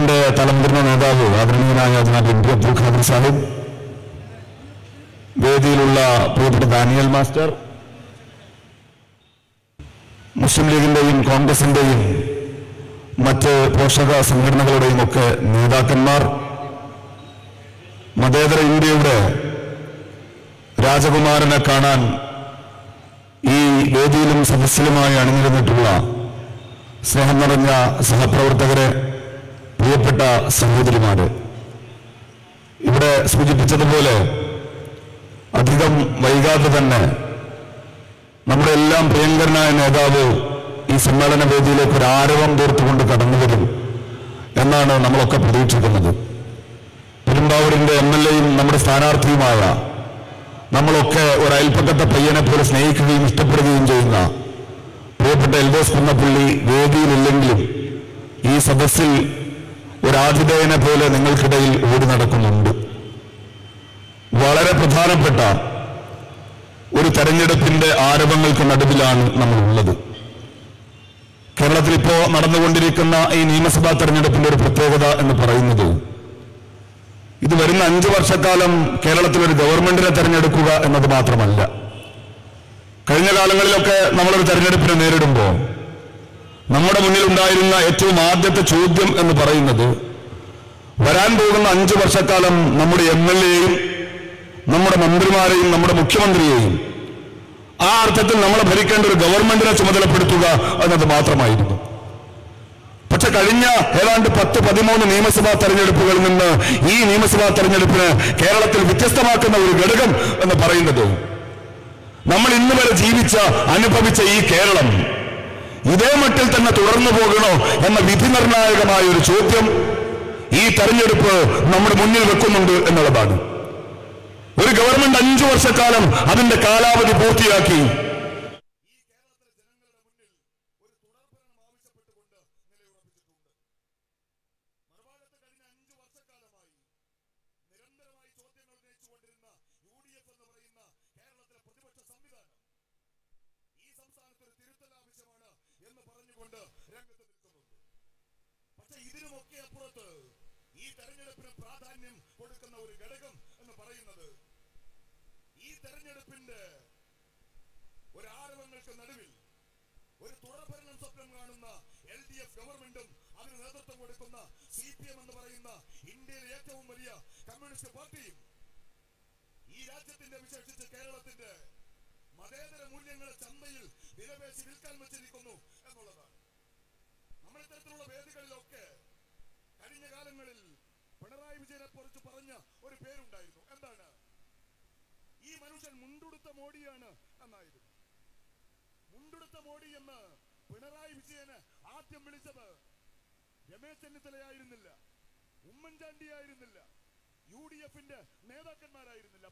എഫിന്റെ തലമുതിർന്ന നേതാവ് ആദരണീയനായ ജനാബ് എം പി അബ്ദുൽ ഖാദർ സാഹിബ് വേദിയിലുള്ള പ്രിയപ്പെട്ട ദാനിയൽ മാസ്റ്റർ മുസ്ലിം ലീഗിന്റെയും കോൺഗ്രസിന്റെയും മറ്റ് പോഷക സംഘടനകളുടെയും ഒക്കെ നേതാക്കന്മാർ മതേതര ഇന്ത്യയുടെ രാജകുമാരനെ കാണാൻ ഈ വേദിയിലും സദസ്സിലുമായി അണിനിരന്നിട്ടുള്ള സ്നേഹം നിറഞ്ഞ സഹപ്രവർത്തകരെ പ്രിയപ്പെട്ട സഹോദരിമാര് ഇവിടെ സൂചിപ്പിച്ചതുപോലെ അധികം വൈകാതെ തന്നെ നമ്മുടെ എല്ലാം പ്രിയങ്കരനായ നേതാവ് ഈ സമ്മേളന വേദിയിലേക്ക് ഒരു ആരവം തീർത്തുകൊണ്ട് കടന്നു വരും എന്നാണ് നമ്മളൊക്കെ പ്രതീക്ഷിക്കുന്നത് പെരുമ്പാവൂരിന്റെ എം എൽ എയും നമ്മുടെ സ്ഥാനാർത്ഥിയുമായ നമ്മളൊക്കെ ഒരു അയൽപ്പക്കത്തെ പയ്യനെ പോലെ സ്നേഹിക്കുകയും ഇഷ്ടപ്പെടുകയും ചെയ്യുന്ന പ്രിയപ്പെട്ട എൽദോസ് കുന്നപ്പള്ളി വേദിയിലില്ലെങ്കിലും ഈ സദസ്സിൽ ഒരു ആതിഥേയനെ പോലെ നിങ്ങൾക്കിടയിൽ ഓടി നടക്കുന്നുണ്ട് വളരെ പ്രധാനപ്പെട്ട ഒരു തെരഞ്ഞെടുപ്പിന്റെ ആരവങ്ങൾക്ക് നടുവിലാണ് നമ്മൾ ഉള്ളത് കേരളത്തിൽ ഇപ്പോ നടന്നുകൊണ്ടിരിക്കുന്ന ഈ നിയമസഭാ തെരഞ്ഞെടുപ്പിന്റെ ഒരു പ്രത്യേകത എന്ന് പറയുന്നത് ഇത് വരുന്ന അഞ്ചു വർഷക്കാലം കേരളത്തിൽ ഒരു ഗവൺമെന്റിനെ തെരഞ്ഞെടുക്കുക എന്നത് മാത്രമല്ല കഴിഞ്ഞ കാലങ്ങളിലൊക്കെ നമ്മളൊരു തെരഞ്ഞെടുപ്പിനെ നേരിടുമ്പോൾ നമ്മുടെ മുന്നിൽ ഉണ്ടായിരുന്ന ഏറ്റവും ആദ്യത്തെ ചോദ്യം എന്ന് പറയുന്നത് വരാൻ പോകുന്ന അഞ്ചു വർഷക്കാലം നമ്മുടെ എം എൽ എയും നമ്മുടെ മന്ത്രിമാരെയും നമ്മുടെ മുഖ്യമന്ത്രിയെയും ആ അർത്ഥത്തിൽ നമ്മളെ ഭരിക്കേണ്ട ഒരു ഗവൺമെന്റിനെ ചുമതലപ്പെടുത്തുക എന്നത് മാത്രമായിരുന്നു പക്ഷെ കഴിഞ്ഞ ഏതാണ്ട് പത്ത് പതിമൂന്ന് നിയമസഭാ തെരഞ്ഞെടുപ്പുകളിൽ നിന്ന് ഈ നിയമസഭാ തെരഞ്ഞെടുപ്പിന് കേരളത്തിൽ വ്യത്യസ്തമാക്കുന്ന ഒരു ഘടകം എന്ന് പറയുന്നത് നമ്മൾ ഇന്ന് വരെ ജീവിച്ച അനുഭവിച്ച ഈ കേരളം ഇതേ മട്ടിൽ തന്നെ തുടർന്നു പോകണോ എന്ന വിധി നിർണായകമായ ഒരു ചോദ്യം ഈ തെരഞ്ഞെടുപ്പ് നമ്മുടെ മുന്നിൽ വെക്കുന്നുണ്ട് എന്നുള്ളതാണ് ഒരു ഗവൺമെന്റ് അഞ്ചു വർഷക്കാലം അതിന്റെ കാലാവധി പൂർത്തിയാക്കി പക്ഷെ ഇതിനുമൊക്കെ അപ്പുറത്ത് ഈ തെരഞ്ഞെടുപ്പിന് പ്രാധാന്യം കൊടുക്കുന്ന ഒരു ഘടകം എന്ന് പറയുന്നത് ഈ തെരഞ്ഞെടുപ്പിന്റെ ഒരു ആരവങ്ങൾക്ക് നടുവിൽ ഒരു തുടർഭരണം സ്വപ്നം കാണുന്ന എൽ ഡി എഫ് ഗവൺമെന്റും അതിന് നേതൃത്വം കൊടുക്കുന്ന സി പി എം എന്ന് പറയുന്ന ഇന്ത്യയിലെ ഏറ്റവും വലിയ കമ്മ്യൂണിസ്റ്റ് പാർട്ടിയും ഈ രാജ്യത്തിന്റെ വിശേഷിച്ച് കേരളത്തിന്റെ മതേതര മൂല്യങ്ങളെ ചന്തയിൽ വിലപേശി വിൽക്കാൻ വെച്ചിരിക്കുന്നു എന്നുള്ളതാണ് നമ്മൾ ഇത്തരത്തിലുള്ള വേദികളിലൊക്കെ കഴിഞ്ഞ കാലങ്ങളിൽ പിണറായി വിജയനെ കുറിച്ച് പറഞ്ഞ ഒരു പേരുണ്ടായിരുന്നു എന്താണ് ഈ മനുഷ്യൻ മുണ്ടുടുത്ത മോഡിയാണ് എന്നായിരുന്നു മുണ്ടുടുത്ത മോഡി എന്ന് പിണറായി വിജയന് ആദ്യം വിളിച്ചത് രമേശ് ചെന്നിത്തലയായിരുന്നില്ല ഉമ്മൻചാണ്ടി ആയിരുന്നില്ല യു ഡി എഫിന്റെ നേതാക്കന്മാരായിരുന്നില്ല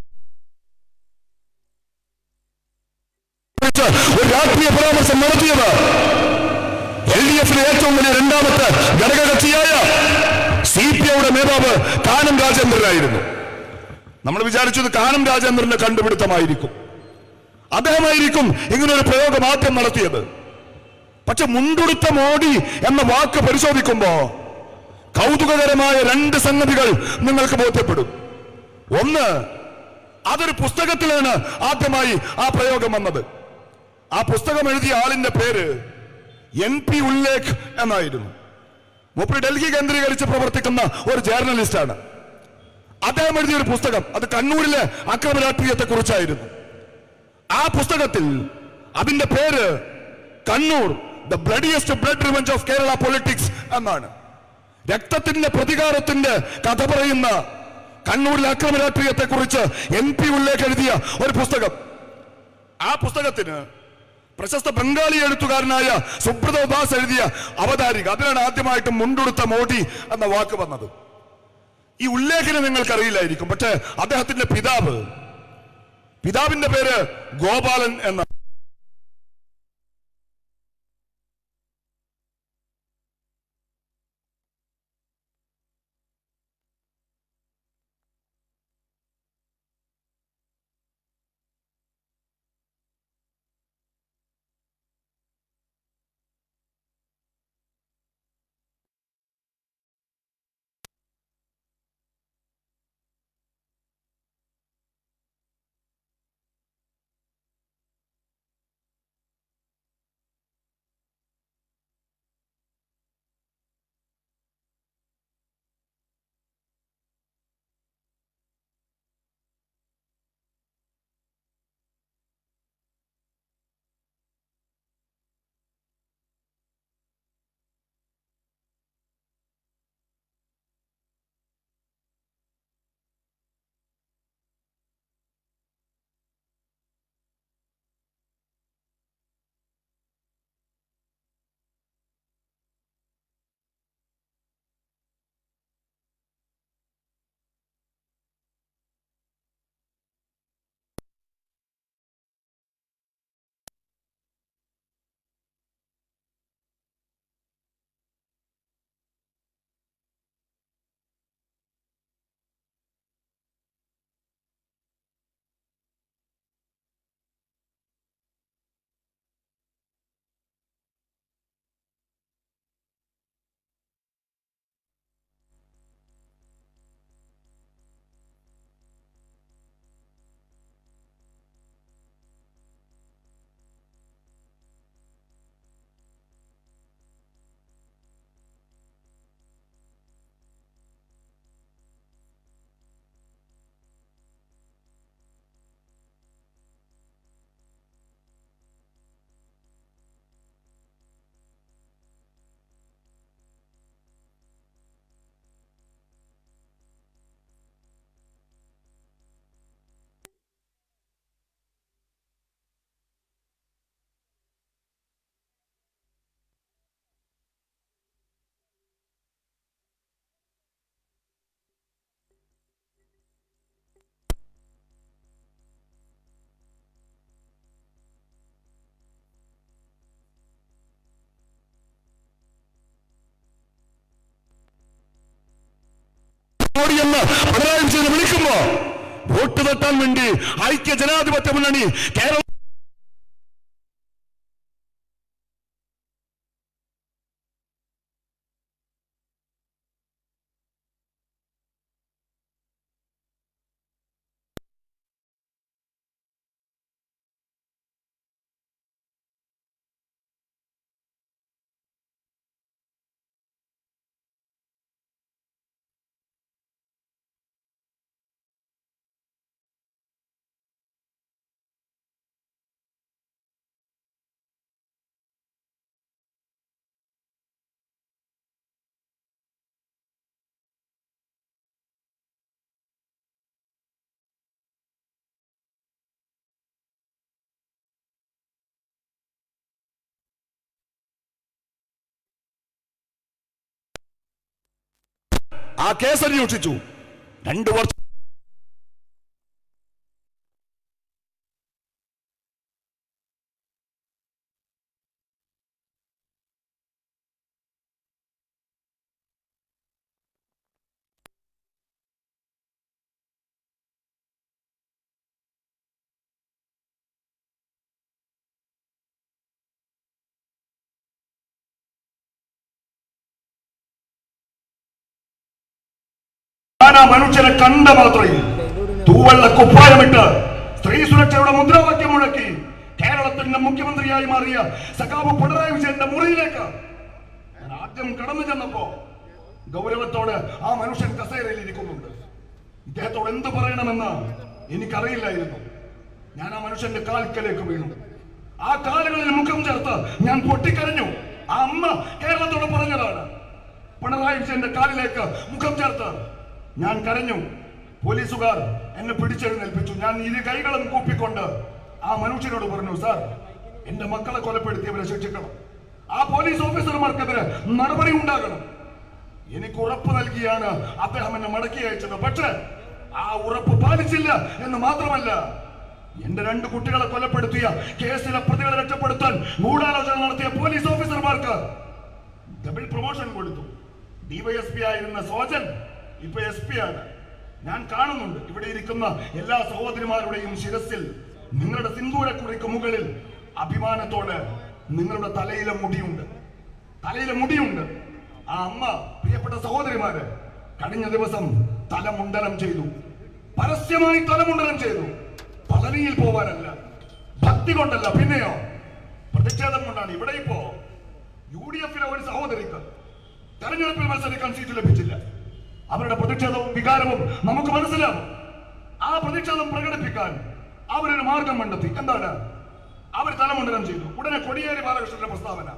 ഒരു രാഷ്ട്രീയ പരാമർശം നടത്തിയത് എൽ ഡി എഫിലെ ഏറ്റവും വലിയ രണ്ടാമത്തെ ഘടകകക്ഷിയായ സി പി ഐയുടെ നേതാവ് കാനം രാജേന്ദ്രനായിരുന്നു നമ്മൾ വിചാരിച്ചത് കാനം രാജേന്ദ്രന്റെ കണ്ടുപിടുത്തമായിരിക്കും അദ്ദേഹമായിരിക്കും ഇങ്ങനൊരു പ്രയോഗം ആദ്യം നടത്തിയത് പക്ഷെ മുണ്ടുടുത്ത മോഡി എന്ന വാക്ക് പരിശോധിക്കുമ്പോ കൗതുകകരമായ രണ്ട് സംഗതികൾ നിങ്ങൾക്ക് ബോധ്യപ്പെടും ഒന്ന് അതൊരു പുസ്തകത്തിലാണ് ആദ്യമായി ആ പ്രയോഗം വന്നത് ആ പുസ്തകം എഴുതിയ ആളിന്റെ പേര് എൻ പി ഉല്ലേഖ് എന്നായിരുന്നു മൂപ്പര് ഡൽഹി കേന്ദ്രീകരിച്ച് പ്രവർത്തിക്കുന്ന ഒരു ജേർണലിസ്റ്റാണ് അദ്ദേഹം എഴുതിയ ഒരു പുസ്തകം അത് കണ്ണൂരിലെ അക്രമ രാഷ്ട്രീയത്തെ കുറിച്ചായിരുന്നു ആ പുസ്തകത്തിൽ അതിന്റെ പേര് Kannur the bloodiest blood revenge of Kerala politics എന്നാണ് രക്തത്തിന്റെ പ്രതികാരത്തിന്റെ കഥ പറയുന്ന കണ്ണൂരിലെ അക്രമ രാഷ്ട്രീയത്തെ കുറിച്ച് എൻ പി ഉല്ലേഖ് എഴുതിയ ഒരു പുസ്തകം ആ പുസ്തകത്തിന് പ്രശസ്ത ബംഗാളി എഴുത്തുകാരനായ സുബ്രത ദാസ് എഴുതിയ അവതാരിക അതിനാണ് ആദ്യമായിട്ട് മുണ്ടുടുത്ത മോഡി എന്ന വാക്ക് വന്നത് ഈ ഉല്ലേഖനം നിങ്ങൾക്കറിയില്ലായിരിക്കും പക്ഷേ അദ്ദേഹത്തിന്റെ പിതാവ് പിതാവിന്റെ പേര് ഗോപാലൻ എന്ന എന്ന് പിണറായി വിജയനെ വിളിക്കുമ്പോ വോട്ട് തട്ടാൻ വേണ്ടി ഐക്യ ജനാധിപത്യ മുന്നണി കേരള ആ കേസ് അന്വേഷിച്ചു രണ്ടു വർഷം ഞാൻ ആ മനുഷ്യനെ കണ്ട മാത്രയിൽ തൂവെള്ള കുപ്പായമിട്ട് സ്ത്രീ സുരക്ഷയുടെ മുദ്രാവാക്യം മുഴക്കി കേരളത്തിന്റെ മുഖ്യമന്ത്രിയായി മാറിയ സഖാവ് പിണറായി വിജയന്റെ മുറിയിലേക്ക് ഞാൻ ആദ്യം കടന്നു ചെന്നപ്പോ ഗൗരവത്തോട് ആ മനുഷ്യൻ കസേരയിൽ ഇരിക്കുന്നുണ്ട് ഇദ്ദേഹത്തോട് എന്ത് പറയണമെന്ന് എനിക്കറിയില്ലായിരുന്നു ഞാൻ ആ മനുഷ്യന്റെ കാൽക്കലേക്ക് വീണു ആ കാലുകളിൽ മുഖം ചേർത്ത് ഞാൻ പൊട്ടിക്കരഞ്ഞു ആ അമ്മ കേരളത്തോട് പറഞ്ഞതാണ് പിണറായി വിജയന്റെ കാലിലേക്ക് മുഖം ചേർത്ത് ഞാൻ കരഞ്ഞു പോലീസുകാർ എന്നെ പിടിച്ചെഴുന്നേൽപ്പിച്ചു ഞാൻ ഇരു കൈകളും കൂപ്പിക്കൊണ്ട് ആ മനുഷ്യനോട് പറഞ്ഞു സാർ എന്റെ മക്കളെ കൊലപ്പെടുത്തിയവരെ ശിക്ഷിക്കണം ആ പോലീസ് ഓഫീസർമാർക്കെതിരെ നടപടി ഉണ്ടാകണം എനിക്ക് ഉറപ്പ് നൽകിയാണ് അദ്ദേഹം എന്നെ മടക്കി അയച്ചത് പക്ഷേ ആ ഉറപ്പ് പാലിച്ചില്ല എന്ന് മാത്രമല്ല എന്റെ രണ്ട് കുട്ടികളെ കൊലപ്പെടുത്തിയ കേസിലെ പ്രതികളെ രക്ഷപ്പെടുത്താൻ ഗൂഢാലോചന നടത്തിയ പോലീസ് ഓഫീസർമാർക്ക് ഡബിൾ പ്രൊമോഷൻ കൊടുത്തു ഡിവൈഎസ്പി ആയിരുന്ന സോജൻ ഇപ്പൊ എസ് പി ആണ് ഞാൻ കാണുന്നുണ്ട് ഇവിടെ ഇരിക്കുന്ന എല്ലാ സഹോദരിമാരുടെയും ശിരസിൽ നിങ്ങളുടെ സിന്ദൂരക്കുറിക്ക് മുകളിൽ അഭിമാനത്തോടെ നിങ്ങളുടെ തലയിലെ മുടിയുണ്ട് തലയിലെ മുടിയുണ്ട് ആ അമ്മ പ്രിയപ്പെട്ട സഹോദരിമാര് കഴിഞ്ഞ ദിവസം തലമുണ്ടനം ചെയ്തു പരസ്യമായി തലമുണ്ടനം ചെയ്തു പളനിയിൽ പോവാനല്ല ഭക്തി കൊണ്ടല്ല പിന്നെയോ പ്രതിഷേധം കൊണ്ടാണ് ഇവിടെ ഇപ്പോ യു ഡി എഫിലെ ഒരു സഹോദരിക്ക് തെരഞ്ഞെടുപ്പിൽ മത്സരിക്കാൻ സീറ്റ് ലഭിച്ചില്ല അവരുടെ പ്രതിഷേധവും വികാരവും നമുക്ക് മനസ്സിലാവും ആ പ്രതിഷേധം പ്രകടിപ്പിക്കാൻ അവരൊരു മാർഗം കണ്ടെത്തി എന്താണ് അവർ തലമുണ്ടനം ചെയ്തു ഉടനെ കൊടിയേരി ബാലകൃഷ്ണന്റെ പ്രസ്താവന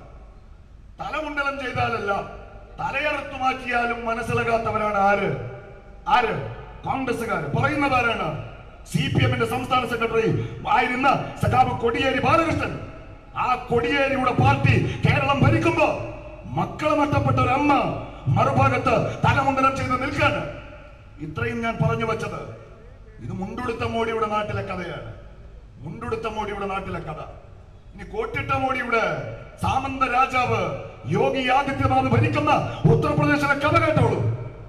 തലമുണ്ടനം ചെയ്താലല്ല തലയറുത്തു മാറ്റിയാലും മനസ്സിലാകാത്തവരാണ് ആര് ആര് കോൺഗ്രസുകാർ പറയുന്നത് ആരാണ് സി പി എമ്മിന്റെ സംസ്ഥാന സെക്രട്ടറി ആയിരുന്ന സഖാബ് കൊടിയേരി ബാലകൃഷ്ണൻ ആ കൊടിയേരിയുടെ പാർട്ടി കേരളം ഭരിക്കുമ്പോ മക്കളെ നഷ്ടപ്പെട്ട ഒരു അമ്മ മറുഭാഗത്ത് തലമുണ്ടനം ചെയ്ത് നിൽക്കാണ് ഇത്രയും ഞാൻ പറഞ്ഞു വെച്ചത് ഇത് മുണ്ടുടുത്ത മോഡിയുടെ നാട്ടിലെ കഥയാണ് മുണ്ടുടുത്ത മോഡിയുടെ നാട്ടിലെ കഥ ഇനി കോട്ടിട്ട മോഡിയുടെ സാമന്ത രാജാവ് യോഗി ആദിത്യനാഥ് ഭരിക്കുന്ന ഉത്തർപ്രദേശിലെ കഥ കേട്ടോളൂ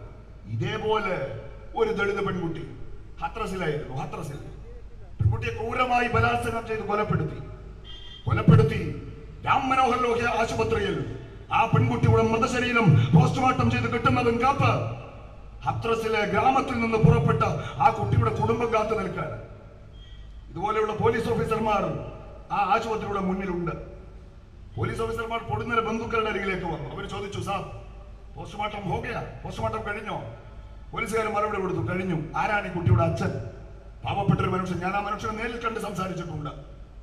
ഇതേപോലെ ഒരു ദളിത് പെൺകുട്ടി ഹത്രസിലായിരുന്നു ഹത്രസിൽ പെൺകുട്ടിയെ ക്രൂരമായി ബലാത്സംഗം ചെയ്ത് കൊലപ്പെടുത്തി കൊലപ്പെടുത്തി രാം മനോഹർ ലോഹ്യ ആശുപത്രിയിൽ ആ പെൺകുട്ടിയുടെ മൃതശരീരം പോസ്റ്റ്മോർട്ടം ചെയ്ത് കിട്ടുന്നതും കാത്ത് ഹത്രസിലെ ഗ്രാമത്തിൽ നിന്ന് പുറപ്പെട്ട ആ കുട്ടിയുടെ കുടുംബം കാത്തു നിൽക്കാൻ ഇതുപോലെയുള്ള പോലീസ് ഓഫീസർമാർ ആ ആശുപത്രിയുടെ മുന്നിലുണ്ട് പോലീസ് ഓഫീസർമാർ പൊടുന്നതിന് ബന്ധുക്കളുടെ അരികിലേക്ക് വന്നു അവർ ചോദിച്ചു സാർ പോസ്റ്റ്മോർട്ടം ഹോകയ പോസ്റ്റ്മോർട്ടം കഴിഞ്ഞോ പോലീസുകാർ മറുപടി കൊടുത്തു കഴിഞ്ഞു ആരാണ് ഈ കുട്ടിയുടെ അച്ഛൻ പാവപ്പെട്ട ഒരു മനുഷ്യൻ ഞാൻ ആ മനുഷ്യനെ നേരിൽ കണ്ട് സംസാരിച്ചിട്ടുണ്ട്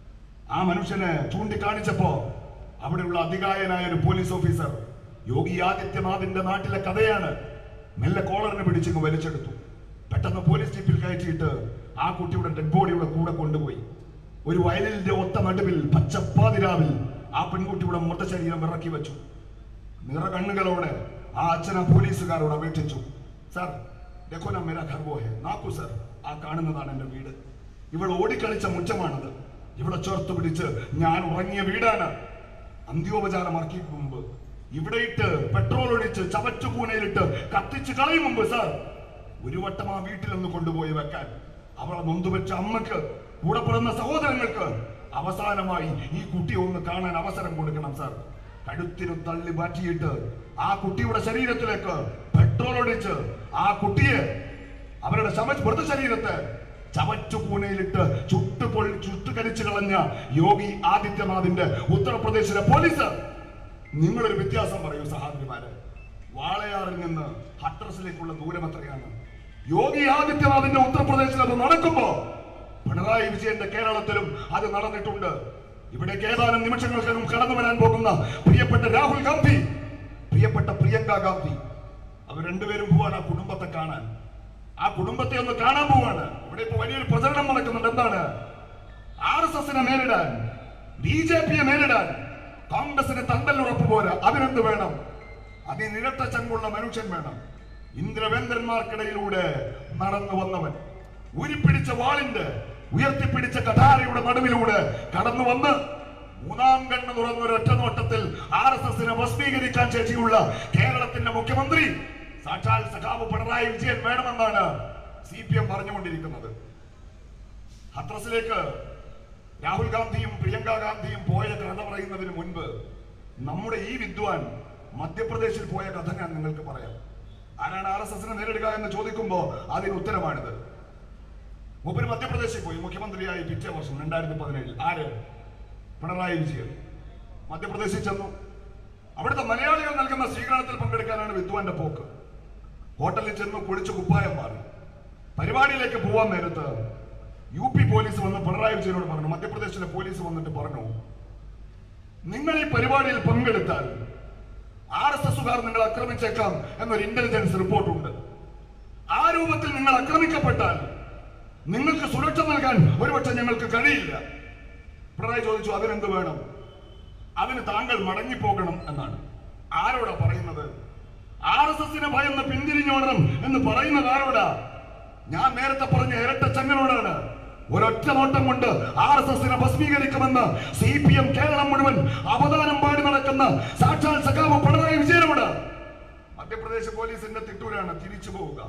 ആ മനുഷ്യനെ ചൂണ്ടിക്കാണിച്ചപ്പോ അവിടെയുള്ള അധികായനായ ഒരു പോലീസ് ഓഫീസർ യോഗി ആദിത്യനാഥിന്റെ നാട്ടിലെ കഥയാണ് മെല്ലെ കോളറിനെ പിടിച്ചിങ്ങ് വലിച്ചെടുത്തു പെട്ടെന്ന് പോലീസ് ജീപ്പിൽ കയറ്റിയിട്ട് ആ കുട്ടിയുടെ ഡെഡ് ബോഡിയുടെ കൂടെ കൊണ്ടുപോയി ഒരു വയലിന്റെ ഒത്ത നടുവിൽ പച്ചപ്പാതിരാവിൽ ആ പെൺകുട്ടിയുടെ മൃതശരീരം ഇറക്കി വെച്ചു നിറകണ്ണുകളോടെ ആ അച്ഛൻ ആ പോലീസുകാരോട് അപേക്ഷിച്ചു സാർ ഡെക്കോന മേര ഘർ വോ ഹെ നാക്കു സർ ആ കാണുന്നതാണ് എന്റെ വീട് ഇവൾ ഓടിക്കളിച്ച മുറ്റമാണത് ഇവിടെ ചേർത്ത് പിടിച്ച് ഞാൻ ഉറങ്ങിയ വീടാണ് അന്ത്യോപചാരം ഇറക്കി മുമ്പ് ഇവിടെ ഇട്ട് പെട്രോൾ ഒഴിച്ച് ചവറ്റുകൂനയിലിട്ട് കത്തിച്ച് കളയും മുമ്പ് സാർ ഒരു വട്ടം ആ വീട്ടിലൊന്ന് കൊണ്ടുപോയി വെക്കാൻ അവളെ നൊന്തുവെച്ച അമ്മക്ക് കൂടെ പിറന്ന സഹോദരങ്ങൾക്ക് അവസാനമായി ഈ കുട്ടിയെ ഒന്ന് കാണാൻ അവസരം കൊടുക്കണം സാർ കഴുത്തിന് തള്ളി മാറ്റിയിട്ട് ആ കുട്ടിയുടെ ശരീരത്തിലേക്ക് പെട്രോൾ ഒഴിച്ച് ആ കുട്ടിയെ അവരുടെ ശമ മൃതശരീരത്തെ ചവറ്റുകൂനയിലിട്ട് ചുട്ടുപൊള്ളി ചുട്ടുകരിച്ചു കളഞ്ഞ യോഗി ആദിത്യനാഥിന്റെ ഉത്തർപ്രദേശിലെ പോലീസ് നിങ്ങളൊരു വ്യത്യാസം പറയൂ സഹാബിമാരെ വാളയാറിൽ നിന്ന് ഹട്രസിലേക്കുള്ള ദൂരം എത്രയാണ് യോഗി ആദിത്യനാഥിന്റെ ഉത്തർപ്രദേശിൽ അത് നടക്കുമ്പോ പിണറായി വിജയന്റെ കേരളത്തിലും അത് നടന്നിട്ടുണ്ട് ഇവിടേക്ക് ഏതാനും നിമിഷങ്ങൾക്കകം കടന്നു വരാൻ പോകുന്ന പ്രിയപ്പെട്ട രാഹുൽ ഗാന്ധി പ്രിയപ്പെട്ട പ്രിയങ്ക ഗാന്ധി അവർ രണ്ടുപേരും പോവാണ് ആ കുടുംബത്തെ കാണാൻ ആ കുടുംബത്തെ ഒന്ന് കാണാൻ പോവാണ് ഇവിടെ ഇപ്പൊ വലിയൊരു പ്രചരണം നടക്കുന്നുണ്ട് എന്താണ് ആർ എസ് എസിനെ നേരിടാൻ ബി ജെ പിയെ നേരിടാൻ കോൺഗ്രസിന് തണ്ടലുറപ്പ് പോരാ അതിനെന്ത് വേണം അതിനിരട്ട ചങ്കുള്ള മനുഷ്യൻ വേണം ഇന്ദ്രവേന്ദ്രന്മാർക്കിടയിലൂടെ നടന്നു വന്നവൻ ഉരിപ്പിടിച്ച വാളിന്റെ ഉയർത്തിപ്പിടിച്ച കഠാരയുടെ നടുവിലൂടെ കടന്നു വന്ന് മൂന്നാം കണ്ണ് തുറന്നൊരു ഒറ്റ നോട്ടത്തിൽ ആർ എസ് എസിനെ ഭസ്മീകരിക്കാൻ ശേഷിയുള്ള കേരളത്തിന്റെ മുഖ്യമന്ത്രി സാക്ഷാൽ സഖാവ് പിണറായി വിജയൻ വേണമെന്നാണ് സി പി എം പറഞ്ഞുകൊണ്ടിരിക്കുന്നത് ഹത്രസിലേക്ക് രാഹുൽ ഗാന്ധിയും പ്രിയങ്ക ഗാന്ധിയും പോയ കഥ പറയുന്നതിന് മുൻപ് നമ്മുടെ ഈ വിദ്വാൻ മധ്യപ്രദേശിൽ പോയ കഥ ഞാൻ നിങ്ങൾക്ക് പറയാം ആരാണ് ആർ എസ് എസിനെ നേരിടുക എന്ന് ചോദിക്കുമ്പോ അതിന് ഉത്തരമാണിത് മൂപ്പര് മധ്യപ്രദേശിൽ പോയി മുഖ്യമന്ത്രിയായി പിറ്റേ വർഷം രണ്ടായിരത്തി പതിനേഴിൽ ആര് പിണറായി വിജയൻ മധ്യപ്രദേശിൽ ചെന്നു അവിടുത്തെ മലയാളികൾ നൽകുന്ന സ്വീകരണത്തിൽ പങ്കെടുക്കാനാണ് വിദ്വാന്റെ പോക്ക് ഹോട്ടലിൽ ചെന്നു കുളിച്ച് കുപ്പായം മാറി പരിപാടിയിലേക്ക് പോവാൻ നേരത്ത് യു പി പോലീസ് വന്ന് പിണറായി വിജയനോട് പറഞ്ഞു മധ്യപ്രദേശിലെ പോലീസ് വന്നിട്ട് പറഞ്ഞു നിങ്ങൾ ഈ പരിപാടിയിൽ പങ്കെടുത്താൽ ആർ എസ് എസുകാർ നിങ്ങൾ ആക്രമിച്ചേക്കാം എന്നൊരു ഇന്റലിജൻസ് റിപ്പോർട്ടുണ്ട് ആ രൂപത്തിൽ നിങ്ങൾ ആക്രമിക്കപ്പെട്ടാൽ നിങ്ങൾക്ക് സുരക്ഷ നൽകാൻ ഒരുപക്ഷെ ഞങ്ങൾക്ക് കഴിയില്ല പിണറായി ചോദിച്ചു അതിനെന്ത് വേണം അതിന് താങ്കൾ മടങ്ങിപ്പോകണം എന്നാണ് ആരോടാ പറയുന്നത് ആർ എസ് എസിനെ ഭയന്ന് പിന്തിരിഞ്ഞോടണം എന്ന് പറയുന്നത് ആരോടാ ഞാൻ നേരത്തെ പറഞ്ഞ ഇരട്ട ചങ്ങനോടാണ് ഒരൊറ്റ നോട്ടം കൊണ്ട് ആർ എസ് എസിനെ ഭസ്മീകരിക്കുമെന്ന് സി പി എം കേരളം മുഴുവൻ അവതാരം പാടി നടക്കുന്ന സാക്ഷാൽ സഖാവ് പിണറായി വിജയനോട് മധ്യപ്രദേശ് പോലീസിന്റെ തിട്ടൂരാണ് തിരിച്ചു പോവുക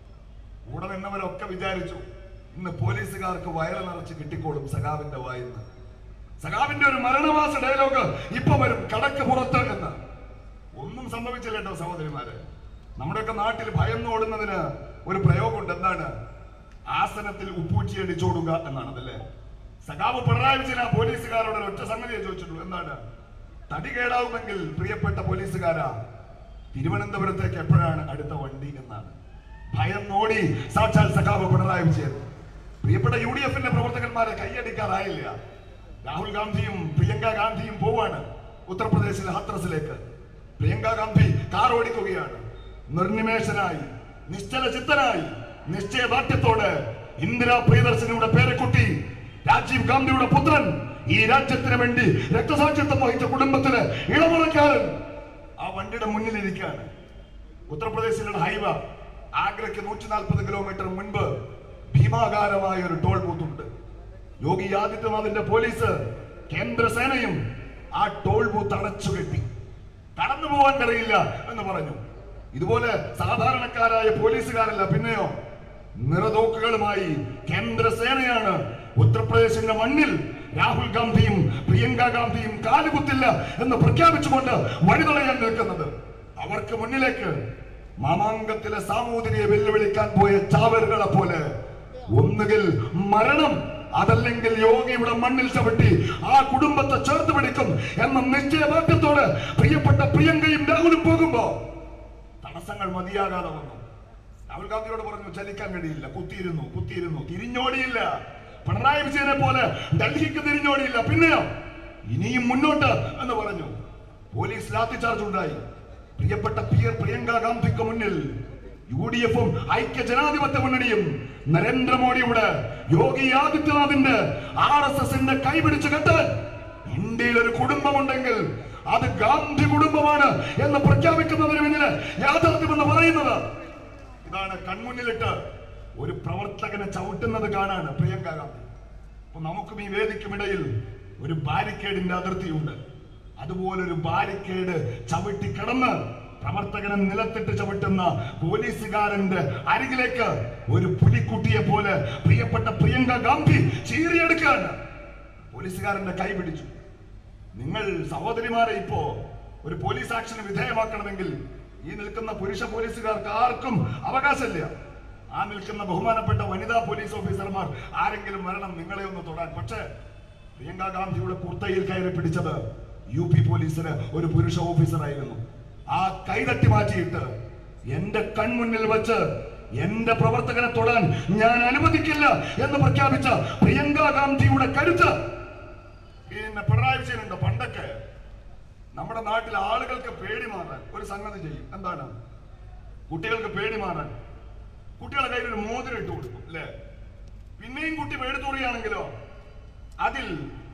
കൂടെ നിന്നവരൊക്കെ വിചാരിച്ചു ഇന്ന് പോലീസുകാർക്ക് വയറ് നിറച്ച് കിട്ടിക്കോളും സഖാവിന്റെ വായിന്ന് സഖാവിന്റെ ഒരു മരണവാസ ഡയലോഗ് ഇപ്പൊ വരും കടക്ക് പുറത്ത് എന്ന് ഒന്നും സംഭവിച്ചില്ല കേട്ടോ സഹോദരിമാരെ നമ്മുടെയൊക്കെ നാട്ടിൽ ഭയന്ന് ഓടുന്നതിന് ഒരു പ്രയോഗമുണ്ട് എന്താണ് ആസനത്തിൽ ഉപ്പൂച്ചി അടിച്ചോടുക എന്നാണ് അതല്ലേ സഖാവ് പിണറായി വിജയൻ ആ പോലീസുകാരോട് ഒരു ഒറ്റ സംഗതിയെ ചോദിച്ചിട്ടുള്ളൂ എന്താണ് തടി കേടാവുമെങ്കിൽ പ്രിയപ്പെട്ട പോലീസുകാരാ തിരുവനന്തപുരത്തേക്ക് എപ്പോഴാണ് അടുത്ത വണ്ടി എന്നാണ് ഭയന്നോടി സാക്ഷാൽ സഖാവ് പിണറായി വിജയൻ പ്രിയപ്പെട്ട യു ഡി എഫിന്റെ പ്രവർത്തകന്മാരെ കൈയടിക്കാറായില്ല രാഹുൽ ഗാന്ധിയും പ്രിയങ്ക ഗാന്ധിയും പോവാണ് ഉത്തർപ്രദേശിലെ ഹത്രസിലേക്ക് പ്രിയങ്ക ഗാന്ധി കാർ ഓടിക്കുകയാണ് നിർനിമേഷനായി നിശ്ചല ചിത്തനായി നിശ്ചയദാർഢ്യത്തോടെ ഇന്ദിരാ പ്രിയദർശിനിയുടെ പേരക്കുട്ടി രാജീവ് ഗാന്ധിയുടെ പുത്രൻ ഈ രാജ്യത്തിന് വേണ്ടി രക്തസാക്ഷിത്വം വഹിച്ച കുടുംബത്തിലെ ഇളമുറക്കാരൻ ആ വണ്ടിയുടെ മുന്നിലിരിക്കുകയാണ് ഉത്തർപ്രദേശിലുള്ള ഹൈവ ആഗ്രയ്ക്ക് നൂറ്റി നാൽപ്പത് കിലോമീറ്റർ മുൻപ് ഭീമാകാരമായ ഒരു ടോൾ ബൂത്ത് ഉണ്ട് യോഗി ആദിത്യനാഥിന്റെ പോലീസ് കേന്ദ്രസേനയും ആ ടോൾ ബൂത്ത് അടച്ചു കെട്ടി കടന്നു പോവാൻ കഴിയില്ല എന്ന് പറഞ്ഞു ഇതുപോലെ സാധാരണക്കാരായ പോലീസുകാരല്ല പിന്നെയോ നിറതോക്കുകളുമായി കേന്ദ്രസേനയാണ് ഉത്തർപ്രദേശിന്റെ മണ്ണിൽ രാഹുൽ ഗാന്ധിയും പ്രിയങ്ക ഗാന്ധിയും കാലുകുത്തില്ല എന്ന് പ്രഖ്യാപിച്ചുകൊണ്ട് വഴിതളയാൻ നിൽക്കുന്നത് അവർക്ക് മുന്നിലേക്ക് മാമാങ്കത്തിലെ സാമൂതിരിയെ വെല്ലുവിളിക്കാൻ പോയ ചാവരുകളെ പോലെ ഒന്നുകിൽ മരണം അതല്ലെങ്കിൽ യോഗിയുടെ മണ്ണിൽ ചവിട്ടി ആ കുടുംബത്തെ ചേർത്ത് പിടിക്കും എന്ന നിശ്ചയദാർഢ്യത്തോടെ പ്രിയപ്പെട്ട പ്രിയങ്കയും രാഹുലും പോകുമ്പോ തടസ്സങ്ങൾ മതിയാകാതെ വന്നു രാഹുൽ ഗാന്ധിയോട് പറഞ്ഞു ചലിക്കാൻ കഴിയില്ല കുത്തിയിരുന്നു കുത്തിയിരുന്നു തിരിഞ്ഞോടിയില്ല പിണറായി വിജയനെ പോലെ ഡൽഹിക്ക് തിരിഞ്ഞോടിയില്ല പിന്നെയോ ഇനിയും മുന്നോട്ട് എന്ന് പറഞ്ഞു പോലീസ് ലാത്തി ചാർജ് ഉണ്ടായി പ്രിയപ്പെട്ട പിയർ പ്രിയങ്ക ഗാന്ധിക്ക് മുന്നിൽ യു ഡി എഫും ഐക്യ ജനാധിപത്യ മുന്നണിയും നരേന്ദ്രമോദിയുടെ യോഗി ആദിത്യനാഥിന്റെ ആർ എസ് എസിന്റെ കൈപിടിച്ച് കെട്ടാൻ ഇന്ത്യയിൽ ഒരു കുടുംബമുണ്ടെങ്കിൽ അത് ഗാന്ധി കുടുംബമാണ് എന്ന് പ്രഖ്യാപിക്കുന്നതിന് പിന്നില് യാഥാർത്ഥ്യമെന്ന് പറയുന്നത് ഇതാണ് കൺമുന്നിലിട്ട് ഒരു പ്രവർത്തകനെ ചവിട്ടുന്നത് കാണാണ് പ്രിയങ്ക ഗാന്ധി അപ്പൊ നമുക്കും ഈ വേദിക്കുമിടയിൽ ഒരു ബാരിക്കേഡിന്റെ അതിർത്തിയുണ്ട് അതുപോലെ ഒരു ബാരിക്കേഡ് ചവിട്ടി കിടന്ന് പ്രവർത്തകനെ നിലത്തിട്ട് ചവിട്ടുന്ന പോലീസുകാരന്റെ അരികിലേക്ക് ഒരു പുലിക്കുട്ടിയെ പോലെ പ്രിയപ്പെട്ട പ്രിയങ്ക ഗാന്ധി ചീറിയെടുക്കാണ് പോലീസുകാരന്റെ കൈ പിടിച്ചു നിങ്ങൾ സഹോദരിമാരെ ഇപ്പോ ഒരു പോലീസ് ആക്ഷന് വിധേയമാക്കണമെങ്കിൽ ഈ നിൽക്കുന്ന പുരുഷ പോലീസുകാർക്ക് ആർക്കും അവകാശമില്ല ആ നിൽക്കുന്ന ബഹുമാനപ്പെട്ട വനിതാ പോലീസ് ഓഫീസർമാർ ആരെങ്കിലും വരണം നിങ്ങളെ ഒന്ന് തൊടാൻ പക്ഷേ പ്രിയങ്ക ഗാന്ധിയുടെ കുർത്തയിൽ കയറി പിടിച്ചത് യു പി പോലീസിന് ഒരു പുരുഷ ഓഫീസറായിരുന്നു ആ കൈതട്ടി മാറ്റിയിട്ട് എന്റെ കൺമുന്നിൽ വെച്ച് എന്റെ പ്രവർത്തകനെ തൊടാൻ ഞാൻ അനുവദിക്കില്ല എന്ന് പ്രഖ്യാപിച്ച പ്രിയങ്ക ഗാന്ധിയുടെ കരുത്ത് പിന്നെ പിണറായി വിജയനുണ്ട് പണ്ടൊക്കെ നമ്മുടെ നാട്ടിൽ ആളുകൾക്ക് പേടി മാറാൻ ഒരു സംഗതി ചെയ്യും എന്താണ് കുട്ടികൾക്ക് പേടി മാറാൻ കുട്ടികളുടെ കയ്യിൽ ഒരു മോതിരം ഇട്ട് കൊടുക്കും അല്ലേ പിന്നെയും കുട്ടി പേടിത്തൂറിയാണെങ്കിലോ അതിൽ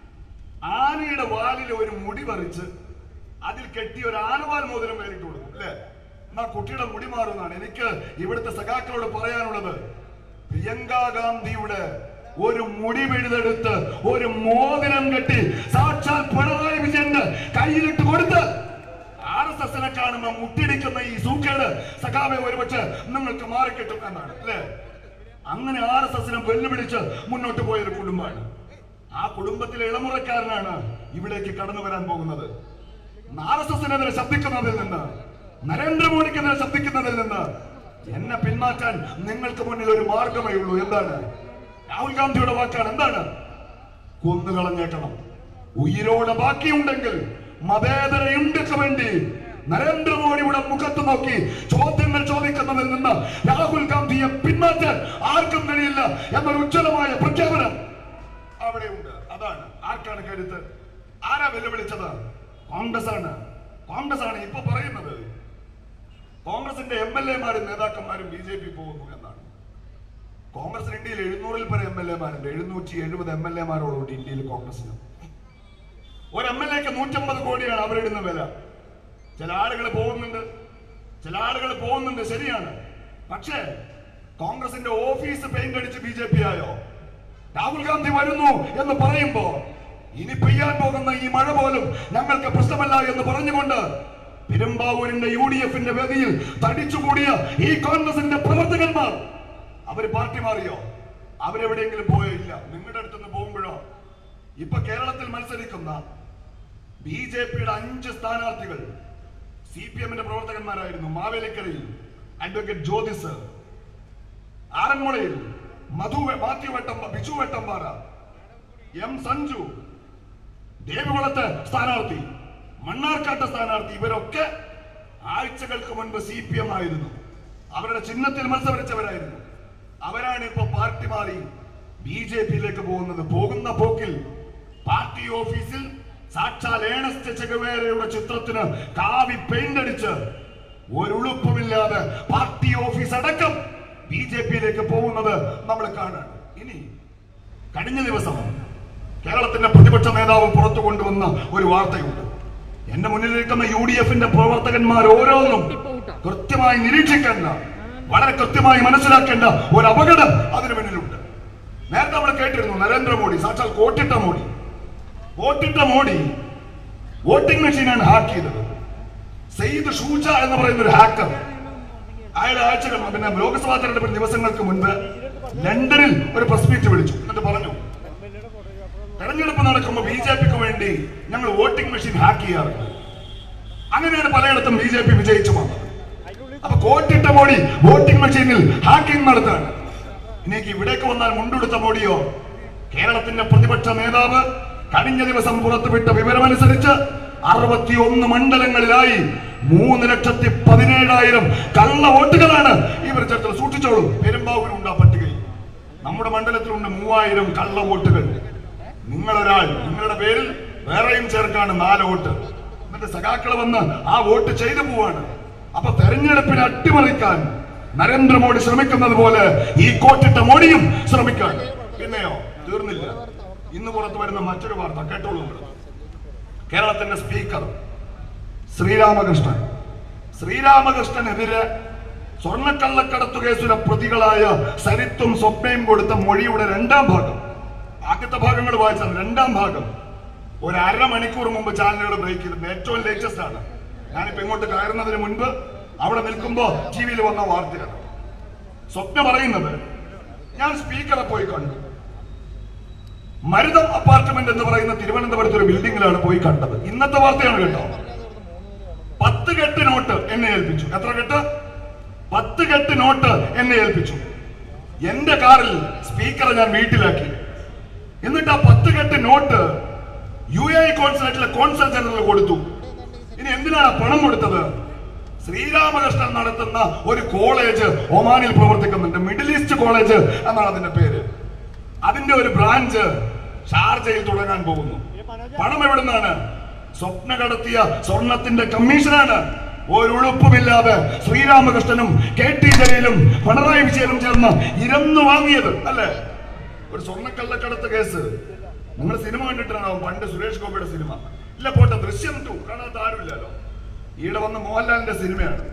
ആനയുടെ വാലിൽ ഒരു മുടി പറിച്ച് അതിൽ കെട്ടി ഒരു ആനവാൽ മോതിരം പേരിട്ട് കൊടുക്കും അല്ലേ എന്നാ കുട്ടിയുടെ മുടി മാറുന്നതാണ് എനിക്ക് ഇവിടുത്തെ സഖാക്കളോട് പറയാനുള്ളത് പ്രിയങ്ക ഗാന്ധിയുടെ ഒരു മുടി പിഴുതെടുത്ത് ഒരു മോതിരം കെട്ടി സാക്ഷാൽ പിണറായി വിജയന്റെ കയ്യിലിട്ട് കൊടുത്ത് ആർ എസ് എസിനെ കാണുമ്പോ മുട്ടിടിക്കുന്ന ഈ സൂക്കേട് സഖാവെ ഒരുപക്ഷെ നിങ്ങൾക്ക് മാറിക്കിട്ടും എന്നാണ് അല്ലേ അങ്ങനെ ആർ എസ് എസിനെ വെല്ലുവിളിച്ച് മുന്നോട്ട് പോയ ഒരു കുടുംബമാണ് ആ കുടുംബത്തിലെ ഇളമുറക്കാരനാണ് ഇവിടേക്ക് കടന്നു വരാൻ പോകുന്നത് ആർ എസ് എസിനെതിരെ ശബ്ദിക്കുന്നതിൽ നിന്ന് നരേന്ദ്രമോദിക്കെതിരെ ശബ്ദിക്കുന്നതിൽ നിന്ന് എന്നെ പിന്മാറ്റാൻ നിങ്ങൾക്ക് മുന്നിൽ ഒരു മാർഗമേ ഉള്ളൂ എന്താണ് രാഹുൽ ഗാന്ധിയുടെ വാക്കാണ് എന്താണ് കൊന്നുകളഞ്ഞേക്കണം ഉയിരോടെ ബാക്കിയുണ്ടെങ്കിൽ മതേതര ഇന്ത്യക്ക് വേണ്ടി നരേന്ദ്രമോദിയുടെ മുഖത്ത് നോക്കി ചോദ്യങ്ങൾ ചോദിക്കുന്നതിൽ നിന്ന് രാഹുൽ ഗാന്ധിയെ പിന്മാറ്റാൻ ആർക്കും കഴിയില്ല എന്നൊരു ഉജ്ജ്വലമായ പ്രഖ്യാപനം അവിടെയുണ്ട് അതാണ് ആർക്കാണ് കരുത്ത് ആരാ വെല്ലുവിളിച്ചത് കോൺഗ്രസ് ആണ് കോൺഗ്രസ് ആണ് ഇപ്പൊ പറയുന്നത് കോൺഗ്രസിന്റെ എം എൽ എമാരും നേതാക്കന്മാരും ബി ജെ പി പോകുന്നു എന്നാണ് കോൺഗ്രസിന് ഇന്ത്യയിൽ എഴുന്നൂറിൽ പരം എം എൽ എമാരുണ്ട് എഴുന്നൂറ്റി എഴുപത് എം എൽ എമാരോടുണ്ട് ഇന്ത്യയിൽ കോൺഗ്രസിന് ഒരു എം എൽ എക്ക് നൂറ്റമ്പത് കോടിയാണ് അവരിടുന്ന വില ചില ആളുകൾ പോകുന്നുണ്ട് ചില ആളുകൾ പോകുന്നുണ്ട് ശരിയാണ് പക്ഷേ കോൺഗ്രസിന്റെ ഓഫീസ് പെയിന്റ് അടിച്ച് ബി ജെ പി ആയോ രാഹുൽ ഗാന്ധി വരുന്നു എന്ന് പറയുമ്പോ ഇനി പെയ്യാൻ പോകുന്ന ഈ മഴ പോലും ഞങ്ങൾക്ക് പ്രശ്നമല്ല എന്ന് പറഞ്ഞുകൊണ്ട് പെരുമ്പാവൂരിന്റെ യു ഡി എഫിന്റെ വേദിയിൽ തടിച്ചുകൂടിയ ഈ കോൺഗ്രസിന്റെ പ്രവർത്തകന്മാർ അവര് പാർട്ടി മാറിയോ അവരെവിടെയെങ്കിലും പോയോ ഇല്ല നിങ്ങളുടെ അടുത്തുനിന്ന് പോകുമ്പോഴോ ഇപ്പൊ കേരളത്തിൽ മത്സരിക്കുന്ന ബി ജെ പിയുടെ അഞ്ച് സ്ഥാനാർത്ഥികൾ സി പി എമ്മിന്റെ പ്രവർത്തകന്മാരായിരുന്നു മാവേലിക്കരയിൽ അഡ്വക്കേറ്റ് ജ്യോതിസ് ആറന്മുളയിൽ മധു മാത്യു വെട്ടമ്പ ബിജു വെട്ടമ്പാറ എം സഞ്ജു ദേവികുളത്ത് സ്ഥാനാർത്ഥി മണ്ണാർക്കാട്ട് സ്ഥാനാർത്ഥി ഇവരൊക്കെ ആഴ്ചകൾക്ക് മുൻപ് സി പി എം ആയിരുന്നു അവരുടെ ചിഹ്നത്തിൽ മത്സരിച്ചവരായിരുന്നു അവരാണ് ഇപ്പൊ പാർട്ടി മാറി ബി ജെ പിയിലേക്ക് പോകുന്നത് പോകുന്ന പോക്കിൽ പാർട്ടി ഓഫീസിൽ സാക്ഷാൽ ഏണസ്റ്റ് ചെഗവേരയുടെ ചിത്രത്തിന് കാവി പെയിന്റ് അടിച്ച് ഒരുളുപ്പുമില്ലാതെ പാർട്ടി ഓഫീസ് അടക്കം ബി ജെ പിയിലേക്ക് പോകുന്നത് നമ്മൾ കാണാൻ ഇനി കഴിഞ്ഞ ദിവസം കേരളത്തിന്റെ പ്രതിപക്ഷ നേതാവ് പുറത്തു കൊണ്ടുവന്ന ഒരു വാർത്തയുണ്ട് എന്റെ മുന്നിൽ നിൽക്കുന്ന യു ഡി എഫിന്റെ പ്രവർത്തകന്മാർ ഓരോന്നും കൃത്യമായി നിരീക്ഷിക്കേണ്ട വളരെ കൃത്യമായി മനസ്സിലാക്കേണ്ട ഒരു അപകടം അതിനു മുന്നിലുണ്ട് നേരത്തെ നമ്മൾ കേട്ടിരുന്നു നരേന്ദ്രമോദി സാക്ഷാൽ കോട്ടിട്ട മോഡി കോട്ടിട്ട മോഡി വോട്ടിംഗ് മെഷീനാണ് ഹാക്ക് ചെയ്തത് സെയ്ദ് ഷൂജ എന്ന് പറയുന്ന ഒരു ഹാക്കർ അയാൾ ആഴ്ചകൾ പിന്നെ ലോക്സഭാ തെരഞ്ഞെടുപ്പിന് ദിവസങ്ങൾക്ക് മുൻപ് ലണ്ടനിൽ ഒരു പ്രസ് മീറ്റ് വിളിച്ചു എന്നിട്ട് പറഞ്ഞു തെരഞ്ഞെടുപ്പ് നടക്കുമ്പോൾ ബി ജെ പിക്ക് വേണ്ടി ഞങ്ങൾ വോട്ടിംഗ് മെഷീൻ ഹാക്ക് ചെയ്യാറുണ്ട് അങ്ങനെയാണ് പലയിടത്തും ബി ജെ പി വിജയിച്ചു വന്നത് അപ്പൊ കോട്ടിട്ട മോഡി വോട്ടിംഗ് മെഷീനിൽ ഹാക്കിംഗ് നടത്തുകയാണ് ഇനിക്ക് ഇവിടേക്ക് വന്നാൽ മുണ്ടെടുത്ത മോഡിയോ കേരളത്തിന്റെ പ്രതിപക്ഷ നേതാവ് കഴിഞ്ഞ ദിവസം പുറത്തുവിട്ട വിവരമനുസരിച്ച് അറുപത്തിയൊന്ന് മണ്ഡലങ്ങളിലായി മൂന്ന് ലക്ഷത്തി പതിനേഴായിരം കള്ള വോട്ടുകളാണ് ഇവർ ചേർത്തത് സൂക്ഷിച്ചോളൂ പെരുമ്പാവൂരുണ്ട് ആ പട്ടികയിൽ നമ്മുടെ മണ്ഡലത്തിലുണ്ട് മൂവായിരം കള്ള വോട്ടുകൾ നിങ്ങളൊരാൾ നിങ്ങളുടെ പേരിൽ വേറെയും ചേർക്കാണ് നാല് വോട്ട് എന്നിട്ട് സഖാക്കൾ വന്ന് ആ വോട്ട് ചെയ്തു പോവാണ് അപ്പൊ തെരഞ്ഞെടുപ്പിനെ അട്ടിമറിക്കാൻ നരേന്ദ്രമോദി ശ്രമിക്കുന്നത് പോലെ ഈ കോട്ടിട്ട മോഡിയും ശ്രമിക്കാൻ പിന്നെയോ തീർന്നില്ല ഇന്ന് പുറത്തു വരുന്ന മറ്റൊരു വാർത്ത കേട്ടോളൂ നിങ്ങൾ. കേരളത്തിന്റെ സ്പീക്കർ ശ്രീരാമകൃഷ്ണൻ ശ്രീരാമകൃഷ്ണനെതിരെ സ്വർണ്ണക്കള്ളക്കടത്തു കേസിലെ പ്രതികളായ സരിത്തും സ്വപ്നയും കൊടുത്ത മൊഴിയുടെ രണ്ടാം ഭാഗം ആദ്യത്തെ ഭാഗങ്ങൾ വായിച്ചാൽ രണ്ടാം ഭാഗം ഒരു അരമണിക്കൂർ മുമ്പ് ചാനലുകൾ ബ്രേക്ക് ചെയ്തിട്ടുണ്ട് ഏറ്റവും ലേറ്റസ്റ്റ് ആണ് ഞാനിപ്പോ ഇങ്ങോട്ട് കയറുന്നതിന് മുൻപ് അവിടെ നിൽക്കുമ്പോ ടി വിയിൽ വന്ന വാർത്തയാണ് സ്വപ്ന പറയുന്നത് ഞാൻ സ്പീക്കറെ പോയി കണ്ടു മരുതം അപ്പാർട്ട്മെന്റ് എന്ന് പറയുന്ന തിരുവനന്തപുരത്ത് ഒരു ബിൽഡിംഗിലാണ് പോയി കണ്ടത് ഇന്നത്തെ വാർത്തയാണ് കേട്ടോ പത്ത് കെട്ട് നോട്ട് എന്നെ ഏൽപ്പിച്ചു എത്ര കെട്ട് പത്ത് കെട്ട് നോട്ട് എന്നെ ഏൽപ്പിച്ചു എന്റെ കാറിൽ സ്പീക്കറെ ഞാൻ വീട്ടിലാക്കി എന്നിട്ട് ആ പത്ത് കെട്ട് നോട്ട് യു എ കോൺസുലേറ്റിലെ കോൺസൽ ജനറൽ കൊടുത്തു ഇനി എന്തിനാണ് ആ പണം കൊടുത്തത് ശ്രീരാമകൃഷ്ണൻ നടത്തുന്ന ഒരു കോളേജ് ഒമാനിൽ പ്രവർത്തിക്കുന്നുണ്ട് മിഡിൽ ഈസ്റ്റ് കോളേജ് എന്നാണ് അതിന്റെ പേര് അതിന്റെ ഒരു ബ്രാഞ്ച് ഷാർജയിൽ തുടങ്ങാൻ പോകുന്നു പണം എവിടുന്നാണ് സ്വപ്ന കടത്തിയ സ്വർണത്തിന്റെ കമ്മീഷനാണ് ഒരു ഉളുപ്പുമില്ലാതെ ശ്രീരാമകൃഷ്ണനും കെ ടി ജലീലും പിണറായി വിജയനും ചേർന്ന് ഇരന്നു വാങ്ങിയത് അല്ലേ ഒരു സ്വർണ്ണക്കള്ളക്കടത്ത് കേസ് നിങ്ങൾ സിനിമ കണ്ടിട്ടുണ്ടാവും പണ്ട് സുരേഷ് ഗോപിയുടെ സിനിമ ഇല്ല പോട്ടെ ദൃശ്യം ടു കാണാത്ത ആരുമില്ലല്ലോ ഈടെ വന്ന മോഹൻലാലിന്റെ സിനിമയാണ്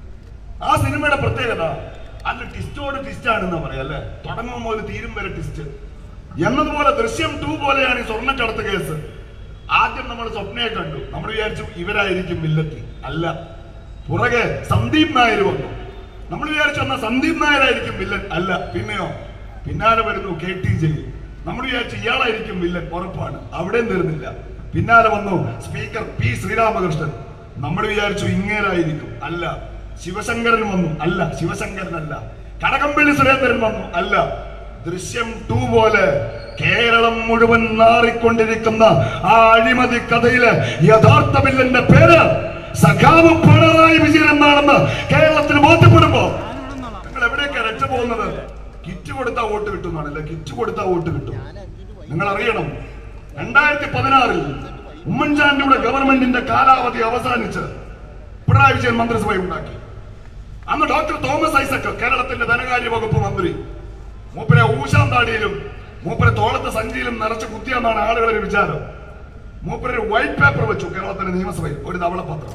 ആ സിനിമയുടെ പ്രത്യേകത അല്ല ടിസ്റ്റോട് ടിസ്റ്റ് ആണെന്ന് പറയാം അല്ലെ തുടങ്ങും മുതൽ തീരും വരെ ടിസ്റ്റ് എന്നതുപോലെ ദൃശ്യം ടു പോലെയാണ് ഈ സ്വർണ്ണക്കടത്ത് കേസ് ആദ്യം നമ്മൾ സ്വപ്നയെ കണ്ടു നമ്മൾ വിചാരിച്ചു ഇവരായിരിക്കും വില്ലത്തി അല്ല പുറകെ സന്ദീപ് നായർ വന്നു നമ്മൾ വിചാരിച്ചു എന്നാ സന്ദീപ് നായരായിരിക്കും വില്ലൻ അല്ല പിന്നെയോ പിന്നാലെ വരുന്നു കെ ടി ജലീൽ നമ്മൾ വിചാരിച്ചു ഇയാളായിരിക്കും വില്ലൻ ഉറപ്പാണ് അവിടെയും തീർന്നില്ല പിന്നാലെ വന്നു സ്പീക്കർ പി ശ്രീരാമകൃഷ്ണൻ നമ്മൾ വിചാരിച്ചു ഇങ്ങേരായിരിക്കും അല്ല ശിവശങ്കരൻ വന്നു അല്ല ശിവശങ്കരൻ അല്ല കടകംപള്ളി സുരേന്ദ്രൻ വന്നു അല്ല ദൃശ്യം ടു പോലെ കേരളം മുഴുവൻ നാറിക്കൊണ്ടിരിക്കുന്ന ആ അഴിമതി കഥയിലെ യഥാർത്ഥ വില്ലന്റെ പേര് സഖാവ് പിണറായി വിജയൻ എന്നാണെന്ന് കേരളത്തിന് ബോധ്യപ്പെടുമ്പോ നിങ്ങൾ എവിടേക്കാ രക്ഷ പോകുന്നത് കിറ്റ് കൊടുത്താ വോട്ട് കിട്ടും എന്നാണല്ലേ കിറ്റ് കൊടുത്താ വോട്ട് കിട്ടും നിങ്ങൾ അറിയണം രണ്ടായിരത്തി പതിനാറിൽ ഉമ്മൻചാണ്ടിയുടെ ഗവൺമെന്റിന്റെ കാലാവധി അവസാനിച്ച് പിണറായി വിജയൻ മന്ത്രിസഭ ഉണ്ടാക്കി അന്ന് ഡോക്ടർ തോമസ് ഐസക് കേരളത്തിന്റെ ധനകാര്യ വകുപ്പ് മന്ത്രി മൂപ്പരെ ഊശാന്താടിയിലും മൂപ്പരെ തോളത്ത് സഞ്ചിയിലും നിറച്ച് കുത്തിയെന്നാണ് ആളുകളുടെ ഒരു വിചാരം മൂപ്പര് ഒരു വൈറ്റ് പേപ്പർ വെച്ചു കേരളത്തിന്റെ നിയമസഭയിൽ ഒരു ധവളപത്രം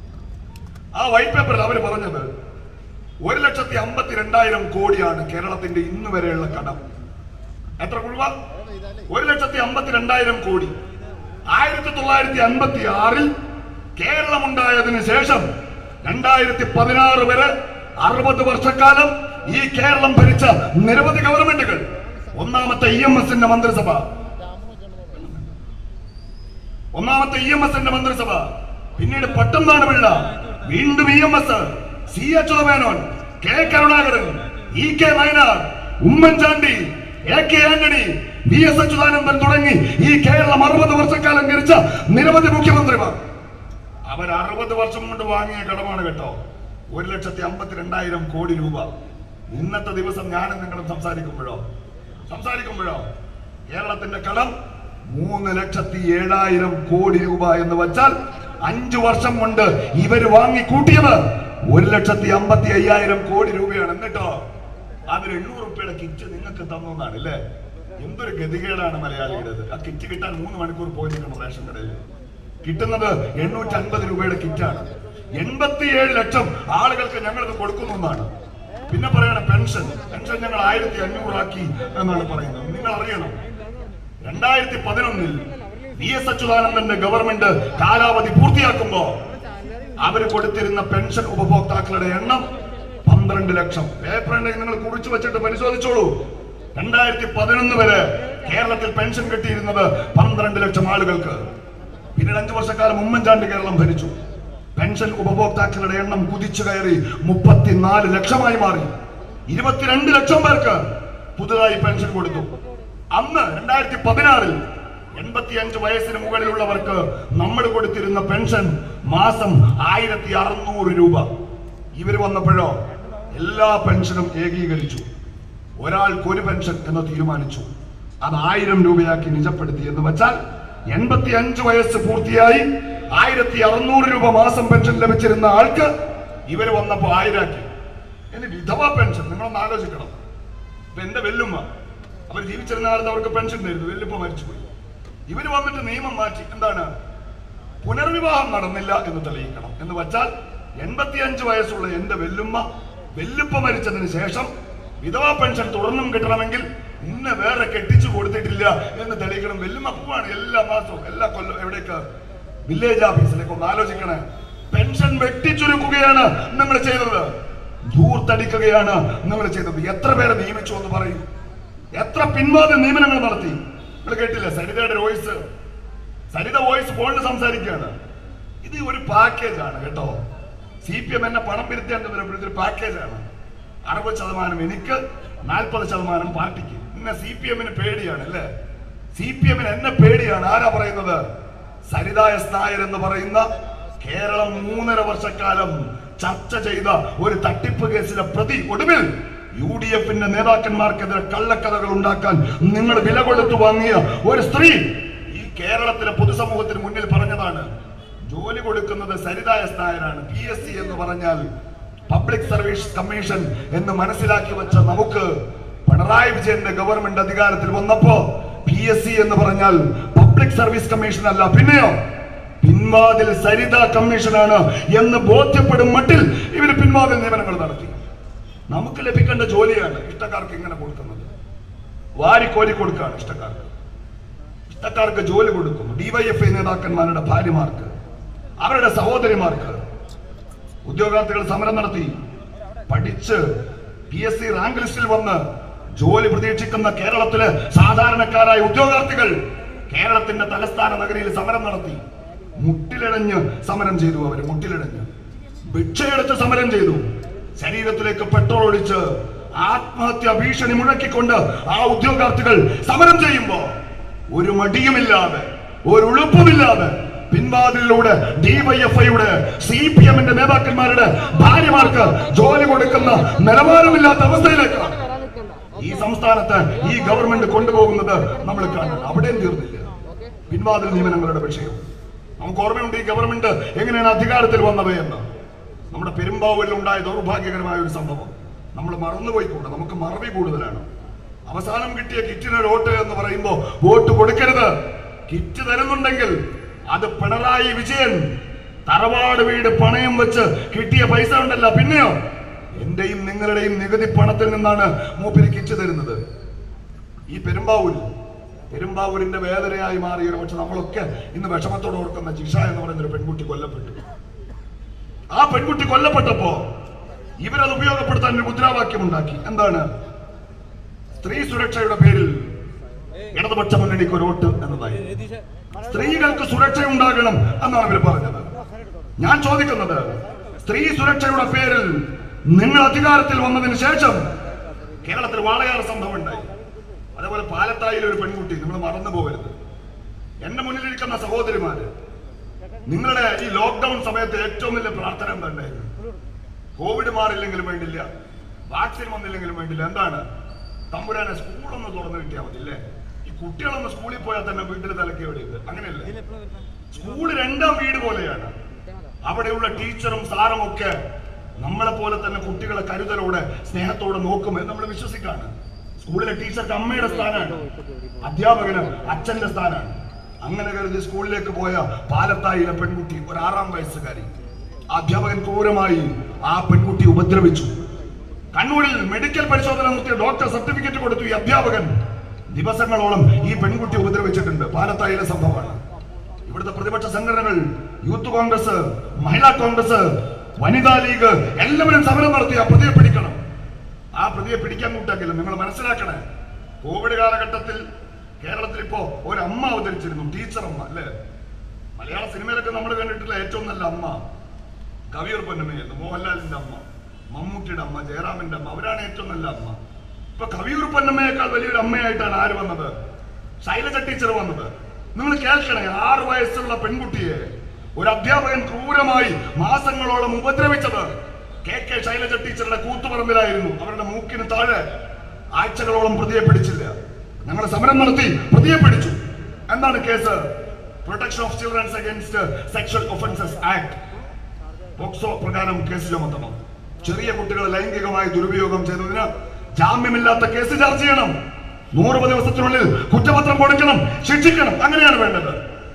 ആ വൈറ്റ് പേപ്പറിൽ അവർ പറഞ്ഞത് ഒരു ലക്ഷത്തി അമ്പത്തി രണ്ടായിരം കോടിയാണ് കേരളത്തിന്റെ ഇന്ന് വരെയുള്ള കടം എത്ര കുഴുവ ഒരു ലക്ഷത്തി അമ്പത്തി രണ്ടായിരം കോടി ആയിരത്തി തൊള്ളായിരത്തി അൻപത്തി ആറിൽ കേരളമുണ്ടായതിനു ശേഷം രണ്ടായിരത്തി പതിനാറ് വരെ അറുപത് വർഷക്കാലം ഈ കേരളം ഭരിച്ച നിരവധി ഗവൺമെന്റുകൾ ഒന്നാമത്തെ ഇ എം എസിന്റെ മന്ത്രിസഭ ഒന്നാമത്തെ ഇ എം എസിന്റെ മന്ത്രിസഭ പിന്നീട് പട്ടംനാട് പിള്ള വീണ്ടും E M S C Achutha Menon K Karunakaran E K Nayanar Oommen Chandy A K Antony V S Achuthanandan തുടങ്ങി ഈ കേരളം അറുപത് വർഷക്കാലം ഭരിച്ച നിരവധി മുഖ്യമന്ത്രിമാർ അവർ അറുപത് വർഷം കൊണ്ട് വാങ്ങിയ കടമാണ് കേട്ടോ ഒരു ലക്ഷത്തി അമ്പത്തിരണ്ടായിരം കോടി രൂപ ഇന്നത്തെ ദിവസം ഞാനും നിങ്ങളും സംസാരിക്കുമ്പോഴോ സംസാരിക്കുമ്പോഴോ കേരളത്തിന്റെ കടം മൂന്ന് ലക്ഷത്തി ഏഴായിരം കോടി രൂപ എന്ന് വച്ചാൽ അഞ്ചു വർഷം കൊണ്ട് ഇവർ വാങ്ങിക്കൂട്ടിയത് ഒരു ലക്ഷത്തി അമ്പത്തി അയ്യായിരം കോടി രൂപയാണ് എന്നിട്ടോ അതിന് എണ്ണൂറ് റുപ്യയുടെ കിറ്റ് നിങ്ങൾക്ക് തന്നതാണ് അല്ലേ എന്തൊരു ഗതികേടാണ് മലയാളിയുടേത് ആ കിറ്റ് കിട്ടാൻ മൂന്ന് മണിക്കൂർ പോയി നിൽക്കണം റേഷൻ കടയിൽ കിട്ടുന്നത് എണ്ണൂറ്റി അൻപത് രൂപയുടെ കിറ്റാണ് എൺപത്തിയേഴ് ലക്ഷം ആളുകൾക്ക് ഞങ്ങൾ ഇത് കൊടുക്കുന്നു എന്നാണ് പിന്നെ പറയണ പെൻഷൻ പെൻഷൻ ഞങ്ങൾ ആയിരത്തി അഞ്ഞൂറാക്കി എന്നാണ് പറയുന്നത് നിങ്ങൾ അറിയണം രണ്ടായിരത്തി പതിനൊന്നിൽ വി എസ് അച്യുതാനന്ദന്റെ ഗവൺമെന്റ് കാലാവധി പൂർത്തിയാക്കുമ്പോ അവര് കൊടുത്തിരുന്ന പെൻഷൻ ഉപഭോക്താക്കളുടെ എണ്ണം പന്ത്രണ്ട് ലക്ഷം പേപ്പർ ഉണ്ടെങ്കിൽ നിങ്ങൾ കുറിച്ചു വെച്ചിട്ട് പരിശോധിച്ചോളൂ രണ്ടായിരത്തി പതിനൊന്ന് വരെ കേരളത്തിൽ പെൻഷൻ കിട്ടിയിരുന്നത് പന്ത്രണ്ട് ലക്ഷം ആളുകൾക്ക് പിന്നീട് അഞ്ചു വർഷക്കാലം ഉമ്മൻചാണ്ടി കേരളം ഭരിച്ചു പെൻഷൻ ഉപഭോക്താക്കളുടെ എണ്ണം കുതിച്ചു കയറി മുപ്പത്തിനാല് ലക്ഷമായി മാറി ഇരുപത്തിരണ്ട് ലക്ഷം പേർക്ക് പുതുതായി പെൻഷൻ കൊടുത്തു അന്ന് രണ്ടായിരത്തി പതിനാറിൽ എൺപത്തിയഞ്ച് വയസ്സിന് മുകളിലുള്ളവർക്ക് നമ്മൾ കൊടുത്തിരുന്ന പെൻഷൻ മാസം ആയിരത്തി അറുന്നൂറ് രൂപ ഇവർ വന്നപ്പോഴോ എല്ലാ പെൻഷനും ഏകീകരിച്ചു ഒരാൾക്ക് ഒരു പെൻഷൻ എന്ന് തീരുമാനിച്ചു അത് ആയിരം രൂപയാക്കി നിജപ്പെടുത്തി എന്ന് വെച്ചാൽ എൺപത്തി അഞ്ച് വയസ്സ് പൂർത്തിയായി ആയിരത്തി അറുന്നൂറ് രൂപ മാസം പെൻഷൻ ലഭിച്ചിരുന്ന ആൾക്ക് ഇവർ വന്നപ്പോ ആയിരാക്കി ഇനി വിധവ പെൻഷൻ നിങ്ങളൊന്ന് ആലോചിക്കണം ഇപ്പൊ എന്റെ വെല്ലുമ്മ അവർ ജീവിച്ചിരുന്ന കാലത്ത് അവർക്ക് പെൻഷൻ തരുന്നു വെല്ലുപ്പ മരിച്ചുപോയി ഇവര് വന്നിട്ട് നിയമം മാറ്റി എന്താണ് പുനർവിവാഹം നടന്നില്ല എന്ന് തെളിയിക്കണം എന്ന് വച്ചാൽ എൺപത്തിയഞ്ച് വയസ്സുള്ള എന്റെ വെല്ലുമ്മ വെല്ലുപ്പ മരിച്ചതിന് ശേഷം വിധവാ പെൻഷൻ തുടർന്നും കിട്ടണമെങ്കിൽ ഇന്ന വേറെ കെട്ടിച്ചു കൊടുത്തിട്ടില്ല എന്ന് തെളിയിക്കണം വെല്ലുമ്മ പോവാണ് എല്ലാ മാസവും എല്ലാ കൊല്ലം എവിടേക്ക് വില്ലേജ് ഓഫീസിലേക്ക് ഒന്ന് ആലോചിക്കണേ പെൻഷൻ വെട്ടിച്ചുരുക്കുകയാണ് നിങ്ങൾ ചെയ്തത് ധൂർത്തടിക്കുകയാണ് നിങ്ങൾ ചെയ്തത് എത്ര പേരെ നിയമിച്ചു എന്ന് പറയും എത്ര പിൻവാതിൽ നിയമനങ്ങൾ നടത്തി നിങ്ങൾ കേട്ടില്ല സരിതയുടെ വോയിസ് സരിത വോയിസ് ഫോണിൽ സംസാരിക്കുകയാണ് ഇത് ഒരു പാക്കേജ് ആണ് കേട്ടോ സി പി എം എന്നെ പണം പിരുത്താൻ ഒരു പാക്കേജ് ആണ് അറുപത് ശതമാനം എനിക്ക് നാൽപ്പത് ശതമാനം പാർട്ടിക്ക് പിന്നെ സി പി എമ്മിന് പേടിയാണ് അല്ലേ സി പി എമ്മിന് എന്നെ പേടിയാണ് ആരാ പറയുന്നത് സരിത എസ് നായർ എന്ന് പറയുന്ന കേരളം മൂന്നര വർഷക്കാലം ചർച്ച ചെയ്ത ഒരു തട്ടിപ്പ് കേസിലെ പ്രതി ഒടുവിൽ യു ഡി എഫിന്റെ നേതാക്കന്മാർക്കെതിരെ കള്ളക്കഥകൾ ഉണ്ടാക്കാൻ നിങ്ങൾ വില കൊടുത്തു വാങ്ങിയ ഒരു സ്ത്രീ ഈ കേരളത്തിലെ പൊതുസമൂഹത്തിന് മുന്നിൽ പറഞ്ഞതാണ് ജോലി കൊടുക്കുന്നത് സരിത എസ് നായരാണ് പി എസ് സി എന്ന് പറഞ്ഞാൽ പബ്ലിക് സർവീസ് കമ്മീഷൻ എന്ന് മനസ്സിലാക്കി വെച്ച നമുക്ക് പിണറായി വിജയന്റെ ഗവൺമെന്റ് അധികാരത്തിൽ വന്നപ്പോ പി എസ് സി എന്ന് പറഞ്ഞാൽ പബ്ലിക് സർവീസ് കമ്മീഷൻ അല്ല പിന്നെയോ പിൻവാതിൽ സരിത കമ്മീഷനാണ് എന്ന് ബോധ്യപ്പെടും മട്ടിൽ ഇവര് പിൻവാതിൽ നിയമനങ്ങൾ നടത്തി നമുക്ക് ലഭിക്കേണ്ട ജോലിയാണ് ഇഷ്ടക്കാർക്ക് ഇങ്ങനെ കൊടുക്കുന്നത് വാരിക്കോരി കൊടുക്കുകയാണ് ഇഷ്ടക്കാർക്ക് ഇഷ്ടക്കാർക്ക് ജോലി കൊടുക്കും ഡിവൈഎഫ്ഐ നേതാക്കന്മാരുടെ ഭാര്യമാർക്ക് അവരുടെ സഹോദരിമാർക്ക് ഉദ്യോഗാർത്ഥികൾ സമരം നടത്തി പഠിച്ച് പി എസ് സി റാങ്ക് ലിസ്റ്റിൽ വന്ന് ജോലി പ്രതീക്ഷിക്കുന്ന കേരളത്തിലെ സാധാരണക്കാരായ ഉദ്യോഗാർത്ഥികൾ കേരളത്തിന്റെ തലസ്ഥാന നഗരിയിൽ സമരം നടത്തി മുട്ടിലിഴഞ്ഞ് സമരം ചെയ്തു അവര് മുട്ടിലിഴഞ്ഞ് ഭിക്ഷയെടുത്ത് സമരം ചെയ്തു ശരീരത്തിലേക്ക് പെട്രോൾ ഒഴിച്ച് ആത്മഹത്യ ഭീഷണി മുഴക്കിക്കൊണ്ട് ആ ഉദ്യോഗാർത്ഥികൾ സമരം ചെയ്യുമ്പോ ഒരു മടിയുമില്ലാതെ ഒരു ഉളുപ്പുമില്ലാതെ പിൻവാതിലൂടെ ഡിവൈഎഫ്ഐയുടെ സി പി എമ്മിന്റെ നേതാക്കന്മാരുടെ ഭാര്യമാർക്ക് ജോലി കൊടുക്കുന്ന നിലവാരമില്ലാത്ത അവസ്ഥയിലേക്ക് ഈ സംസ്ഥാനത്ത് ഈ ഗവൺമെന്റ് കൊണ്ടുപോകുന്നത് നമ്മൾ കാണുന്നത് അവിടെയും തീർന്നില്ല പിൻവാതിൽ നിയമനങ്ങളുടെ വിഷയം നമുക്ക് ഓർമ്മയുണ്ട് ഈ ഗവൺമെന്റ് എങ്ങനെയാണ് അധികാരത്തിൽ വന്നത് എന്ന് നമ്മുടെ പെരുമ്പാവൂരിൽ ഉണ്ടായ ദൗർഭാഗ്യകരമായ ഒരു സംഭവം നമ്മൾ മറന്നുപോയിക്കൂടെ നമുക്ക് മറവി കൂടുതലാണ് അവസാനം കിട്ടിയ കിറ്റിന് ഒരു വോട്ട് എന്ന് പറയുമ്പോൾ വോട്ട് കൊടുക്കരുത് കിറ്റ് തരുന്നുണ്ടെങ്കിൽ അത് പിണറായി വിജയൻ തറവാട് വീട് പണയം വെച്ച് കിട്ടിയ പൈസ ഉണ്ടല്ല പിന്നെയോ എന്റെയും നിങ്ങളുടെയും നികുതി പണത്തിൽ നിന്നാണ് മൂപ്പര് കിറ്റ് തരുന്നത് ഈ പെരുമ്പാവൂർ പെരുമ്പാവൂരിന്റെ വേദനയായി മാറിയ ഒരു പക്ഷെ നമ്മളൊക്കെ ഇന്ന് വിഷമത്തോടെ ഓർക്കുന്ന ജിഷ എന്ന് പറയുന്ന ഒരു പെൺകുട്ടി കൊല്ലപ്പെട്ടു ആ പെൺകുട്ടി കൊല്ലപ്പെട്ടപ്പോ ഇവരത് ഉപയോഗപ്പെടുത്താൻ ഒരു മുദ്രാവാക്യം ഉണ്ടാക്കി എന്താണ് സ്ത്രീ സുരക്ഷയുടെ പേരിൽ ഇടതുപക്ഷ മുന്നണിക്ക് ഒരു വോട്ട് എന്നതായി സ്ത്രീകൾക്ക് സുരക്ഷ ഉണ്ടാകണം എന്നാണ് ഇവർ പറഞ്ഞത് ഞാൻ ചോദിക്കുന്നത് സ്ത്രീ സുരക്ഷയുടെ പേരിൽ നിങ്ങൾ അധികാരത്തിൽ വന്നതിന് ശേഷം കേരളത്തിൽ വാളയാർ സംഭവം ഉണ്ടായി അതേപോലെ പാലത്തായിലെ ഒരു പെൺകുട്ടി നിങ്ങൾ മറന്നു പോകരുത് എന്റെ മുന്നിലിരിക്കുന്ന സഹോദരിമാര് നിങ്ങളുടെ ഈ ലോക്ക്ഡൌൺ സമയത്ത് ഏറ്റവും വലിയ പ്രാർത്ഥന എന്തായിരുന്നു കോവിഡ് മാറില്ലെങ്കിലും വേണ്ടില്ല വാക്സിൻ വന്നില്ലെങ്കിലും വേണ്ടില്ല എന്താണ് തമ്പുരാനെ സ്കൂളൊന്ന് തുറന്നു കിട്ടിയാൽ മതി അല്ലേ ഈ കുട്ടികളൊന്ന് സ്കൂളിൽ പോയാൽ തന്നെ വീട്ടിൽ തലക്കി എവിടെയുണ്ട് അങ്ങനെയല്ലേ സ്കൂൾ രണ്ടാം വീട് പോലെയാണ് അവിടെയുള്ള ടീച്ചറും സാറും ഒക്കെ നമ്മളെ പോലെ തന്നെ കുട്ടികളെ കരുതലോടെ സ്നേഹത്തോടെ നോക്കുമെന്ന് നമ്മൾ വിശ്വസിക്കാണ് സ്കൂളിലെ ടീച്ചർക്ക് അമ്മയുടെ സ്ഥാനമാണ് അധ്യാപകന് അച്ഛന്റെ സ്ഥാനമാണ് അങ്ങനെ കരുതി സ്കൂളിലേക്ക് പോയ പാലത്തായിലെ പെൺകുട്ടി ഒരു ആറാം വയസ്സുകാരി ആ അധ്യാപകൻ ക്രൂരമായി ആ പെൺകുട്ടി ഉപദ്രവിച്ചു കണ്ണൂരിൽ മെഡിക്കൽ പരിശോധന നടത്തിയ ഡോക്ടർ സർട്ടിഫിക്കറ്റ് കൊടുത്തു ഈ അധ്യാപകൻ ദിവസങ്ങളോളം ഈ പെൺകുട്ടി ഉപദ്രവിച്ചിട്ടുണ്ട് പാലത്തായിലെ സംഭവമാണ് ഇവിടുത്തെ പ്രതിപക്ഷ സംഘടനകൾ യൂത്ത് കോൺഗ്രസ് മഹിളാ കോൺഗ്രസ് വനിതാ ലീഗ് എല്ലാവരും സമരം നടത്തി ആ പ്രതിയെ പിടിക്കണം ആ പ്രതിയെ പിടിക്കാൻ കൂട്ടാക്കില്ല നിങ്ങൾ മനസ്സിലാക്കണേ കോവിഡ് കാലഘട്ടത്തിൽ കേരളത്തിൽ ഇപ്പോ ഒരു അമ്മ അവതരിച്ചിരുന്നു ടീച്ചർ അമ്മ അല്ലേ മലയാള സിനിമയിലൊക്കെ നമ്മൾ കണ്ടിട്ടുള്ള ഏറ്റവും നല്ല അമ്മ കവിയൂർ പൊന്നമ്മയെന്ന് മോഹൻലാലിന്റെ അമ്മ മമ്മൂട്ടിയുടെ അമ്മ ജയറാമിന്റെ അമ്മ അവരാണ് ഏറ്റവും നല്ല അമ്മ ഇപ്പൊ കവിയൂർ പൊന്നമ്മയേക്കാൾ വലിയൊരു അമ്മയായിട്ടാണ് ആര് വന്നത് ശൈലജ ടീച്ചർ വന്നത് നിങ്ങൾ കേൾക്കണേ ആറ് വയസ്സുള്ള പെൺകുട്ടിയെ ഒരു അധ്യാപകൻ ക്രൂരമായി മാസങ്ങളോളം ഉപദ്രവിച്ചത് കെ കെ ശൈലജ ടീച്ചറുടെ കൂത്തുപറമ്പിലായിരുന്നു അവരുടെ മൂക്കിന് താഴെ ആഴ്ചകളോളം പ്രതിയെ പിടിച്ചില്ല ഞങ്ങൾ സമരം നടത്തി പ്രതിയെ പിടിച്ചു എന്താണ് case protection of childrens against sexual offences act POCSO പ്രകാരം കേസ് ചുമത്തണം ചെറിയ കുട്ടികളെ ലൈംഗികമായി ദുരുപയോഗം ചെയ്തതിന് ജാമ്യമില്ലാത്ത കേസ് ചർച്ച ചെയ്യണം നൂറ് ദിവസത്തിനുള്ളിൽ കുറ്റപത്രം കൊടുക്കണം ശിക്ഷിക്കണം അങ്ങനെയാണ് വേണ്ടത്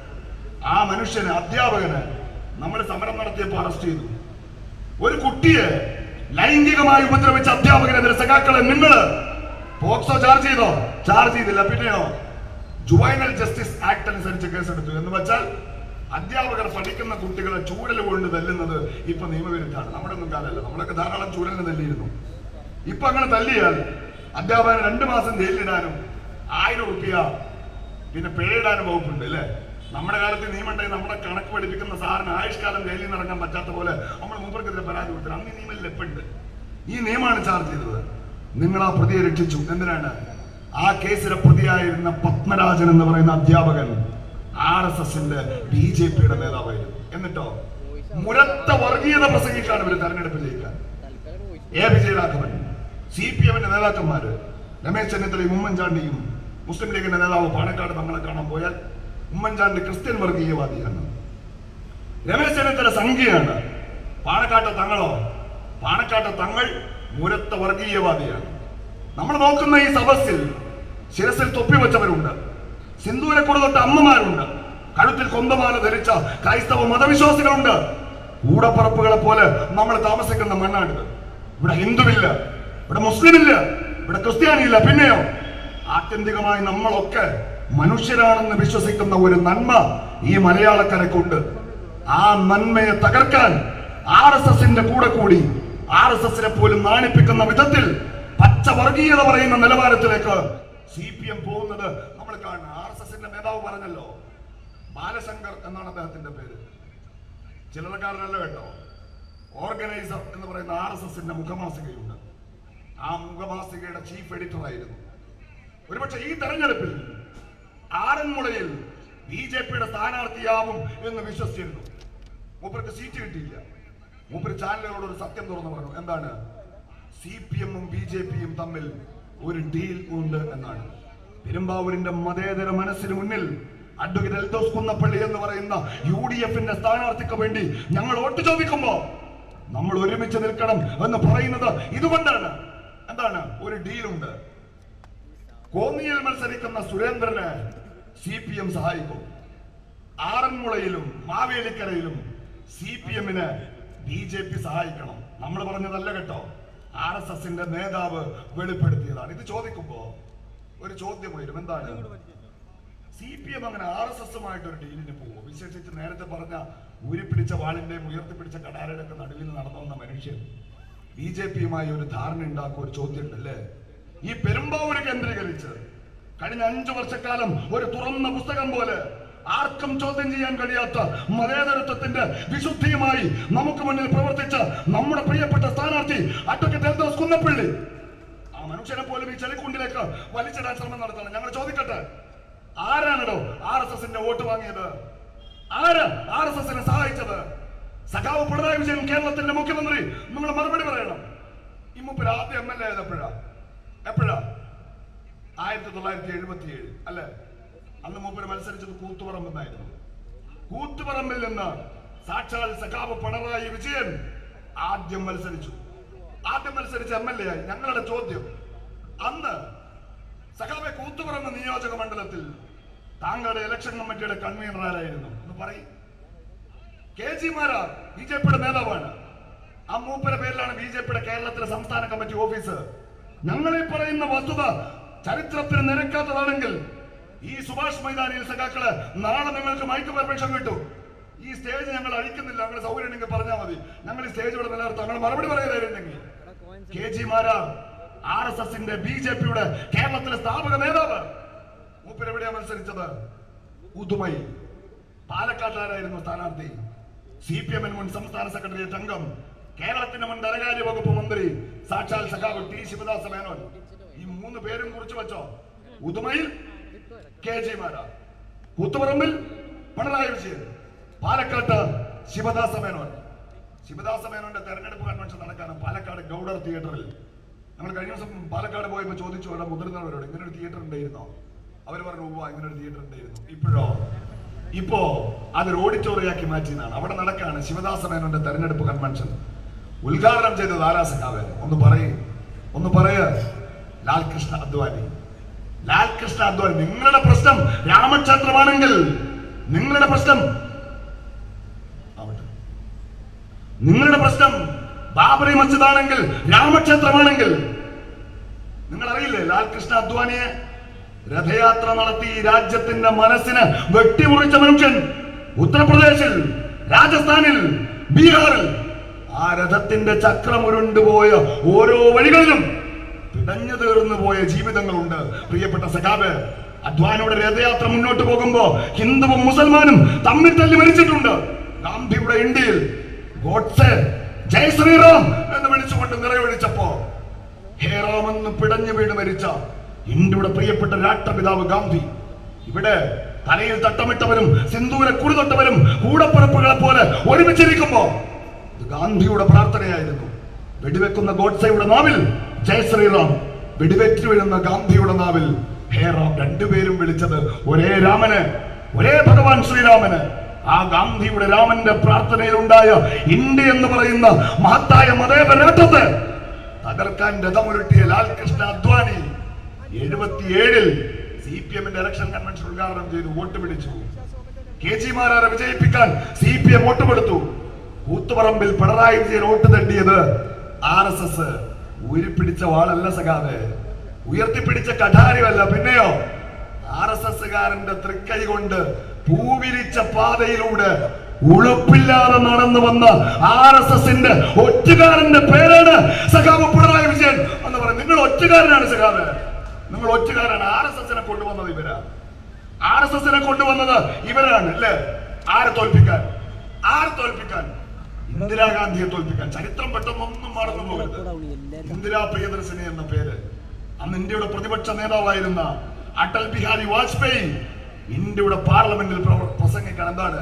ആ മനുഷ്യന് അധ്യാപകന് നമ്മൾ സമരം നടത്തിയപ്പോൾ അറസ്റ്റ് ചെയ്തു ഒരു കുട്ടിയെ ലൈംഗികമായി ഉപദ്രവിച്ച അധ്യാപകനെതിരെ സഖാക്കളെ നിങ്ങൾ പോക്സോ ചാർജ് ചെയ്തോ ചാർജ് ചെയ്തില്ല പിന്നെയോ ജുവൈനൽ ജസ്റ്റിസ് ആക്ട് അനുസരിച്ച് കേസെടുത്തു എന്ന് വെച്ചാൽ അധ്യാപകർ പഠിക്കുന്ന കുട്ടികളെ ചൂരൽ കൊണ്ട് തല്ലുന്നത് ഇപ്പൊ നിയമവിരുദ്ധാണ് നമ്മുടെ ഒന്നും കാലമല്ല നമ്മളൊക്കെ ധാരാളം ചൂരലിന് തല്ലിയിരുന്നു ഇപ്പൊ അങ്ങനെ തല്ലിയാൽ അധ്യാപകന് രണ്ടു മാസം ജയിലിലിടാനും ആയിരം റുപ്യ പിന്നെ പിഴയിടാനും വകുപ്പുണ്ട് അല്ലേ നമ്മുടെ കാലത്ത് നിയമം ഉണ്ടെങ്കിൽ നമ്മുടെ കണക്ക് പഠിപ്പിക്കുന്ന സാറിന് ആയുഷ്കാലം ജയിലിൽ നിന്ന് ഇറങ്ങാൻ പറ്റാത്ത പോലെ നമ്മൾ മുമ്പർക്കെതിരെ പരാതി കൊടുത്തത് അന്ന് ഈ നിയമം ലെപ്പുണ്ട് ഈ നിയമമാണ് ചാർജ് ചെയ്തത് നിങ്ങൾ ആ പ്രതിയെ രക്ഷിച്ചു എന്തിനാണ് ആ കേസിലെ പ്രതിയായിരുന്ന പത്മരാജൻ എന്ന് പറയുന്ന അധ്യാപകൻ ആർ എസ് എസിന്റെ ബി ജെ പിയുടെ നേതാവായിരുന്നു എന്നിട്ടോ മുരത്ത വർഗീയത പ്രസംഗിക്കാണ് ഇവർ തെരഞ്ഞെടുപ്പ് ജയിക്കാൻ എ വിജയരാഘവൻ സി പി എമ്മിന്റെ നേതാക്കന്മാര് രമേശ് ചെന്നിത്തലയും ഉമ്മൻചാണ്ടിയും മുസ്ലിം ലീഗിന്റെ നേതാവ് പാണക്കാട് തങ്ങളെ കാണാൻ പോയാൽ ഉമ്മൻചാണ്ടി ക്രിസ്ത്യൻ വർഗീയവാദിയാണ് രമേശ് ചെന്നിത്തല സംഖ്യയാണ് പാണക്കാട്ടെ തങ്ങളോ പാണക്കാട്ടെ തങ്ങൾ മുരത്ത വർഗീയവാദിയാണ് നമ്മൾ നോക്കുന്ന ഈ സദസ്സിൽ ശിരസിൽ തൊപ്പി വെച്ചവരുണ്ട് സിന്ദൂരക്കുട തൊട്ട അമ്മമാരുണ്ട് കഴുത്തിൽ കൊന്തമാല ധരിച്ച ക്രൈസ്തവ മതവിശ്വാസികളുണ്ട് കൂടപ്പറപ്പുകളെ പോലെ നമ്മൾ താമസിക്കുന്ന മണ്ണാണിത് ഇവിടെ ഹിന്ദുവില്ല ഇവിടെ മുസ്ലിമില്ല ഇവിടെ ക്രിസ്ത്യാനിയില്ല പിന്നെയോ ആത്യന്തികമായി നമ്മളൊക്കെ മനുഷ്യരാണെന്ന് വിശ്വസിക്കുന്ന ഒരു നന്മ ഈ മലയാളക്കരക്കുണ്ട് ആ നന്മയെ തകർക്കാൻ ആർ എസ് എസിന്റെ കൂടെ കൂടി ആർ എസ് എസിനെ പോലും നാണിപ്പിക്കുന്ന വിധത്തിൽ പച്ച വർഗീയത പറയുന്ന നിലവാരത്തിലേക്ക് സി പി എം പോകുന്നത് നമ്മൾ കാണുന്നു ആർ എസ് എസിന്റെ നേതാവ് പറഞ്ഞല്ലോ ബാലശങ്കർ എന്നാണ് അദ്ദേഹത്തിന്റെ പേര് ചിലറക്കാരനല്ല കേട്ടോ ഓർഗനൈസർ എന്ന് പറയുന്ന ആർ എസ് എസിന്റെ മുഖമാസികയുണ്ട് ആ മുഖമാസികയുടെ ചീഫ് എഡിറ്റർ ആയിരുന്നു ഒരുപക്ഷെ ഈ തെരഞ്ഞെടുപ്പിൽ ആറന്മുളയിൽ ബി ജെ പിയുടെ സ്ഥാനാർത്ഥിയാവും എന്ന് വിശ്വസിച്ചിരുന്നു മൂപ്പർക്ക് സീറ്റ് കിട്ടിയില്ല മൂപ്പര് ചാനലുകളോട് ഒരു സത്യം തുറന്നു പറഞ്ഞു എന്താണ് സി പി എമ്മും ബി ജെ പിയും തമ്മിൽ ഒരു ഡീൽ ഉണ്ട് എന്നാണ് പെരുമ്പാവൂരിന്റെ മതേതര മനസ്സിന് മുന്നിൽ അഡ്വക്കേറ്റ് എൽദോസ് കുന്നപ്പള്ളി എന്ന് പറയുന്ന യു ഡി എഫിന്റെ സ്ഥാനാർത്ഥിക്ക് വേണ്ടി ഞങ്ങൾ വോട്ട് ചോദിക്കുമ്പോ നമ്മൾ ഒരുമിച്ച് നിൽക്കണം എന്ന് പറയുന്നത് ഇതുകൊണ്ടാണ് എന്താണ് ഒരു ഡീലുണ്ട് കോന്നിയിൽ മത്സരിക്കുന്ന സുരേന്ദ്രന് സി പി എം സഹായിക്കും ആറന്മുളയിലും മാവേലിക്കരയിലും സി പി എമ്മിന് ബി ജെ പി സഹായിക്കണം നമ്മൾ പറഞ്ഞതല്ല കേട്ടോ ആർ എസ് എസിന്റെ നേതാവ് വെളിപ്പെടുത്തിയതാണ് ഇത് ചോദിക്കുമ്പോ ഒരു ചോദ്യം വരും എന്താണ് സി പി എം അങ്ങനെ ആർ എസ് എസുമായിട്ട് ഒരു ഡീലിന് പോകുമോ വിശേഷിച്ച് നേരത്തെ പറഞ്ഞ ഊരിപ്പിടിച്ച വാളിന്റെയും ഉയർത്തിപ്പിടിച്ച കടാരയുടെ ഒക്കെ നടുവിൽ നടന്നു വന്ന മനുഷ്യൻ ബി ജെ പിയുമായി ഒരു ധാരണ ഉണ്ടാക്കുക ഒരു ചോദ്യം ഉണ്ടല്ലേ ഈ പെരുമ്പാവൂര് കേന്ദ്രീകരിച്ച് കഴിഞ്ഞ അഞ്ചു വർഷക്കാലം ഒരു തുറന്ന പുസ്തകം പോലെ ആർക്കും ചോദ്യം ചെയ്യാൻ കഴിയാത്ത മതേതരത്വത്തിന്റെ വിശുദ്ധിയുമായി നമുക്ക് മുന്നിൽ പ്രവർത്തിച്ച നമ്മുടെ പ്രിയപ്പെട്ട സ്ഥാനാർത്ഥി അഡ്വക്കേറ്റ് എൽദോസ് കുന്നപ്പള്ളി ആ മനുഷ്യനെ പോലും ഈ ചെളിക്കുണ്ടിലേക്ക് വലിച്ചിടാൻ ശ്രമം നടത്തണം ഞങ്ങൾ ചോദിക്കട്ടെ ആരാണോ ആർ എസ് എസിന്റെ വോട്ട് വാങ്ങിയത് ആര് ആർ എസ് എസിനെ സഹായിച്ചത് സഖാവ് പിണറായി വിജയൻ കേരളത്തിന്റെ മുഖ്യമന്ത്രി നിങ്ങൾ മറുപടി പറയണം ഈ മുമ്പിൽ ആദ്യം എം എൽ എ ആയത് എപ്പോഴാ എപ്പോഴാ ആയിരത്തി തൊള്ളായിരത്തി എഴുപത്തി ഏഴ് അല്ലെ അന്ന് മൂപ്പര് മത്സരിച്ചത് കൂത്തുപറമ്പെന്നായിരുന്നു കൂത്തുപറമ്പിൽ നിന്ന് സാക്ഷാൽ സഖാവ് പിണറായി വിജയൻ ആദ്യം മത്സരിച്ചു ആദ്യം മത്സരിച്ച എം എൽ എ ആയി ഞങ്ങളുടെ ചോദ്യം അന്ന് സഖാവെ കൂത്തുപറമ്പ് നിയോജക മണ്ഡലത്തിൽ താങ്കളുടെ ഇലക്ഷൻ കമ്മിറ്റിയുടെ കൺവീനർ ആരായിരുന്നു എന്ന് പറയും K G Marar B J പിയുടെ നേതാവാണ് ആ മൂപ്പര പേരിലാണ് ബി ജെ പിയുടെ കേരളത്തിലെ സംസ്ഥാന കമ്മിറ്റി ഓഫീസ് ഞങ്ങൾ ഈ പറയുന്ന വസ്തുത ചരിത്രത്തിന് നിരക്കാത്തതാണെങ്കിൽ ഈ സുഭാഷ് മൈതാനിയിൽ സഖാക്കള് നാളെ നിങ്ങൾക്ക് മൈക്ക് പെർമിഷൻ കിട്ടും ഈ സ്റ്റേജ് ഞങ്ങൾ അഴിക്കുന്നില്ല ഞങ്ങൾ സൗകര്യം ഉണ്ടെങ്കിൽ പറഞ്ഞാൽ മതി ഞങ്ങൾ ഈ സ്റ്റേജ് ഇവിടെ നിലനിർത്താം ഞങ്ങൾ മറുപടി പറയുന്നതായിരുന്നെങ്കിൽ K G Marar R S എസിന്റെ ബി ജെ പിയുടെ കേരളത്തിലെ സ്ഥാപക നേതാവ് മൂപ്പര് എവിടെയാ മത്സരിച്ചത് ഉദുമയിൽ പാലക്കാട്ടാരായിരുന്നു സ്ഥാനാർത്ഥി സി പി എമ്മിന് മുൻ സംസ്ഥാന സെക്രട്ടേറിയറ്റ് അംഗം കേരളത്തിന്റെ മുൻ ധനകാര്യ വകുപ്പ് മന്ത്രി സാക്ഷാൽ സഖാവ് ടി ശിവദാസ മേനോൻ ഈ മൂന്ന് പേരും കുറിച്ച് വെച്ചോ ഉദുമയിൽ കെ ജി മാരാർ കൂത്തുപറമ്പിൽ പിണറായി വിജയൻ പാലക്കാട്ട് ശിവദാസ മേനോൻ ശിവദാസ മേനോന്റെ തെരഞ്ഞെടുപ്പ് കൺവെൻഷൻ നടക്കാണ് പാലക്കാട് ഗൗഡർ തിയേറ്ററിൽ നമ്മൾ കഴിഞ്ഞ ദിവസം പാലക്കാട് പോയപ്പോൾ ചോദിച്ചു അവിടെ മുതിർന്നവരോട് ഇങ്ങനെ ഒരു തിയേറ്റർ ഉണ്ടായിരുന്നോ അവർ പറഞ്ഞു ഉവ്വ ഇങ്ങനെ ഒരു തിയേറ്റർ ഉണ്ടായിരുന്നു ഇപ്പോഴോ ഇപ്പോ അതൊരു ഓഡിറ്റോറിയാക്കി മാറ്റിയതാണ് അവിടെ നടക്കാണ് ശിവദാസ മേനോന്റെ തെരഞ്ഞെടുപ്പ് കൺവെൻഷൻ ഉദ്ഘാടനം ചെയ്തത് ആരാ സഖാവേ ഒന്ന് പറയേ ഒന്ന് പറയ ലാൽകൃഷ്ണ അദ്വാനി ലാൽകൃഷ്ണ അദ്വാനി നിങ്ങളുടെ പ്രശ്നം രാമക്ഷേത്രമാണെങ്കിൽ നിങ്ങളുടെ പ്രശ്നം ആവട്ടെ നിങ്ങളുടെ പ്രശ്നം ബാബറി മസ്ജിദ് ആണെങ്കിൽ രാമക്ഷേത്രമാണെങ്കിൽ നിങ്ങൾ അറിയില്ലേ ലാൽകൃഷ്ണ അദ്വാനിയെ രഥയാത്ര നടത്തി ഈ രാജ്യത്തിന്റെ മനസ്സിന് വെട്ടിമുറിച്ച മനുഷ്യൻ ഉത്തർപ്രദേശിൽ രാജസ്ഥാനിൽ ബീഹാറിൽ ആ രഥത്തിന്റെ ചക്രം ഉരുണ്ടുപോയ ഓരോ വഴികളിലും പിടഞ്ഞു തീർന്നു പോയ ജീവിതങ്ങളുണ്ട് പ്രിയപ്പെട്ട സഖാബ് അദ്വാനിയുടെ രഥയാത്ര മുന്നോട്ട് പോകുമ്പോ ഹിന്ദുവും മുസൽമാനും തമ്മിൽ തല്ലി മരിച്ചിട്ടുണ്ട് ഗാന്ധിയുടെ ഇന്ത്യയിൽ ഗോഡ്സെ ജയ് ശ്രീറാം എന്ന് വിളിച്ചുകൊണ്ട് നിറയൊഴിച്ചപ്പോ ഹേ റാം എന്ന് പിടഞ്ഞു വീണ് മരിച്ച ഇന്ത്യയുടെ പ്രിയപ്പെട്ട രാഷ്ട്രപിതാവ് ഗാന്ധി ഇവിടെ തലയിൽ തട്ടമിട്ടവരും സിന്ദൂര കുറി തൊട്ടവരും കൂടപ്പിറപ്പുകളെ പോലെ ഒരുമിച്ചിരിക്കുമ്പോ ഇത് ഗാന്ധിയുടെ പ്രാർത്ഥനയായിരുന്നു വെടിവെക്കുന്ന ഗോഡ്സയുടെ നാവിൽ ജയ് ശ്രീറാം വെടിവെറ്റ് വീഴുന്ന ഗാന്ധിയുടെ നാവിൽ ഹേ റാം രണ്ടുപേരും വിളിച്ചത് ഒരേ രാമന് ഒരേ ഭഗവാൻ ശ്രീരാമന് ആ ഗാന്ധിയുടെ രാമന്റെ പ്രാർത്ഥനയിലുണ്ടായ ഇന്ത്യ എന്ന് പറയുന്ന മഹത്തായ മതേതരത്വത്തെ തകർക്കാൻ രഥമുരുട്ടിയ ലാൽകൃഷ്ണ അദ്വാനി എഴുപത്തിയേഴിൽ സി പി എമ്മിന്റെ ഇലക്ഷൻ കൺവെൻഷൻ ഉദ്ഘാടനം ചെയ്തു വോട്ട് പിടിച്ചു കെ ജി മാരാരെ വിജയിപ്പിക്കാൻ സി പി എം വോട്ട് കൊടുത്തു കൂത്തുപറമ്പിൽ പിണറായി വിജയൻ വോട്ട് തട്ടിയത് ആർ എസ് എസ് ഊരിപ്പിടിച്ച വാളല്ല സഖാവ് ഉയർത്തിപ്പിടിച്ച കഠാരിയല്ല പിന്നെയോ ആർ എസ് എസ്സുകാരന്റെ തൃക്കൈ കൊണ്ട് പൂവിരിച്ച പാതയിലൂടെ ഉളുപ്പില്ലാതെ നടന്നു വന്ന ആർ എസ് എസിന്റെ ഒറ്റുകാരന്റെ പേരാണ് സഖാവ് പിണറായി വിജയൻ എന്ന് പറയും നിങ്ങൾ ഒറ്റുകാരനാണ് സഖാവ് നിങ്ങൾ ഒറ്റുകാരാണ് ആർ എസ് എസിനെ കൊണ്ടുവന്നത് ഇവരാ ആർ എസ് എസിനെ കൊണ്ടുവന്നത് ഇവരാണ് അല്ലേ ആരെ തോൽപ്പിക്കാൻ ആരെ തോൽപ്പിക്കാൻ ഇന്ദിരാഗാന്ധിയെ തോൽപ്പിക്കാൻ ചരിത്രം പെട്ടെന്നൊന്നും മറന്നു പോകരുത് ഇന്ദിരാ പ്രിയദർശിനി എന്ന പേര് അന്ന് ഇന്ത്യയുടെ പ്രതിപക്ഷ നേതാവായിരുന്ന അടൽ ബിഹാരി വാജ്പേയി ഇന്ത്യയുടെ പാർലമെന്റിൽ പ്രവ- പ്രസംഗിക്കാൻ എന്താണ്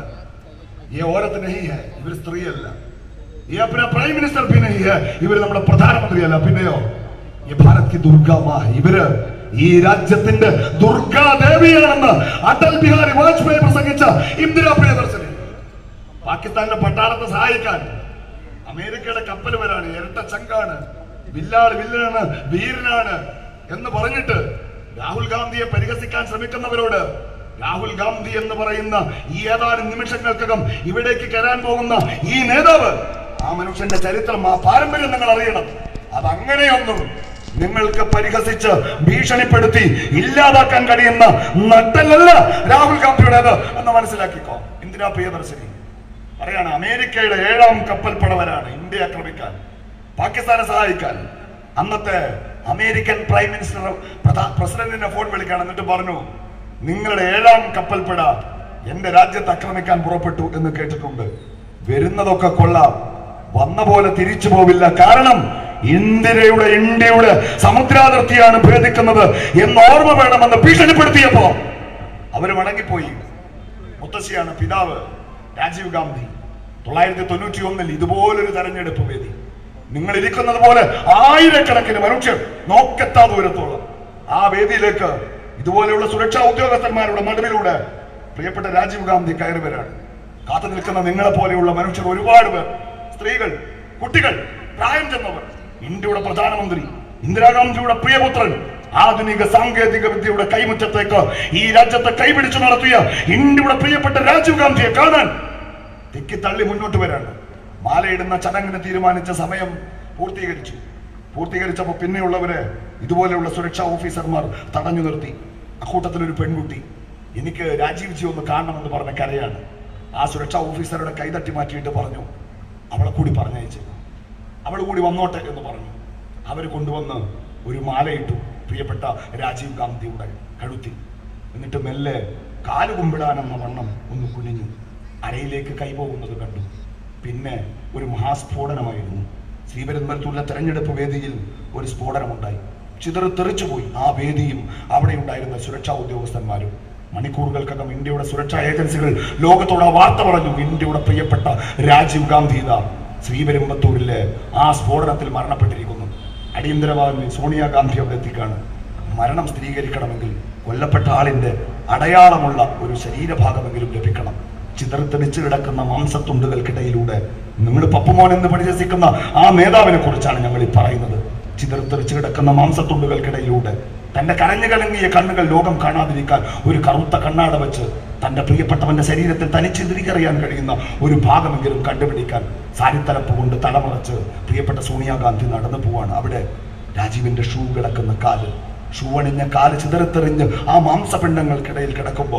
ये औरत नहीं है ഇവർ സ്ത്രീയല്ല ये अपना प्राइम मिनिस्टर भी नहीं है ഇവർ നമ്മുടെ പ്രധാനമന്ത്രിയല്ല പിന്നെയോ ये भारत की दुर्गा माँ ഇവര് ഈ രാജ്യത്തിന്റെ ദുർഗാദേവിയാണെന്ന് അടൽ ബിഹാരി വാജ്പേയി പ്രസംഗിച്ച ഇന്ദിരാ പ്രിയദർശിനി പാകിസ്ഥാനിലെ പട്ടാളത്തെ സഹായിക്കാൻ അമേരിക്കയുടെ കപ്പൽ വരാണ് ഇരട്ട ചങ്കാണ് വില്ലാള് വില്ലനാണ് വീരനാണ് എന്ന് പറഞ്ഞിട്ട് രാഹുൽ ഗാന്ധിയെ പരിഹസിക്കാൻ ശ്രമിക്കുന്നവരോട് രാഹുൽ ഗാന്ധി എന്ന് പറയുന്ന ഈ ഏതാനും നിമിഷങ്ങൾക്കകം ഇവിടേക്ക് കയറാൻ പോകുന്ന ഈ നേതാവ് ആ മനുഷ്യന്റെ ചരിത്രം ആ പാരമ്പര്യം നിങ്ങൾ അറിയണം അതങ്ങനെയൊന്നും നിങ്ങൾക്ക് പരിഹസിച്ച് ഭീഷണിപ്പെടുത്തി ഇല്ലാതാക്കാൻ കഴിയുന്ന നട്ടലല്ല രാഹുൽ ഗാന്ധിയുടേത് എന്ന് മനസ്സിലാക്കിക്കോ ഇന്ദിരാ പ്രിയദർശിനി പറയാണ് അമേരിക്കയുടെ ഏഴാം കപ്പൽപ്പടവരാണ് ഇന്ത്യ ആക്രമിക്കാൻ പാകിസ്ഥാനെ സഹായിക്കാൻ അന്നത്തെ അമേരിക്കൻ പ്രൈം മിനിസ്റ്റർ പ്രധാ- പ്രസിഡന്റിനെ ഫോൺ വിളിക്കാൻ എന്നിട്ട് പറഞ്ഞു നിങ്ങളുടെ ഏഴാം കപ്പൽപ്പട എന്റെ രാജ്യത്ത് ആക്രമിക്കാൻ പുറപ്പെട്ടു എന്ന് കേട്ടിട്ടുണ്ട് വരുന്നതൊക്കെ കൊള്ളാം വന്ന പോലെ തിരിച്ചു പോവില്ല കാരണം ഇന്ത്യയുടെ ഇന്ത്യയുടെ സമുദ്രാതിർത്തിയാണ് ഭേദിക്കുന്നത് എന്ന് ഓർമ്മ വേണമെന്ന് ഭീഷണിപ്പെടുത്തിയപ്പോ അവര് മടങ്ങിപ്പോയി മുത്തശ്ശിയാണ് പിതാവ് രാജീവ് ഗാന്ധി തൊള്ളായിരത്തി തൊണ്ണൂറ്റി ഒന്നിൽ ഇതുപോലൊരു തെരഞ്ഞെടുപ്പ് വേദി നിങ്ങൾ ഇരിക്കുന്നത് പോലെ ആയിരക്കണക്കിന് മനുഷ്യർ നോക്കെത്താ ദൂരത്തോളം ആ വേദിയിലേക്ക് ഇതുപോലെയുള്ള സുരക്ഷാ ഉദ്യോഗസ്ഥന്മാരുടെ നടുവിലൂടെ പ്രിയപ്പെട്ട രാജീവ് ഗാന്ധി കയറി വരാണ് കാത്തു നിൽക്കുന്ന നിങ്ങളെ പോലെയുള്ള മനുഷ്യർ ഒരുപാട് പേർ സ്ത്രീകൾ കുട്ടികൾ പ്രായം ചെന്നവർ ഇന്ത്യയുടെ പ്രധാനമന്ത്രി ഇന്ദിരാഗാന്ധിയുടെ പ്രിയപുത്രൻ ആധുനിക സാങ്കേതിക വിദ്യയുടെ കൈമുറ്റത്തേക്ക് ഈ രാജ്യത്തെ കൈപിടിച്ചു നടത്തിയ ഇന്ത്യയുടെ പ്രിയപ്പെട്ട രാജീവ് ഗാന്ധിയെ കാണാൻ തിക്കി തള്ളി മുന്നോട്ട് വരാണ് മാലയിടുന്ന ചടങ്ങിന് തീരുമാനിച്ച സമയം പൂർത്തീകരിച്ചു പൂർത്തീകരിച്ചപ്പോൾ പിന്നെയുള്ളവരെ ഇതുപോലെയുള്ള സുരക്ഷാ ഓഫീസർമാർ തടഞ്ഞു നിർത്തി അക്കൂട്ടത്തിൽ ഒരു പെൺകുട്ടി എനിക്ക് രാജീവ് ജി ഒന്ന് കാണണമെന്ന് പറഞ്ഞ കരയാണ് ആ സുരക്ഷാ ഓഫീസറുടെ കൈതട്ടി മാറ്റിയിട്ട് പറഞ്ഞു അവളെ കൂടി പറഞ്ഞയച്ചു അവൾ കൂടി വന്നോട്ടെ എന്ന് പറഞ്ഞു അവർ കൊണ്ടുവന്ന് ഒരു മാലയിട്ടു പ്രിയപ്പെട്ട രാജീവ് ഗാന്ധിയുടെ കഴുത്തിൽ എന്നിട്ട് മെല്ലെ കാല് കുമ്പിടാനെന്ന വണ്ണം ഒന്ന് കുനിഞ്ഞു അരയിലേക്ക് കൈപോകുന്നത് കണ്ടു പിന്നെ ഒരു മഹാസ്ഫോടനമായിരുന്നു ശ്രീപെരുമ്പലത്തുള്ള തെരഞ്ഞെടുപ്പ് വേദിയിൽ ഒരു സ്ഫോടനമുണ്ടായി ചിതറി തെറിച്ചുപോയി ആ വേദിയും അവിടെ ഉണ്ടായിരുന്ന സുരക്ഷാ ഉദ്യോഗസ്ഥന്മാരും മണിക്കൂറുകൾക്കകം ഇന്ത്യയുടെ സുരക്ഷാ ഏജൻസികൾ ലോകത്തോട് ആ വാർത്ത പറഞ്ഞു ഇന്ത്യയുടെ പ്രിയപ്പെട്ട രാജീവ് ഗാന്ധി ഇതാ ശ്രീപെരുമ്പത്തൂരിലെ ആ സ്ഫോടനത്തിൽ മരണപ്പെട്ടിരിക്കുന്നു അടിയന്തരമായി സോണിയാഗാന്ധി അവിടെ എത്തിക്കാണ് മരണം സ്ഥിരീകരിക്കണമെങ്കിൽ കൊല്ലപ്പെട്ട ആളിന്റെ അടയാളമുള്ള ഒരു ശരീരഭാഗമെങ്കിലും ലഭിക്കണം ചിതറിത്തെറിച്ച് കിടക്കുന്ന മാംസത്തുണ്ടുകൾക്കിടയിലൂടെ നിങ്ങൾ പപ്പുമോൻ എന്ന് പരിഹസിക്കുന്ന ആ നേതാവിനെ കുറിച്ചാണ് ഞങ്ങൾ ഈ പറയുന്നത് ചിതറിത്തെറിച്ച് കിടക്കുന്ന മാംസത്തുണ്ടുകൾക്കിടയിലൂടെ തന്റെ കരഞ്ഞു കലങ്ങിയ കണ്ണുകൾ ലോകം കാണാതിരിക്കാൻ ഒരു കറുത്ത കണ്ണാട വെച്ച് തന്റെ പ്രിയപ്പെട്ടവന്റെ ശരീരത്തിൽ തനിച്ച് തിരികറിയാൻ കഴിയുന്ന ഒരു ഭാഗമെങ്കിലും കണ്ടുപിടിക്കാൻ സാരിത്തലപ്പ് കൊണ്ട് തലമറച്ച് പ്രിയപ്പെട്ട സോണിയാഗാന്ധി നടന്നു പോവാണ് അവിടെ രാജീവിന്റെ ഷൂ കിടക്കുന്ന കാല് ഷൂ അണിഞ്ഞ കാല് ചിതറിത്തെറിഞ്ഞ് ആ മാംസപിണ്ഡങ്ങൾക്കിടയിൽ കിടക്കുമ്പോൾ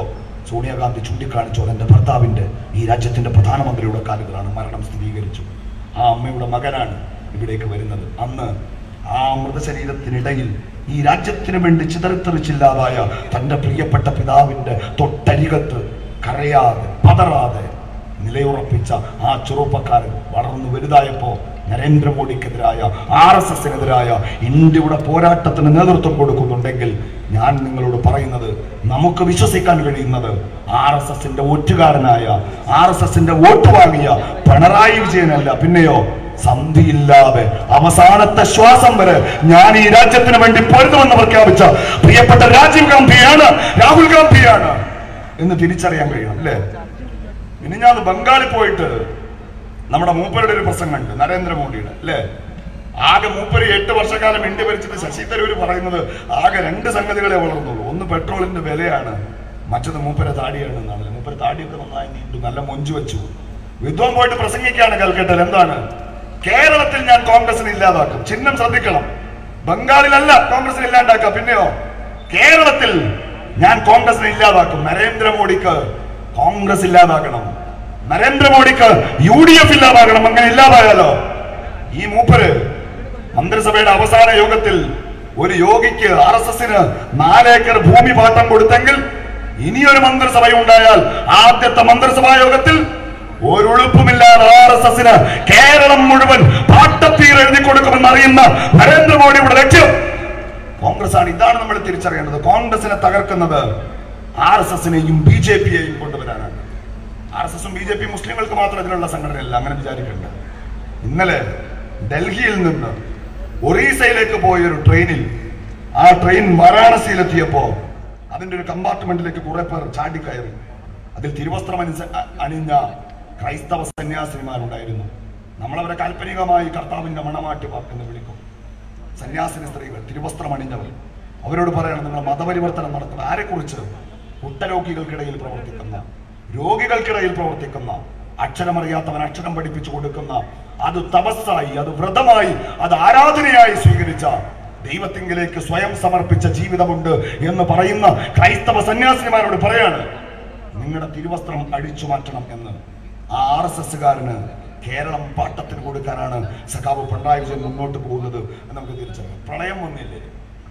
സോണിയാഗാന്ധി ചൂണ്ടിക്കാണിച്ചു അതെന്റെ ഭർത്താവിന്റെ ഈ രാജ്യത്തിന്റെ പ്രധാനമന്ത്രിയുടെ കാലുകളാണ് മരണം സ്ഥിരീകരിച്ചു ആ അമ്മയുടെ മകനാണ് ഇവിടേക്ക് വരുന്നത് അന്ന് ആ മൃതശരീരത്തിനിടയിൽ ഈ രാജ്യത്തിന് വേണ്ടി ചിതറിത്തെറിച്ചില്ലാതായ തന്റെ പ്രിയപ്പെട്ട പിതാവിന്റെ തൊട്ടരികത്ത് കരയാതെ പതറാതെ നിലയുറപ്പിച്ച ആ ചെറുപ്പക്കാരൻ വളർന്നു വലുതായപ്പോ നരേന്ദ്രമോദിക്കെതിരായ ആർ എസ് എസിനെതിരായ ഇന്ത്യയുടെ പോരാട്ടത്തിന് നേതൃത്വം കൊടുക്കുന്നുണ്ടെങ്കിൽ ഞാൻ നിങ്ങളോട് പറയുന്നത് നമുക്ക് വിശ്വസിക്കാൻ കഴിയുന്നത് ആർ എസ് എസിന്റെ ഒറ്റുകാരനായ ആർ എസ് എസിന്റെ വോട്ട് വാങ്ങിയ പിണറായി വിജയനല്ല പിന്നെയോ സന്ധിയില്ലാതെ അവസാനത്തെ ശ്വാസം വരെ ഞാൻ ഈ രാജ്യത്തിന് വേണ്ടി പൊരുതുമെന്ന് പ്രഖ്യാപിച്ച പ്രിയപ്പെട്ട രാജീവ് ഗാന്ധിയാണ് രാഹുൽ ഗാന്ധിയാണ് എന്ന് തിരിച്ചറിയാൻ കഴിയണം അല്ലേ ഇനി ഞാൻ ബംഗാളിൽ പോയിട്ട് നമ്മുടെ മൂപ്പരുടെ ഒരു പ്രസംഗമുണ്ട് നരേന്ദ്രമോദിയുടെ അല്ലേ ആകെ മൂപ്പര് എട്ട് വർഷക്കാലം ഇന്ത്യ ഭരിച്ചിട്ട് ശശി തരൂര് പറയുന്നത് ആകെ രണ്ട് സംഗതികളെ വളർന്നുള്ളൂ ഒന്ന് പെട്രോളിന്റെ വിലയാണ് മറ്റത് മൂപ്പരെ താടിയാണ് എന്നാണ് മൂപ്പര് താടിയൊക്കെ നന്നായി നീണ്ടു നല്ല മൊഞ്ചു വെച്ചു വിദ്വാൻ പോയിട്ട് പ്രസംഗിക്കുകയാണ് കൽക്കട്ടയിൽ എന്താണ് കേരളത്തിൽ ഞാൻ കോൺഗ്രസിനെ ഇല്ലാതാക്കും ചിഹ്നം ശ്രദ്ധിക്കണം ബംഗാളിലല്ല കോൺഗ്രസിനെ ഇല്ലാണ്ടാക്കുക പിന്നെയോ കേരളത്തിൽ ഞാൻ കോൺഗ്രസിനെ ഇല്ലാതാക്കും നരേന്ദ്രമോദിക്ക് കോൺഗ്രസ് ഇല്ലാതാക്കണം നരേന്ദ്രമോദിക്ക് യു ഡി എഫ് ഇല്ലാതാകണം അങ്ങനെ ഇല്ലാതായാലോ ഈ മൂപ്പര് മന്ത്രിസഭയുടെ അവസാന യോഗത്തിൽ ഒരു യോഗിക്ക് ആർ എസ് എസിന് നാലേക്കർ ഭൂമി പാട്ടം കൊടുത്തെങ്കിൽ ഇനിയൊരു മന്ത്രിസഭ ഉണ്ടായാൽ ആദ്യത്തെ മന്ത്രിസഭാ യോഗത്തിൽ ഒരുളുപ്പുമില്ലാതെ ആർ എസ് എസിന് കേരളം മുഴുവൻ പാട്ടത്തീർ എഴുതി കൊടുക്കുമെന്ന് അറിയുന്ന നരേന്ദ്രമോദിയുടെ ലക്ഷ്യം കോൺഗ്രസ് ആണ് ഇതാണ് നമ്മൾ തിരിച്ചറിയേണ്ടത് കോൺഗ്രസിനെ തകർക്കുന്നത് ആർ എസ് എസിനെയും ബി ജെ പിയെയും കൊണ്ടുവരാനാണ് ആർ എസ് എസും ബി ജെ പി മുസ്ലിങ്ങൾക്ക് മാത്രം ഇതിലുള്ള സംഘടനയല്ല അങ്ങനെ വിചാരിക്കേണ്ട ഇന്നലെ ഡൽഹിയിൽ നിന്ന് ഒറീസയിലേക്ക് പോയ ഒരു ട്രെയിനിൽ ആ ട്രെയിൻ വാരാണസിയിലെത്തിയപ്പോ അതിന്റെ ഒരു കമ്പാർട്ട്മെന്റിലേക്ക് കുറെ പേർ ചാടിക്കയറി അതിൽ തിരുവസ്ത്രം അണിച്ച- അ- അണിഞ്ഞ ക്രൈസ്തവ സന്യാസിനിമാരുണ്ടായിരുന്നു നമ്മളവരെ കാൽപ്പനികമായി കർത്താവിന്റെ മണമാട്ടി വാക്കെന്ന് വിളിക്കും സന്യാസിനി സ്ത്രീകൾ തിരുവസ്ത്രം അണിഞ്ഞവർ അവരോട് പറയണം നിങ്ങൾ മതപരിവർത്തനം നടത്തുന്ന ആരെക്കുറിച്ച് കുട്ടരോഗികൾക്കിടയിൽ പ്രവർത്തിക്കുന്ന രോഗികൾക്കിടയിൽ പ്രവർത്തിക്കുന്ന അക്ഷരമറിയാത്തവൻ അക്ഷരം പഠിപ്പിച്ചു കൊടുക്കുന്ന അത് തപസ്സായി അത് വ്രതമായി അത് ആരാധനയായി സ്വീകരിച്ച ദൈവത്തിങ്കിലേക്ക് സ്വയം സമർപ്പിച്ച ജീവിതമുണ്ട് എന്ന് പറയുന്ന ക്രൈസ്തവ സന്യാസിനിമാരോട് പറയാണ് നിങ്ങളുടെ തിരുവസ്ത്രം അഴിച്ചു മാറ്റണം എന്ന് ആ ആർ എസ് എസ്സുകാരന് കേരളം പാട്ടത്തിന് കൊടുക്കാനാണ് സഖാവ് പിണറായി വിജയൻ മുന്നോട്ട് പോകുന്നത് എന്ന് നമുക്ക് തിരിച്ചറിയാം പ്രളയം വന്നില്ലേ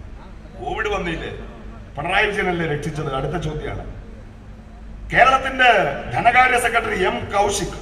കോവിഡ് വന്നില്ലേ പിണറായി വിജയനല്ലേ രക്ഷിച്ചത് അടുത്ത ചോദ്യമാണ് കേരളത്തിന്റെ ധനകാര്യ സെക്രട്ടറി എം കൗശിക്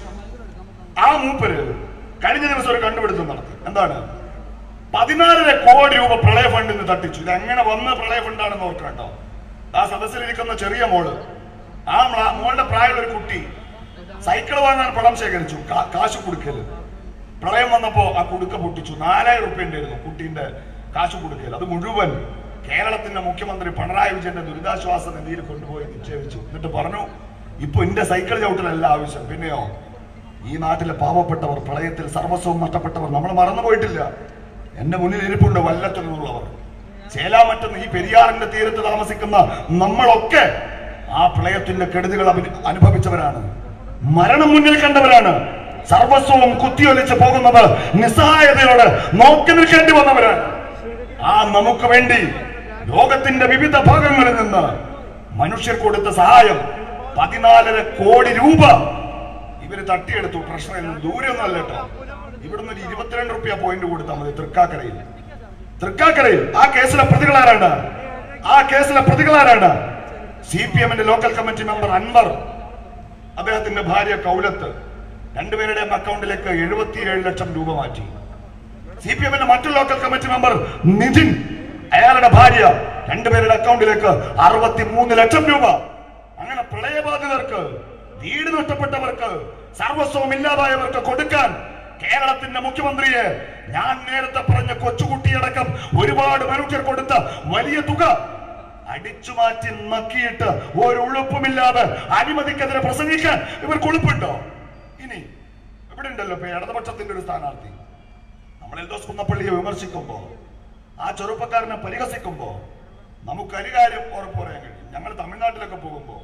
ആ മൂപ്പര് കഴിഞ്ഞ ദിവസം ഒരു കണ്ടുപിടുത്തം നടത്തി എന്താണ് പതിനാലര കോടി രൂപ പ്രളയ ഫണ്ടിൽ നിന്ന് തട്ടിച്ചു ഇത് എങ്ങനെ വന്ന പ്രളയ ഫണ്ടാണെന്ന് ഓർക്കണം കേട്ടോ ആ സദസ്സിലിരിക്കുന്ന ചെറിയ മോള് ആ മ്ല- മോളുടെ പ്രായമുള്ള ഒരു കുട്ടി സൈക്കിൾ വാങ്ങാൻ പണം ശേഖരിച്ചു കാ- കാശ് കൊടുക്കല് പ്രളയം വന്നപ്പോ ആ കുടുക്ക പൊട്ടിച്ചു നാലായിരം റുപ്യ ഉണ്ടായിരുന്നു കുട്ടീന്റെ കാശ് കൊടുക്കൽ അത് മുഴുവൻ കേരളത്തിന്റെ മുഖ്യമന്ത്രി പിണറായി വിജയന്റെ ദുരിതാശ്വാസ നിധിയിൽ കൊണ്ടുപോയി നിക്ഷേപിച്ചു എന്നിട്ട് പറഞ്ഞു ഇപ്പൊ എന്റെ സൈക്കിൾ ചവിട്ടലല്ല ആവശ്യം പിന്നെയോ ഈ നാട്ടിലെ പാവപ്പെട്ടവർ പ്രളയത്തിൽ സർവസ്വവും നഷ്ടപ്പെട്ടവർ നമ്മൾ മറന്നുപോയിട്ടില്ല എന്റെ മുന്നിൽ ഇരിപ്പുണ്ട് വല്ലത്തു നിന്നുള്ളവർ ചേലാമറ്റെന്ന് ഈ പെരിയാറിന്റെ തീരത്ത് താമസിക്കുന്ന നമ്മളൊക്കെ ആ പ്രളയത്തിന്റെ കെടുതികൾ അഭി- അനുഭവിച്ചവരാണ് മരണം മുന്നിൽ കണ്ടവരാണ് സർവസ്വവും കുത്തിയൊലിച്ച് പോകുന്നത് നിസ്സഹായതയോടെ നോക്കി നിൽക്കേണ്ടി വന്നവരാണ് ആ നമുക്ക് വേണ്ടി ലോകത്തിന്റെ വിവിധ ഭാഗങ്ങളിൽ നിന്ന് മനുഷ്യർ കൊടുത്ത സഹായം പതിനാലര കോടി രൂപ ഇവര് തട്ടിയെടുത്തു ട്രഷറിയിൽ നിന്ന് ദൂരെയൊന്നും അല്ല കേട്ടോ ഇവിടുന്ന് ഒരു ഇരുപത്തിരണ്ട് റുപ്യ പോയിന്റ് കൊടുത്താൽ മതി തൃക്കാക്കരയിൽ തൃക്കാക്കരയിൽ ആ കേസിലെ പ്രതികളാരാണ് ആ കേസിലെ പ്രതികളാരാണ് സി പി എമ്മിന്റെ ലോക്കൽ കമ്മിറ്റി മെമ്പർ അൻവർ അദ്ദേഹത്തിന്റെ ഭാര്യ കൗലത്ത് രണ്ടുപേരുടെയും അക്കൗണ്ടിലേക്ക് എഴുപത്തിയേഴ് ലക്ഷം രൂപ മാറ്റി സി പി എമ്മിന്റെ മറ്റു ലോക്കൽ കമ്മിറ്റി മെമ്പർ നിതിൻ അയാളുടെ ഭാര്യ രണ്ടുപേരുടെ അക്കൗണ്ടിലേക്ക് അറുപത്തി മൂന്ന് ലക്ഷം രൂപ അങ്ങനെ പ്രളയബാധിതർക്ക് വീട് നഷ്ടപ്പെട്ടവർക്ക് സർവസ്വവും ഇല്ലാതായവർക്ക് കൊടുക്കാൻ കേരളത്തിന്റെ മുഖ്യമന്ത്രിയെ ഞാൻ നേരത്തെ പറഞ്ഞ കൊച്ചുകുട്ടിയടക്കം ഒരുപാട് മനുഷ്യർ കൊടുത്ത വലിയ തുക അടിച്ചു മാറ്റി നക്കിയിട്ട് ഒരു ഉളുപ്പുമില്ലാതെ അഴിമതിക്കെതിരെ പ്രസംഗിക്കാൻ ഇവർക്ക് ഉളുപ്പുണ്ടോ ഇനി ഇവിടെ ഉണ്ടല്ലോ ഇപ്പൊ ഇടതുപക്ഷത്തിന്റെ ഒരു സ്ഥാനാർത്ഥി നമ്മൾ എൽദോസ് കുന്നപ്പള്ളിയെ വിമർശിക്കുമ്പോ ആ ചെറുപ്പക്കാരനെ പരിഹസിക്കുമ്പോ നമുക്ക് ഒരു കാര്യം ഉറപ്പ് പറയാൻ കഴിയും ഞങ്ങൾ തമിഴ്നാട്ടിലൊക്കെ പോകുമ്പോ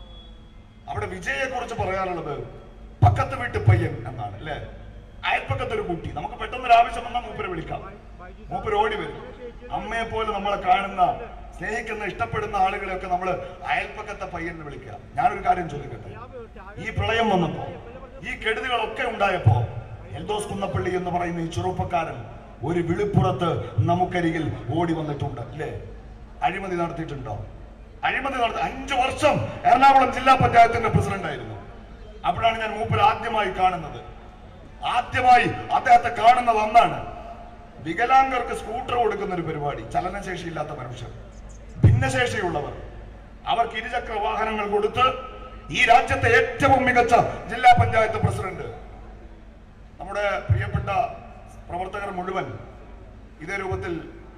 അവിടെ വിജയെ കുറിച്ച് പറയാനുള്ളത് പക്കത്ത് വീട്ട് പയ്യൻ എന്നാണ് അല്ലെ അയൽപ്പക്കത്തെ ഒരു കുട്ടി നമുക്ക് പെട്ടെന്ന് ഒരു ആവശ്യം വന്നാൽ മൂപ്പരെ വിളിക്കാം മൂപ്പര് ഓടി വരും അമ്മയെ പോലെ നമ്മളെ കാണുന്ന സ്നേഹിക്കുന്ന ഇഷ്ടപ്പെടുന്ന ആളുകളെയൊക്കെ നമ്മൾ അയൽപ്പക്കത്തെ പയ്യൻ എന്ന് വിളിക്കുക ഞാനൊരു കാര്യം ചോദിക്കട്ടെ ഈ പ്രളയം വന്നപ്പോ ഈ കെടുതികളൊക്കെ ഉണ്ടായപ്പോ എൽദോസ് കുന്നപ്പള്ളി എന്ന് പറയുന്ന ഈ ചെറുപ്പക്കാരൻ ഒരു വിളിപ്പുറത്ത് നമുക്കരികിൽ ഓടി വന്നിട്ടുണ്ട് അല്ലേ അഴിമതി നടത്തിയിട്ടുണ്ടോ അഴിമതി നടത്തി അഞ്ചു വർഷം എറണാകുളം ജില്ലാ പഞ്ചായത്തിന്റെ പ്രസിഡന്റ് ആയിരുന്നു അപ്പോഴാണ് ഞാൻ മൂപ്പർ ആദ്യമായി കാണുന്നത് ആദ്യമായി അദ്ദേഹത്തെ കാണുന്നത് അന്നാണ് വികലാംഗർക്ക് സ്കൂട്ടർ കൊടുക്കുന്ന ഒരു പരിപാടി ചലനശേഷിയില്ലാത്ത മനുഷ്യർ ഭിന്നശേഷിയുള്ളവർ അവർക്ക് ഇരുചക്ര വാഹനങ്ങൾ കൊടുത്ത് ഈ രാജ്യത്തെ ഏറ്റവും മികച്ച ജില്ലാ പഞ്ചായത്ത് പ്രസിഡന്റ് നമ്മുടെ പ്രിയപ്പെട്ട പ്രവർത്തകർ മുഴുവൻ ഇതേ രൂപത്തിൽ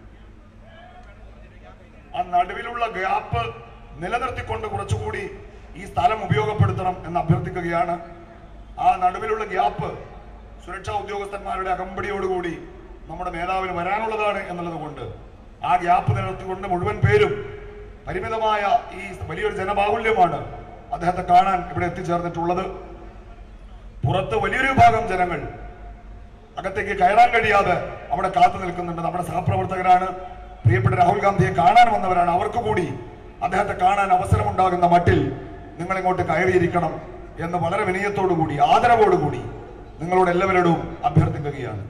ആ നടുവിലുള്ള ഗ്യാപ്പ് നിലനിർത്തിക്കൊണ്ട് കുറച്ചുകൂടി ഈ സ്ഥലം ഉപയോഗപ്പെടുത്തണം എന്ന് അഭ്യർത്ഥിക്കുകയാണ് ആ നടുവിലുള്ള ഗ്യാപ്പ് സുരക്ഷാ ഉദ്യോഗസ്ഥന്മാരുടെ അകമ്പടിയോടുകൂടി നമ്മുടെ നേതാവിന് വരാനുള്ളതാണ് എന്നുള്ളത് കൊണ്ട് ആ ഗ്യാപ്പ് നിലനിർത്തിക്കൊണ്ട് മുഴുവൻ പേരും പരിമിതമായ ഈ വലിയൊരു ജനബാഹുല്യമാണ് അദ്ദേഹത്തെ കാണാൻ ഇവിടെ എത്തിച്ചേർന്നിട്ടുള്ളത് പുറത്ത് വലിയൊരു വിഭാഗം ജനങ്ങൾ അകത്തേക്ക് കയറാൻ കഴിയാതെ അവിടെ കാത്തു നിൽക്കുന്നുണ്ട് നമ്മുടെ സഹപ്രവർത്തകരാണ് പ്രിയപ്പെട്ട രാഹുൽ ഗാന്ധിയെ കാണാൻ വന്നവരാണ് അവർക്ക് കൂടി അദ്ദേഹത്തെ കാണാൻ അവസരമുണ്ടാകുന്ന മട്ടിൽ നിങ്ങൾ ഇങ്ങോട്ട് കയറിയിരിക്കണം എന്ന് വളരെ വിനയത്തോടു കൂടി ആദരവോടുകൂടി നിങ്ങളോട് എല്ലാവരോടും അഭ്യർത്ഥിക്കുകയാണ്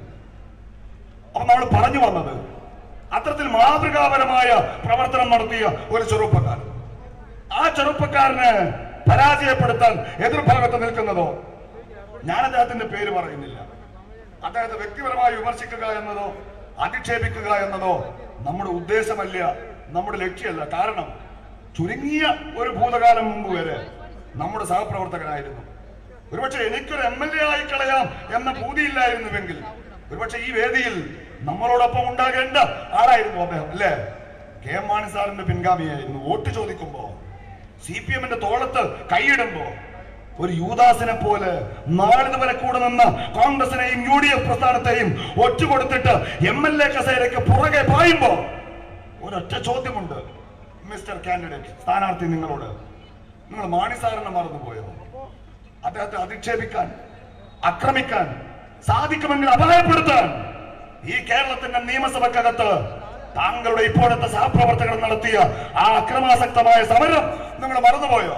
അപ്പൊ നമ്മൾ പറഞ്ഞു വന്നത് അത്തരത്തിൽ മാതൃകാപരമായ പ്രവർത്തനം നടത്തിയ ഒരു ചെറുപ്പക്കാരൻ ആ ചെറുപ്പക്കാരനെ പരാജയപ്പെടുത്താൻ എതിർഭാഗത്ത് നിൽക്കുന്നതോ ഞാൻ അദ്ദേഹത്തിന്റെ പേര് പറയുന്നില്ല അദ്ദേഹത്തെ വ്യക്തിപരമായി വിമർശിക്കുക എന്നതോ അധിക്ഷേപിക്കുക എന്നതോ നമ്മുടെ ഉദ്ദേശമല്ല നമ്മുടെ ലക്ഷ്യമല്ല കാരണം ചുരുങ്ങിയ ഒരു ഭൂതകാലം മുമ്പ് വരെ നമ്മുടെ സഹപ്രവർത്തകനായിരുന്നു ഒരുപക്ഷെ എനിക്കൊരു എം എൽ എ ആയി കളയാം എന്ന ഭൂതിയില്ലായിരുന്നുവെങ്കിൽ ഒരുപക്ഷെ ഈ വേദിയിൽ നമ്മളോടൊപ്പം ഉണ്ടാകേണ്ട ആളായിരുന്നു അദ്ദേഹം അല്ലേ കെ എം മാണി സാറിന്റെ പിൻഗാമിയായിരുന്നു വോട്ട് ചോദിക്കുമ്പോ സി പി എമ്മിന്റെ തോളത്ത് കൈയിടുമ്പോ ഒരു യൂദാസിനെ പോലെ നാളിതുവരെ കൂടെ നിന്ന കോൺഗ്രസിനെയും യു ഡി എഫ് പ്രസ്ഥാനത്തെയും ഒറ്റുകൊടുത്തിട്ട് എം എൽ എ കസേരയ്ക്ക് പുറകെ പായുമ്പോ ഒരൊറ്റ ചോദ്യമുണ്ട് മിസ്റ്റർ കാൻഡിഡേറ്റ് സ്ഥാനാർത്ഥി നിങ്ങളോട് നിങ്ങൾ മാണി സാറിനെ മറന്നുപോയോ അദ്ദേഹത്തെ അധിക്ഷേപിക്കാൻ ആക്രമിക്കാൻ സാധിക്കുമെങ്കിൽ അപായപ്പെടുത്താൻ ഈ കേരളത്തിന്റെ നിയമസഭക്കകത്ത് താങ്കളുടെ ഇപ്പോഴത്തെ സഹപ്രവർത്തകർ നടത്തിയ ആ അക്രമാസക്തമായ സമരം നിങ്ങൾ മറന്നുപോയോ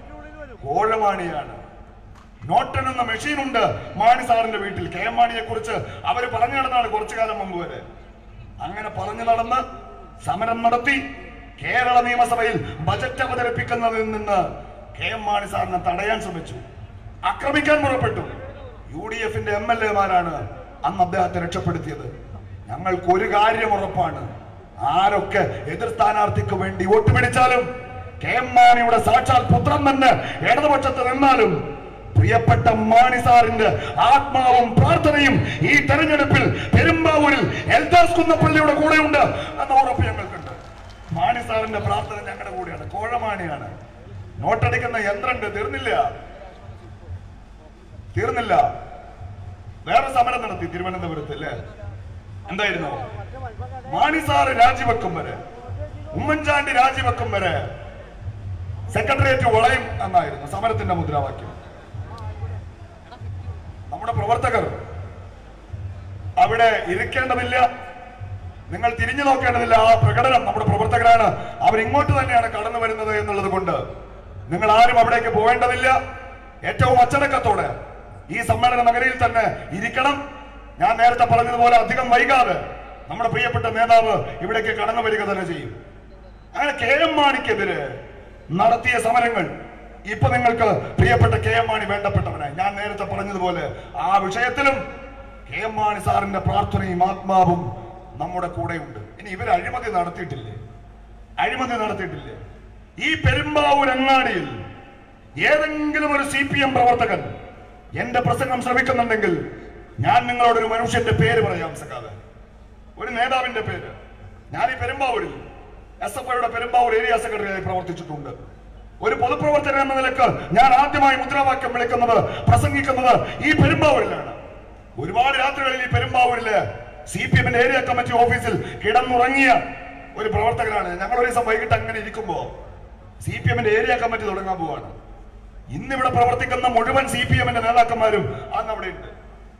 കോഴമാണിയാണ് നോട്ടൺ എന്ന മെഷീൻ ഉണ്ട് മാണി സാറിന്റെ വീട്ടിൽ കെ എം മാണിയെ കുറിച്ച് അവര് പറഞ്ഞു നടന്നാണ് കുറച്ചു കാലം മുമ്പ് വരെ അങ്ങനെ പറഞ്ഞു നടന്ന് സമരം നടത്തി കേരള നിയമസഭയിൽ ബജറ്റ് അവതരിപ്പിക്കുന്നതിൽ നിന്ന് കെ എം മാണി സാറിനെ തടയാൻ ശ്രമിച്ചു ആക്രമിക്കാൻ പുറപ്പെട്ടു യു ഡി എഫിന്റെ എം എൽ എമാരാണ് അന്ന് അദ്ദേഹത്തെ രക്ഷപ്പെടുത്തിയത് ഞങ്ങൾക്ക് ഒരു കാര്യം ഉറപ്പാണ് ആരൊക്കെ എതിർ സ്ഥാനാർത്ഥിക്ക് വേണ്ടി വോട്ട് പിടിച്ചാലും കെ എം മാണിയുടെ സാക്ഷാൽ പുത്രൻ തന്നെ ഇടതുപക്ഷത്ത് നിന്നാലും പ്രിയപ്പെട്ട മാണി സാറിന്റെ ആത്മാവും പ്രാർത്ഥനയും ഈ തെരഞ്ഞെടുപ്പിൽ പെരുമ്പാവൂരിൽ എൽദാസ് കുന്നപ്പള്ളിയുടെ കൂടെയുണ്ട് എന്ന ഉറപ്പ് ഞങ്ങൾക്കുണ്ട് മാണി സാറിന്റെ പ്രാർത്ഥന ഞങ്ങളുടെ കൂടെയാണ് കോഴമാണിയാണ് നോട്ടടിക്കുന്ന യന്ത്രണ്ട് തീർന്നില്ല തീർന്നില്ല വേറെ സമരം നടത്തി തിരുവനന്തപുരത്ത് അല്ലേ എന്തായിരുന്നു മാണി സാറ് രാജിവെക്കും വരെ ഉമ്മൻചാണ്ടി രാജിവെക്കും വരെ സെക്രട്ടേറിയറ്റ് വളയും എന്നായിരുന്നു സമരത്തിന്റെ മുദ്രാവാക്യം നമ്മുടെ പ്രവർത്തകർ അവിടെ ഇരിക്കേണ്ടതില്ല നിങ്ങൾ തിരിഞ്ഞു നോക്കേണ്ടതില്ല ആ പ്രകടനം നമ്മുടെ പ്രവർത്തകരാണ് അവർ ഇങ്ങോട്ട് തന്നെയാണ് കടന്നു വരുന്നത് എന്നുള്ളത് കൊണ്ട് നിങ്ങൾ ആരും അവിടേക്ക് പോവേണ്ടതില്ല ഏറ്റവും അച്ചടക്കത്തോടെ ഈ സമ്മേളന നഗരിയിൽ തന്നെ ഇരിക്കണം ഞാൻ നേരത്തെ പറഞ്ഞതുപോലെ അധികം വൈകാതെ നമ്മുടെ പ്രിയപ്പെട്ട നേതാവ് ഇവിടേക്ക് കടന്നു വരിക തന്നെ ചെയ്യും അങ്ങനെ കെ എം മാണിക്കെതിരെ നടത്തിയ സമരങ്ങൾ ഇപ്പൊ നിങ്ങൾക്ക് പ്രിയപ്പെട്ട കെ എം മാണി വേണ്ടപ്പെട്ടവനായി ഞാൻ നേരത്തെ പറഞ്ഞതുപോലെ ആ വിഷയത്തിലും കെ എം മാണി സാറിന്റെ പ്രാർത്ഥനയും ആത്മാവും നമ്മുടെ കൂടെയുണ്ട് ഇനി ഇവർ അഴിമതി നടത്തിയിട്ടില്ലേ അഴിമതി നടത്തിയിട്ടില്ലേ ഈ പെരുമ്പാവൂർ അങ്ങാടിയിൽ ഏതെങ്കിലും ഒരു സി പി എം പ്രവർത്തകൻ എന്റെ പ്രസംഗം ശ്രമിക്കുന്നുണ്ടെങ്കിൽ ഞാൻ നിങ്ങളോട് ഒരു മനുഷ്യന്റെ പേര് പറയാം സഖാവ് ഒരു നേതാവിന്റെ പേര് ഞാൻ ഈ പെരുമ്പാവൂരിൽ എസ് എഫ് ഐയുടെ പെരുമ്പാവൂർ ഏരിയ സെക്രട്ടറിയായി പ്രവർത്തിച്ചിട്ടുണ്ട് ഒരു പൊതുപ്രവർത്തകൻ എന്ന നിലക്ക് ഞാൻ ആദ്യമായി മുദ്രാവാക്യം വിളിക്കുന്നത് പ്രസംഗിക്കുന്നത് ഈ പെരുമ്പാവൂരിലാണ് ഒരുപാട് രാത്രികളിൽ ഈ പെരുമ്പാവൂരില് സി പി എമ്മിന്റെ ഏരിയ കമ്മിറ്റി ഓഫീസിൽ കിടന്നുറങ്ങിയ ഒരു പ്രവർത്തകനാണ് ഞങ്ങൾ ഒരു ദിവസം വൈകിട്ട് അങ്ങനെ ഇരിക്കുമ്പോ സി പി എമ്മിന്റെ ഏരിയ കമ്മിറ്റി തുടങ്ങാൻ പോവാണ് ഇന്നിവിടെ പ്രവർത്തിക്കുന്ന മുഴുവൻ സി പി എമ്മിന്റെ നേതാക്കന്മാരും അന്ന് അവിടെ ഉണ്ട്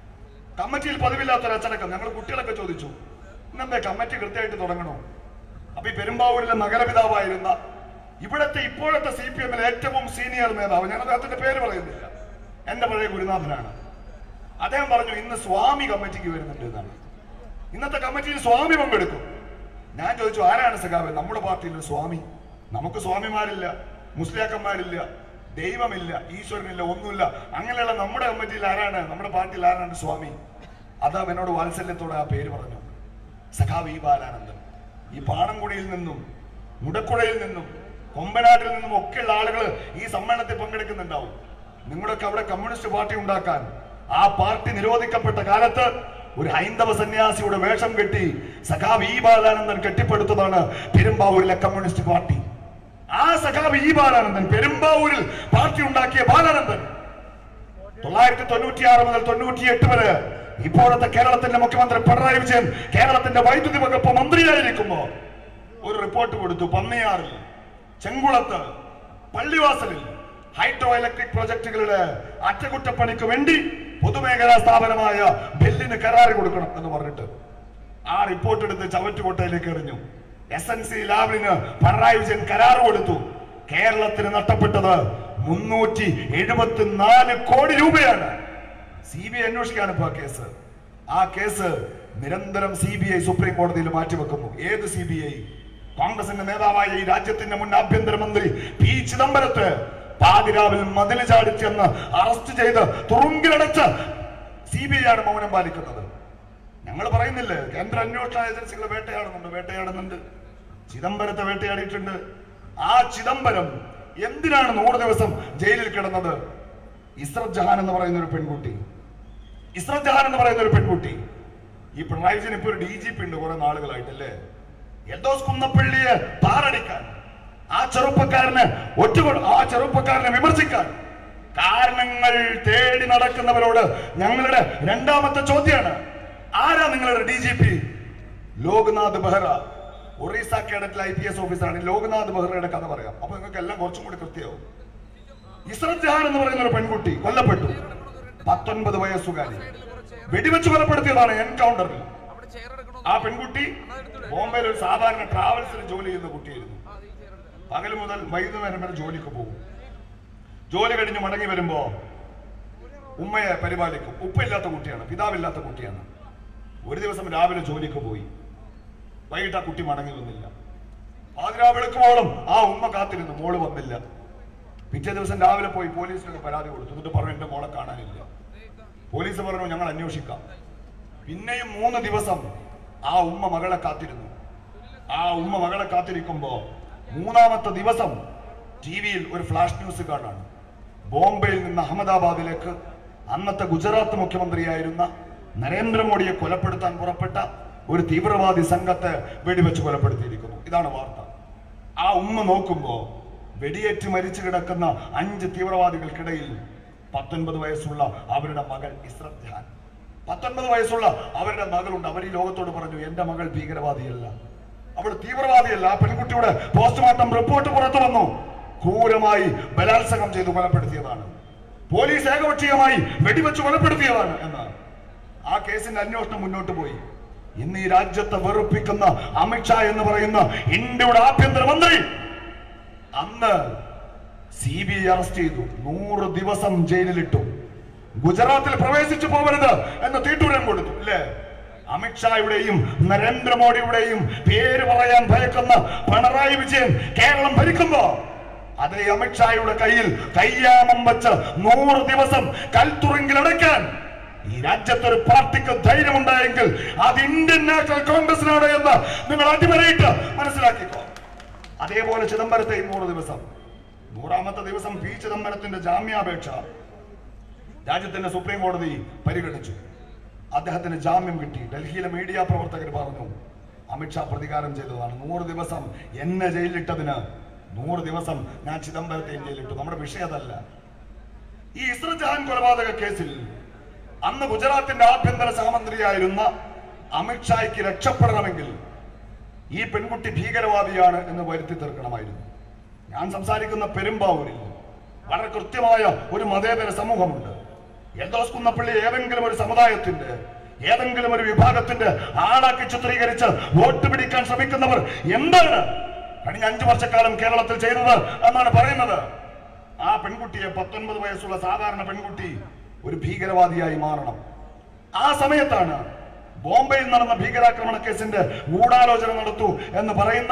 കമ്മിറ്റിയിൽ പതിവില്ലാത്തൊരു അച്ചടക്കം ഞങ്ങൾ കുട്ടികളൊക്കെ ചോദിച്ചു ഇന്നെന്താ കമ്മിറ്റി കൃത്യമായിട്ട് തുടങ്ങണോ അപ്പൊ ഈ പെരുമ്പാവൂരിലെ നഗരപിതാവായിരുന്ന ഇവിടത്തെ ഇപ്പോഴത്തെ സി പി എമ്മിലെ ഏറ്റവും സീനിയർ നേതാവ് ഞാൻ അദ്ദേഹത്തിന്റെ പേര് പറയുന്നില്ല എന്റെ പഴയ ഗുരുനാഥനാണ് അദ്ദേഹം പറഞ്ഞു ഇന്ന് സ്വാമി കമ്മിറ്റിക്ക് വരുന്നുണ്ട് എന്നാണ് ഇന്നത്തെ കമ്മിറ്റിയിൽ സ്വാമി പങ്കെടുക്കും ഞാൻ ചോദിച്ചു ആരാണ് സഖാവ് നമ്മുടെ പാർട്ടിയിൽ ഒരു സ്വാമി നമുക്ക് സ്വാമിമാരില്ല മുസ്ലിയാക്കന്മാരില്ല ദൈവമില്ല ഈശ്വരനില്ല ഒന്നുമില്ല അങ്ങനെയുള്ള നമ്മുടെ കമ്മിറ്റിയിൽ ആരാണ് നമ്മുടെ പാർട്ടിയിൽ ആരാണ് സ്വാമി അദ്ദേഹം എന്നോട് വാത്സല്യത്തോടെ ആ പേര് പറഞ്ഞു സഖാവ് ഈ ബാലാനന്ദൻ ഈ പാണംകുടിയിൽ നിന്നും മുടക്കുഴയിൽ നിന്നും കൊമ്പനാട്ടിൽ നിന്നും ഒക്കെയുള്ള ആളുകൾ ഈ സമ്മേളനത്തിൽ പങ്കെടുക്കുന്നുണ്ടാവും നിങ്ങളൊക്കെ അവിടെ കമ്മ്യൂണിസ്റ്റ് പാർട്ടി ഉണ്ടാക്കാൻ ആ പാർട്ടി നിരോധിക്കപ്പെട്ട കാലത്ത് ഒരു ഹൈന്ദവ സന്യാസിയുടെ വേഷം കെട്ടി സഖാവ് ഈ ബാലാനന്ദൻ കെട്ടിപ്പടുത്തതാണ് പെരുമ്പാവൂരിലെ കമ്മ്യൂണിസ്റ്റ് പാർട്ടി ആ സഖാവ് ഈ ബാലാനന്ദൻ പെരുമ്പാവൂരിൽ പാർട്ടി ഉണ്ടാക്കിയ ബാലാനന്ദൻ തൊള്ളായിരത്തി തൊണ്ണൂറ്റിയാറ് മുതൽ തൊണ്ണൂറ്റിയെട്ട് വരെ ഇപ്പോഴത്തെ കേരളത്തിന്റെ മുഖ്യമന്ത്രി പിണറായി വിജയൻ കേരളത്തിന്റെ വൈദ്യുതി വകുപ്പ് മന്ത്രിയായിരിക്കുമ്പോ ഒരു റിപ്പോർട്ട് കൊടുത്തു പന്നിയാറിൽ ചെങ്കുളത്ത് പള്ളിവാസലിൽ ഹൈഡ്രോ ഇലക്ട്രിക് പ്രൊജക്ടുകളുടെ അറ്റകുറ്റപ്പണിക്ക് വേണ്ടി പൊതുമേഖലാ സ്ഥാപനമായ ബെല്ലിന് കരാറ് കൊടുക്കണം എന്ന് പറഞ്ഞിട്ട് ആ റിപ്പോർട്ട് എടുത്ത് ചവറ്റുകൊട്ടയിലേക്ക് എറിഞ്ഞു എസ് എൻ സി ലാബിന് പിണറായി വിജയൻ കരാർ കൊടുത്തു കേരളത്തിന് നഷ്ടപ്പെട്ടത് മുന്നൂറ്റി എഴുപത്തിനാല് കോടി രൂപയാണ് സി ബി ഐ അന്വേഷിക്കാണ് ഇപ്പൊ ആ കേസ് ആ കേസ് നിരന്തരം സി ബി ഐ സുപ്രീം കോടതിയിൽ മാറ്റിവെക്കുന്നു ഏത് സി ബി ഐ കോൺഗ്രസിന്റെ നേതാവായ ഈ രാജ്യത്തിന്റെ മുൻ ആഭ്യന്തരമന്ത്രി പി ചിദംബരത്ത് പാതിരാവിൽ മതില് ചാടിച്ചെന്ന് അറസ്റ്റ് ചെയ്ത് തുറുങ്കിലടച്ച് സി ബി ഐ ആണ് മൗനം പാലിക്കുന്നത് ഞങ്ങൾ പറയുന്നില്ലേ കേന്ദ്ര അന്വേഷണ ഏജൻസികൾ വേട്ടയാടുന്നുണ്ട് വേട്ടയാടുന്നുണ്ട് ചിദംബരത്തെ വേട്ടയാടിയിട്ടുണ്ട് ആ ചിദംബരം എന്തിനാണ് നൂറ് ദിവസം ജയിലിൽ കിടന്നത് ഇസ്രത് ജഹാൻ എന്ന് പറയുന്ന ഒരു പെൺകുട്ടി ഇസ്രത് ജഹാൻ എന്ന് പറയുന്ന ഒരു പെൺകുട്ടി ഈ പിണറായി വിജയൻ ഇപ്പൊ ഒരു ഡി ജി പി ഉണ്ട് കുറെ നാളുകളായിട്ടല്ലേ എൽദോസ് കുന്നപ്പള്ളിയെ താറടിക്കാൻ ആ ചെറുപ്പക്കാരന് ഒറ്റ ആ ചെറുപ്പക്കാരനെ വിമർശിക്കാൻ കാരണങ്ങൾ തേടി നടക്കുന്നവരോട് ഞങ്ങളുടെ രണ്ടാമത്തെ ചോദ്യമാണ് ആരാ നിങ്ങളുടെ D G P Loknath Behera Orissa കേഡറ്റിൽ ഐ പി എസ് ഓഫീസറാണ് ഈ ലോക്നാഥ് ബെഹ്റയുടെ കഥ പറയാം അപ്പൊ നിങ്ങൾക്ക് എല്ലാം കുറച്ചും കൂടി കൃത്യമാവും ഇസ്രത് ജഹാൻ എന്ന് പറയുന്ന ഒരു പെൺകുട്ടി കൊല്ലപ്പെട്ടു പത്തൊൻപത് വയസ്സുകാരി വെടിവെച്ച് കൊലപ്പെടുത്തിയതാണ് എൻകൗണ്ടറിൽ അവിടെ ചെയർ എടുക്കണോ ആ പെൺകുട്ടി ബോംബെയിൽ ഒരു സാധാരണ ട്രാവൽസിൽ ജോലി ചെയ്യുന്ന കുട്ടിയായിരുന്നു പകൽ മുതൽ വൈകുന്നേരം വരെ ജോലിക്ക് പോകും ജോലി കഴിഞ്ഞ് മടങ്ങി വരുമ്പോ ഉമ്മയെ പരിപാലിക്കും ഉപ്പയില്ലാത്ത കുട്ടിയാണ് പിതാവില്ലാത്ത കുട്ടിയാണ് ഒരു ദിവസം രാവിലെ ജോലിക്ക് പോയി വൈകിട്ട് ആ കുട്ടി മടങ്ങി വന്നില്ല പാതിരാ വെളുക്കുമ്പോളും ആ ഉമ്മ കാത്തിരുന്നു മോള് വന്നില്ല പിറ്റേ ദിവസം രാവിലെ പോയി പോലീസിനൊക്കെ പരാതി കൊടുത്തു എന്നിട്ട് പറഞ്ഞു എന്റെ മോളെ കാണാനില്ല പോലീസ് പറഞ്ഞു ഞങ്ങൾ അന്വേഷിക്കാം പിന്നെയും മൂന്ന് ദിവസം ആ ഉമ്മ മകളെ കാത്തിരുന്നു ആ ഉമ്മ മകളെ കാത്തിരിക്കുമ്പോ മൂന്നാമത്തെ ദിവസം ടി വിയിൽ ഒരു ഫ്ലാഷ് ന്യൂസ് കാണാണ് ബോംബെയിൽ നിന്ന് അഹമ്മദാബാദിലേക്ക് അന്നത്തെ ഗുജറാത്ത് മുഖ്യമന്ത്രിയായിരുന്ന നരേന്ദ്രമോദിയെ കൊലപ്പെടുത്താൻ പുറപ്പെട്ട ഒരു തീവ്രവാദി സംഘത്തെ വെടിവെച്ച് കൊലപ്പെടുത്തിയിരിക്കുന്നു ഇതാണ് വാർത്ത ആ ഉമ്മ നോക്കുമ്പോ വെടിയേറ്റ് മരിച്ചു കിടക്കുന്ന അഞ്ച് തീവ്രവാദികൾക്കിടയിൽ പത്തൊൻപത് വയസ്സുള്ള അവരുടെ മകൾ ഇസ്രത് ജഹാൻ പത്തൊൻപത് വയസ്സുള്ള അവരുടെ മകളുണ്ട് അവർ ഈ ലോകത്തോട് പറഞ്ഞു എന്റെ മകൾ ഭീകരവാദിയല്ല അവൾ തീവ്രവാദിയല്ല ആ പെൺകുട്ടിയുടെ പോസ്റ്റ്മോർട്ടം റിപ്പോർട്ട് പുറത്തു വന്നു ക്രൂരമായി ബലാത്സംഗം ചെയ്ത് കൊലപ്പെടുത്തിയതാണ് പോലീസ് ഏകപക്ഷീയമായി വെടിവെച്ച് കൊലപ്പെടുത്തിയതാണ് എന്ന് ആ കേസിന്റെ അന്വേഷണം മുന്നോട്ട് പോയി ഇന്ന് ഈ രാജ്യത്തെ വെറുപ്പിക്കുന്ന അമിത്ഷാ എന്ന് പറയുന്ന ഇന്ത്യയുടെ ആഭ്യന്തരമന്ത്രി അന്ന് സി ബി ഐ അറസ്റ്റ് ചെയ്തു നൂറ് ദിവസം ജയിലിലിട്ടു ഗുജറാത്തിൽ പ്രവേശിച്ചു പോകരുത് എന്ന് തീട്ടൂരം കൊടുത്തു അല്ലേ അമിത്ഷായുടെയും നരേന്ദ്രമോദിയുടെയും പേര് പറയാൻ ഭയക്കുന്ന പിണറായി വിജയൻ കേരളം ഭരിക്കുമ്പോ അതേ അമിത്ഷായുടെ കയ്യിൽ കയ്യാമം വെച്ച് നൂറ് ദിവസം കൽത്തുറങ്കിൽ അടയ്ക്കാൻ ഈ രാജ്യത്തൊരു പാർട്ടിക്ക് ധൈര്യമുണ്ടായെങ്കിൽ അത് ഇന്ത്യൻ നാഷണൽ കോൺഗ്രസിനാണ് എന്ന് നിങ്ങൾ അടിവരയിട്ട് മനസ്സിലാക്കിക്കോ അതേപോലെ ചിദംബരത്തെയും നൂറ് ദിവസം നൂറാമത്തെ ദിവസം പി ചിദംബരത്തിന്റെ ജാമ്യാപേക്ഷ രാജ്യത്തിന്റെ സുപ്രീം കോടതി പരിഗണിച്ചു അദ്ദേഹത്തിന് ജാമ്യം കിട്ടി ഡൽഹിയിലെ മീഡിയ പ്രവർത്തകർ പറഞ്ഞു അമിത്ഷാ പ്രതികാരം ചെയ്തതാണ് നൂറ് ദിവസം എന്നെ ജയിലിലിട്ടതിന് നൂറ് ദിവസം ഞാൻ ചിദംബരത്തെ ജയിലിട്ടു നമ്മുടെ വിഷയം അതല്ല ഈ ഇസ്രത് ജഹാൻ കൊലപാതക കേസിൽ അന്ന് ഗുജറാത്തിന്റെ ആഭ്യന്തര സഹമന്ത്രിയായിരുന്ന അമിത്ഷായ്ക്ക് രക്ഷപ്പെടണമെങ്കിൽ ഈ പെൺകുട്ടി ഭീകരവാദിയാണ് എന്ന് വരുത്തി തീർക്കണമായിരുന്നു ഞാൻ സംസാരിക്കുന്ന പെരുമ്പാവൂരിൽ വളരെ കൃത്യമായ ഒരു മതേതര സമൂഹമുണ്ട് എൽദോസ് കുന്നപ്പള്ളി ഏതെങ്കിലും ഒരു സമുദായത്തിന്റെ ഏതെങ്കിലും ഒരു വിഭാഗത്തിന്റെ ആളാക്കി ചിത്രീകരിച്ച് വോട്ട് പിടിക്കാൻ ശ്രമിക്കുന്നവർ എന്താണ് കഴിഞ്ഞ അഞ്ചു വർഷക്കാലം കേരളത്തിൽ ചെയ്തത് എന്നാണ് പറയുന്നത് ആ പെൺകുട്ടിയെ പത്തൊൻപത് വയസ്സുള്ള സാധാരണ പെൺകുട്ടി ഒരു ഭീകരവാദിയായി മാറണം ആ സമയത്താണ് ബോംബെയിൽ നടന്ന ഭീകരാക്രമണ കേസിന്റെ ഗൂഢാലോചന നടത്തൂ എന്ന് പറയുന്ന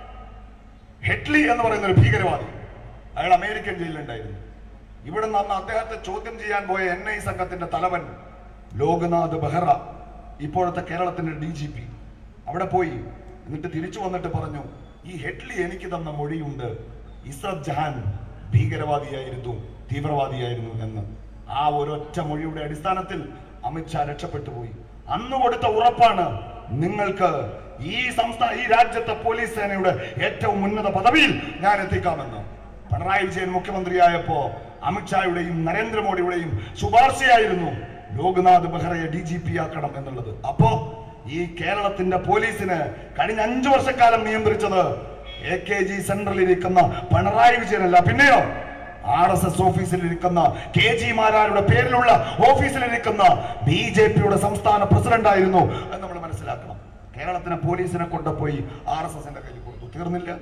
ഹെഡ്ലി എന്ന് പറയുന്ന ഒരു ഭീകരവാദി അയാൾ അമേരിക്കൻ ജയിലിലുണ്ടായിരുന്നു ഇവിടെ നിന്ന് അന്ന് അദ്ദേഹത്തെ ചോദ്യം ചെയ്യാൻ പോയ എൻ ഐ സംഘത്തിന്റെ തലവൻ ലോക്നാഥ് ബെഹ്റ ഇപ്പോഴത്തെ കേരളത്തിന്റെ ഡി ജി പി അവിടെ പോയി എന്നിട്ട് തിരിച്ചു വന്നിട്ട് പറഞ്ഞു ഈ ഹെഡ്ലി എനിക്ക് തന്ന മൊഴിയുണ്ട് ഇസ്രത് ജഹാൻ ഭീകരവാദിയായിരുന്നു തീവ്രവാദിയായിരുന്നു എന്ന് ആ ഒരൊറ്റ മൊഴിയുടെ അടിസ്ഥാനത്തിൽ അമിത്ഷാ രക്ഷപ്പെട്ടു പോയി അന്ന് കൊടുത്ത ഉറപ്പാണ് നിങ്ങൾക്ക് ഈ സംസ്ഥാന ഈ രാജ്യത്തെ പോലീസ് സേനയുടെ ഏറ്റവും ഉന്നത പദവിയിൽ ഞാൻ എത്തിക്കാമെന്ന് പിണറായി വിജയൻ മുഖ്യമന്ത്രിയായപ്പോ അമിത്ഷായുടെയും നരേന്ദ്രമോദിയുടെയും ശുപാർശയായിരുന്നു ലോക്നാഥ് ബെഹ്റയെ ഡി ജി പി ആക്കണം എന്നുള്ളത് അപ്പോ ഈ കേരളത്തിന്റെ പോലീസിന് കഴിഞ്ഞ അഞ്ചു വർഷക്കാലം നിയന്ത്രിച്ചത് എ കെ ജി സെന്ററിൽ ഇരിക്കുന്ന പിണറായി വിജയനല്ല പിന്നെയോ ആർ എസ് എസ് ഓഫീസിലിരിക്കുന്ന കെ ജി മാരാരുടെ പേരിലുള്ള ഓഫീസിലിരിക്കുന്ന ബി ജെ പിയുടെ സംസ്ഥാന പ്രസിഡന്റ് ആയിരുന്നു എന്ന് നമ്മൾ മനസ്സിലാക്കണം കേരളത്തിലെ പോലീസിനെ കൊണ്ടുപോയി ആർ എസ് എസിന്റെ കയ്യിൽ കൊടുത്തു തീർന്നില്ല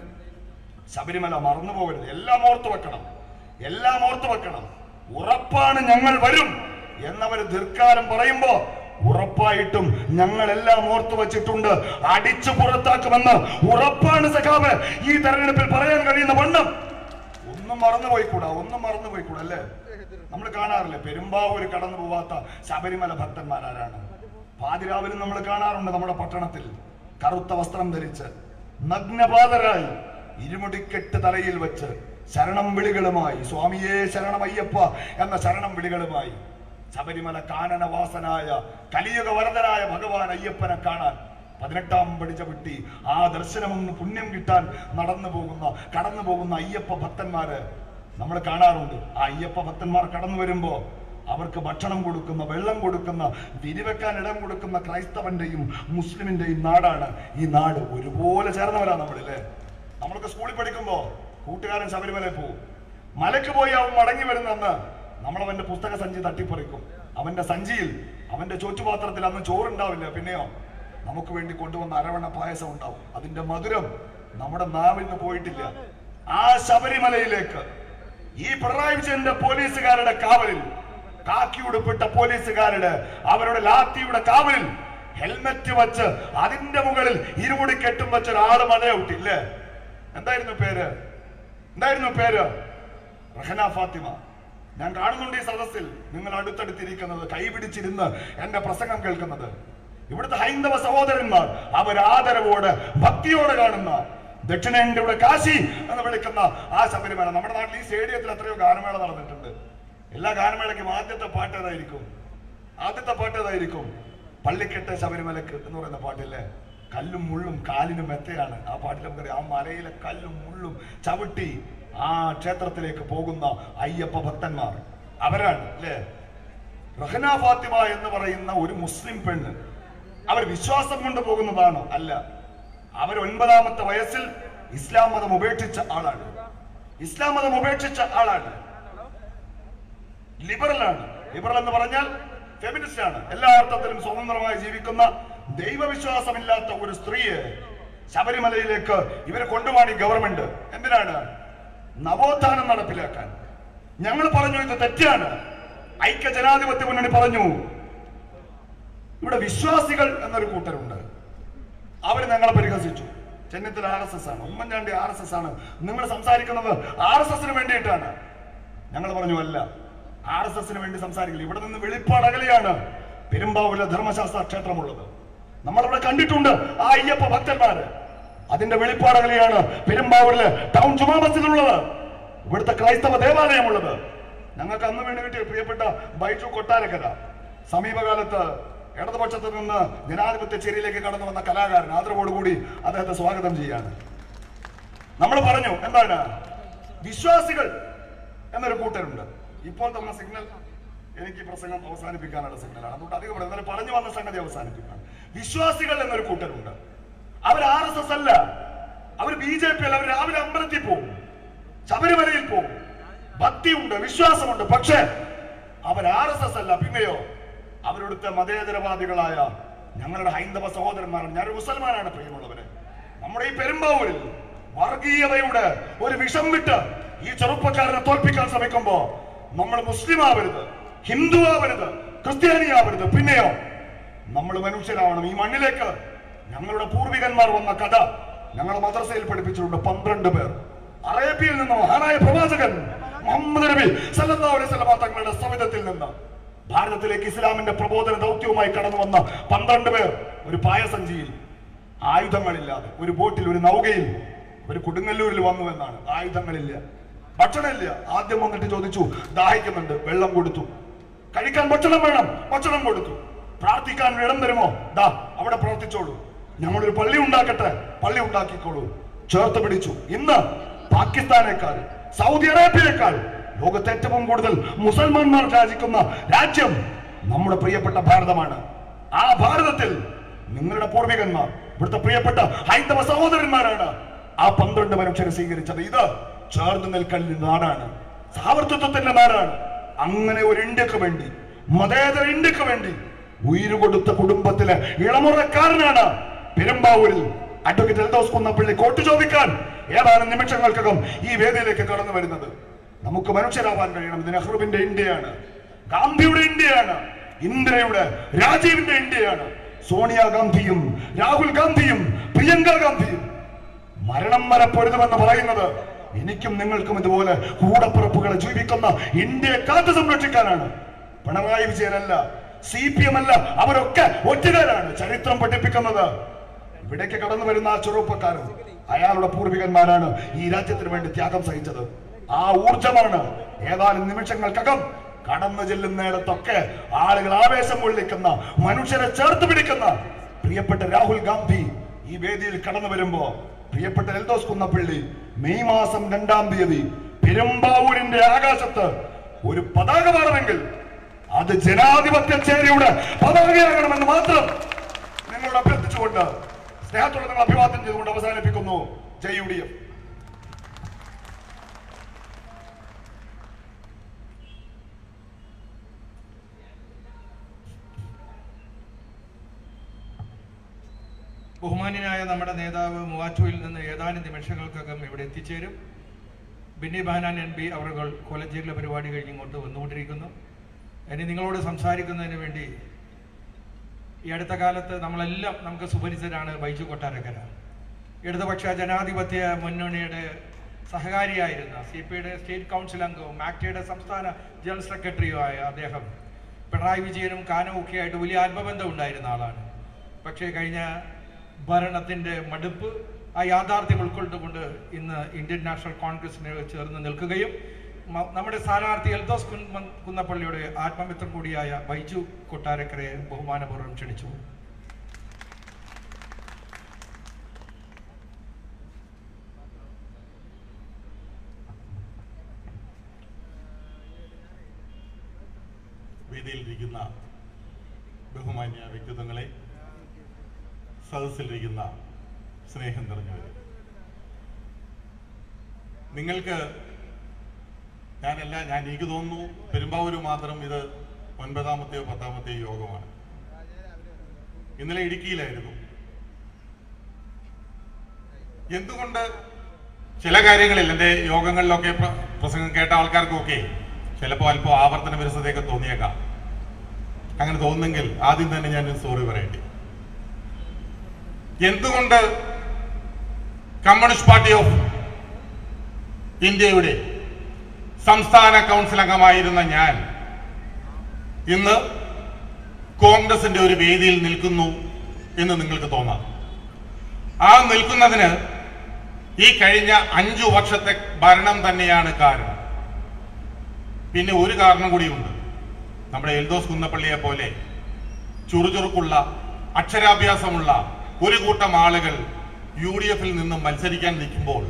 ശബരിമല മറന്നു പോകരുത് എല്ലാം ഓർത്തു വെക്കണം എല്ലാം ഓർത്തു വെക്കണം ഉറപ്പാണ് ഞങ്ങൾ വരും എന്നവർ ദീർഘകാലം പറയുമ്പോ ഉറപ്പായിട്ടും ഞങ്ങൾ എല്ലാം ഓർത്തു വെച്ചിട്ടുണ്ട് അടിച്ചു പുറത്താക്കുമെന്ന് ഉറപ്പാണ് സഖാവ് ഈ തെരഞ്ഞെടുപ്പിൽ പറയാൻ കഴിയുന്ന വണ്ണം ഒന്നും മറന്നുപോയിക്കൂടാ ഒന്നും മറന്നുപോയിക്കൂടാ അല്ലേ നമ്മൾ കാണാറില്ലേ പെരുമ്പാവൂര് കടന്നു പോവാത്ത ശബരിമല ഭക്തന്മാരാരാണ് പാതിരാവിലും നമ്മൾ കാണാറുണ്ട് നമ്മുടെ പട്ടണത്തിൽ കറുത്ത വസ്ത്രം ധരിച്ച് നഗ്നപാതരായി ഇരുമുടിക്കെട്ട് തലയിൽ വെച്ച് ശരണം വിളികളുമായി സ്വാമിയേ ശരണമയ്യപ്പ എന്ന ശരണം വിളികളുമായി ശബരിമല കാനനവാസനായ കലിയുഗ വരദനായ ഭഗവാൻ അയ്യപ്പനെ കാണാൻ പതിനെട്ടാം പഠിച്ച വിട്ടി ആ ദർശനമൊന്ന് പുണ്യം കിട്ടാൻ നടന്നു പോകുന്ന കടന്നു പോകുന്ന അയ്യപ്പ ഭക്തന്മാര് നമ്മൾ കാണാറുണ്ട് ആ അയ്യപ്പ ഭക്തന്മാർ കടന്നു വരുമ്പോ അവർക്ക് ഭക്ഷണം കൊടുക്കുന്ന വെള്ളം കൊടുക്കുന്ന വിരിവെക്കാൻ ഇടം കൊടുക്കുന്ന ക്രൈസ്തവന്റെയും മുസ്ലിമിന്റെയും നാടാണ് ഈ നാട് ഒരുപോലെ ചേർന്നവരാ നമ്മളില്ലേ നമ്മളൊക്കെ സ്കൂളിൽ പഠിക്കുമ്പോ കൂട്ടുകാരൻ ശബരിമലയിൽ പോകും മലക്ക് പോയി അവൻ മടങ്ങി വരുന്നെന്ന് നമ്മൾ അവന്റെ പുസ്തക സഞ്ചി തട്ടിപ്പറിക്കും അവന്റെ സഞ്ചിയിൽ അവന്റെ ചോറ്റുപാത്രത്തിൽ അന്ന് ചോറുണ്ടാവില്ല പിന്നെയോ നമുക്ക് വേണ്ടി കൊണ്ടുവന്ന അരവണ പായസം ഉണ്ടാവും അതിന്റെ മധുരം നമ്മുടെ നാവിൽ നിന്ന് പോയിട്ടില്ല ആ ശബരിമലയിലേക്ക് ഈ പിണറായി വിജയന്റെ പോലീസുകാരുടെ കാവലിൽ കാക്കി ഉടുപ്പിട്ട പോലീസുകാരുടെ അവരുടെ ലാത്തിയുടെ കാവലിൽ ഹെൽമെറ്റ് വെച്ച് അതിന്റെ മുകളിൽ ഇരുമുടി കെട്ടും വെച്ച ഒരാള് മലയൗട്ടില്ലേ എന്തായിരുന്നു പേര് എന്തായിരുന്നു പേര് റഹന ഫാത്തിമ ഞാൻ കാണുന്നുണ്ട് ഈ സദസ്സിൽ നിങ്ങൾ അടുത്തടുത്തിരിക്കുന്നത് കൈപിടിച്ചിരുന്ന് എന്റെ പ്രസംഗം കേൾക്കുന്നത് ഇവിടുത്തെ ഹൈന്ദവ സഹോദരന്മാർ അവർ ആദരവോടെ ഭക്തിയോടെ കാണുന്ന ദക്ഷിണേന്ത്യയുടെ കാശി എന്ന് വിളിക്കുന്ന ആ ശബരിമല നമ്മുടെ നാട്ടിൽ ഈ സ്റ്റേഡിയത്തിൽ എത്രയോ ഗാനമേള നടന്നിട്ടുണ്ട് എല്ലാ ഗാനമേളയ്ക്കും ആദ്യത്തെ പാട്ട് ഏതായിരിക്കും ആദ്യത്തെ പാട്ട് ഏതായിരിക്കും പള്ളിക്കെട്ട് ശബരിമലക്ക് എന്ന് പറയുന്ന പാട്ടില്ലേ കല്ലും മുള്ളും കാലിനും മെത്തയാണ് ആ പാട്ടിൽ നമുക്കറിയാം ആ മലയിലെ കല്ലും മുള്ളും ചവിട്ടി ആ ക്ഷേത്രത്തിലേക്ക് പോകുന്ന അയ്യപ്പ ഭക്തന്മാർ അവരാണ് അല്ലേ റഹന ഫാത്തിമ എന്ന് പറയുന്ന ഒരു മുസ്ലിം പെണ്ണ് അവർ വിശ്വാസം കൊണ്ട് പോകുന്നതാണോ അല്ല അവർ ഒൻപതാമത്തെ വയസ്സിൽ ഇസ്ലാം മതം ഉപേക്ഷിച്ച ആളാണ് ഇസ്ലാം മതം ഉപേക്ഷിച്ച ആളാണ് ലിബറലാണ് ലിബറൽ എന്ന് പറഞ്ഞാൽ ഫെമിനിസ്റ്റ് ആണ് എല്ലാ അർത്ഥത്തിലും സ്വതന്ത്രമായി ജീവിക്കുന്ന ദൈവവിശ്വാസമില്ലാത്ത ഒരു സ്ത്രീയെ ശബരിമലയിലേക്ക് ഇവരെ കൊണ്ടുപോകാൻ ഈ ഗവൺമെന്റ് എന്തിനാണ് നവോത്ഥാനം നടപ്പിലാക്കാൻ ഞങ്ങൾ പറഞ്ഞു ഇത് തെറ്റാണ് ഐക്യ ജനാധിപത്യ മുന്നണി പറഞ്ഞു ഇവിടെ വിശ്വാസികൾ എന്നൊരു കൂട്ടരുണ്ട് അവർ ഞങ്ങളെ പരിഹസിച്ചു ചെന്നിത്തല ആർ എസ് എസ് ആണ് ഉമ്മൻചാണ്ടി ആർ എസ് എസ് ആണ് നിങ്ങൾ സംസാരിക്കുന്നത് ആർ എസ് എസിന് വേണ്ടിയിട്ടാണ് ഞങ്ങൾ പറഞ്ഞു അല്ല ആർ എസ് എസിന് വേണ്ടി സംസാരിക്കില്ല ഇവിടെ നിന്ന് വെളിപ്പാട് അകലെയാണ് പെരുമ്പാവൂരിലെ ധർമ്മശാസ്ത്ര ക്ഷേത്രമുള്ളത് നമ്മളിവിടെ കണ്ടിട്ടുണ്ട് ആ അയ്യപ്പ ഭക്തന്മാര് അതിന്റെ വെളിപ്പാട് അകലെയാണ് പെരുമ്പാവൂരിലെ ടൗൺ ജുമാ മസ്ജിദുള്ളത് ഇവിടുത്തെ ക്രൈസ്തവ ദേവാലയമുള്ളത് ഞങ്ങൾക്ക് അന്ന് വേണ്ടി കിട്ടിയ പ്രിയപ്പെട്ട ബൈജു കൊട്ടാരക്കര സമീപകാലത്ത് ഇടതുപക്ഷത്ത് നിന്ന് ജനാധിപത്യ ചേരിയിലേക്ക് കടന്നു വന്ന കലാകാരൻ ആദരവോടുകൂടി അദ്ദേഹത്തെ സ്വാഗതം ചെയ്യാണ് നമ്മൾ പറഞ്ഞു എന്താണ് വിശ്വാസികൾ എന്നൊരു കൂട്ടരുണ്ട് ഇപ്പോൾ തന്ന സിഗ്നൽ എനിക്ക് ഈ പ്രസംഗം അവസാനിപ്പിക്കാനുള്ള സിഗ്നലാണ് അതുകൊണ്ട് അധികം പറയുന്നത് എന്നാലും പറഞ്ഞു വന്ന സംഗതി അവസാനിപ്പിക്കണം വിശ്വാസികൾ എന്നൊരു കൂട്ടരുണ്ട് അവർ ആർ എസ് എസ് അല്ല അവർ ബി ജെ പി അല്ല അവർ രാവിലെ അമ്പലത്തിൽ പോകും ശബരിമലയിൽ പോകും ഭക്തിയുണ്ട് വിശ്വാസമുണ്ട് പക്ഷേ അവർ ആർ എസ് എസ് അല്ല പിന്നെയോ അവരുടെ മതേതരവാദികളായ ഞങ്ങളുടെ ഹൈന്ദവ സഹോദരന്മാരാണ് ഞാനൊരു മുസൽമാനാണ് പ്രിയമുള്ളവരെ നമ്മുടെ ഈ പെരുമ്പാവൂരിൽ വർഗീയതയുടെ ഒരു വിഷം വിട്ട് ഈ ചെറുപ്പക്കാരനെ തോൽപ്പിക്കാൻ ശ്രമിക്കുമ്പോ നമ്മൾ മുസ്ലിം ആവരുത് ഹിന്ദു ആവരുത് ക്രിസ്ത്യാനി ആവരുത് പിന്നെയോ നമ്മൾ മനുഷ്യരാവണം ഈ മണ്ണിലേക്ക് ഞങ്ങളുടെ പൂർവികന്മാർ വന്ന കഥ ഞങ്ങളുടെ മദ്രസയിൽ പഠിപ്പിച്ചിട്ടുണ്ട് പന്ത്രണ്ട് പേർ അറേബ്യയിൽ നിന്ന് മഹാനായ പ്രവാചകൻ മുഹമ്മദ് നബി സല്ലല്ലാഹു അലൈഹി വസല്ലമ തങ്ങളുടെ സവിധത്തിൽ നിന്ന് ഭാരതത്തിലേക്ക് ഇസ്ലാമിന്റെ പ്രബോധന ദൗത്യവുമായി കടന്നു വന്ന പന്ത്രണ്ട് പേർ ഒരു പായസഞ്ചിയിൽ ആയുധങ്ങളില്ലാതെ ഒരു ബോട്ടിൽ ഒരു നൗകയിൽ ഒരു കൊടുങ്ങല്ലൂരിൽ വന്നു എന്നാണ് ആയുധങ്ങളില്ല ഭക്ഷണമില്ല ആദ്യം വന്നിട്ട് ചോദിച്ചു ദാഹിക്കുന്നുണ്ട് വെള്ളം കൊടുത്തു കഴിക്കാൻ ഭക്ഷണം വേണം ഭക്ഷണം കൊടുത്തു പ്രാർത്ഥിക്കാൻ ഇടം തരുമോ ദാ അവിടെ പ്രാർത്ഥിച്ചോളൂ ഞങ്ങളൊരു പള്ളി ഉണ്ടാക്കട്ടെ പള്ളി ഉണ്ടാക്കിക്കോളൂ ചേർത്ത് പിടിച്ചു ഇന്ന് പാകിസ്ഥാനേക്കാൾ സൗദി അറേബ്യയേക്കാൾ ലോകത്ത് ഏറ്റവും കൂടുതൽ മുസൽമാന്മാർ രാജിക്കുന്ന രാജ്യം നമ്മുടെ പ്രിയപ്പെട്ട ഭാരതമാണ് ആ ഭാരതത്തിൽ നിങ്ങളുടെ പൂർവികന്മാർ ഇവിടുത്തെ പ്രിയപ്പെട്ട ഹൈന്ദവ സഹോദരന്മാരാണ് ആ പന്ത്രണ്ട് മനുഷ്യരെ സ്വീകരിച്ചത് ഇത് ചേർന്ന് നിൽക്കലിന്റെ നാടാണ് സാവർത്തത്വത്തിന്റെ നാടാണ് അങ്ങനെ ഒരു ഇന്ത്യക്ക് വേണ്ടി മതേതര ഇന്ത്യക്ക് വേണ്ടി ഉയിര് കൊടുത്ത കുടുംബത്തിലെ ഇളമുറക്കാരനാണ് പെരുമ്പാവൂരിൽ അഡ്വക്കേറ്റ് എൽദോസ് കുന്നപ്പള്ളി കോട്ട് ചോദിക്കാൻ ഏതാനും നിമിഷങ്ങൾക്കകം ഈ വേദിയിലേക്ക് കടന്നു വരുന്നത് നമുക്ക് മനുഷ്യരാവാൻ കഴിയണം ഇത് നെഹ്റുവിന്റെ ഇന്ത്യയാണ് ഗാന്ധിയുടെ ഇന്ത്യയാണ് ഇന്ദിരയുടെ രാജീവിന്റെ ഇന്ത്യയാണ് സോണിയാഗാന്ധിയും രാഹുൽ ഗാന്ധിയും പ്രിയങ്ക ഗാന്ധിയും മരണം വരെ പൊരുതുമെന്ന് പറയുന്നത് എനിക്കും നിങ്ങൾക്കും ഇതുപോലെ കൂടപ്പിറപ്പുകളെ ജീവിക്കുന്ന ഇന്ത്യയെ കാത്തു സംരക്ഷിക്കാനാണ് പിണറായി വിജയനല്ല സി പി എം അല്ല അവരൊക്കെ ഒറ്റുകാരാണ് ചരിത്രം പഠിപ്പിക്കുന്നത് ഇവിടേക്ക് കടന്നു വരുന്ന ആ ചെറുപ്പക്കാരൻ അയാളുടെ പൂർവികന്മാരാണ് ഈ രാജ്യത്തിന് വേണ്ടി ത്യാഗം സഹിച്ചത് ആ ഊർജമാണ് ഏതാനും നിമിഷങ്ങൾക്കകം കടന്നു ചെല്ലുന്നിടത്തൊക്കെ ആളുകൾ ആവേശം കൊള്ളിക്കുന്ന മനുഷ്യരെ ചേർത്ത് പിടിക്കുന്ന പ്രിയപ്പെട്ട രാഹുൽ ഗാന്ധി ഈ വേദിയിൽ കടന്നു വരുമ്പോ പ്രിയപ്പെട്ട എൽദോസ് കുന്നപ്പള്ളി മെയ് മാസം രണ്ടാം തീയതി പെരുമ്പാവൂരിന്റെ ആകാശത്ത് ഒരു പതാക വേണമെങ്കിൽ അത് ജനാധിപത്യ ചേരിയുടെ പതാകയാകണമെന്ന് മാത്രം നിങ്ങളോട് അഭ്യർത്ഥിച്ചുകൊണ്ട് സ്നേഹത്തോടെ നിങ്ങൾ അഭിവാദ്യം ചെയ്തുകൊണ്ട് അവസാനിപ്പിക്കുന്നു ജയ് യു ഡി എഫ് ബഹുമാന്യനായ നമ്മുടെ നേതാവ് മൂവാറ്റുവിൽ നിന്ന് ഏതാനും നിമിഷങ്ങൾക്കകം ഇവിടെ എത്തിച്ചേരും ബിന്നി ബഹനാൻ എം പി അവർ കോളേജിലെ പരിപാടി കഴിഞ്ഞ് ഇങ്ങോട്ട് വന്നുകൊണ്ടിരിക്കുന്നു ഇനി നിങ്ങളോട് സംസാരിക്കുന്നതിന് വേണ്ടി ഈ അടുത്ത കാലത്ത് നമ്മളെല്ലാം നമുക്ക് സുപരിചിതരാണ് ബൈജു കൊട്ടാരക്കര ഇടതുപക്ഷ ജനാധിപത്യ മുന്നണിയുടെ സഹകാരിയായിരുന്ന സി പി ഐയുടെ സ്റ്റേറ്റ് കൗൺസിൽ അംഗവും മാക്ടയുടെ സംസ്ഥാന ജനറൽ സെക്രട്ടറിയുമായ അദ്ദേഹം പിണറായി വിജയനും കാനവും ഒക്കെ ആയിട്ട് വലിയ ആത്മബന്ധം ഉണ്ടായിരുന്ന ആളാണ് പക്ഷേ കഴിഞ്ഞ ഭരണത്തിന്റെ മടുപ്പ് ആ യാഥാർത്ഥ്യം ഉൾക്കൊണ്ടുകൊണ്ട് ഇന്ന് ഇന്ത്യൻ നാഷണൽ കോൺഗ്രസിന് ചേർന്ന് നിൽക്കുകയും മ- നമ്മുടെ സ്ഥാനാർത്ഥി എൽദോസ് കുന്ന- കുന്നപ്പള്ളിയുടെ ആത്മമിത്രം കൂടിയായ ബൈജു കൊട്ടാരക്കരയെ ബഹുമാനപൂർവ്വം ക്ഷണിച്ചു വേദിയിലിരിക്കുന്ന ബഹുമാന്യ വ്യക്തിത്വങ്ങളെ സദസ്സിലിരിക്കുന്ന സ്നേഹം നിറഞ്ഞവരെ നിങ്ങൾക്ക് ഞാനല്ല ഞാൻ എനിക്ക് തോന്നുന്നു പെരുമ്പാവൂര് മാത്രം ഇത് ഒൻപതാമത്തെയോ പത്താമത്തെയോ യോഗമാണ് ഇന്നലെ ഇടുക്കിയിലായിരുന്നു എന്തുകൊണ്ട് ചില കാര്യങ്ങളിൽ എൻ്റെ യോഗങ്ങളിലൊക്കെ പ്ര- പ്രസംഗം കേട്ട ആൾക്കാർക്കൊക്കെ ചിലപ്പോൾ അല്പം ആവർത്തന വിരസതയൊക്കെ തോന്നിയേക്കാം അങ്ങനെ തോന്നുന്നെങ്കിൽ ആദ്യം തന്നെ ഞാൻ സോറി പറയട്ടെ എന്തുകൊണ്ട് കമ്മ്യൂണിസ്റ്റ് പാർട്ടി ഓഫ് ഇന്ത്യയുടെ സംസ്ഥാന കൗൺസിൽ അംഗമായിരുന്ന ഞാൻ ഇന്ന് കോൺഗ്രസിന്റെ ഒരു വേദിയിൽ നിൽക്കുന്നു എന്ന് നിങ്ങൾക്ക് തോന്നാം ആ നിൽക്കുന്നതിന് ഈ കഴിഞ്ഞ അഞ്ചു വർഷത്തെ ഭരണം തന്നെയാണ് കാരണം പിന്നെ ഒരു കാരണം കൂടിയുണ്ട് നമ്മുടെ എൽദോസ് കുന്നപ്പള്ളിയെ പോലെ ചുറുചുറുക്കുള്ള അക്ഷരാഭ്യാസമുള്ള ഒരു കൂട്ടം ആളുകൾ യു ഡി എഫിൽ നിന്നും മത്സരിക്കാൻ നിൽക്കുമ്പോൾ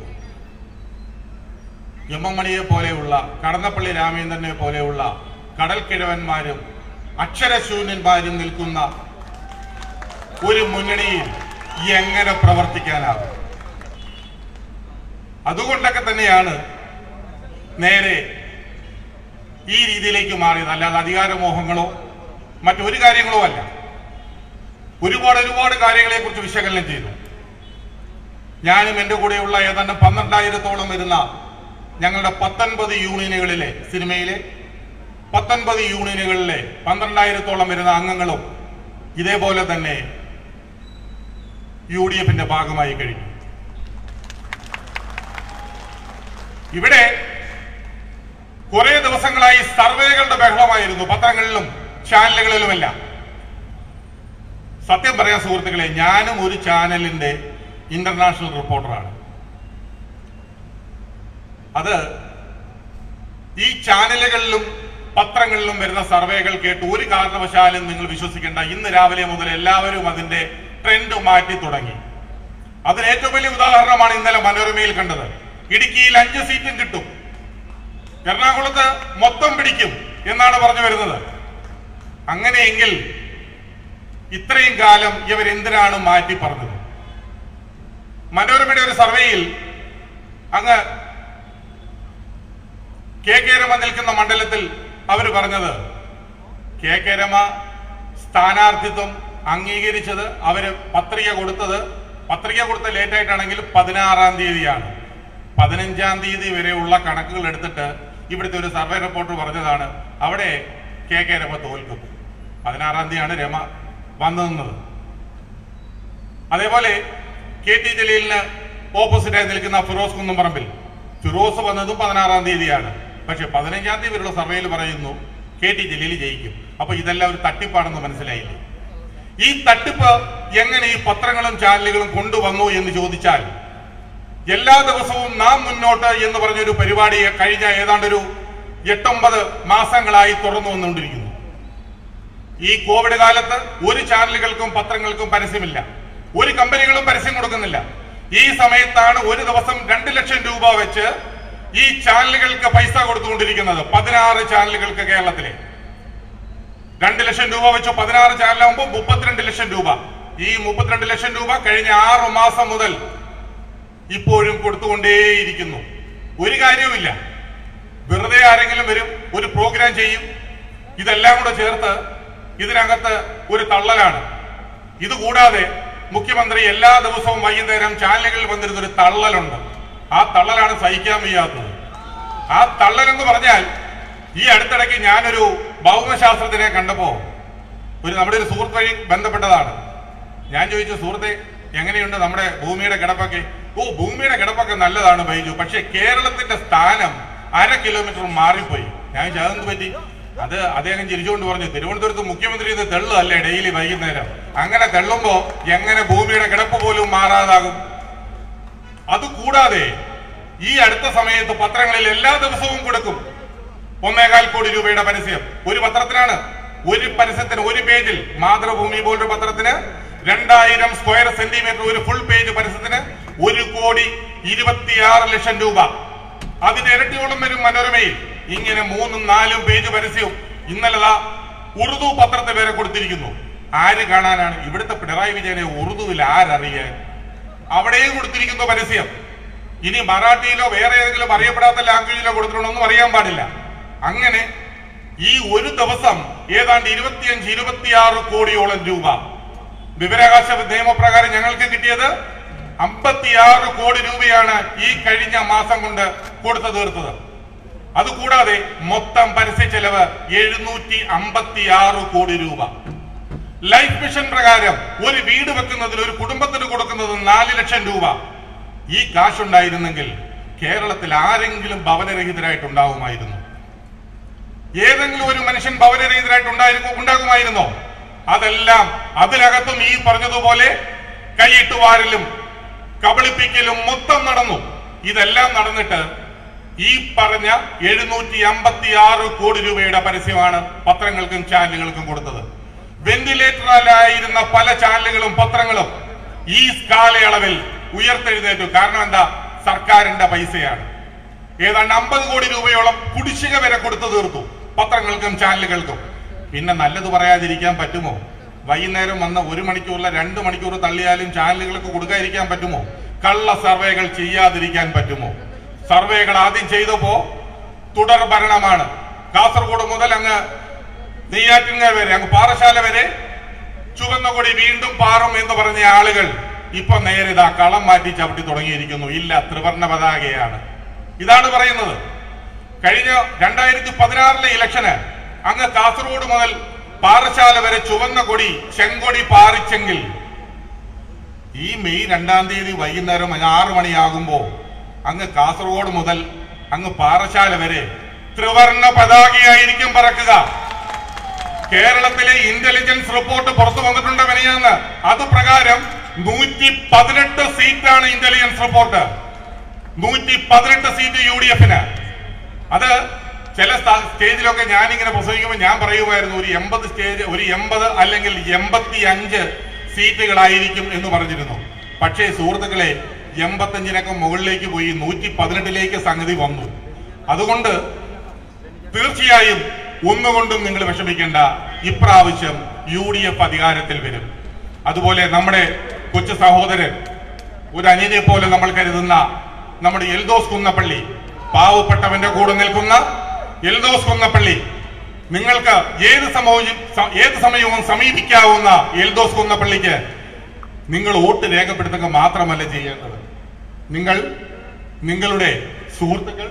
എം എം മണിയെ പോലെയുള്ള കടന്നപ്പള്ളി രാമേന്ദ്രനെ പോലെയുള്ള കടൽക്കിഴവന്മാരും അക്ഷരശൂന്യന്മാരും നിൽക്കുന്ന ഒരു മുന്നണിയിൽ എങ്ങനെ പ്രവർത്തിക്കാനാകും അതുകൊണ്ടൊക്കെ തന്നെയാണ് നേരെ ഈ രീതിയിലേക്ക് മാറിയത് അല്ലാതെ അധികാരമോഹങ്ങളോ മറ്റൊരു കാര്യങ്ങളും അല്ല ഒരുപാട് ഒരുപാട് കാര്യങ്ങളെ കുറിച്ച് വിശകലനം ചെയ്തു ഞാനും എൻ്റെ കൂടെയുള്ള ഏതാണ്ട് പന്ത്രണ്ടായിരത്തോളം വരുന്ന ഞങ്ങളുടെ പത്തൊൻപത് യൂണിയനുകളിലെ സിനിമയിലെ പത്തൊൻപത് യൂണിയനുകളിലെ പന്ത്രണ്ടായിരത്തോളം വരുന്ന അംഗങ്ങളും ഇതേപോലെ തന്നെ യു ഡി എഫിന്റെ ഭാഗമായി കഴിഞ്ഞു ഇവിടെ കുറെ ദിവസങ്ങളായി സർവേകളുടെ ബഹളമായിരുന്നു പത്രങ്ങളിലും ചാനലുകളിലുമെല്ലാം സത്യം പറയാൻ സുഹൃത്തുക്കളെ ഞാനും ഒരു ചാനലിന്റെ ഇന്റർനാഷണൽ റിപ്പോർട്ടറാണ് അത് ഈ ചാനലുകളിലും പത്രങ്ങളിലും വരുന്ന സർവേകൾ കേട്ട് ഒരു കാരണവശാലും നിങ്ങൾ വിശ്വസിക്കേണ്ട ഇന്ന് രാവിലെ മുതൽ എല്ലാവരും അതിന്റെ ട്രെൻഡ് മാറ്റി തുടങ്ങി അതിന് ഏറ്റവും വലിയ ഉദാഹരണമാണ് ഇന്നലെ മനോരമയിൽ കണ്ടത് ഇടുക്കിയിൽ അഞ്ച് സീറ്റും കിട്ടും എറണാകുളത്ത് മൊത്തം പിടിക്കും എന്നാണ് പറഞ്ഞു വരുന്നത് അങ്ങനെയെങ്കിൽ ഇത്രയും കാലം ഇവർ എന്തിനാണ് മാറ്റി പറഞ്ഞത് മനോരമയുടെ ഒരു സർവേയിൽ അങ്ങ് കെ കെ രമ നിൽക്കുന്ന മണ്ഡലത്തിൽ അവർ പറഞ്ഞത് കെ കെ രമ സ്ഥാനാർത്ഥിത്വം അംഗീകരിച്ചത് അവര് പത്രിക കൊടുത്തത് പത്രിക കൊടുത്ത ലേറ്റ് ആയിട്ടാണെങ്കിൽ പതിനാറാം തീയതിയാണ് പതിനഞ്ചാം തീയതി വരെയുള്ള കണക്കുകൾ എടുത്തിട്ട് ഇവിടുത്തെ ഒരു സർവേ റിപ്പോർട്ടർ പറഞ്ഞതാണ് അവിടെ കെ കെ രമ തോൽക്കും പതിനാറാം തീയതിയാണ് രമ വന്നു നിന്നത് അതേപോലെ കെ ടി ജലീലിന് ഓപ്പോസിറ്റായി നിൽക്കുന്ന ഫിറോസ് കുന്നംപറമ്പിൽ ഫിറോസ് വന്നതും പതിനാറാം തീയതിയാണ് പക്ഷെ പതിനഞ്ചാം തീയതി വരെയുള്ള സർവേയിൽ പറയുന്നു കെ ടി ജലീൽ ജയിക്കും അപ്പൊ ഇതെല്ലാം ഒരു തട്ടിപ്പാണെന്ന് മനസ്സിലായില്ലേ ഈ തട്ടിപ്പ് എങ്ങനെ ഈ പത്രങ്ങളും ചാനലുകളും കൊണ്ടുവന്നു എന്ന് ചോദിച്ചാൽ എല്ലാ ദിവസവും നാം മുന്നോട്ട് എന്ന് പറഞ്ഞൊരു പരിപാടിയെ കഴിഞ്ഞ ഏതാണ്ട് ഒരു എട്ടൊമ്പത് മാസങ്ങളായി തുറന്നു വന്നുകൊണ്ടിരിക്കുന്നു ഈ കോവിഡ് കാലത്ത് ഒരു ചാനലുകൾക്കും പത്രങ്ങൾക്കും പരസ്യമില്ല ഒരു കമ്പനികളും പരസ്യം കൊടുക്കുന്നില്ല ഈ സമയത്താണ് ഒരു ദിവസം രണ്ട് ലക്ഷം രൂപ വെച്ച് ഈ ചാനലുകൾക്ക് പൈസ കൊടുത്തുകൊണ്ടിരിക്കുന്നത് പതിനാറ് ചാനലുകൾക്ക് കേരളത്തിലെ രണ്ട് ലക്ഷം രൂപ വെച്ച് പതിനാറ് ചാനലാകുമ്പോൾ മുപ്പത്തിരണ്ട് ലക്ഷം രൂപ ഈ മുപ്പത്തിരണ്ട് ലക്ഷം രൂപ കഴിഞ്ഞ ആറു മാസം മുതൽ ഇപ്പോഴും കൊടുത്തുകൊണ്ടേയിരിക്കുന്നു ഒരു കാര്യവുമില്ല വെറുതെ ആരെങ്കിലും വരും ഒരു പ്രോഗ്രാം ചെയ്യും ഇതെല്ലാം കൂടെ ചേർത്ത് ഇതിനകത്ത് ഒരു തള്ളലാണ് ഇത് കൂടാതെ മുഖ്യമന്ത്രി എല്ലാ ദിവസവും വൈകുന്നേരം ചാനലുകളിൽ വന്നിരുന്ന ഒരു തള്ളലുണ്ട് ആ തള്ളലാണ് സഹിക്കാൻ വയ്യാത്തത് ആ തള്ളൽ എന്ന് പറഞ്ഞാൽ ഈ അടുത്തിടയ്ക്ക് ഞാനൊരു ഭൗമശാസ്ത്രജ്ഞനെ കണ്ടപ്പോ ഒരു നമ്മുടെ ഒരു സുഹൃത്ത് വഴി ബന്ധപ്പെട്ടതാണ് ഞാൻ ചോദിച്ചു സുഹൃത്തെ എങ്ങനെയുണ്ട് നമ്മുടെ ഭൂമിയുടെ കിടപ്പൊക്കെ ഓ ഭൂമിയുടെ കിടപ്പൊക്കെ നല്ലതാണ് ബൈജു പക്ഷെ കേരളത്തിന്റെ സ്ഥാനം അര കിലോമീറ്റർ മാറിപ്പോയി ഞാൻ ചോദിച്ചു, അതെന്ത് പറ്റി അത് അദ്ദേഹം ചിരിച്ചുകൊണ്ട് പറഞ്ഞു തിരുവനന്തപുരത്ത് മുഖ്യമന്ത്രി ഇത് തെള്ളുമല്ലേ ഡെയിലി വൈകുന്നേരം അങ്ങനെ തെള്ളുമ്പോ എങ്ങനെ ഭൂമിയുടെ കിടപ്പ് പോലും മാറാതാകും അതുകൂടാതെ ഈ അടുത്ത സമയത്ത് പത്രങ്ങളിൽ എല്ലാ ദിവസവും കൊടുക്കും ഒന്നേകാൽ കോടി രൂപയുടെ പരസ്യം ഒരു പത്രത്തിനാണ് ഒരു പരസ്യത്തിന് ഒരു പേജിൽ മാതൃഭൂമി പോലൊരു പത്രത്തിന് രണ്ടായിരം സ്ക്വയർ സെന്റിമീറ്റർ ഒരു ഫുൾ പേജ് പരസ്യത്തിന് ഒരു കോടി ഇരുപത്തിയാറ് ലക്ഷം രൂപ അതിന് ഇരട്ടിയോളം വരും മനോരമയിൽ ഇങ്ങനെ മൂന്നും നാലും പേജ് പരസ്യവും ഇന്നലെ ദാ ഉറുദു പത്രത്തെ പേരെ കൊടുത്തിരിക്കുന്നു ആര് കാണാനാണ് ഇവിടുത്തെ പിണറായി വിജയനെ ഉറുദുവിൽ ആരറിയാൻ അവിടെയും കൊടുത്തിരിക്കുന്നു പരസ്യം ഇനി മറാഠിയിലോ വേറെ ഏതെങ്കിലും അറിയപ്പെടാത്ത ലാംഗ്വേജിലോ കൊടുത്തിട്ടുണ്ടോന്നും അറിയാൻ പാടില്ല അങ്ങനെ ഈ ഒരു ദിവസം ഏതാണ്ട് ഇരുപത്തിയഞ്ച് ഇരുപത്തിയാറ് കോടിയോളം രൂപ വിവരാവകാശ നിയമപ്രകാരം ഞങ്ങൾക്ക് കിട്ടിയത് അമ്പത്തിയാറ് കോടി രൂപയാണ് ഈ കഴിഞ്ഞ മാസം കൊണ്ട് കൊടുത്തു തീർത്തത് അതുകൂടാതെ മൊത്തം പരസ്യ ചെലവ് എഴുന്നൂറ്റി അമ്പത്തിയാറ് കോടി രൂപ ലൈഫ് മിഷൻ പ്രകാരം ഒരു വീട് വെക്കുന്നതിന് ഒരു കുടുംബത്തിന് കൊടുക്കുന്നത് നാല് ലക്ഷം രൂപ ഈ കാശുണ്ടായിരുന്നെങ്കിൽ കേരളത്തിൽ ആരെങ്കിലും ഭവനരഹിതരായിട്ടുണ്ടാവുമായിരുന്നു ഏതെങ്കിലും ഒരു മനുഷ്യൻ ഭവനരഹിതരായിട്ടുണ്ടായിരിക്കും ഉണ്ടാകുമായിരുന്നോ അതെല്ലാം അതിനകത്തും ഈ പറഞ്ഞതുപോലെ കൈയിട്ട് വാരലും കബളിപ്പിക്കലും മൊത്തം നടന്നു ഇതെല്ലാം നടന്നിട്ട് ഈ പറഞ്ഞ എഴുന്നൂറ്റി അമ്പത്തി ആറ് കോടി രൂപയുടെ പരസ്യമാണ് പത്രങ്ങൾക്കും ചാനലുകൾക്കും കൊടുത്തത് വെന്റിലേറ്ററിലായിരുന്ന പല ചാനലുകളും പത്രങ്ങളും ഈ കാലയളവിൽ ഉയർത്തെഴുന്നേറ്റു കാരണം എന്താ സർക്കാരിന്റെ പൈസയാണ് ഏതാണ്ട് അമ്പത് കോടി രൂപയോളം കുടിശ്ശിക വരെ കൊടുത്തു തീർത്തു പത്രങ്ങൾക്കും ചാനലുകൾക്കും പിന്നെ നല്ലത് പറയാതിരിക്കാൻ പറ്റുമോ വൈകുന്നേരം വന്ന ഒരു മണിക്കൂറിലെ രണ്ട് മണിക്കൂർ തള്ളിയാലും ചാനലുകൾക്ക് കൊടുക്കാതിരിക്കാൻ പറ്റുമോ കള്ള സർവേകൾ ചെയ്യാതിരിക്കാൻ പറ്റുമോ സർവേകൾ ആദ്യം ചെയ്തപ്പോ തുടർ ഭരണമാണ് കാസർഗോഡ് മുതൽ അങ്ങ് നെയ്യാറ്റിൻകാർ വരെ അങ്ങ് പാറശാല വരെ ചുവന്ന കൊടി വീണ്ടും പാറും എന്ന് പറഞ്ഞ ആളുകൾ ഇപ്പൊ നേരെ ഇതാ കളം മാറ്റി ചവിട്ടി തുടങ്ങിയിരിക്കുന്നു ഇല്ല ത്രിവർണ പതാകയാണ് ഇതാണ് പറയുന്നത് കഴിഞ്ഞ രണ്ടായിരത്തി പതിനാറിലെ ഇലക്ഷന് അങ്ങ് കാസർഗോഡ് മുതൽ പാറശാല വരെ ചുവന്ന കൊടി ചെങ്കൊടി പാറിച്ചെങ്കിൽ ഈ മെയ് രണ്ടാം തീയതി വൈകുന്നേരം ആറു മണിയാകുമ്പോ അങ്ങ് കാസർഗോഡ് മുതൽ അങ്ങ് പാറശാല വരെ ത്രിവർണ പതാകയായിരിക്കും പറക്കുക കേരളത്തിലെ ഇന്റലിജൻസ് റിപ്പോർട്ട് പുറത്തു വന്നിട്ടുണ്ട് വിനയാന്ന് അത് പ്രകാരം നൂറ്റി പതിനെട്ട് സീറ്റാണ് ഇന്റലിജൻസ് റിപ്പോർട്ട് നൂറ്റി പതിനെട്ട് സീറ്റ് യു ഡി എഫിന് അത് ചില സ്ഥ- സ്റ്റേജിലൊക്കെ ഞാനിങ്ങനെ പ്രസംഗിക്കുമ്പോൾ ഞാൻ പറയുമായിരുന്നു ഒരു എൺപത് സ്റ്റേജ് ഒരു എൺപത് അല്ലെങ്കിൽ എൺപത്തി അഞ്ച് സീറ്റുകളായിരിക്കും എന്ന് പറഞ്ഞിരുന്നു പക്ഷേ സുഹൃത്തുക്കളെ എൺപത്തഞ്ചിനൊക്കെ മുകളിലേക്ക് പോയി നൂറ്റി പതിനെട്ടിലേക്ക് സംഗതി വന്നു അതുകൊണ്ട് തീർച്ചയായും ഒന്നുകൊണ്ടും നിങ്ങൾ വിഷമിക്കേണ്ട ഇപ്രാവശ്യം യു ഡി എഫ് അധികാരത്തിൽ വരും അതുപോലെ നമ്മുടെ കൊച്ചു സഹോദരൻ ഒരു അനിയനെ പോലെ നമ്മൾ കരുതുന്ന നമ്മുടെ എൽദോസ് കുന്നപ്പള്ളി പാവപ്പെട്ടവന്റെ കൂടെ നിൽക്കുന്ന എൽദോസ് കുന്നപ്പള്ളി നിങ്ങൾക്ക് ഏത് സമയവും സ- ഏത് സമയവും സമീപിക്കാവുന്ന എൽദോസ് കുന്നപ്പള്ളിക്ക് നിങ്ങൾ വോട്ട് രേഖപ്പെടുത്തുക മാത്രമല്ല ചെയ്യേണ്ടത് നിങ്ങൾ നിങ്ങളുടെ സുഹൃത്തുക്കൾ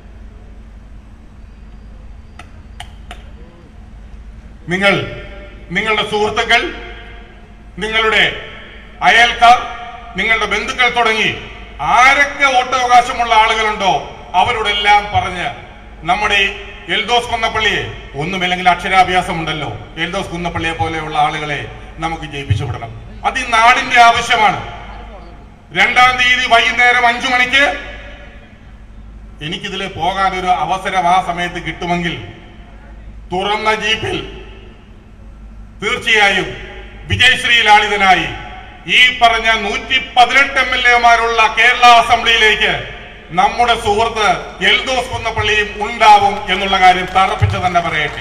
നിങ്ങൾ നിങ്ങളുടെ സുഹൃത്തുക്കൾ നിങ്ങളുടെ അയൽക്കാർ നിങ്ങളുടെ ബന്ധുക്കൾ തുടങ്ങി ആരൊക്കെ വോട്ടവകാശമുള്ള ആളുകളുണ്ടോ അവരോടെല്ലാം പറഞ്ഞ് നമ്മുടെ ഈ എൽദോസ് കുന്നപ്പള്ളിയെ ഒന്നുമില്ലെങ്കിൽ അക്ഷരാഭ്യാസം ഉണ്ടല്ലോ എൽദോസ് കുന്നപ്പള്ളിയെ പോലെയുള്ള ആളുകളെ നമുക്ക് ജയിപ്പിച്ചു വിടണം അത് ഈ നാടിന്റെ ആവശ്യമാണ് രണ്ടാം തീയതി വൈകുന്നേരം അഞ്ചു മണിക്ക് എനിക്കിതിൽ പോകാൻ ഒരു അവസരം ആ സമയത്ത് കിട്ടുമെങ്കിൽ തുറന്ന ജീപ്പിൽ തീർച്ചയായും വിജയശ്രീ ലാളിതനായി ഈ പറഞ്ഞ നൂറ്റി പതിനെട്ട് എം എൽ എമാരുള്ള കേരള അസംബ്ലിയിലേക്ക് നമ്മുടെ സുഹൃത്ത് എൽദോസ് കുന്നപ്പള്ളിയും ഉണ്ടാവും എന്നുള്ള കാര്യം തറപ്പിച്ച് തന്നെ പറയട്ടെ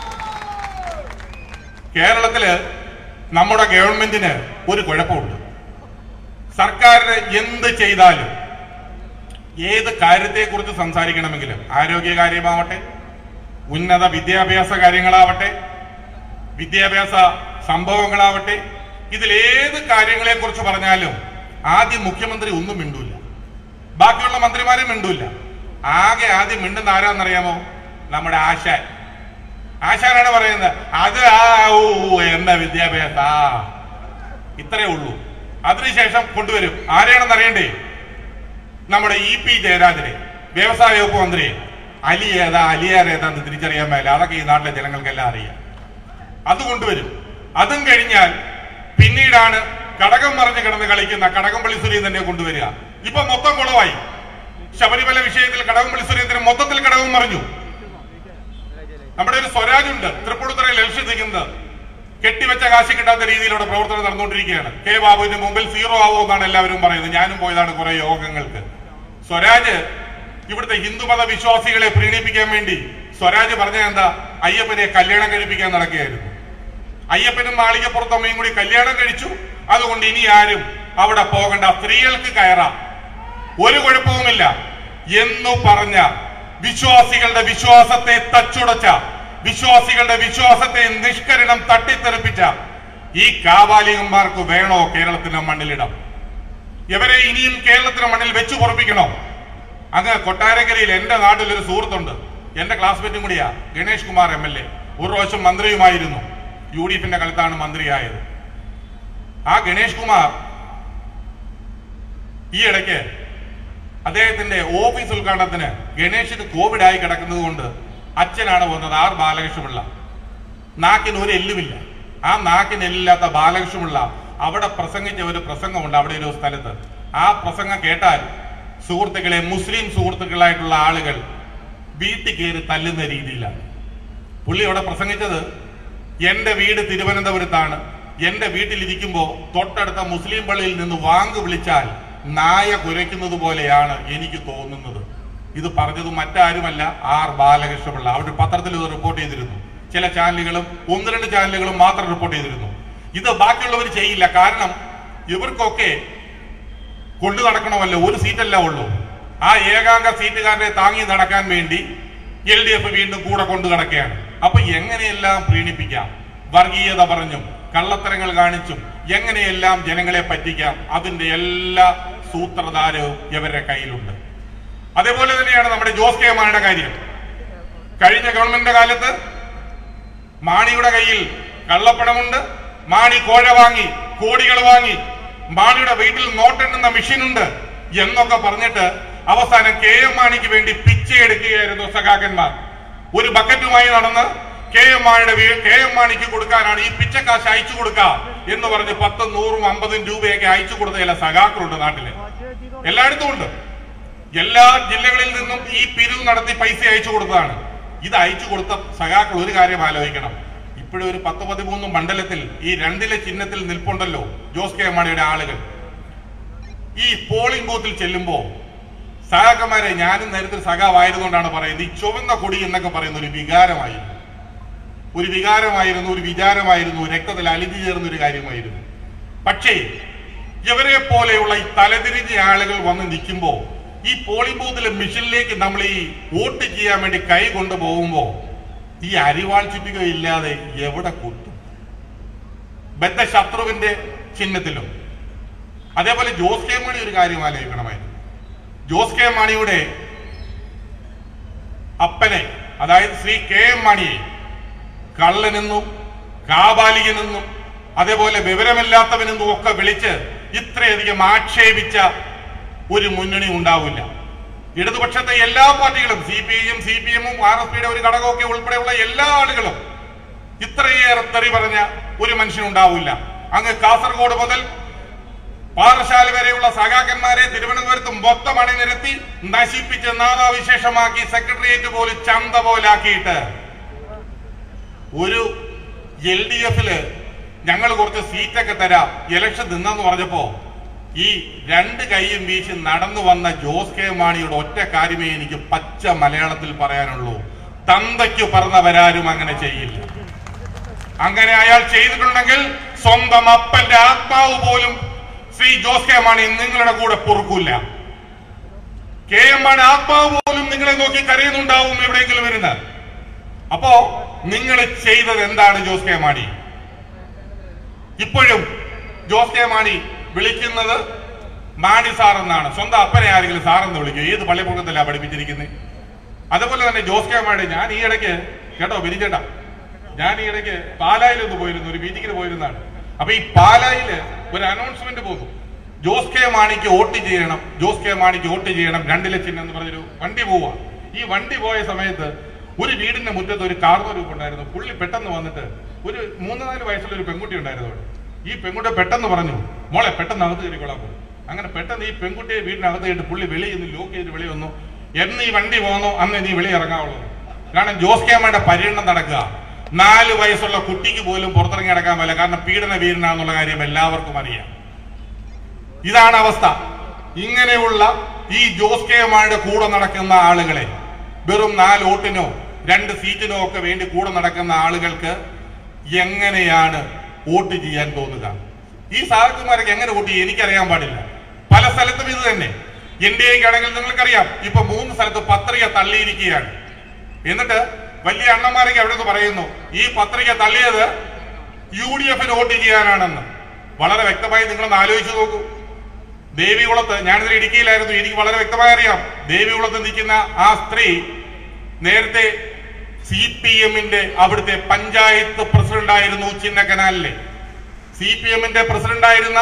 കേരളത്തില് നമ്മുടെ ഗവൺമെന്റിന് ഒരു കുഴപ്പമുണ്ട് സർക്കാരിന് എന്ത് ചെയ്താലും ഏത് കാര്യത്തെക്കുറിച്ച് സംസാരിക്കണമെങ്കിലും ആരോഗ്യ കാര്യമാവട്ടെ ഉന്നത വിദ്യാഭ്യാസ കാര്യങ്ങളാവട്ടെ വിദ്യാഭ്യാസ സംഭവങ്ങളാവട്ടെ ഇതിൽ ഏത് കാര്യങ്ങളെ കുറിച്ച് പറഞ്ഞാലും ആദ്യം മുഖ്യമന്ത്രി ഒന്നും മിണ്ടൂല ബാക്കിയുള്ള മന്ത്രിമാരും മിണ്ടൂല ആകെ ആദ്യം മിണ്ടുന്ന ആരാന്നറിയാമോ നമ്മുടെ ആശാൻ ആശാനാണ് പറയുന്നത് അത് ആ ഊ എന്ന വിദ്യാഭ്യാസ ആ ഇത്രേ ഉള്ളൂ അതിനുശേഷം കൊണ്ടുവരും ആരെയാണെന്ന് അറിയണ്ടേ നമ്മുടെ ഇ പി ജയരാജനെ വ്യവസായ വകുപ്പ് മന്ത്രി അലി ഏതാ അലിയാർ ഏതാന്ന് തിരിച്ചറിയാൻ മേല അതൊക്കെ ഈ നാട്ടിലെ ജനങ്ങൾക്കെല്ലാം അറിയാം അത് കൊണ്ടുവരും അതും കഴിഞ്ഞാൽ പിന്നീടാണ് കടകം മറിഞ്ഞ് കിടന്ന് കളിക്കുന്ന കടകംപള്ളി സുരേന്ദ്രനെ കൊണ്ടുവരിക ഇപ്പൊ മൊത്തം കുളവായി ശബരിമല വിഷയത്തിൽ കടകംപള്ളി സുരേന്ദ്രൻ മൊത്തത്തിൽ കടകം മറിഞ്ഞു നമ്മുടെ ഒരു സ്വരാജ് ഉണ്ട് തൃപ്പൂണിത്തുറയിൽ ലക്ഷ്യത്തിക്കുന്നത് കെട്ടിവെച്ച കാശ് കിട്ടാത്ത രീതിയിലൂടെ പ്രവർത്തനം നടന്നുകൊണ്ടിരിക്കുകയാണ് കെ ബാബുവിന്റെ മുമ്പിൽ സീറോ ആവുമെന്നാണ് എല്ലാവരും പറയുന്നത് ഞാനും പോയതാണ് കുറെ യോഗങ്ങൾക്ക് സ്വരാജ് ഇവിടുത്തെ ഹിന്ദുമത വിശ്വാസികളെ പ്രീണിപ്പിക്കാൻ വേണ്ടി സ്വരാജ് പറഞ്ഞ എന്താ അയ്യപ്പനെ കല്യാണം കഴിപ്പിക്കാൻ നടക്കുകയായിരുന്നു അയ്യപ്പനും മാളികപ്പുറത്തമ്മയും കൂടി കല്യാണം കഴിച്ചു അതുകൊണ്ട് ഇനി ആരും അവിടെ പോകണ്ട സ്ത്രീകൾക്ക് കയറാം ഒരു കുഴപ്പവുമില്ല എന്നു പറഞ്ഞ വിശ്വാസികളുടെ വിശ്വാസത്തെ തച്ചുടച്ച വിശ്വാസികളുടെ വിശ്വാസത്തെ നിഷ്കരണം തട്ടിത്തെറിപ്പിച്ച ഈ കാവാലികന്മാർക്ക് വേണോ കേരളത്തിന്റെ മണ്ണിലിടം ഇവരെ ഇനിയും കേരളത്തിന്റെ മണ്ണിൽ വെച്ചു പൊറപ്പിക്കണോ അങ്ങ് കൊട്ടാരക്കരയിൽ എന്റെ നാട്ടിൽ ഒരു സുഹൃത്തുണ്ട് എന്റെ ക്ലാസ്മേറ്റും കൂടിയാ Ganesh Kumar M L A ഒരു പ്രാവശ്യം മന്ത്രിയുമായിരുന്നു യു ഡി എഫിന്റെ കാലത്താണ് മന്ത്രിയായത് ആ ഗണേഷ് കുമാർ ഈ ഇടയ്ക്ക് അദ്ദേഹത്തിന്റെ ഓഫീസ് ഉദ്ഘാടനത്തിന് ഗണേഷിന് കോവിഡ് ആയി കിടക്കുന്നത് കൊണ്ട് അച്ഛനാണ് വന്നത് ആർ ബാലകൃഷ്ണപിള്ള നാക്കിന് ഒരു എല്ലുമില്ല ആ നാക്കിന് എല്ലില്ലാത്ത ബാലകൃഷ്ണപിള്ള അവിടെ പ്രസംഗിച്ച ഒരു പ്രസംഗമുണ്ട് അവിടെ ഒരു സ്ഥലത്ത് ആ പ്രസംഗം കേട്ടാൽ സുഹൃത്തുക്കളെ മുസ്ലിം സുഹൃത്തുക്കളായിട്ടുള്ള ആളുകൾ വീട്ടിൽ കയറി തല്ലുന്ന രീതിയിലാണ് പുള്ളി അവിടെ പ്രസംഗിച്ചത് എന്റെ വീട് തിരുവനന്തപുരത്താണ് എന്റെ വീട്ടിലിരിക്കുമ്പോൾ തൊട്ടടുത്ത മുസ്ലിം പള്ളിയിൽ നിന്ന് വാങ്ക് വിളിച്ചാൽ നായ കുരയ്ക്കുന്നത് പോലെയാണ് എനിക്ക് തോന്നുന്നത് ഇത് പറഞ്ഞത് മറ്റാരുമല്ല ആർ ബാലകൃഷ്ണപിള്ള അവിടെ പത്രത്തിൽ ഇത് റിപ്പോർട്ട് ചെയ്തിരുന്നു ചില ചാനലുകളും ഒന്ന് രണ്ട് ചാനലുകളും മാത്രം റിപ്പോർട്ട് ചെയ്തിരുന്നു ഇത് ബാക്കിയുള്ളവർ ചെയ്യില്ല കാരണം ഇവർക്കൊക്കെ കൊണ്ടു നടക്കണമല്ലോ ഒരു സീറ്റല്ല ഉള്ളൂ ആ ഏകാംഗ സീറ്റുകാരനെ താങ്ങി നടക്കാൻ വേണ്ടി എൽ ഡി എഫ് വീണ്ടും കൂടെ കൊണ്ടു നടക്കുകയാണ് അപ്പൊ എങ്ങനെയെല്ലാം പ്രീണിപ്പിക്കാം വർഗീയത പറഞ്ഞും കള്ളത്തരങ്ങൾ കാണിച്ചും എങ്ങനെയെല്ലാം ജനങ്ങളെ പറ്റിക്കാം അതിന്റെ എല്ലാ സൂത്രധാരവും ഇവരുടെ കയ്യിലുണ്ട് അതേപോലെ തന്നെയാണ് നമ്മുടെ ജോസ് കെ മാണിയുടെ കാര്യം കഴിഞ്ഞ ഗവൺമെന്റിന്റെ കാലത്ത് മാണിയുടെ കയ്യിൽ കള്ളപ്പണമുണ്ട് മാണി കോഴ വാങ്ങി കോടികൾ വാങ്ങി മാണിയുടെ വീട്ടിൽ നോട്ടെണ്ണുന്ന മെഷീനുണ്ട് എന്നൊക്കെ പറഞ്ഞിട്ട് അവസാനം കെ എം മാണിക്ക് വേണ്ടി പിച്ചയെടുക്കുകയായിരുന്നു സഖാക്കന്മാർ ഒരു ബക്കറ്റുമായി നടന്ന് കെ എം മാണിയുടെ വീ- കെ എം മാണിക്ക് കൊടുക്കാനാണ് ഈ പിച്ചക്കാശ് അയച്ചു കൊടുക്കുക എന്ന് പറഞ്ഞ് പത്തും നൂറും അമ്പതും രൂപയൊക്കെ അയച്ചു കൊടുത്ത ചില സഖാക്കളുണ്ട് നാട്ടില് എല്ലായിടത്തും ഉണ്ട് എല്ലാ ജില്ലകളിൽ നിന്നും ഈ പിരിവ് നടത്തി പൈസ അയച്ചു കൊടുത്തതാണ് ഇത് അയച്ചു കൊടുത്ത സഖാക്കൾ ഒരു കാര്യം ആലോചിക്കണം ഇപ്പോഴും ഒരു പത്ത് പതിമൂന്ന് മണ്ഡലത്തിൽ ഈ രണ്ടിലെ ചിഹ്നത്തിൽ നിൽപ്പുണ്ടല്ലോ ജോസ് കെ മാണിയുടെ ആളുകൾ ഈ പോളിംഗ് ബൂത്തിൽ ചെല്ലുമ്പോ സഹാക്കന്മാരെ ഞാനും നേരത്തെ സഖാവായതുകൊണ്ടാണ് പറയുന്നത് ഈ ചുവന്ന കൊടി എന്നൊക്കെ പറയുന്ന ഒരു വികാരമായിരുന്നു ഒരു വികാരമായിരുന്നു ഒരു വിചാരമായിരുന്നു രക്തത്തിൽ അലിഞ്ഞു ചേർന്ന ഒരു കാര്യമായിരുന്നു പക്ഷേ ഇവരെ പോലെയുള്ള ഈ തലതിരിഞ്ഞ ആളുകൾ വന്ന് നിൽക്കുമ്പോ ഈ പോളിംഗ് ബൂത്തിലെ മിഷനിലേക്ക് നമ്മൾ ഈ വോട്ട് ചെയ്യാൻ വേണ്ടി കൈ കൊണ്ടുപോകുമ്പോ ഈ അരിവാൾ ചുറ്റിക ഇല്ലാതെ എവിടെ കുത്തും ബദ്ധശത്രുവിന്റെ ചിഹ്നത്തിലും അതേപോലെ ജോസ് കെ മാണി ഒരു കാര്യം ആലോചിക്കണമായിരുന്നു ജോസ് കെ മാണിയുടെ അപ്പനെ അതായത് ശ്രീ കെ എം മാണിയെ കള്ളനെന്നും കാബാലികനെന്നും അതേപോലെ വിവരമില്ലാത്തവനെന്നും ഒക്കെ വിളിച്ച് ഇത്രയധികം ആക്ഷേപിച്ച ഒരു മുന്നണി ഉണ്ടാവില്ല ഇടതുപക്ഷത്തെ എല്ലാ പാർട്ടികളും സി പി ഐയും സി പി എമ്മും ആർ എസ് പിയുടെ ഒരു ഘടകമൊക്കെ ഉൾപ്പെടെയുള്ള എല്ലാ ആളുകളും ഇത്രയേറെ തെറി പറഞ്ഞ ഒരു മനുഷ്യനുണ്ടാവില്ല അങ്ങ് കാസർഗോഡ് മുതൽ പാറശാല വരെയുള്ള സഖാക്കന്മാരെ തിരുവനന്തപുരത്ത് മൊത്തം അണിനിരത്തി നശിപ്പിച്ച് നാദാവിശേഷമാക്കി സെക്രട്ടേറിയറ്റ് പോലും ചന്ത പോലാക്കിയിട്ട് ഒരു എൽ ഡി എഫില് ഞങ്ങൾ കുറച്ച് സീറ്റൊക്കെ തരാം ഇലക്ഷൻ നിന്നെന്ന് പറഞ്ഞപ്പോ ഈ രണ്ട് കൈയും വീശി നടന്നു വന്ന ജോസ് കെ മാണിയുടെ ഒറ്റ കാര്യമേ എനിക്ക് പച്ച മലയാളത്തിൽ പറയാനുള്ളൂ തന്തയ്ക്ക് പറന്നവരാരും അങ്ങനെ ചെയ്യില്ല അങ്ങനെ അയാൾ ചെയ്തിട്ടുണ്ടെങ്കിൽ സ്വന്തം അപ്പന്റെ ആത്മാവ് പോലും ശ്രീ ജോസ് കെ മാണി നിങ്ങളുടെ കൂടെ പൊറുക്കൂല കെ എം മാണി ആത്മാവ് പോലും നിങ്ങളെ നോക്കി കരയുന്നുണ്ടാവും എവിടെയെങ്കിലും വരുന്ന അപ്പോ നിങ്ങൾ ചെയ്തത് എന്താണ് ജോസ് കെ മാണി ഇപ്പോഴും ജോസ് കെ മാണി വിളിക്കുന്നത് മാണി സാർ എന്നാണ് സ്വന്തം അപ്പനെ ആരെങ്കിലും സാർ എന്ന് വിളിക്കും ഏത് പള്ളിപ്പുറത്തല്ല പഠിപ്പിച്ചിരിക്കുന്നത് അതുപോലെ തന്നെ ജോസ് കെ മാണി ഞാൻ ഈ ഇടയ്ക്ക് കേട്ടോ ബിരിച്ചേട്ടാ ഞാൻ ഈ ഇടയ്ക്ക് പാലായിൽ ഒന്ന് പോയിരുന്നു ഒരു മീറ്റിങ്ങിന് പോയിരുന്നാണ് അപ്പൊ ഈ പാലായില് ഒരു അനൗൺസ്മെന്റ് പോകും ജോസ് കെ മാണിക്ക് വോട്ട് ചെയ്യണം ജോസ് കെ മാണിക്ക് വോട്ട് ചെയ്യണം രണ്ടിലെ ചിഹ്നം എന്ന് പറഞ്ഞൊരു വണ്ടി പോവാ ഈ വണ്ടി പോയ സമയത്ത് ഒരു വീടിന്റെ മുറ്റത്ത് ഒരു കാർന്നൂരൂപ്പ് ഉണ്ടായിരുന്നു പുള്ളി പെട്ടെന്ന് വന്നിട്ട് ഒരു മൂന്ന് നാല് വയസ്സുള്ള ഒരു പെൺകുട്ടി ഉണ്ടായിരുന്നു അവിടെ ഈ പെൺകുട്ടി പെട്ടെന്ന് പറഞ്ഞു മോളെ പെട്ടെന്ന് അകത്ത് കയറിക്കൊള്ളാൻ പോകും അങ്ങനെ പെട്ടെന്ന് ഈ പെൺകുട്ടിയെ വീടിനകത്ത് കയറ്റി പുള്ളി വെളിയിൽ നിന്ന് ലോക്ക് ചെയ്ത് വെളി വന്നു എന്ന് ഈ വണ്ടി പോന്നോ അന്ന് നീ വെളി ഇറങ്ങാവുള്ളൂ കാരണം ജോസ് കെ മാണിയുടെ പര്യടനം നടക്കുക നാല് വയസ്സുള്ള കുട്ടിക്ക് പോലും പുറത്തിറങ്ങി നടക്കാൻ പറ്റില്ല കാരണം പീഡന വീരനാന്നുള്ള കാര്യം എല്ലാവർക്കും അറിയാം ഇതാണ് അവസ്ഥ ഇങ്ങനെയുള്ള ഈ ജോസ് കെ മാണിയുടെ കൂടെ നടക്കുന്ന ആളുകളെ വെറും നാല് വോട്ടിനോ രണ്ട് സീറ്റിനോ ഒക്കെ വേണ്ടി കൂടെ നടക്കുന്ന ആളുകൾക്ക് എങ്ങനെയാണ് വോട്ട് ചെയ്യാൻ തോന്നുക ഈ സാഹചര്യമാരൊക്കെ എങ്ങനെ വോട്ട് ചെയ്യും എനിക്കറിയാൻ പാടില്ല പല സ്ഥലത്തും ഇത് തന്നെ എൻ ഡി എക്കാണെങ്കിൽ നിങ്ങൾക്കറിയാം ഇപ്പൊ മൂന്ന് സ്ഥലത്ത് പത്രിക തള്ളിയിരിക്കുകയാണ് എന്നിട്ട് വലിയ അണ്ണന്മാരൊക്കെ അവിടെ നിന്ന് പറയുന്നു ഈ പത്രിക തള്ളിയത് യു ഡി എഫിന് വോട്ട് ചെയ്യാനാണെന്ന് വളരെ വ്യക്തമായി നിങ്ങളൊന്ന് ആലോചിച്ച് നോക്കൂ ദേവികുളത്ത് ഞാനിതിൽ ഇടുക്കിയിലായിരുന്നു എനിക്ക് വളരെ വ്യക്തമായി അറിയാം ദേവികുളത്ത് നിൽക്കുന്ന ആ സ്ത്രീ നേരത്തെ സി പി എമ്മിന്റെ അവിടുത്തെ പഞ്ചായത്ത് പ്രസിഡന്റ് ആയിരുന്നു ചിന്നക്കനാലിലെ സി പി എമ്മിന്റെ പ്രസിഡന്റ് ആയിരുന്ന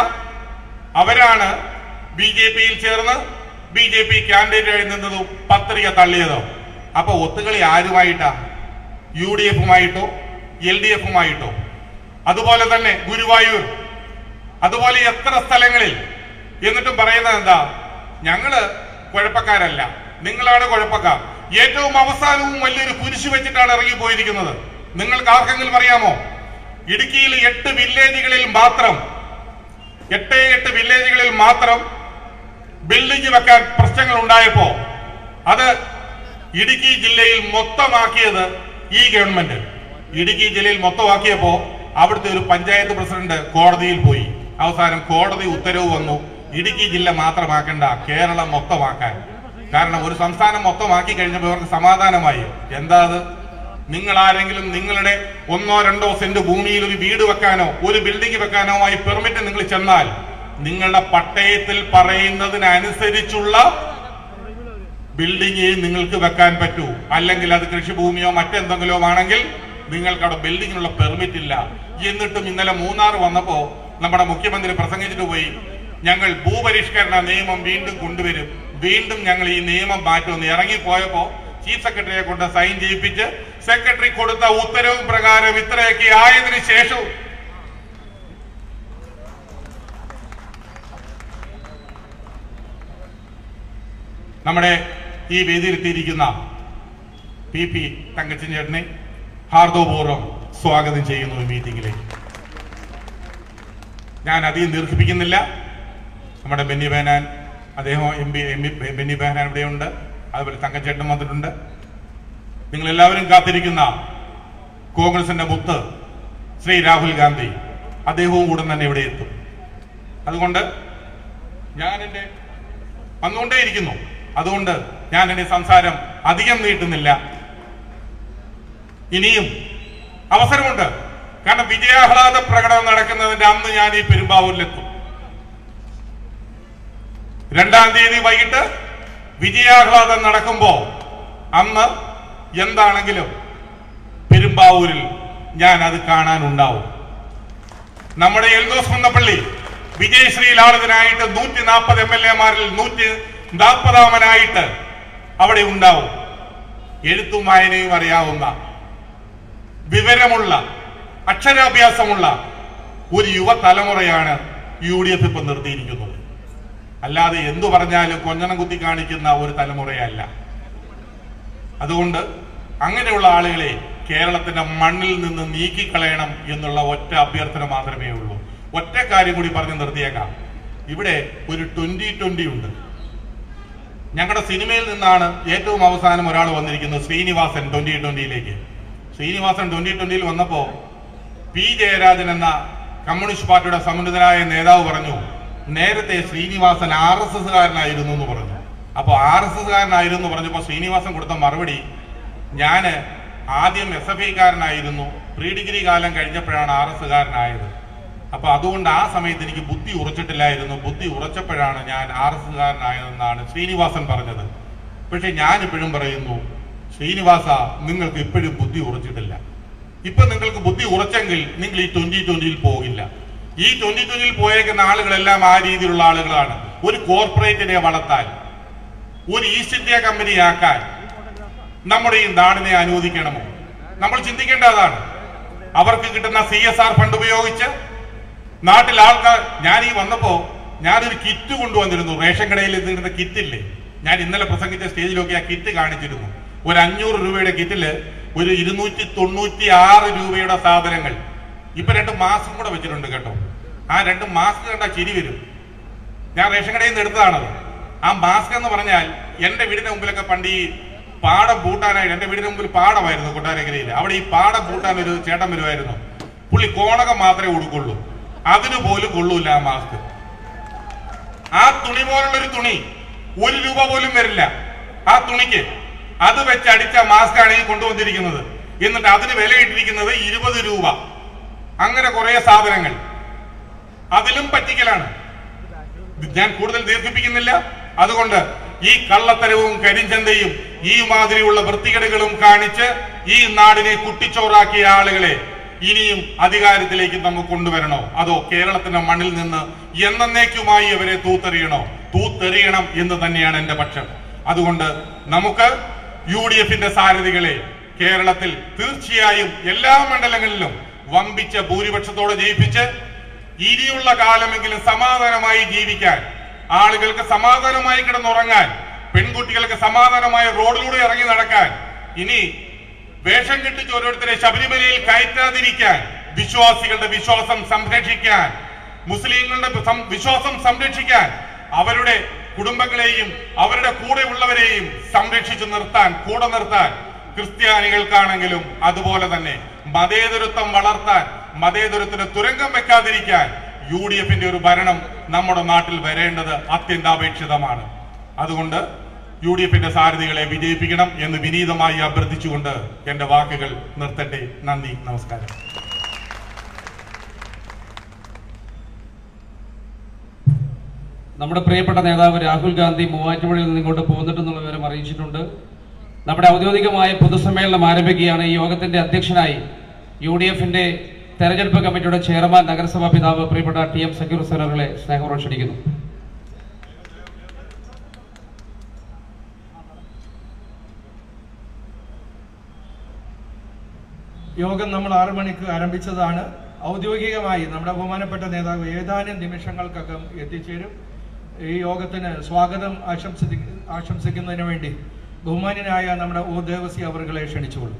അവരാണ് ബി ജെ പിയിൽ ചേർന്ന് ബി ജെ പി കാൻഡിഡേറ്റ് ആയി നിന്നതും പത്രിക തള്ളിയതോ അപ്പൊ ഒത്തുകളി ആരുമായിട്ടാ യു ഡി എഫുമായിട്ടോ എൽ ഡി എഫുമായിട്ടോ അതുപോലെ തന്നെ ഗുരുവായൂർ അതുപോലെ എത്ര സ്ഥലങ്ങളിൽ എന്നിട്ടും പറയുന്നത് എന്താ ഞങ്ങള് കുഴപ്പക്കാരല്ല നിങ്ങളാണ് കുഴപ്പക്കാർ ഏറ്റവും അവസാനവും വലിയൊരു കുരിശ് വെച്ചിട്ടാണ് ഇറങ്ങി പോയിരിക്കുന്നത് നിങ്ങൾക്ക് ആർക്കെങ്കിലും അറിയാമോ ഇടുക്കിയിൽ എട്ട് വില്ലേജുകളിൽ മാത്രം എട്ട് എട്ട് വില്ലേജുകളിൽ മാത്രം ബിൽഡിംഗ് വെക്കാൻ പ്രശ്നങ്ങൾ ഉണ്ടായപ്പോ അത് ഇടുക്കി ജില്ലയിൽ മൊത്തമാക്കിയത് ഈ ഗവൺമെന്റ് ഇടുക്കി ജില്ലയിൽ മൊത്തമാക്കിയപ്പോ അവിടുത്തെ ഒരു പഞ്ചായത്ത് പ്രസിഡന്റ് കോടതിയിൽ പോയി അവസാനം കോടതി ഉത്തരവ് വന്നു ഇടുക്കി ജില്ല മാത്രമാക്കണ്ട കേരളം മൊത്തമാക്കാൻ കാരണം ഒരു സംസ്ഥാനം മൊത്തമാക്കി കഴിഞ്ഞപ്പോൾ ഇവർക്ക് സമാധാനമായി എന്താ അത് നിങ്ങൾ ആരെങ്കിലും നിങ്ങളുടെ ഒന്നോ രണ്ടോ സെന്റ് ഭൂമിയിൽ ഒരു വീട് വെക്കാനോ ഒരു ബിൽഡിംഗ് വെക്കാനോ ആയി പെർമിറ്റ് നിങ്ങൾ ചെന്നാൽ നിങ്ങളുടെ പട്ടയത്തിൽ പറയുന്നതിനനുസരിച്ചുള്ള ബിൽഡിംഗ് നിങ്ങൾക്ക് വെക്കാൻ പറ്റൂ അല്ലെങ്കിൽ അത് കൃഷിഭൂമിയോ മറ്റെന്തെങ്കിലോ ആണെങ്കിൽ നിങ്ങൾക്ക് അവിടെ ബിൽഡിങ്ങിനുള്ള പെർമിറ്റ് ഇല്ല എന്നിട്ടും ഇന്നലെ മൂന്നാർ വന്നപ്പോ നമ്മുടെ മുഖ്യമന്ത്രി പ്രസംഗിച്ചിട്ട് പോയി ഞങ്ങൾ ഭൂപരിഷ്കരണ നിയമം വീണ്ടും കൊണ്ടുവരും വീണ്ടും ഞങ്ങൾ ഈ നിയമം മാറ്റുമെന്ന് ഇറങ്ങിപ്പോയപ്പോ ചീഫ് സെക്രട്ടറിയെ കൊണ്ട് സൈൻ ചെയ്യിപ്പിച്ച് സെക്രട്ടറി കൊടുത്ത ഉത്തരവ് പ്രകാരം ഇത്രയൊക്കെ ആയതിനു ശേഷവും നമ്മുടെ ഈ വേദിയിലെത്തിയിരിക്കുന്ന പി പി തങ്കച്ചൻ ചേട്ടനെ ഹാർദവപൂർവ്വം സ്വാഗതം ചെയ്യുന്നു ഈ മീറ്റിംഗിലേക്ക് ഞാൻ അധികം ദീർഘിപ്പിക്കുന്നില്ല നമ്മുടെ ബെന്നി ബേനാൻ അദ്ദേഹം M P M P Benny Behanan ഇവിടെയുണ്ട് അതുപോലെ തങ്കച്ചേട്ടൻ വന്നിട്ടുണ്ട് നിങ്ങൾ എല്ലാവരും കാത്തിരിക്കുന്ന കോൺഗ്രസിന്റെ മുത്ത് ശ്രീ രാഹുൽ ഗാന്ധി അദ്ദേഹവും ഉടൻ തന്നെ ഇവിടെ എത്തും അതുകൊണ്ട് ഞാൻ എൻ്റെ വന്നുകൊണ്ടേയിരിക്കുന്നു അതുകൊണ്ട് ഞാൻ എൻ്റെ സംസാരം അധികം നീട്ടുന്നില്ല ഇനിയും അവസരമുണ്ട് കാരണം വിജയാഹ്ലാദ പ്രകടനം നടക്കുന്നതിന്റെ അന്ന് ഞാൻ ഈ പെരുമ്പാവൂരിലെത്തും രണ്ടാം തീയതി വൈകിട്ട് വിജയാഹ്ലാദം നടക്കുമ്പോ അന്ന് എന്താണെങ്കിലും പെരുമ്പാവൂരിൽ ഞാൻ അത് കാണാനുണ്ടാവും നമ്മുടെ എൽദോസ് കുന്നപ്പള്ളി വിജയശ്രീ ലാളിതനായിട്ട് നൂറ്റി നാൽപ്പത് എം എൽ എമാരിൽ നൂറ്റി നാൽപ്പതാമനായിട്ട് അവിടെ ഉണ്ടാവും എഴുത്തും വായനയും അറിയാവുന്ന വിവരമുള്ള അക്ഷരാഭ്യാസമുള്ള ഒരു യുവതലമുറയാണ് യു ഡി എഫ് ഇപ്പൊ നിർത്തിയിരിക്കുന്നത് അല്ലാതെ എന്തു പറഞ്ഞാലും കൊഞ്ഞണം കുത്തി കാണിക്കുന്ന ഒരു തലമുറയല്ല അതുകൊണ്ട് അങ്ങനെയുള്ള ആളുകളെ കേരളത്തിന്റെ മണ്ണിൽ നിന്ന് നീക്കിക്കളയണം എന്നുള്ള ഒറ്റ അഭ്യർത്ഥന മാത്രമേ ഉള്ളൂ ഒറ്റ കാര്യം കൂടി പറഞ്ഞ് നിർത്തിയേക്കാം ഇവിടെ ഒരു ട്വന്റി ട്വന്റി ഉണ്ട് ഞങ്ങളുടെ സിനിമയിൽ നിന്നാണ് ഏറ്റവും അവസാനം ഒരാൾ വന്നിരിക്കുന്നത് ശ്രീനിവാസൻ ട്വന്റി ട്വന്റിയിലേക്ക് ശ്രീനിവാസൻ ട്വന്റി ട്വന്റിയിൽ വന്നപ്പോ പി ജയരാജൻ എന്ന കമ്മ്യൂണിസ്റ്റ് പാർട്ടിയുടെ സമുന്നതനായ നേതാവ് പറഞ്ഞു നേരത്തെ ശ്രീനിവാസൻ ആർ എസ് എസ്കാരനായിരുന്നു എന്ന് പറഞ്ഞു അപ്പോൾ ആർ എസ് എസ്കാരനായിരുന്നു എന്ന് പറഞ്ഞപ്പോൾ ശ്രീനിവാസൻ കൊടുത്ത മറുപടി ഞാന് ആദ്യം എസ് എഫ് ഐക്കാരനായിരുന്നു പ്രീ ഡിഗ്രി കാലം കഴിഞ്ഞപ്പോഴാണ് ആർ എസ് കാരനായത് അപ്പൊ അതുകൊണ്ട് ആ സമയത്ത് എനിക്ക് ബുദ്ധി ഉറച്ചിട്ടില്ലായിരുന്നു ബുദ്ധി ഉറച്ചപ്പോഴാണ് ഞാൻ ആർ എസ് കാരനായതെന്നാണ് ശ്രീനിവാസൻ പറഞ്ഞത് പക്ഷെ ഞാൻ ഇപ്പോഴും പറയുന്നു ശ്രീനിവാസ നിങ്ങൾക്ക് ഇപ്പോഴും ബുദ്ധി ഉറച്ചിട്ടില്ല ഇപ്പൊ നിങ്ങൾക്ക് ബുദ്ധി ഉറച്ചെങ്കിൽ നിങ്ങൾ ഈ ട്വന്റി ട്വന്റിയിൽ പോകില്ല ഈ ട്വന്റി ട്വന്റിയിൽ പോയേക്കുന്ന ആളുകളെല്ലാം ആ രീതിയിലുള്ള ആളുകളാണ് ഒരു കോർപ്പറേറ്റിനെ വളർത്താൻ ഒരു ഈസ്റ്റ് ഇന്ത്യ കമ്പനി ആക്കാൻ നമ്മുടെ ഈ നാടിനെ അനുവദിക്കണമോ നമ്മൾ ചിന്തിക്കേണ്ടതാണ് അവർക്ക് കിട്ടുന്ന സി എസ് ആർ ഫണ്ട് ഉപയോഗിച്ച് നാട്ടിൽ ആൾക്കാർ ഞാൻ ഈ വന്നപ്പോ ഞാനൊരു കിറ്റ് കൊണ്ടുവന്നിരുന്നു റേഷൻ കടയിൽ ഇരുന്ന കിറ്റില്ലേ ഞാൻ ഇന്നലെ പ്രസംഗിച്ച സ്റ്റേജിലൊക്കെ ആ കിറ്റ് കാണിച്ചിരുന്നു ഒരു അഞ്ഞൂറ് രൂപയുടെ കിറ്റില് ഒരു ഇരുന്നൂറ്റി തൊണ്ണൂറ്റി ആറ് രൂപയുടെ സാധനങ്ങൾ ഇപ്പൊ രണ്ട് മാസ്കും കൂടെ വെച്ചിട്ടുണ്ട് കേട്ടോ ആ രണ്ട് മാസ്ക് കണ്ടാ ചിരി വരും ഞാൻ റേഷൻ കടയിൽ നിന്ന് എടുത്തതാണത് ആ മാസ്ക് എന്ന് പറഞ്ഞാൽ എന്റെ വീടിന്റെ മുമ്പിലൊക്കെ പണ്ട് ഈ പാടം പൂട്ടാനായിട്ട് എന്റെ വീടിന്റെ മുമ്പിൽ പാടമായിരുന്നു കൊട്ടാരക്കരയിൽ അവിടെ ഈ പാടം പൂട്ടാൻ ഒരു ചേട്ടൻ വരുമായിരുന്നു പുള്ളി കോണകം മാത്രമേ ഉടുക്കുള്ളൂ അതിന് പോലും കൊള്ളൂല ആ മാസ്ക് ആ തുണി പോലുള്ള ഒരു തുണി ഒരു രൂപ പോലും വരില്ല ആ തുണിക്ക് അത് വെച്ച് അടിച്ച മാസ്ക് ആണ് ഈ കൊണ്ടുവന്നിരിക്കുന്നത് എന്നിട്ട് അതിന് വിലയിട്ടിരിക്കുന്നത് ഇരുപത് രൂപ അങ്ങനെ കുറെ സാധനങ്ങൾ അതിലും പറ്റിക്കലാണ് ഞാൻ കൂടുതൽ ദീർഘിപ്പിക്കുന്നില്ല അതുകൊണ്ട് ഈ കള്ളത്തരവും കരിഞ്ചന്തയും ഈ മാതിരിയുള്ള വൃത്തികേടുകളും കാണിച്ച് ഈ നാടിനെ കുട്ടിച്ചോറാക്കിയ ആളുകളെ ഇനിയും അധികാരത്തിലേക്ക് നമുക്ക് കൊണ്ടുവരണോ അതോ കേരളത്തിന്റെ മണ്ണിൽ നിന്ന് എന്നേക്കുമായി അവരെ തൂത്തെറിയണോ തൂത്തെറിയണം എന്ന് തന്നെയാണ് എന്റെ പക്ഷം അതുകൊണ്ട് നമുക്ക് യു ഡി എഫിന്റെ സാരഥികളെ കേരളത്തിൽ തീർച്ചയായും എല്ലാ മണ്ഡലങ്ങളിലും വമ്പിച്ച ഭൂരിപക്ഷത്തോടെ ജയിപ്പിച്ച് ഇനിയുള്ള കാലമെങ്കിലും സമാധാനമായി ജീവിക്കാൻ ആളുകൾക്ക് സമാധാനമായി കിടന്നുറങ്ങാൻ പെൺകുട്ടികൾക്ക് സമാധാനമായ റോഡിലൂടെ ഇറങ്ങി നടക്കാൻ ഇനി വേഷം കെട്ടിച്ച് ഓരോരുത്തരെ ശബരിമലയിൽ കയറ്റാതിരിക്കാൻ വിശ്വാസികളുടെ വിശ്വാസം സംരക്ഷിക്കാൻ മുസ്ലിങ്ങളുടെ സം- വിശ്വാസം സംരക്ഷിക്കാൻ അവരുടെ കുടുംബങ്ങളെയും അവരുടെ കൂടെ ഉള്ളവരെയും സംരക്ഷിച്ചു നിർത്താൻ കൂടെ നിർത്താൻ ക്രിസ്ത്യാനികൾക്കാണെങ്കിലും അതുപോലെ തന്നെ മതേതരത്വം വളർത്താൻ മതേതരത്തിന് തുരങ്കം വെക്കാതിരിക്കാൻ യു ഡി എഫിന്റെ ഒരു ഭരണം നമ്മുടെ നാട്ടിൽ വരേണ്ടത് അത്യന്താപേക്ഷിതമാണ് അതുകൊണ്ട് യു ഡി എഫിന്റെ സാരഥികളെ വിജയിപ്പിക്കണം എന്ന് വിനീതമായി അഭ്യർത്ഥിച്ചുകൊണ്ട് എന്റെ വാക്കുകൾ നിർത്തട്ടെ നന്ദി നമസ്കാരം നമ്മുടെ പ്രിയപ്പെട്ട നേതാവ് രാഹുൽ ഗാന്ധി മൂവാറ്റുപുഴയിൽ നിന്ന് ഇങ്ങോട്ട് പോന്നിട്ടെന്നുള്ള വിവരം അറിയിച്ചിട്ടുണ്ട് നമ്മുടെ ഔദ്യോഗികമായ പൊതുസമ്മേളനം ആരംഭിക്കുകയാണ് ഈ യോഗത്തിന്റെ അധ്യക്ഷനായി യു ഡി എഫിന്റെ തെരഞ്ഞെടുപ്പ് കമ്മിറ്റിയുടെ ചെയർമാൻ നഗരസഭാ പിതാവ് പ്രിയപ്പെട്ട ടി എം സക്കീർ സനറുകളെ സ്നേഹപൂർവ്വം ക്ഷണിക്കുന്നു യോഗം നമ്മൾ ആറു മണിക്ക് ആരംഭിച്ചതാണ് ഔദ്യോഗികമായി നമ്മുടെ ബഹുമാനപ്പെട്ട നേതാവ് ഏതാനും നിമിഷങ്ങൾക്കകം എത്തിച്ചേരും ഈ യോഗത്തിന് സ്വാഗതം ആശംസി ആശംസിക്കുന്നതിന് വേണ്ടി ബഹുമാന്യനായ നമ്മുടെ ഓ ദേവസി അവറുകളെ ക്ഷണിച്ചുകൊള്ളു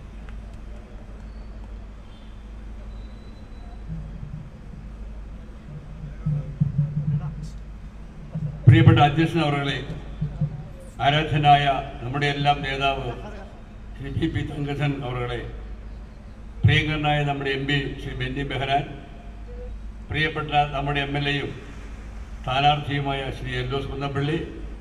പ്രിയപ്പെട്ട അധ്യക്ഷൻ അവരുടെ ആരാധ്യനായ നമ്മുടെ എല്ലാം നേതാവ് ശ്രീ പി പി തങ്കസൻ അവരുടെ പ്രിയങ്കരനായ നമ്മുടെ എം പി ശ്രീ ബെന്നി ബെഹനാൻ പ്രിയപ്പെട്ട നമ്മുടെ എം എൽ എയും സ്ഥാനാർത്ഥിയുമായ ശ്രീ എല്ലോസ് കുന്നപ്പള്ളി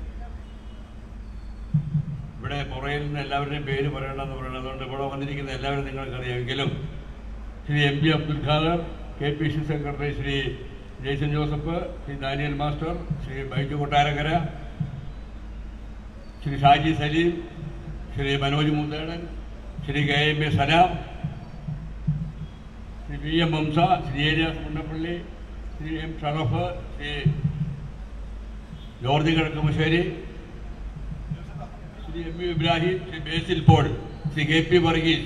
ഇവിടെ പുറയിൽ നിന്ന് എല്ലാവരുടെയും പേര് പറയണമെന്ന് പറയുന്നത് അതുകൊണ്ട് ഇവിടെ വന്നിരിക്കുന്ന എല്ലാവരും നിങ്ങൾക്കറിയാമെങ്കിലും Shri M P Abdul Khader K P C secretary Shri Jaison Joseph Shri Daniel master Shri Baiju Kottarakkara Shri Shaji Saleem Shri Manoj Munthedan Shri K M A Salam Shri V M Hamsa Shri Elias Mundappally Shri M Sharaf Shri George Kizhakkumassery Shri M U Ibrahim Shri Basil Paul Shri K P Varghese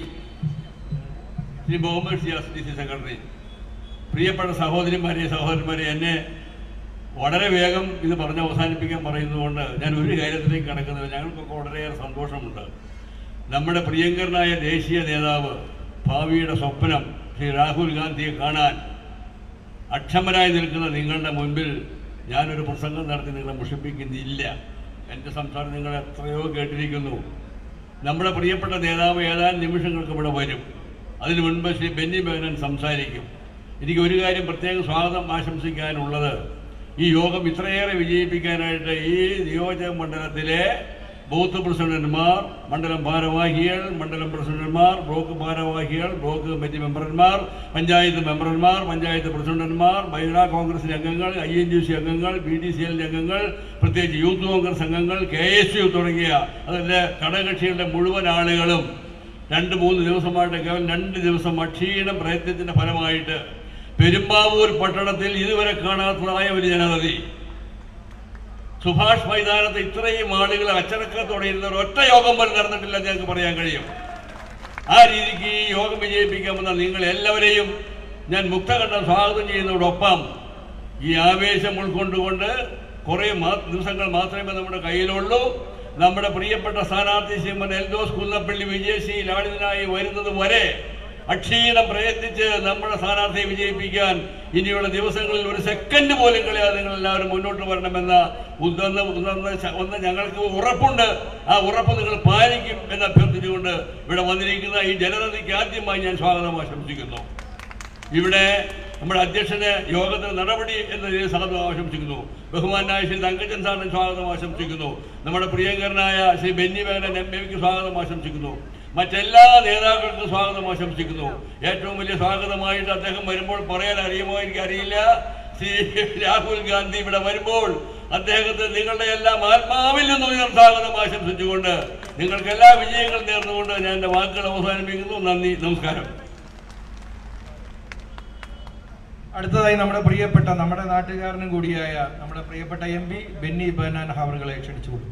Shri Muhammad Shiyas D C secretary പ്രിയപ്പെട്ട സഹോദരിമാരെ സഹോദരന്മാരെ എന്നെ വളരെ വേഗം ഇത് പറഞ്ഞ് അവസാനിപ്പിക്കാൻ പറയുന്നതുകൊണ്ട് ഞാൻ ഒരു കാര്യത്തിലേക്ക് കടക്കുന്നത് ഞങ്ങൾക്കൊക്കെ വളരെയേറെ സന്തോഷമുണ്ട് നമ്മുടെ പ്രിയങ്കരനായ ദേശീയ നേതാവ് ഭാവിയുടെ സ്വപ്നം ശ്രീ രാഹുൽ ഗാന്ധിയെ കാണാൻ അക്ഷമരായി നിൽക്കുന്ന നിങ്ങളുടെ മുൻപിൽ ഞാനൊരു പ്രസംഗം നടത്തി നിങ്ങളെ മുഷിപ്പിക്കുന്നില്ല എൻ്റെ സംസാരം നിങ്ങൾ എത്രയോ കേട്ടിരിക്കുന്നു നമ്മുടെ പ്രിയപ്പെട്ട നേതാവ് ഏതാനും നിമിഷങ്ങൾക്ക് ഇവിടെ വരും അതിനു മുൻപ് ശ്രീ ബെന്നി ബെഹനൻ സംസാരിക്കും എനിക്ക് ഒരു കാര്യം പ്രത്യേകം സ്വാഗതം ആശംസിക്കാനുള്ളത് ഈ യോഗം ഇത്രയേറെ വിജയിപ്പിക്കാനായിട്ട് ഈ നിയോജക മണ്ഡലത്തിലെ ബൂത്ത് പ്രസിഡന്റുമാർ മണ്ഡലം ഭാരവാഹികൾ മണ്ഡലം പ്രസിഡന്റുമാർ ബ്ലോക്ക് ഭാരവാഹികൾ ബ്ലോക്ക് കമ്മിറ്റി മെമ്പർമാർ പഞ്ചായത്ത് മെമ്പർമാർ പഞ്ചായത്ത് പ്രസിഡന്റുമാർ മഹിളാ കോൺഗ്രസിലെ അംഗങ്ങൾ ഐ എൻ ജി സി അംഗങ്ങൾ ബി ഡി സി എല്ലിന്റെ അംഗങ്ങൾ പ്രത്യേകിച്ച് യൂത്ത് കോൺഗ്രസ് അംഗങ്ങൾ കെ എസ് യു തുടങ്ങിയ അതിൻ്റെ ഘടകകക്ഷികളുടെ മുഴുവൻ ആളുകളും രണ്ട് മൂന്ന് ദിവസമായിട്ട് കേവലം രണ്ട് ദിവസം അക്ഷീണ പ്രയത്നത്തിന്റെ ഫലമായിട്ട് പെരുമ്പാവൂർ പട്ടണത്തിൽ ഇതുവരെ കാണാത്തതായ ഒരു ജനതതി സുഭാഷ് മൈതാനത്ത് ഇത്രയും ആളുകൾ അച്ചടക്കത്തോടെ ഇരുന്ന ഒരു ഒറ്റ യോഗം പോലും നടന്നിട്ടില്ല എന്ന് ഞങ്ങൾക്ക് പറയാൻ കഴിയും ആ രീതിക്ക് ഈ യോഗം വിജയിപ്പിക്കാമെന്ന നിങ്ങൾ എല്ലാവരെയും ഞാൻ മുക്തകണ്ഠം സ്വാഗതം ചെയ്യുന്നതോടൊപ്പം ഈ ആവേശം ഉൾക്കൊണ്ടുകൊണ്ട് കുറേ മാ- ദിവസങ്ങൾ മാത്രമേ നമ്മുടെ കയ്യിലുള്ളൂ നമ്മുടെ പ്രിയപ്പെട്ട സ്ഥാനാർത്ഥി ശ്രീമൻ എൽദോസ് കുന്നപ്പള്ളി വിജയശ്രീ ലാളിതനായി വരുന്നത് വരെ അക്ഷീണം പ്രയത്നിച്ച് നമ്മുടെ സ്ഥാനാർത്ഥിയെ വിജയിപ്പിക്കാൻ ഇനിയുള്ള ദിവസങ്ങളിൽ ഒരു സെക്കൻഡ് പോലും കളയാതെ നിങ്ങൾ എല്ലാവരും മുന്നോട്ട് വരണമെന്ന ഉന്നത ഉന്നത ശ- ഒന്ന് ഞങ്ങൾക്ക് ഉറപ്പുണ്ട് ആ ഉറപ്പ് നിങ്ങൾ പാലിക്കും എന്ന് അഭ്യർത്ഥിച്ചുകൊണ്ട് ഇവിടെ വന്നിരിക്കുന്ന ഈ ജനതയ്ക്ക് ആദ്യമായി ഞാൻ സ്വാഗതം ആശംസിക്കുന്നു ഇവിടെ നമ്മുടെ അധ്യക്ഷന് യോഗത്തിന് നടപടി എന്ന രീതിയിൽ സ്വാഗതം ആശംസിക്കുന്നു ബഹുമാനായ ശ്രീ തങ്കച്ചൻ സാറിന് സ്വാഗതം ആശംസിക്കുന്നു നമ്മുടെ പ്രിയങ്കരനായ ശ്രീ ബെന്നി വേഗൻ എം എക്ക് സ്വാഗതം ആശംസിക്കുന്നു മറ്റെല്ലാ നേതാക്കൾക്കും സ്വാഗതം ആശംസിക്കുന്നു ഏറ്റവും വലിയ സ്വാഗതമായിട്ട് അദ്ദേഹം വരുമ്പോൾ പറയാൻ അറിയുമോ എനിക്ക് അറിയില്ല ശ്രീ രാഹുൽ ഗാന്ധി ഇവിടെ വരുമ്പോൾ അദ്ദേഹത്തെ നിങ്ങളുടെ എല്ലാം ആത്മാവിൽ നിന്നും ഞാൻ സ്വാഗതം ആശംസിച്ചുകൊണ്ട് നിങ്ങൾക്ക് എല്ലാ വിജയങ്ങളും നേർന്നുകൊണ്ട് ഞാൻ എൻ്റെ വാക്കുകൾ അവസാനിപ്പിക്കുന്നു നന്ദി നമസ്കാരം അടുത്തതായി നമ്മുടെ പ്രിയപ്പെട്ട നമ്മുടെ നാട്ടുകാരനും കൂടിയായ നമ്മുടെ പ്രിയപ്പെട്ട എം പി ബെന്നി ബനാൻ ഹവറുകളെ ക്ഷണിച്ചുകൊള്ളു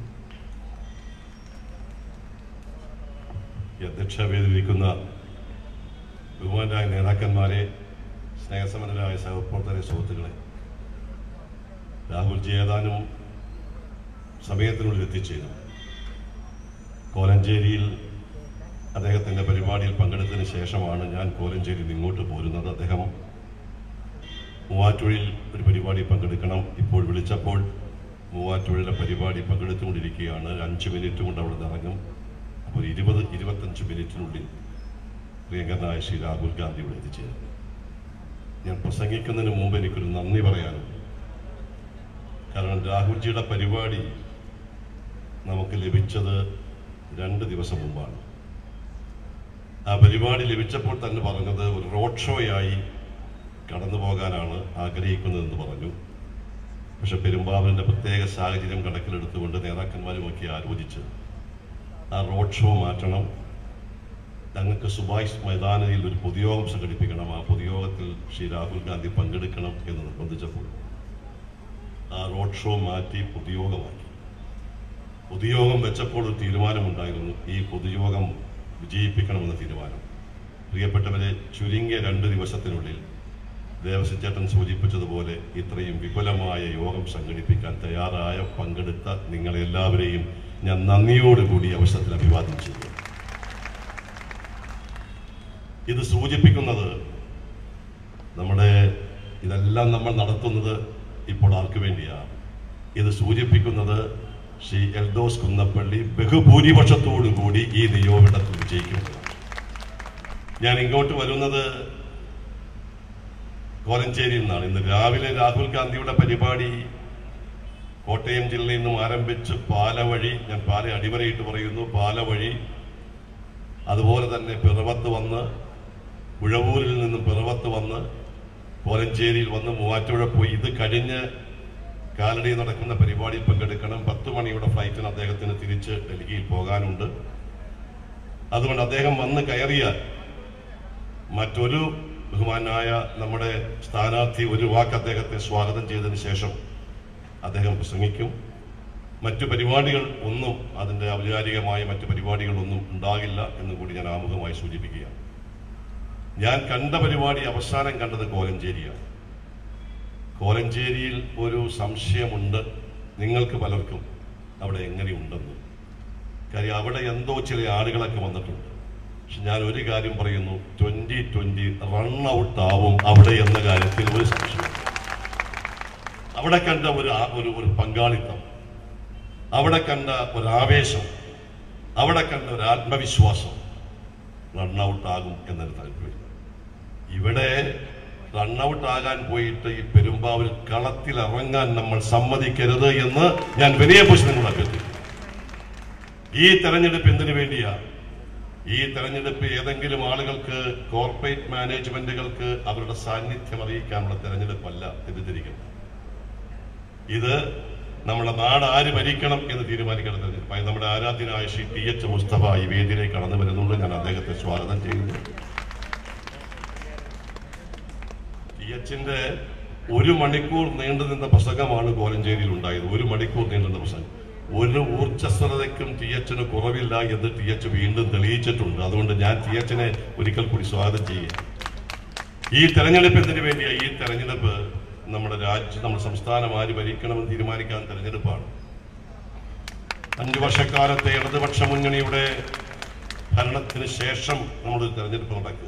ഈ അധ്യക്ഷവേദിയിലിരിക്കുന്ന ബഹുമാനായ നേതാക്കന്മാരെ സ്നേഹസമ്പന്നരായ സഹപ്രവർത്തകരെ സുഹൃത്തുക്കളെ രാഹുൽജി ഏതാനും സമയത്തിനുള്ളിൽ എത്തിച്ചേരും കോലഞ്ചേരിയിൽ അദ്ദേഹത്തിൻ്റെ പരിപാടിയിൽ പങ്കെടുത്തതിന് ശേഷമാണ് ഞാൻ കോലഞ്ചേരിയിൽ ഇങ്ങോട്ട് പോരുന്നത് അദ്ദേഹം മൂവാറ്റുപുഴയിൽ ഒരു പരിപാടി പങ്കെടുക്കണം ഇപ്പോൾ വിളിച്ചപ്പോൾ മൂവാറ്റുപുഴയിലെ പരിപാടി പങ്കെടുത്തുകൊണ്ടിരിക്കുകയാണ് ഒരു അഞ്ച് മിനിറ്റ് കൊണ്ട് അവിടെ നിന്ന് ഇറങ്ങും അപ്പോൾ ഒരു ഇരുപത് ഇരുപത്തഞ്ച് മിനിറ്റിനുള്ളിൽ പ്രിയങ്കരനായ ശ്രീ രാഹുൽ ഗാന്ധി ഇവിടെ എത്തിച്ചേരും ഞാൻ പ്രസംഗിക്കുന്നതിന് മുമ്പ് എനിക്കൊരു നന്ദി പറയാനുണ്ട് കാരണം രാഹുൽജിയുടെ പരിപാടി നമുക്ക് ലഭിച്ചത് രണ്ട് ദിവസം മുമ്പാണ് ആ പരിപാടി ലഭിച്ചപ്പോൾ തന്നെ പറഞ്ഞത് ഒരു റോഡ് ഷോയായി കടന്നു പോകാനാണ് ആഗ്രഹിക്കുന്നതെന്ന് പറഞ്ഞു പക്ഷെ പെരുമ്പാവൂരിൻ്റെ പ്രത്യേക സാഹചര്യം കണക്കിലെടുത്തുകൊണ്ട് നേതാക്കന്മാരുമൊക്കെ ആലോചിച്ച് ആ റോഡ് ഷോ മാറ്റണം ഞങ്ങൾക്ക് സുഭാഷ് മൈതാനിയിൽ ഒരു പൊതുയോഗം സംഘടിപ്പിക്കണം ആ പൊതുയോഗത്തിൽ ശ്രീ രാഹുൽ ഗാന്ധി പങ്കെടുക്കണം എന്ന് നിർബന്ധിച്ചപ്പോൾ ആ റോഡ് ഷോ മാറ്റി പൊതുയോഗമാക്കി പൊതുയോഗം വെച്ചപ്പോൾ ഒരു തീരുമാനമുണ്ടായിരുന്നു ഈ പൊതുയോഗം വിജയിപ്പിക്കണമെന്ന തീരുമാനം പ്രിയപ്പെട്ടവരെ ചുരുങ്ങിയ രണ്ട് ദിവസത്തിനുള്ളിൽ ദേവസ്വം ചേട്ടൻ സൂചിപ്പിച്ചതുപോലെ ഇത്രയും വിപുലമായ യോഗം സംഘടിപ്പിക്കാൻ തയ്യാറായ പങ്കെടുത്ത നിങ്ങളെല്ലാവരെയും ഞാൻ നന്ദിയോടുകൂടി ഈ അവസരത്തിൽ അഭിവാദ്യം ചെയ്യുന്നു ഇത് സൂചിപ്പിക്കുന്നത് നമ്മുടെ ഇതെല്ലാം നമ്മൾ നടത്തുന്നത് ഇപ്പോൾ ആർക്ക് വേണ്ടിയാണ് ഇത് സൂചിപ്പിക്കുന്നത് ശ്രീ എൽദോസ് കുന്നപ്പള്ളി ബഹുഭൂരിപക്ഷത്തോടു കൂടി ഈ നിയോഗത്തിൽ വിജയിക്കുന്നതാണ് ഞാൻ ഇങ്ങോട്ട് വരുന്നത് കോലഞ്ചേരിയിൽ നിന്നാണ് ഇന്ന് രാവിലെ രാഹുൽ ഗാന്ധിയുടെ പരിപാടി കോട്ടയം ജില്ലയിൽ നിന്നും ആരംഭിച്ച് പാല വഴി ഞാൻ പാല അടിവരയിട്ട് പറയുന്നു പാല വഴി അതുപോലെ തന്നെ പിറവത്ത് വന്ന് ഉഴവൂരിൽ നിന്നും പിറവത്ത് വന്ന് കോലഞ്ചേരിയിൽ വന്ന് മൂവാറ്റുപുഴ പോയി ഇത് കഴിഞ്ഞ് കാലടി നടക്കുന്ന പരിപാടിയിൽ പങ്കെടുക്കണം പത്ത് മണിയുടെ ഫ്ലൈറ്റിന് അദ്ദേഹത്തിന് തിരിച്ച് ഡൽഹിയിൽ പോകാനുണ്ട് അതുകൊണ്ട് അദ്ദേഹം വന്ന് കയറിയാൽ മറ്റൊരു ബഹുമാനായ നമ്മുടെ സ്ഥാനാർത്ഥി ഒരു വാക്ക് അദ്ദേഹത്തെ സ്വാഗതം ചെയ്തതിന് ശേഷം അദ്ദേഹം പ്രസംഗിക്കും മറ്റു പരിപാടികൾ ഒന്നും അതിൻ്റെ ഔപചാരികമായ മറ്റു പരിപാടികളൊന്നും ഉണ്ടാകില്ല എന്ന് കൂടി ഞാൻ ആമുഖമായി സൂചിപ്പിക്കുകയാണ് ഞാൻ കണ്ട പരിപാടി അവസാനം കണ്ടത് കോലഞ്ചേരിയാണ് കോലഞ്ചേരിയിൽ ഒരു സംശയമുണ്ട് നിങ്ങൾക്ക് പലർക്കും അവിടെ എങ്ങനെയുണ്ടെന്ന് കാര്യം അവിടെ എന്തോ ചില ആളുകളൊക്കെ വന്നിട്ടുണ്ട് പക്ഷെ ഞാൻ ഒരു കാര്യം പറയുന്നു ട്വന്റി ട്വന്റി റൺ ഔട്ട് ആവും അവിടെ എന്ന കാര്യത്തിൽ ഒരു സംശയം അവിടെ കണ്ട ഒരു ആ- ഒരു ഒരു പങ്കാളിത്തം അവിടെ കണ്ട ഒരു ആവേശം അവിടെ കണ്ട ഒരു ആത്മവിശ്വാസം റൺ ഔട്ട് ആകും എന്നൊരു താല്പര്യം ഇവിടെ റൺ ഔട്ട് ആകാൻ പോയിട്ട് ഈ പെരുമ്പാവിൽ കളത്തിൽ ഇറങ്ങാൻ നമ്മൾ സമ്മതിക്കരുത് എന്ന് ഞാൻ വിനയപുഷ് നിങ്ങൾ അഭ്യർത്ഥിക്കുന്നു ഈ തെരഞ്ഞെടുപ്പ് എന്തിനു വേണ്ടിയാ ഈ തെരഞ്ഞെടുപ്പ് ഏതെങ്കിലും ആളുകൾക്ക് കോർപ്പറേറ്റ് മാനേജ്മെന്റുകൾക്ക് അവരുടെ സാന്നിധ്യം അറിയിക്കാനുള്ള തെരഞ്ഞെടുപ്പല്ല തെറ്റിദ്ധരിക്കുന്നത് ഇത് നമ്മുടെ നാട് ആര് ഭരിക്കണം എന്ന് തീരുമാനിക്കുന്ന തെരഞ്ഞെടുപ്പ് അത് നമ്മുടെ ആരാധ്യനായ ശ്രീ ടി എച്ച് മുസ്തഫ ഈ വേദിയിലേക്ക് കടന്നു വരുന്നുണ്ട് ഞാൻ അദ്ദേഹത്തെ സ്വാഗതം ചെയ്യുന്നു ടി എച്ചിന്റെ ഒരു മണിക്കൂർ നീണ്ടു നിന്ന പ്രസംഗമാണ് കോലഞ്ചേരിയിൽ ഉണ്ടായത് ഒരു മണിക്കൂർ നീണ്ടുന്ന പ്രസംഗം ഒരു ഊർജ്ജസ്വലതയ്ക്കും ടി എച്ചിന് കുറവില്ല എന്ന് ടി എച്ച് വീണ്ടും തെളിയിച്ചിട്ടുണ്ട് അതുകൊണ്ട് ഞാൻ ടി എച്ചിനെ ഒരിക്കൽ കൂടി സ്വാഗതം ചെയ്യുക ഈ തെരഞ്ഞെടുപ്പ് എന്തിനു വേണ്ടിയാ ഈ തെരഞ്ഞെടുപ്പ് നമ്മുടെ രാജ്യം നമ്മുടെ സംസ്ഥാനം ആര് ഭരിക്കണമെന്ന് തീരുമാനിക്കാൻ തെരഞ്ഞെടുപ്പാണ് അഞ്ചു വർഷക്കാലത്തെ ഇടതുപക്ഷ മുന്നണിയുടെ ഭരണത്തിന് ശേഷം നമ്മൾ തെരഞ്ഞെടുപ്പ് നടക്കുക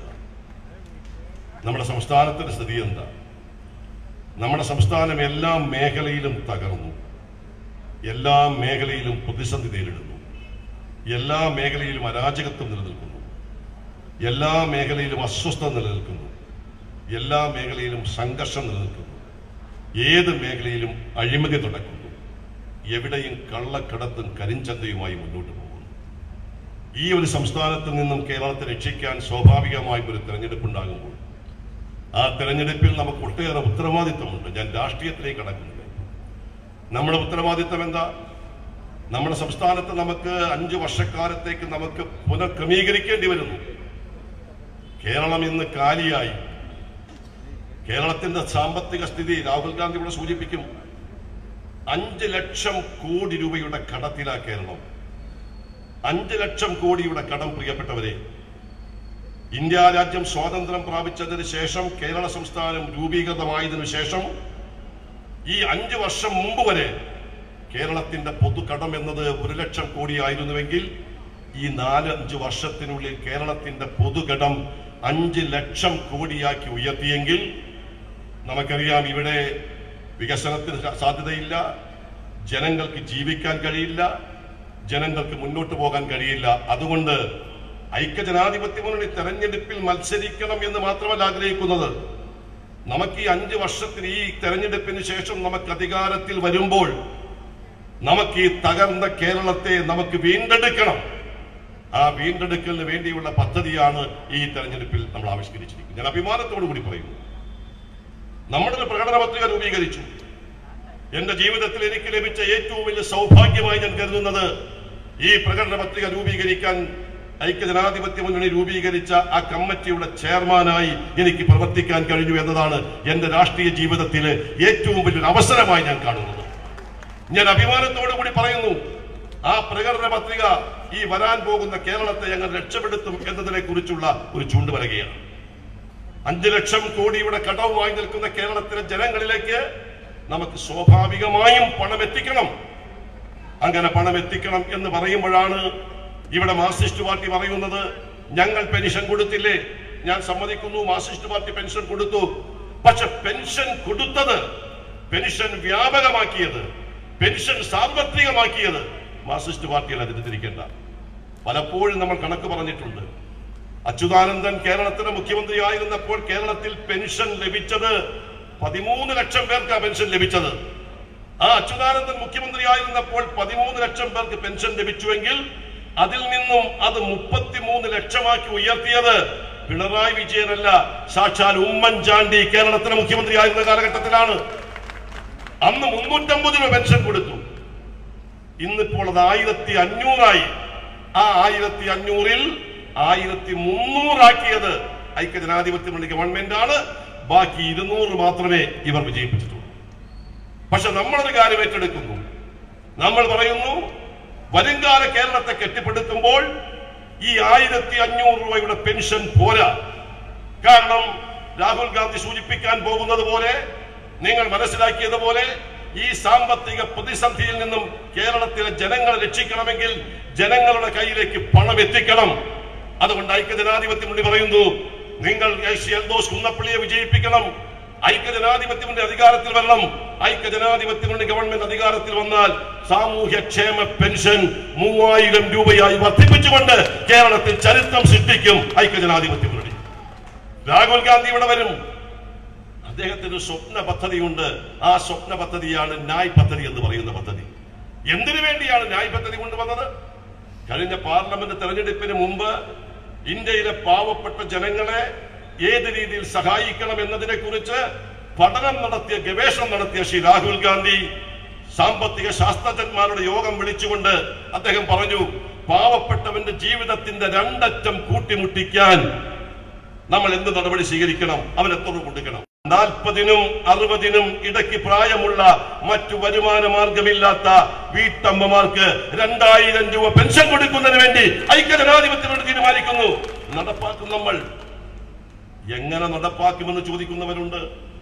നമ്മുടെ സംസ്ഥാനത്തിന്റെ സ്ഥിതി എന്താ നമ്മുടെ സംസ്ഥാനം എല്ലാ മേഖലയിലും തകർന്നു എല്ലാ മേഖലയിലും പ്രതിസന്ധി നേരിടുന്നു എല്ലാ മേഖലയിലും അരാജകത്വം നിലനിൽക്കുന്നു എല്ലാ മേഖലയിലും അസ്വസ്ഥത നിലനിൽക്കുന്നു എല്ലാ മേഖലയിലും സംഘർഷം നിലനിൽക്കുന്നു ഏത് മേഖലയിലും അഴിമതി നടക്കുന്നു എവിടെയും കള്ളക്കടത്തും കരിഞ്ചന്തയുമായി മുന്നോട്ട് പോകുന്നു ഈ ഒരു സംസ്ഥാനത്തിൽ നിന്നും കേരളത്തെ രക്ഷിക്കാൻ സ്വാഭാവികമായും ഒരു തെരഞ്ഞെടുപ്പ് ഉണ്ടാകുമ്പോൾ ആ തെരഞ്ഞെടുപ്പിൽ നമുക്ക് ഒട്ടേറെ ഉത്തരവാദിത്വമുണ്ട് ഞാൻ രാഷ്ട്രീയത്തിലേക്ക് കടക്കുന്നില്ല നമ്മുടെ ഉത്തരവാദിത്വം എന്താ നമ്മുടെ സംസ്ഥാനത്ത് നമുക്ക് അഞ്ചു വർഷക്കാലത്തേക്ക് നമുക്ക് പുനഃക്രമീകരിക്കേണ്ടി വരുന്നു കേരളം ഇന്ന് കാലിയായി കേരളത്തിന്റെ സാമ്പത്തിക സ്ഥിതി രാഹുൽ ഗാന്ധി ഇവിടെ സൂചിപ്പിക്കും അഞ്ച് ലക്ഷം കോടി രൂപയുടെ കടത്തിലാ കേരളം അഞ്ച് ലക്ഷം കോടിയുടെ കടം പ്രിയപ്പെട്ടവരെ ഇന്ത്യ രാജ്യം സ്വാതന്ത്ര്യം പ്രാപിച്ചതിന് ശേഷം കേരള സംസ്ഥാനം രൂപീകൃതമായതിനു ശേഷം ഈ അഞ്ച് വർഷം മുമ്പ് വരെ കേരളത്തിന്റെ പൊതുകടം എന്നത് ഒരു ലക്ഷം കോടിയായിരുന്നുവെങ്കിൽ ഈ നാല് അഞ്ച് വർഷത്തിനുള്ളിൽ കേരളത്തിന്റെ പൊതുകടം അഞ്ച് ലക്ഷം കോടിയാക്കി ഉയർത്തിയെങ്കിൽ നമുക്കറിയാം ഇവിടെ വികസനത്തിന് സ- സാധ്യതയില്ല ജനങ്ങൾക്ക് ജീവിക്കാൻ കഴിയില്ല ജനങ്ങൾക്ക് മുന്നോട്ട് പോകാൻ കഴിയില്ല അതുകൊണ്ട് ഐക്യജനാധിപത്യ മുന്നണി തെരഞ്ഞെടുപ്പിൽ മത്സരിക്കണം എന്ന് മാത്രമല്ല ആഗ്രഹിക്കുന്നത് നമുക്ക് ഈ അഞ്ച് വർഷത്തിന് ഈ തെരഞ്ഞെടുപ്പിന് ശേഷം നമുക്ക് അധികാരത്തിൽ വരുമ്പോൾ നമുക്ക് ഈ തകർന്ന കേരളത്തെ നമുക്ക് വീണ്ടെടുക്കണം ആ വീണ്ടെടുക്കലിന് വേണ്ടിയുള്ള പദ്ധതിയാണ് ഈ തെരഞ്ഞെടുപ്പിൽ നമ്മൾ ആവിഷ്കരിച്ചിരിക്കുന്നത് ഞാൻ അഭിമാനത്തോടു കൂടി പറയുന്നു നമ്മുടെ ഒരു പ്രകടന പത്രിക രൂപീകരിച്ചു എന്റെ ജീവിതത്തിൽ എനിക്ക് ലഭിച്ച ഏറ്റവും വലിയ സൗഭാഗ്യമായി ഞാൻ കരുതുന്നത് ഈ പ്രകടന പത്രിക രൂപീകരിക്കാൻ ഐക്യജനാധിപത്യ മുന്നണി രൂപീകരിച്ച ആ കമ്മിറ്റിയുടെ ചെയർമാനായി എനിക്ക് പ്രവർത്തിക്കാൻ കഴിഞ്ഞു എന്നതാണ് എന്റെ രാഷ്ട്രീയ ജീവിതത്തിലെ ഏറ്റവും വലിയൊരു അവസരമായി ഞാൻ കാണുന്നത് ഞാൻ അഭിമാനത്തോടു കൂടി പറയുന്നു ആ പ്രകടന പത്രിക ഈ വരാൻ പോകുന്ന കേരളത്തെ ഞങ്ങൾ രക്ഷപ്പെടുത്തും എന്നതിനെ കുറിച്ചുള്ള ഒരു ചൂണ്ടുവരകയാണ് അഞ്ചു ലക്ഷം കോടിയുടെ കടവുമായി നിൽക്കുന്ന കേരളത്തിലെ ജനങ്ങളിലേക്ക് നമുക്ക് സ്വാഭാവികമായും പണം എത്തിക്കണം അങ്ങനെ പണം എത്തിക്കണം എന്ന് പറയുമ്പോഴാണ് ഇവിടെ മാർക്സിസ്റ്റ് പാർട്ടി പറയുന്നത് ഞങ്ങൾ പെൻഷൻ കൊടുത്തില്ലേ ഞാൻ സമ്മതിക്കുന്നു മാർക്സിസ്റ്റ് പാർട്ടി പെൻഷൻ കൊടുത്തു പക്ഷെ പെൻഷൻ കൊടുത്തത് പെൻഷൻ വ്യാപകമാക്കിയത് പെൻഷൻ സാർവത്രികമാക്കിയത് മാർക്സിസ്റ്റ് പാർട്ടികൾ അതിന് തിരിക്കേണ്ട പലപ്പോഴും നമ്മൾ കണക്ക് പറഞ്ഞിട്ടുണ്ട് അച്യുതാനന്ദൻ കേരളത്തിലെ മുഖ്യമന്ത്രിയായിരുന്നപ്പോൾ കേരളത്തിൽ പെൻഷൻ ലഭിച്ചത് പതിമൂന്ന് ലക്ഷം പേർക്ക് പെൻഷൻ ലഭിച്ചത് ആ അച്യുതാനന്ദൻ മുഖ്യമന്ത്രിയായിരുന്നപ്പോൾ പതിമൂന്ന് ലക്ഷം പേർക്ക് പെൻഷൻ ലഭിച്ചുവെങ്കിൽ അതിൽ നിന്നും അത് മുപ്പത്തിമൂന്ന് ലക്ഷമാക്കി ഉയർത്തിയത് പിണറായി വിജയനല്ല സാക്ഷാൽ ഉമ്മൻചാണ്ടി കേരളത്തിലെ മുഖ്യമന്ത്രിയായിരുന്ന കാലഘട്ടത്തിലാണ് അന്ന് മുന്നൂറ്റമ്പത് രൂപ പെൻഷൻ കൊടുത്തു ഇന്നിപ്പോൾ അത് ആയിരത്തി അഞ്ഞൂറായി ആ ആയിരത്തി അഞ്ഞൂറിൽ ആയിരത്തി മുന്നൂറാക്കിയത് ഐക്യജനാധിപത്യ മുന്നണി ഗവൺമെന്റ് ആണ് ബാക്കി ഇരുന്നൂറ് മാത്രമേ ഇവർ വിജയിപ്പിച്ചിട്ടുള്ളൂ പക്ഷെ നമ്മളൊരു കാര്യം ഏറ്റെടുക്കുന്നു നമ്മൾ പറയുന്നു വരുംകാല കേരളത്തെ കെട്ടിപ്പടുക്കുമ്പോൾ ഈ ആയിരത്തി അഞ്ഞൂറ് രൂപയുടെ പെൻഷൻ പോരാ കാരണം രാഹുൽ ഗാന്ധി സൂചിപ്പിക്കാൻ പോകുന്നത് പോലെ നിങ്ങൾ മനസ്സിലാക്കിയതുപോലെ ഈ സാമ്പത്തിക പ്രതിസന്ധിയിൽ നിന്നും കേരളത്തിലെ ജനങ്ങളെ രക്ഷിക്കണമെങ്കിൽ ജനങ്ങളുടെ കയ്യിലേക്ക് പണം എത്തിക്കണം അതുകൊണ്ട് ഐക്യജനാധിപത്യം മുന്നണി പറയുന്നു നിങ്ങൾ ശ്രീ എൽദോസ് കുന്നപ്പള്ളിയെ വിജയിപ്പിക്കണം ഐക്യജനാധിപത്യത്തിന്റെ അധികാരത്തിൽ വരണം ഐക്യജനാധിപത്യ മുന്നണി ഗവൺമെന്റ് അധികാരത്തിൽ വന്നാൽ സാമൂഹ്യക്ഷേമ പെൻഷൻ മൂവായിരം രൂപയായി വർദ്ധിപ്പിച്ചുകൊണ്ട് കേരളത്തിൽ ചരിത്രം സൃഷ്ടിക്കും ഐക്യജനാധിപത്യ മുന്നണി രാഹുൽ ഗാന്ധി ഇവിടെ വരും അദ്ദേഹത്തിന് ഒരു സ്വപ്ന പദ്ധതിയുണ്ട് ആ സ്വപ്ന പദ്ധതിയാണ് ന്യായ് പദ്ധതി എന്ന് പറയുന്ന പദ്ധതി എന്തിനു വേണ്ടിയാണ് ന്യായ് പദ്ധതി കൊണ്ടുവന്നത് കഴിഞ്ഞ പാർലമെന്റ് തെരഞ്ഞെടുപ്പിന് മുമ്പ് ഇന്ത്യയിലെ പാവപ്പെട്ട ജനങ്ങളെ ഏത് രീതിയിൽ സഹായിക്കണം എന്നതിനെ കുറിച്ച് പഠനം നടത്തിയ ഗവേഷണം നടത്തിയ ശ്രീ രാഹുൽ ഗാന്ധി സാമ്പത്തിക ശാസ്ത്രജ്ഞന്മാരുടെ യോഗം വിളിച്ചുകൊണ്ട് അദ്ദേഹം പറഞ്ഞു പാവപ്പെട്ടവന്റെ ജീവിതത്തിന്റെ രണ്ടറ്റം കൂട്ടിമുട്ടിക്കാൻ നമ്മൾ എന്ത് നടപടി സ്വീകരിക്കണം അവൻ എത്ര കൊടുക്കണം നാൽപ്പതിനും അറുപതിനും ഇടയ്ക്ക് പ്രായമുള്ള മറ്റു വരുമാന മാർഗമില്ലാത്ത വീട്ടമ്മമാർക്ക് രണ്ടായിരം രൂപ പെൻഷൻ കൊടുക്കുന്നതിന് വേണ്ടി ഐക്യജനാധിപത്യത്തോട് തീരുമാനിക്കുന്നു നടപ്പാക്കും നമ്മൾ എങ്ങനെ നടപ്പാക്കുമെന്ന് ചോദിക്കുന്നവരുണ്ട്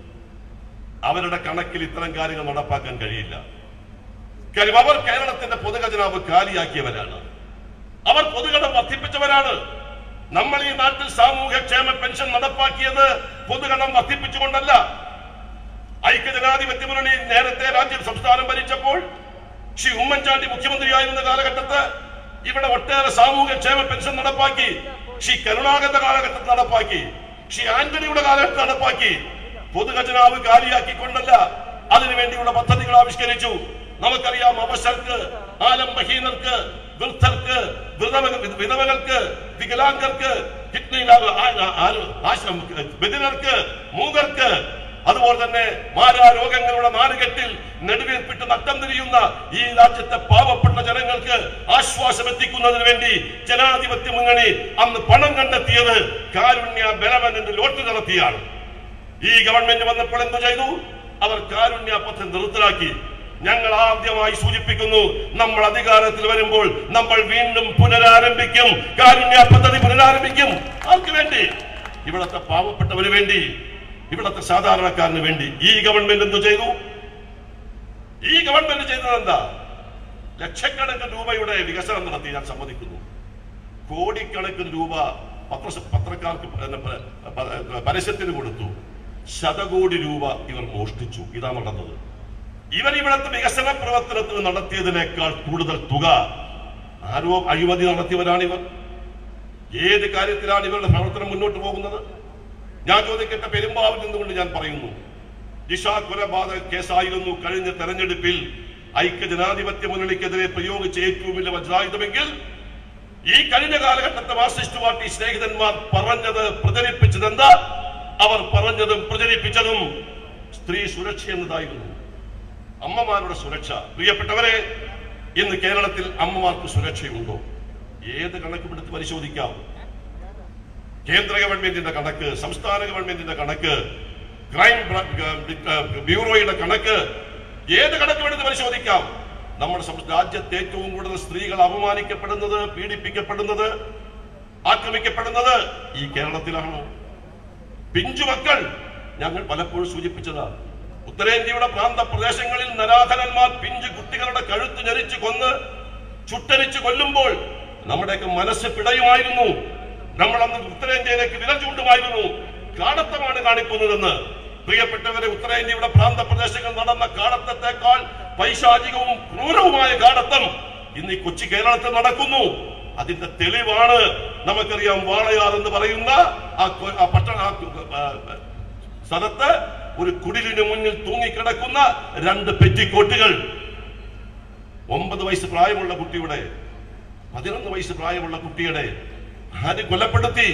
അവരുടെ കണക്കിൽ ഇത്തരം കാര്യങ്ങൾ നടപ്പാക്കാൻ കഴിയില്ല കാര്യം അവർ കേരളത്തിന്റെ പൊതുഖജനാവ് കാലിയാക്കിയവരാണ് അവർ പൊതുകടം വർദ്ധിപ്പിച്ചവരാണ് നമ്മൾ ഈ നാട്ടിൽ സാമൂഹ്യക്ഷേമ പെൻഷൻ നടപ്പാക്കിയത് പൊതുകടം വർദ്ധിപ്പിച്ചുകൊണ്ടല്ല ഐക്യജനാധിപത്യ മുന്നണി നേരത്തെ രാജ്യം സംസ്ഥാനം ഭരിച്ചപ്പോൾ ശ്രീ ഉമ്മൻചാണ്ടി മുഖ്യമന്ത്രിയായിരുന്ന കാലഘട്ടത്ത് ഇവിടെ ഒട്ടേറെ സാമൂഹ്യക്ഷേമ പെൻഷൻ നടപ്പാക്കി ശ്രീ കരുണാകരന്റെ കാലഘട്ടത്തിൽ നടപ്പാക്കി ശ്രീ ആന്റണിയുടെ കാലഘട്ടത്തിൽ നടപ്പാക്കി പൊതുഖജനാവ് കാലിയാക്കിക്കൊണ്ടല്ല അതിനുവേണ്ടിയുള്ള പദ്ധതികൾ ആവിഷ്കരിച്ചു നമുക്കറിയാം അവശർക്ക് ആലംബഹീനർക്ക് വൃദ്ധർക്ക് വിധവ- വിധവകൾക്ക് വികലാംഗർക്ക് കിഡ്നി ബദിനർക്ക് മൂകർക്ക് അതുപോലെ തന്നെ മാരാരോഗങ്ങളുടെ നാലുകെട്ടിൽ നെടുവീർപ്പിട്ട് നട്ടം തിരിയുന്ന ഈ രാജ്യത്തെ പാവപ്പെട്ട ജനങ്ങൾക്ക് ആശ്വാസം എത്തിക്കുന്നതിന് വേണ്ടി ജനാധിപത്യ മുന്നണി അന്ന് പണം കണ്ടെത്തിയത് കാരുണ്യ ബലവന്റെ ലോട്ടറി നടത്തിയാണ് ഈ ഗവൺമെന്റ് വന്നപ്പോൾ എന്ത് ചെയ്തു അവർ കാരുണ്യ പദ്ധതി നിർത്തലാക്കി ഞങ്ങൾ ആദ്യമായി സൂചിപ്പിക്കുന്നു നമ്മൾ അധികാരത്തിൽ വരുമ്പോൾ നമ്മൾ വീണ്ടും പുനരാരംഭിക്കും കാരുണ്യ പദ്ധതി പുനരാരംഭിക്കും ആർക്ക് വേണ്ടി ഇവിടത്തെ പാവപ്പെട്ടവന് വേണ്ടി ഇവിടത്തെ സാധാരണക്കാരന് വേണ്ടി ഈ ഗവൺമെന്റ് എന്തു ചെയ്തു ഈ ഗവൺമെന്റ് ചെയ്തത് എന്താ ലക്ഷക്കണക്കിന് രൂപയുടെ വികസനം നടത്തി ഞാൻ സമ്മതിക്കുന്നു കോടിക്കണക്കിന് രൂപ പത്ര പത്രക്കാർക്ക് പിന്നെ പ- പ- പരസ്യത്തിന് കൊടുത്തു ശതകോടി രൂപ ഇവർ മോഷ്ടിച്ചു ഇതാ നടന്നത് ഇവർ ഇവിടുത്തെ വികസന പ്രവർത്തനത്തിന് നടത്തിയതിനേക്കാൾ കൂടുതൽ തുക ആരോ അഴിമതി നടത്തിയവരാണ് ഇവർ ഏത് കാര്യത്തിലാണ് ഇവരുടെ പ്രവർത്തനം മുന്നോട്ട് പോകുന്നത് ഞാൻ ചോദിക്കട്ടെ പെരുമ്പാവിൽ നിന്നുകൊണ്ട് ഞാൻ പറയുന്നു ജിഷ കൊലപാതക കേസായിരുന്നു കഴിഞ്ഞ തെരഞ്ഞെടുപ്പിൽ ഐക്യ ജനാധിപത്യ മുന്നണിക്കെതിരെ പ്രയോഗിച്ച ഏറ്റവും വലിയ വജ്രായുധമെങ്കിൽ ഈ കഴിഞ്ഞ കാലഘട്ടത്തെ മാർക്സിസ്റ്റ് പാർട്ടി സ്നേഹിതന്മാർ പറഞ്ഞത് പ്രചരിപ്പിച്ചത് എന്താ അവർ പറഞ്ഞതും പ്രചരിപ്പിച്ചതും സ്ത്രീ സുരക്ഷ എന്നതായിരുന്നു അമ്മമാരുടെ സുരക്ഷ പ്രിയപ്പെട്ടവരെ ഇന്ന് കേരളത്തിൽ അമ്മമാർക്ക് സുരക്ഷയുണ്ടോ ഏത് കണക്കുമെടുത്ത് പരിശോധിക്കാം കേന്ദ്ര ഗവൺമെന്റിന്റെ കണക്ക് സംസ്ഥാന ഗവൺമെന്റിന്റെ കണക്ക് ക്രൈം ബ്ര- ഗ- ബ്യൂറോയുടെ കണക്ക് ഏത് കണക്കുമെടുത്ത് പരിശോധിക്കാം നമ്മുടെ സം- രാജ്യത്ത് ഏറ്റവും കൂടുതൽ സ്ത്രീകൾ അപമാനിക്കപ്പെടുന്നത് പീഡിപ്പിക്കപ്പെടുന്നത് ആക്രമിക്കപ്പെടുന്നത് ഈ കേരളത്തിലാണ് പിഞ്ചുമക്കൾ ഞങ്ങൾ പലപ്പോഴും സൂചിപ്പിച്ചതാണ് ഉത്തരേന്ത്യയുടെ പ്രാന്ത പ്രദേശങ്ങളിൽ നരാധനന്മാർ പിഞ്ചു കുട്ടികളുടെ കഴുത്ത് ഞെരിച്ച് കൊന്ന് ചുട്ടരിച്ച് കൊല്ലുമ്പോൾ നമ്മുടെയൊക്കെ മനസ്സ് പിടയുമായിരുന്നു നമ്മൾ അന്ന് ഉത്തരേന്ത്യയിലേക്ക് വിരൽ ചൂണ്ടുമായിരുന്നു കാടത്തമാണ് കാണിക്കുന്നതെന്ന് പ്രിയപ്പെട്ടവരെ ഉത്തരേന്ത്യയുടെ പ്രാന്ത പ്രദേശങ്ങൾ നടന്ന കാടത്തത്തെക്കാൾ പൈശാചികവും ക്രൂരവുമായ കാടത്തം ഇന്ന് ഈ കൊച്ചി കേരളത്തിൽ നടക്കുന്നു അതിന്റെ തെളിവാണ് നമുക്കറിയാം വാളയാർ എന്ന് പറയുന്ന ആ കൊ- ആ പട്ടണ ആ കു- ആ, സ്ഥലത്ത് ഒരു കുടിലിന് മുന്നിൽ തൂങ്ങിക്കിടക്കുന്ന രണ്ട് പെറ്റിക്കോട്ടുകൾ ഒമ്പത് വയസ്സ് പ്രായമുള്ള കുട്ടിയുടെ പതിനൊന്ന് വയസ്സ് പ്രായമുള്ള കുട്ടിയുടെ ആര് കൊലപ്പെടുത്തി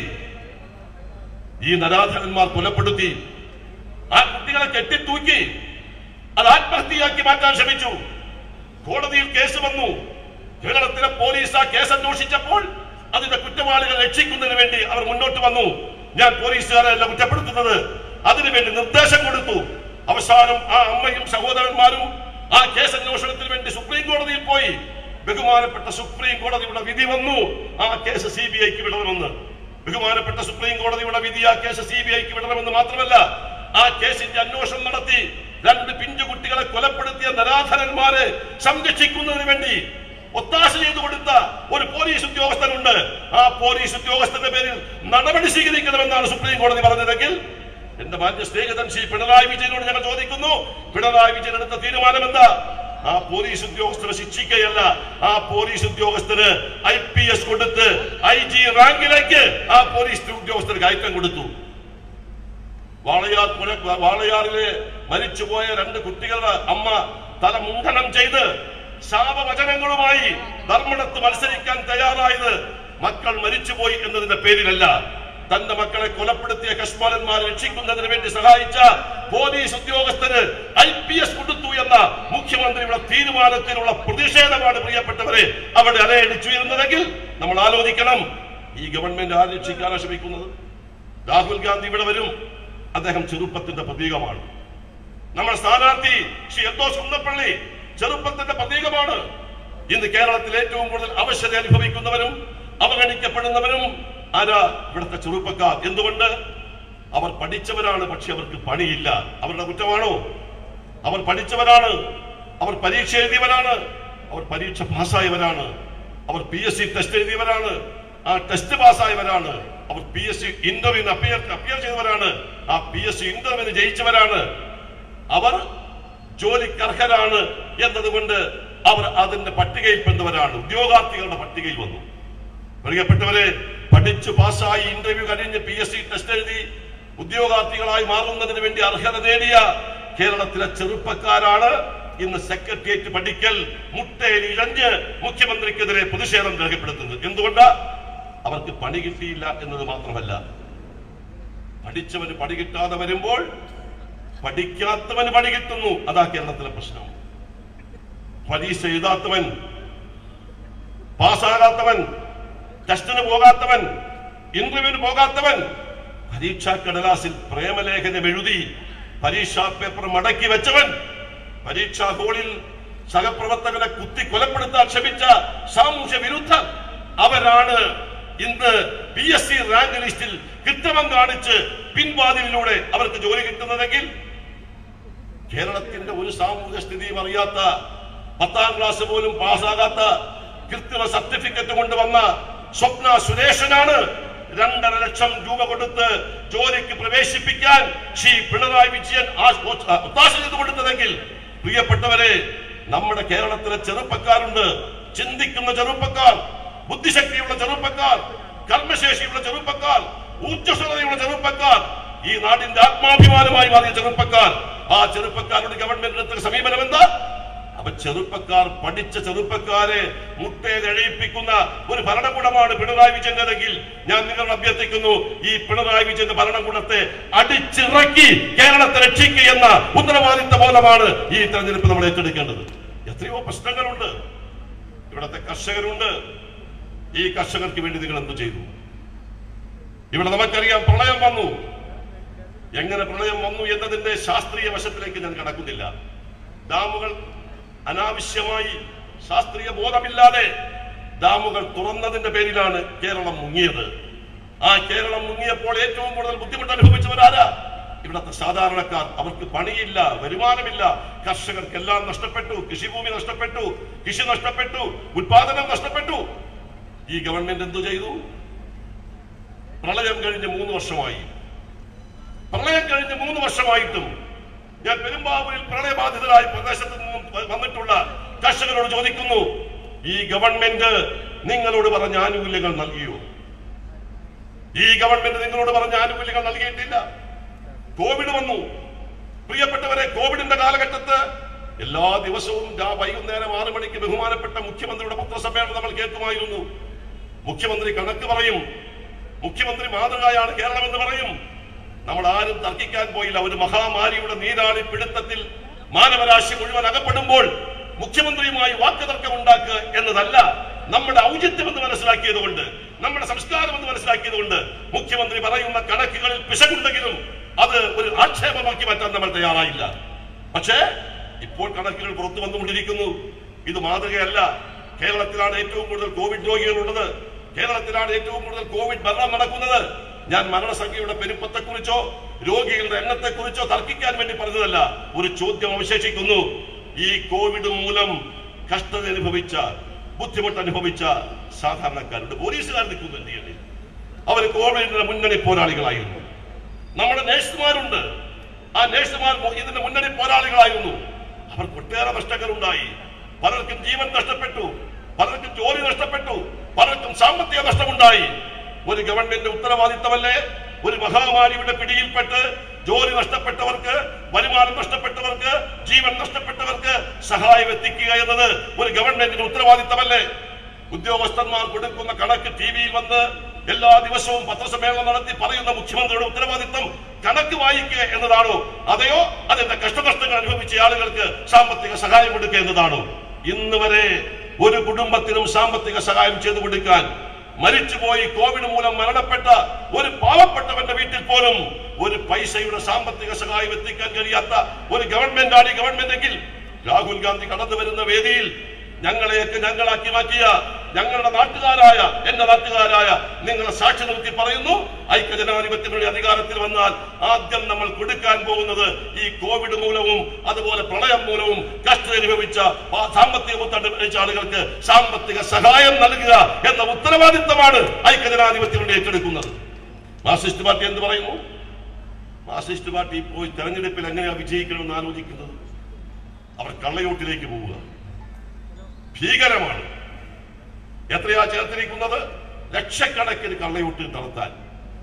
ഈ നരാധനന്മാർ കൊലപ്പെടുത്തി ആ കുട്ടികളെ കെട്ടിത്തൂക്കി അത് ആത്മഹത്യയാക്കി മാറ്റാൻ ശ്രമിച്ചു കോടതിയിൽ കേസ് വന്നു കേരളത്തിലെ പോലീസ് ആ കേസ് അന്വേഷിച്ചപ്പോൾ അതിന്റെ കുറ്റവാളികളെ രക്ഷിക്കുന്നതിന് വേണ്ടി അവർ മുന്നോട്ട് വന്നു ഞാൻ പോലീസുകാരല്ല കുറ്റപ്പെടുത്തുന്നത് അതിനുവേണ്ടി നിർദ്ദേശം കൊടുത്തു അവസാനം ആ അമ്മയും സഹോദരന്മാരും ആ കേസ് അന്വേഷണത്തിന് വേണ്ടി സുപ്രീം കോടതിയിൽ പോയി ബഹുമാനപ്പെട്ട സുപ്രീം കോടതിയുടെ വിധി വന്നു ആ കേസ് സി ബി ഐക്ക് വിടണമെന്ന് ബഹുമാനപ്പെട്ട സുപ്രീം കോടതിയുടെ വിധി ആ കേസ് സി ബി ഐക്ക് വിടണമെന്ന് മാത്രമല്ല ആ കേസിന്റെ അന്വേഷണം നടത്തി രണ്ട് പിഞ്ചു കുട്ടികളെ കൊലപ്പെടുത്തിയ നരാധനന്മാരെ സംരക്ഷിക്കുന്നതിന് വേണ്ടി ഒത്താശ ചെയ്തു കൊടുത്ത ഒരു പോലീസ് ഉദ്യോഗസ്ഥനുണ്ട് ആ പോലീസ് ഉദ്യോഗസ്ഥന്റെ പേരിൽ നടപടി സ്വീകരിക്കണമെന്നാണ് സുപ്രീം കോടതി പറഞ്ഞതെങ്കിൽ എന്റെ മാന്യ സ്നേഹിതൻ ശ്രീ പിണറായി വിജയനോട് ഞങ്ങൾ ചോദിക്കുന്നു പിണറായി വിജയൻ എടുത്ത തീരുമാനം എന്താ ആ പോലീസ് ഉദ്യോഗസ്ഥരെ ശിക്ഷിക്കുകയല്ല ആ പോലീസ് ഉദ്യോഗസ്ഥന് ഐ പി എസ് കൊടുത്ത് ഐ ജി റാങ്കിലേക്ക് ആ പോലീസ് ഉദ്യോഗസ്ഥന് കയറ്റം കൊടുത്തു വാളയാർ പുര വാളയാറിലെ മരിച്ചുപോയ രണ്ട് കുട്ടികളുടെ അമ്മ തല മുണ്ഡനം ചെയ്ത് ശാപവചനങ്ങളുമായി ധർമ്മടത്ത് മത്സരിക്കാൻ തയ്യാറായത് മക്കൾ മരിച്ചുപോയി എന്നതിന്റെ പേരിലല്ല തന്റെ മക്കളെ കൊലപ്പെടുത്തിയ കശ്മാരന്മാരെ രക്ഷിക്കുന്നതിന് വേണ്ടി സഹായിച്ച പോലീസ് ഉദ്യോഗസ്ഥന് ഐ പി എസ് കൊടുത്തു എന്ന മുഖ്യമന്ത്രിയുടെ തീരുമാനത്തിലുള്ള പ്രതിഷേധമാണ് പ്രിയപ്പെട്ടവരെ അവിടെ അലയടിച്ചുയരുന്നതെങ്കിൽ നമ്മൾ ആലോചിക്കണം ഈ ഗവൺമെന്റ് ആര് രക്ഷിക്കാനാണ് ശ്രമിക്കുന്നത് രാഹുൽ ഗാന്ധി ഇവിടെ വരും അദ്ദേഹം ചെറുപ്പത്തിന്റെ പ്രതീകമാണ് നമ്മുടെ സ്ഥാനാർത്ഥി ശ്രീ എന്തോസ് കുന്നപ്പള്ളി ചെറുപ്പത്തിന്റെ പ്രതീകമാണ് ഇന്ന് കേരളത്തിൽ ഏറ്റവും കൂടുതൽ അവശത അനുഭവിക്കുന്നവരും അവഗണിക്കപ്പെടുന്നവരും ആരാ ഇവിടുത്തെ ചെറുപ്പക്കാർ എന്തുകൊണ്ട് അവർ പഠിച്ചവരാണ് പക്ഷെ അവർക്ക് പണിയില്ല അവരുടെ കുറ്റമാണോ അവർ പഠിച്ചവരാണ് അവർ പരീക്ഷ എഴുതിയവരാണ് അവർ പരീക്ഷ പാസ്സായവരാണ് അവർ പി എസ് സി ടെസ്റ്റ് എഴുതിയവരാണ് ആ ടെസ്റ്റ് പാസ്സായവരാണ് അവർ പി എസ് സി ഇന്റർവ്യൂവിന് അപ്പിയർ അപ്പിയർ ചെയ്തവരാണ് ആ പി എസ് സി ഇന്റർവ്യൂവിന് ജയിച്ചവരാണ് അവർ ജോലിക്ക് അർഹരാണ് എന്നതുകൊണ്ട് അവർ അതിന്റെ പട്ടികയിൽ പെടുന്നവരാണ് ഉദ്യോഗാർത്ഥികളുടെ പട്ടികയിൽ വന്നു പ്രിയപ്പെട്ടവരെ പഠിച്ചു പാസ്സായി ഇന്റർവ്യൂ കഴിഞ്ഞ് പി എസ് സി ടെസ്റ്റ് എഴുതി ഉദ്യോഗാർത്ഥികളായി മാറുന്നതിന് വേണ്ടി അർഹത നേടിയ കേരളത്തിലെ ചെറുപ്പക്കാരാണ് ഇന്ന് സെക്രട്ടേറിയറ്റ് പഠിക്കൽ മുട്ടയിൽ ഇഴഞ്ഞ് മുഖ്യമന്ത്രിക്കെതിരെ പ്രതിഷേധം രേഖപ്പെടുത്തുന്നത് എന്തുകൊണ്ടാ അവർക്ക് പണി കിട്ടിയില്ല എന്നത് മാത്രമല്ല പഠിച്ചവന് പണി കിട്ടാതെ വരുമ്പോൾ പഠിക്കാത്തവന് പണി കിട്ടുന്നു അതാ കേരളത്തിലെ പ്രശ്നം പരീക്ഷ എഴുതാത്തവൻ പാസ്സാകാത്തവൻ ടെസ്റ്റിന് പോകാത്തവൻ ഇന്റർവ്യൂവിന് പോകാത്തവൻ പരീക്ഷാ കടലാസിൽ പ്രേമലേഖനം എഴുതി പരീക്ഷാ പേപ്പർ മടക്കി വെച്ചവൻ പരീക്ഷാ ഹോളിൽ സഹപ്രവർത്തകനെ കുത്തി കൊലപ്പെടുത്താൻ ശ്രമിച്ച സാമൂഹ്യ വിരുദ്ധർ അവരാണ് ഇന്ന് പി എസ് സി റാങ്ക് ലിസ്റ്റിൽ കൃത്രിമം കാണിച്ച് പിൻവാതിലിലൂടെ അവർക്ക് ജോലി കിട്ടുന്നതെങ്കിൽ കേരളത്തിന്റെ ഒരു സാമൂഹിക സ്ഥിതിയും അറിയാത്ത പത്താം ക്ലാസ് പോലും പാസ്സാകാത്ത കൃത്രിമ സർട്ടിഫിക്കറ്റ് കൊണ്ടുവന്ന സ്വപ്ന സുരേഷനാണ് രണ്ടര ലക്ഷം രൂപ കൊടുത്ത് ജോലിക്ക് പ്രവേശിപ്പിക്കാൻ ശ്രീ പിണറായി വിജയൻ ആ- ആ- ഒത്താശ ചെയ്തു കൊടുത്തതെങ്കിൽ പ്രിയപ്പെട്ടവരെ നമ്മുടെ കേരളത്തിലെ ചെറുപ്പക്കാരുണ്ട് ചിന്തിക്കുന്ന ചെറുപ്പക്കാർ ബുദ്ധിശക്തിയുള്ള ചെറുപ്പക്കാർ കർമ്മശേഷിയുള്ള ചെറുപ്പക്കാർ ഊർജ്ജസ്വലതയുള്ള ചെറുപ്പക്കാർ ഈ നാടിന്റെ ആത്മാഭിമാനമായി മാറിയ ചെറുപ്പക്കാർ ആ ചെറുപ്പക്കാരുടെ ഗവൺമെന്റ് എടുത്ത സമീപനം എന്താ അപ്പൊ ചെറുപ്പക്കാർ പഠിച്ച ചെറുപ്പക്കാരെ മുട്ടേതെഴയിപ്പിക്കുന്ന ഒരു ഭരണകൂടമാണ് പിണറായി വിജയന്റെതെങ്കിൽ ഞാൻ നിങ്ങളോട് അഭ്യർത്ഥിക്കുന്നു ഈ പിണറായി വിജയന്റെ ഭരണകൂടത്തെ അടിച്ചിറക്കി കേരളത്തെ രക്ഷിക്കുക എന്ന ഉത്തരവാദിത്ത ബോധമാണ് ഈ തെരഞ്ഞെടുപ്പ് നമ്മൾ ഏറ്റെടുക്കേണ്ടത് എത്രയോ പ്രശ്നങ്ങളുണ്ട് ഇവിടത്തെ കർഷകരുണ്ട് ഈ കർഷകർക്ക് വേണ്ടി നിങ്ങൾ എന്ത് ചെയ്തു ഇവിടെ നമുക്കറിയാം പ്രളയം വന്നു എങ്ങനെ പ്രളയം വന്നു എന്നതിന്റെ ശാസ്ത്രീയ വശത്തിലേക്ക് ഞാൻ കടക്കുന്നില്ല ഡാമുകൾ അനാവശ്യമായി ശാസ്ത്രീയ ബോധമില്ലാതെ ഡാമുകൾ തുറന്നതിന്റെ പേരിലാണ് കേരളം മുങ്ങിയത് ആ കേരളം മുങ്ങിയപ്പോൾ ഏറ്റവും കൂടുതൽ ബുദ്ധിമുട്ട് അനുഭവിച്ചവരാരാ ഇവിടത്തെ സാധാരണക്കാർ അവർക്ക് പണിയില്ല വരുമാനമില്ല കർഷകർക്കെല്ലാം നഷ്ടപ്പെട്ടു കൃഷിഭൂമി നഷ്ടപ്പെട്ടു കൃഷി നഷ്ടപ്പെട്ടു ഉത്പാദനം നഷ്ടപ്പെട്ടു ഈ ഗവൺമെന്റ് എന്തു ചെയ്തു പ്രളയം കഴിഞ്ഞ് മൂന്ന് വർഷമായി പ്രളയം കഴിഞ്ഞ് മൂന്ന് വർഷമായിട്ടും ഞാൻ പെരുമ്പാവൂരിൽ പ്രളയബാധിതരായ പ്രദേശത്ത് നിന്നും വ- വന്നിട്ടുള്ള കർഷകരോട് ചോദിക്കുന്നു ഈ ഗവൺമെന്റ് നിങ്ങളോട് പറഞ്ഞ ആനുകൂല്യങ്ങൾ നൽകിയോ ഈ ഗവൺമെന്റ് നിങ്ങളോട് പറഞ്ഞ ആനുകൂല്യങ്ങൾ നൽകിയിട്ടില്ല കോവിഡ് വന്നു പ്രിയപ്പെട്ടവരെ കോവിഡിന്റെ കാലഘട്ടത്ത് എല്ലാ ദിവസവും രാ- വൈകുന്നേരം ആറ് മണിക്ക് ബഹുമാനപ്പെട്ട മുഖ്യമന്ത്രിയുടെ പത്രസമ്മേളനം നമ്മൾ കേൾക്കുമായിരുന്നു മുഖ്യമന്ത്രി കണക്ക് പറയും മുഖ്യമന്ത്രി മാതൃകയാണ് കേരളം എന്ന് പറയും നമ്മൾ ആരും തർക്കിക്കാൻ പോയില്ല ഒരു മഹാമാരിയുടെ നീരാളി പിടുത്തത്തിൽ മാനവരാശി മുഴുവൻ അകപ്പെടുമ്പോൾ മുഖ്യമന്ത്രിയുമായി വാക്കുതർക്കം ഉണ്ടാക്കുക എന്നതല്ല നമ്മുടെ ഔചിത്യം എന്ന് മനസ്സിലാക്കിയത് കൊണ്ട് നമ്മുടെ സംസ്കാരം എന്ന് മനസ്സിലാക്കിയത് കൊണ്ട് മുഖ്യമന്ത്രി പറയുന്ന കണക്കുകളിൽ പിശകുണ്ടെങ്കിലും അത് ഒരു ആക്ഷേപമാക്കി മാറ്റാൻ നമ്മൾ തയ്യാറായില്ല പക്ഷേ ഇപ്പോൾ കണക്കുകൾ പുറത്തു വന്നുകൊണ്ടിരിക്കുന്നു ഇത് മാതൃകയല്ല കേരളത്തിലാണ് ഏറ്റവും കൂടുതൽ കോവിഡ് രോഗികളുള്ളത് കേരളത്തിലാണ് ഏറ്റവും കൂടുതൽ കോവിഡ് മരണം നടക്കുന്നത് ഞാൻ മരണസംഖ്യയുടെ പെരുപ്പത്തെക്കുറിച്ചോ രോഗികളുടെ എണ്ണത്തെക്കുറിച്ചോ തർക്കിക്കാൻ വേണ്ടി പറഞ്ഞതല്ല ഒരു ചോദ്യം അവശേഷിക്കുന്നു ഈ കോവിഡ് മൂലം കഷ്ടത അനുഭവിച്ച ബുദ്ധിമുട്ട് അനുഭവിച്ച സാധാരണക്കാരുണ്ട് പോലീസുകാർ നിൽക്കുന്നു എന്ത് ചെയ്യണ്ടേ അവർ കോവിഡിന്റെ മുന്നണി പോരാളികളായിരുന്നു നമ്മുടെ നേഴ്സുമാരുണ്ട് ആ നേഴ്സുമാർ മു- ഇതിന്റെ മുന്നണി പോരാളികളായിരുന്നു അവർക്ക് ഒട്ടേറെ നഷ്ടങ്ങൾ ഉണ്ടായി പലർക്കും ജീവൻ നഷ്ടപ്പെട്ടു പലർക്കും ജോലി നഷ്ടപ്പെട്ടു പലർക്കും സാമ്പത്തിക നഷ്ടമുണ്ടായി ഒരു ഗവൺമെന്റ് ഉത്തരവാദിത്തമല്ലേ ഒരു മഹാമാരിയുടെ പിടിയിൽപ്പെട്ട് ജോലി നഷ്ടപ്പെട്ടവർക്ക് വരുമാനം നഷ്ടപ്പെട്ടവർക്ക് ജീവൻ നഷ്ടപ്പെട്ടവർക്ക് സഹായം എത്തിക്കുക എന്നത് ഒരു ഗവൺമെന്റിന്റെ ഉത്തരവാദിത്തമല്ലേ ഉദ്യോഗസ്ഥന്മാർ കൊടുക്കുന്ന കണക്ക് ടി വിയിൽ വന്ന് എല്ലാ ദിവസവും പത്രസമ്മേളനം നടത്തി പറയുന്ന മുഖ്യമന്ത്രിയുടെ ഉത്തരവാദിത്തം കണക്ക് വായിക്കുക എന്നതാണോ അതെയോ അതിന്റെ കഷ്ടനഷ്ടങ്ങൾ അനുഭവിച്ച ആളുകൾക്ക് സാമ്പത്തിക സഹായം കൊടുക്കുക എന്നതാണോ ഇന്ന് വരെ ഒരു കുടുംബത്തിനും സാമ്പത്തിക സഹായം ചെയ്തു കൊടുക്കാൻ മരിച്ചുപോയി കോവിഡ് മൂലം മരണപ്പെട്ട ഒരു പാവപ്പെട്ടവന്റെ വീട്ടിൽ പോലും ഒരു പൈസയുടെ സാമ്പത്തിക സഹായം എത്തിക്കാൻ കഴിയാത്ത ഒരു ഗവൺമെന്റാണ് ഈ ഗവൺമെന്റ് എങ്കിൽ രാഹുൽ ഗാന്ധി കടന്നു വരുന്ന വേദിയിൽ ഞങ്ങളെയൊക്കെ ഞങ്ങളാക്കി മാറ്റിയ ഞങ്ങളുടെ നാട്ടുകാരായ എന്റെ നാട്ടുകാരായ നിങ്ങളെ സാക്ഷി നിർത്തി പറയുന്നു ഐക്യജനാധിപത്യങ്ങളുടെ അധികാരത്തിൽ വന്നാൽ ആദ്യം നമ്മൾ കൊടുക്കാൻ പോകുന്നത് ഈ കോവിഡ് മൂലവും അതുപോലെ പ്രളയം മൂലവും കഷ്ടത അനുഭവിച്ച ആ സാമ്പത്തിക ബുദ്ധിമുട്ട് അനുഭവിച്ച ആളുകൾക്ക് സാമ്പത്തിക സഹായം നൽകുക എന്ന ഉത്തരവാദിത്തമാണ് ഐക്യജനാധിപത്യങ്ങളുടെ ഏറ്റെടുക്കുന്നത് മാർക്സിസ്റ്റ് പാർട്ടി എന്ത് പറയുന്നു മാർക്സിസ്റ്റ് പാർട്ടി പോയി തെരഞ്ഞെടുപ്പിൽ എങ്ങനെയാ വിജയിക്കണമെന്ന് ആലോചിക്കുന്നത് അവർ കള്ളയോട്ടിലേക്ക് പോവുക ഭീകരമാണ് എത്രയാ ചേർത്തിരിക്കുന്നത് ലക്ഷക്കണക്കിന് കള്ളയോട്ട് നടത്താൻ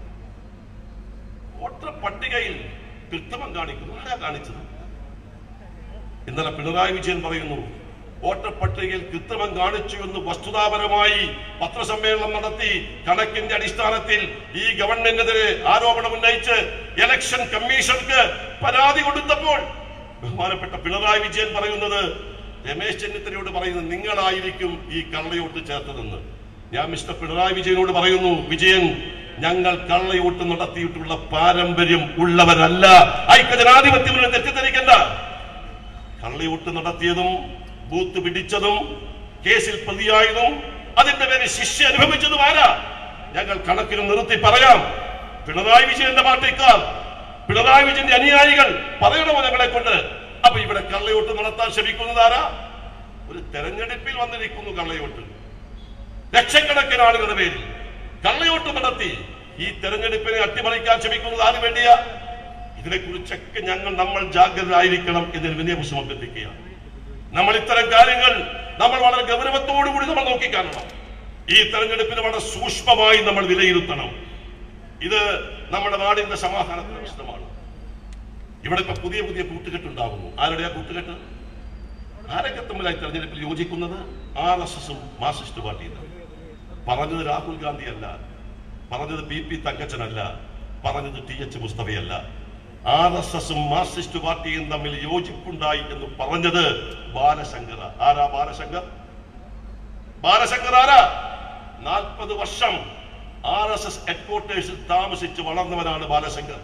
വോട്ടർ പട്ടികയിൽ കൃത്രിമം കാണിക്കുന്നു ആരാ കാണിച്ചത് ഇന്നലെ പിണറായി വിജയൻ പറയുന്നു വോട്ടർ പട്ടികയിൽ കൃത്രിമം കാണിച്ചു എന്ന് വസ്തുതാപരമായി പത്രസമ്മേളനം നടത്തി കണക്കിന്റെ അടിസ്ഥാനത്തിൽ ഈ ഗവൺമെന്റിനെതിരെ ആരോപണം ഉന്നയിച്ച് ഇലക്ഷൻ കമ്മീഷർക്ക് പരാതി കൊടുത്തപ്പോൾ ബഹുമാനപ്പെട്ട പിണറായി വിജയൻ പറയുന്നത് രമേശ് ചെന്നിത്തലയോട് പറയുന്നത് നിങ്ങളായിരിക്കും ഈ കള്ളയോട്ട് ചേർത്തതെന്ന് ഞാൻ മിസ്റ്റർ പിണറായി വിജയനോട് പറയുന്നു വിജയൻ ഞങ്ങൾ കള്ളയോട്ട് നടത്തിയിട്ടുള്ള പാരമ്പര്യം ഉള്ളവരല്ല ഐക്യജനാധിപത്യം തെറ്റിദ്ധരിക്കണ്ട കള്ളയോട്ട് നടത്തിയതും ബൂത്ത് പിടിച്ചതും കേസിൽ പ്രതിയായതും അതിന്റെ പേരിൽ ശിക്ഷ അനുഭവിച്ചതും ആരാ ഞങ്ങൾ കണക്കിന് നിർത്തി പറയാം പിണറായി വിജയന്റെ പാർട്ടിക്കാർ പിണറായി വിജയന്റെ അനുയായികൾ പറയണമോ ഞങ്ങളെ കൊണ്ട് അപ്പൊ ഇവിടെ കള്ളയോട്ട് നടത്താൻ ശ്രമിക്കുന്നത് ആരാ ഒരു തെരഞ്ഞെടുപ്പിൽ വന്നിരിക്കുന്നു കള്ളയോട്ട് ലക്ഷക്കണക്കിന് ആളുകളുടെ പേരിൽ കള്ളയോട്ട് നടത്തി ഈ തെരഞ്ഞെടുപ്പിനെ അട്ടിമറിക്കാൻ ശ്രമിക്കുന്നത് ആര് വേണ്ടിയാ ഇതിനെക്കുറിച്ചൊക്കെ ഞങ്ങൾ നമ്മൾ ജാഗ്രതരായിരിക്കണം എന്നൊരു വിനയപുസ്തകം അഭ്യർത്ഥിക്കുകയാണ് നമ്മൾ ഇത്തരം കാര്യങ്ങൾ നമ്മൾ വളരെ ഗൗരവത്തോടു കൂടി നമ്മൾ നോക്കിക്കാണണം ഈ തെരഞ്ഞെടുപ്പിന് വളരെ സൂക്ഷ്മമായി നമ്മൾ വിലയിരുത്തണം ഇത് നമ്മുടെ നാടിന്റെ സമാധാനത്തിന്റെ പ്രശ്നമാണ് ഇവിടെ ഇപ്പൊ പുതിയ പുതിയ കൂട്ടുകെട്ടുണ്ടാകുന്നു ആരുടെയാ കൂട്ടുകെട്ട് ആരൊക്കെ തമ്മിലായി തെരഞ്ഞെടുപ്പിൽ യോജിക്കുന്നത് ആർ എസ് എസും മാർക്സിസ്റ്റ് പാർട്ടിയും തമ്മിൽ. പറഞ്ഞത് രാഹുൽ ഗാന്ധി അല്ല പറഞ്ഞത് പി പി തങ്കച്ചനല്ല പറഞ്ഞത് ടി എച്ച് മുസ്തഫയല്ല ആർ എസ് എസും മാർക്സിസ്റ്റ് പാർട്ടിയും തമ്മിൽ യോജിപ്പുണ്ടായി എന്ന് പറഞ്ഞത് ബാലശങ്കർ ആരാ ബാലശങ്കർ ബാലശങ്കർ ആരാ നാൽപ്പത് വർഷം ആർ എസ് എസ് ഹെഡ്ക്വാർട്ടേഴ്സിൽ താമസിച്ച് വളർന്നവനാണ് ബാലശങ്കർ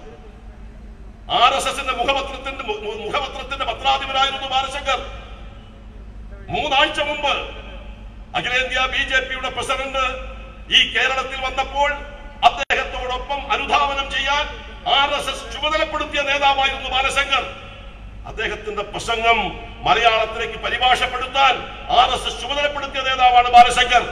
ആർ എസ് എസിന്റെ മുഖപത്രത്തിന്റെ മു- മു- മുഖപത്രത്തിന്റെ പത്രാധിപരായിരുന്നു ബാലശങ്കർ മൂന്നാഴ്ച മുമ്പ് അഖിലേന്ത്യാ ബി ജെ പിയുടെ പ്രസിഡന്റ് ഈ കേരളത്തിൽ വന്നപ്പോൾ അദ്ദേഹത്തോടൊപ്പം അനുധാവനം ചെയ്യാൻ ആർ എസ് എസ് ചുമതലപ്പെടുത്തിയ നേതാവായിരുന്നു ബാലശങ്കർ അദ്ദേഹത്തിന്റെ പ്രസംഗം മലയാളത്തിലേക്ക് പരിഭാഷപ്പെടുത്താൻ ആർ എസ് എസ് ചുമതലപ്പെടുത്തിയ നേതാവാണ് ബാലശങ്കർ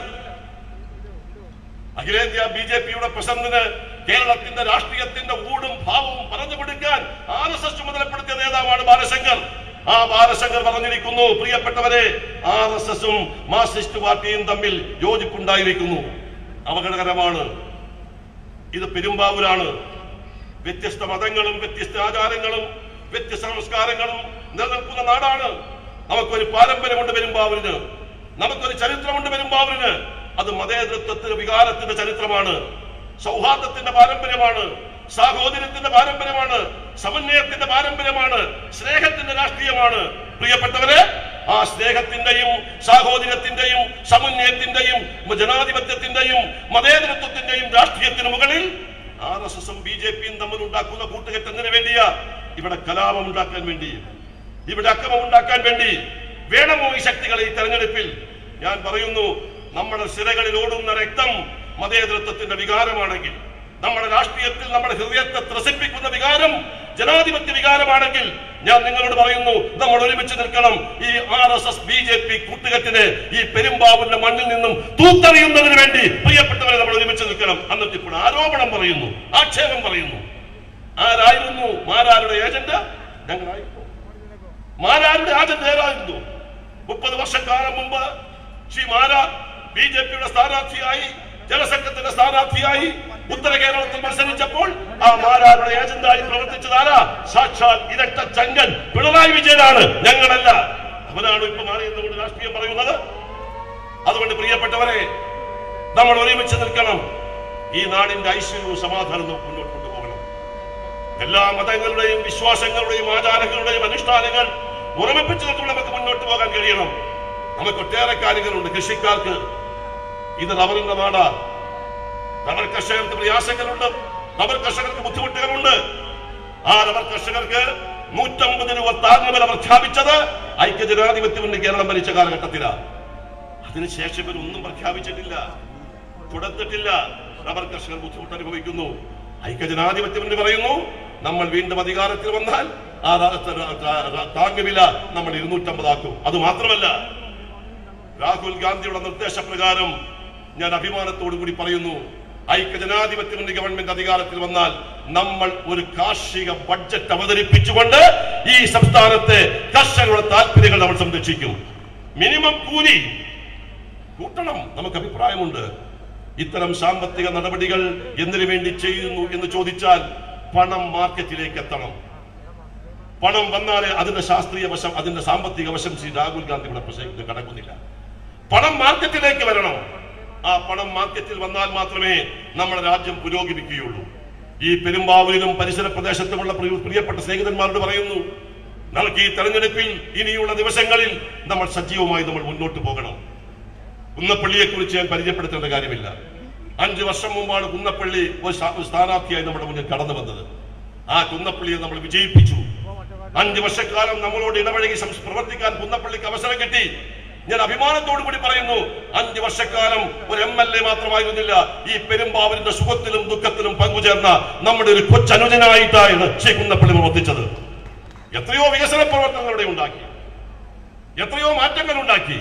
അഖിലേന്ത്യാ ബി ജെ പിയുടെ പ്രസിഡന്റിന് കേരളത്തിന്റെ രാഷ്ട്രീയത്തിന്റെ ഊടും ഭാവവും പറഞ്ഞു കൊടുക്കാൻ ആർ എസ് എസ് ചുമതലപ്പെടുത്തിയ നേതാവാണ് ബാലശങ്കർ ആ ബാലശങ്കർ പറഞ്ഞിരിക്കുന്നു പ്രിയപ്പെട്ടവരെ ആർ എസ് എസും മാർക്സിസ്റ്റ് പാർട്ടിയും തമ്മിൽ യോജിപ്പുണ്ടായിരിക്കുന്നു അപകടകരമാണ് ഇത് പെരുമ്പാവൂരാണ് വ്യത്യസ്ത മതങ്ങളും വ്യത്യസ്ത ആചാരങ്ങളും വ്യത്യസ്ത സംസ്കാരങ്ങളും നിലനിൽക്കുന്ന നാടാണ് നമുക്കൊരു പാരമ്പര്യമുണ്ട് പെരുമ്പാവൂരിന് നമുക്കൊരു ചരിത്രമുണ്ട് പെരുമ്പാവൂരിന് അത് മതേതൃത്വത്തിന്റെ വികാരത്തിന്റെ ചരിത്രമാണ് സൗഹാർദ്ദത്തിന്റെ പാരമ്പര്യമാണ് സാഹോദര്യത്തിന്റെ പാരമ്പര്യമാണ് സമന്വയത്തിന്റെ പാരമ്പര്യമാണ് സ്നേഹത്തിന്റെ രാഷ്ട്രീയമാണ് പ്രിയപ്പെട്ടവരെ ആ സ്നേഹത്തിന്റെയും സാഹോദര്യത്തിന്റെയും സമന്വയത്തിന്റെയും ജനാധിപത്യത്തിന്റെയും മതേതരത്വത്തിന്റെയും രാഷ്ട്രീയത്തിന് മുകളിൽ ആർ എസ് എസും ബി ജെ പിയും തമ്മിൽ ഉണ്ടാക്കുന്ന കൂട്ടുകെട്ടെന്തിനു വേണ്ടിയാ ഇവിടെ കലാപം ഉണ്ടാക്കാൻ വേണ്ടി ഇവിടെ അക്രമം ഉണ്ടാക്കാൻ വേണ്ടി വേണമോ ഈ ശക്തികളെ ഈ തെരഞ്ഞെടുപ്പിൽ ഞാൻ പറയുന്നു നമ്മുടെ സിരകളിൽ ഓടുന്ന രക്തം മതേതൃത്വത്തിന്റെ വികാരമാണെങ്കിൽ നമ്മുടെ രാഷ്ട്രീയത്തിൽ നമ്മുടെ ഹൃദയത്തെ ത്രസിപ്പിക്കുന്ന വികാരം ജനാധിപത്യ വികാരമാണെങ്കിൽ ഞാൻ നിങ്ങളോട് പറയുന്നു നമ്മൾ ഒരുമിച്ച് നിൽക്കണം ഈ R S S B J P കൂട്ടുകെട്ടിന് ഈ പെരുമ്പാവൂരിന്റെ മണ്ണിൽ നിന്നും തൂത്തെറിയുന്നതിന് വേണ്ടി പ്രിയപ്പെട്ടവരെ നമ്മൾ ഒരുമിച്ച് നിൽക്കണം എന്നിട്ട് ഇപ്പോൾ ആരോപണം പറയുന്നു ആക്ഷേപം പറയുന്നു ആരായിരുന്നു മാരാരുടെ ഏജന്റ് ഞങ്ങളായിരുന്നു മാരാരുടെ ഏജന്റ് ആരായിരുന്നു മുപ്പത് വർഷക്കാലം മുമ്പ് ശ്രീ മാരാർ ബി ജെ പിയുടെ സ്ഥാനാർത്ഥിയായി ജനസംഘത്തിന്റെ സ്ഥാനാർത്ഥിയായി ഉത്തര കേരളത്തിൽ മത്സരിച്ചപ്പോൾ ആ മാരാരുടെ ഏജന്റായി പ്രവർത്തിച്ചതാരാ സാക്ഷാൽ ഇരട്ട ചങ്കൻ പിണറായി വിജയനാണ് ഞങ്ങളല്ല അവനാണ് ഇപ്പൊ മാറിയെന്നുകൊണ്ട് രാഷ്ട്രീയം പറയുന്നത് അതുകൊണ്ട് പ്രിയപ്പെട്ടവരെ നമ്മൾ ഒരുമിച്ച് നിൽക്കണം ഈ നാടിന്റെ ഐശ്വര്യവും സമാധാനവും മുന്നോട്ട് കൊണ്ടുപോകണം എല്ലാ മതങ്ങളുടെയും വിശ്വാസങ്ങളുടെയും ആചാരങ്ങളുടെയും അനുഷ്ഠാനങ്ങൾ ഉറമിപ്പിച്ചു നിർത്തുകൊണ്ട് നമുക്ക് മുന്നോട്ട് പോകാൻ കഴിയണം നമുക്ക് ഒട്ടേറെ കാര്യങ്ങളുണ്ട് കൃഷിക്കാർക്ക് ഇത് റബ്ബറിന്റെ നാടാ റബ്ബർ കർഷകർക്ക് പ്രയാസങ്ങളുണ്ട് റബ്ബർ കർഷകർക്ക് ബുദ്ധിമുട്ടുകളുണ്ട് ആ റബ്ബർ കർഷകർക്ക് നൂറ്റമ്പത് രൂപ താങ്ങുവില പ്രഖ്യാപിച്ചത് ഐക്യജനാധിപത്യം കൊണ്ട് കേരളം ഭരിച്ച കാലഘട്ടത്തിലാണ് അതിനുശേഷം ഇവരൊന്നും പ്രഖ്യാപിച്ചിട്ടില്ല തുടർന്നിട്ടില്ല റബ്ബർ കർഷകർ ബുദ്ധിമുട്ട് അനുഭവിക്കുന്നു ഐക്യജനാധിപത്യം എന്ന് പറയുന്നു നമ്മൾ വീണ്ടും അധികാരത്തിൽ വന്നാൽ ആ ത- ത- ത- താങ്ങുവില നമ്മൾ ഇരുന്നൂറ്റമ്പതാക്കും അത് മാത്രമല്ല രാഹുൽ ഗാന്ധിയുടെ നിർദ്ദേശപ്രകാരം ഞാൻ അഭിമാനത്തോടു കൂടി പറയുന്നു ഐക്യജനാധിപത്യ മുന്നണി ഗവൺമെന്റ് അധികാരത്തിൽ വന്നാൽ നമ്മൾ ഒരു കാർഷിക ബഡ്ജറ്റ് അവതരിപ്പിച്ചുകൊണ്ട് ഈ സംസ്ഥാനത്തെ കർഷകരുടെ താല്പര്യങ്ങൾ നമ്മൾ സംരക്ഷിക്കും മിനിമം കൂലി കൂട്ടണം നമുക്ക് അഭിപ്രായമുണ്ട് ഇത്തരം സാമ്പത്തിക നടപടികൾ എന്തിനു വേണ്ടി ചെയ്യുന്നു എന്ന് ചോദിച്ചാൽ പണം മാർക്കറ്റിലേക്ക് എത്തണം പണം വന്നാലേ അതിന്റെ ശാസ്ത്രീയ വശം അതിന്റെ സാമ്പത്തിക വശം ശ്രീ രാഹുൽ ഗാന്ധി ഇവിടെ പ്രസംഗിക്കുന്നത് കടക്കുന്നില്ല പണം മാർക്കറ്റിലേക്ക് വരണം ആ പണം മാർക്കറ്റിൽ വന്നാൽ മാത്രമേ നമ്മുടെ രാജ്യം പുരോഗമിക്കുകയുള്ളൂ ഈ പെരുമ്പാവൂരിലും പരിസര പ്രദേശത്തുമുള്ള പ്രിയ- പ്രിയപ്പെട്ട സ്നേഹിതന്മാരോട് പറയുന്നു നമുക്ക് ഈ തെരഞ്ഞെടുപ്പിൽ ഇനിയുള്ള ദിവസങ്ങളിൽ നമ്മൾ സജീവമായി നമ്മൾ മുന്നോട്ട് പോകണം കുന്നപ്പള്ളിയെ കുറിച്ച് ഞാൻ പരിചയപ്പെടുത്തേണ്ട കാര്യമില്ല അഞ്ചു വർഷം മുമ്പാണ് കുന്നപ്പള്ളി ഒരു സ്ഥാ- ഒരു സ്ഥാനാർത്ഥിയായി നമ്മുടെ മുന്നിൽ കടന്നു വന്നത് ആ കുന്നപ്പള്ളിയെ നമ്മൾ വിജയിപ്പിച്ചു അഞ്ചു വർഷക്കാലം നമ്മളോട് ഇടപഴകി സംസ് പ്രവർത്തിക്കാൻ കുന്നപ്പള്ളിക്ക് അവസരം കിട്ടി ഞാൻ അഭിമാനത്തോടു കൂടി പറയുന്നു അഞ്ചു വർഷക്കാലം ഒരു എം എൽ എ മാത്രമായിരുന്നില്ല ഈ പെരുമ്പാവൂരിന്റെ സുഖത്തിലും ദുഃഖത്തിലും പങ്കുചേർന്ന നമ്മുടെ ഒരു കൊച്ചനുജനായിട്ടാണ് ശ്രീ കുന്നപ്പള്ളി പ്രവർത്തിച്ചത് എത്രയോ വികസന പ്രവർത്തനങ്ങൾ ഇവിടെ ഉണ്ടാക്കി എത്രയോ മാറ്റങ്ങൾ ഉണ്ടാക്കി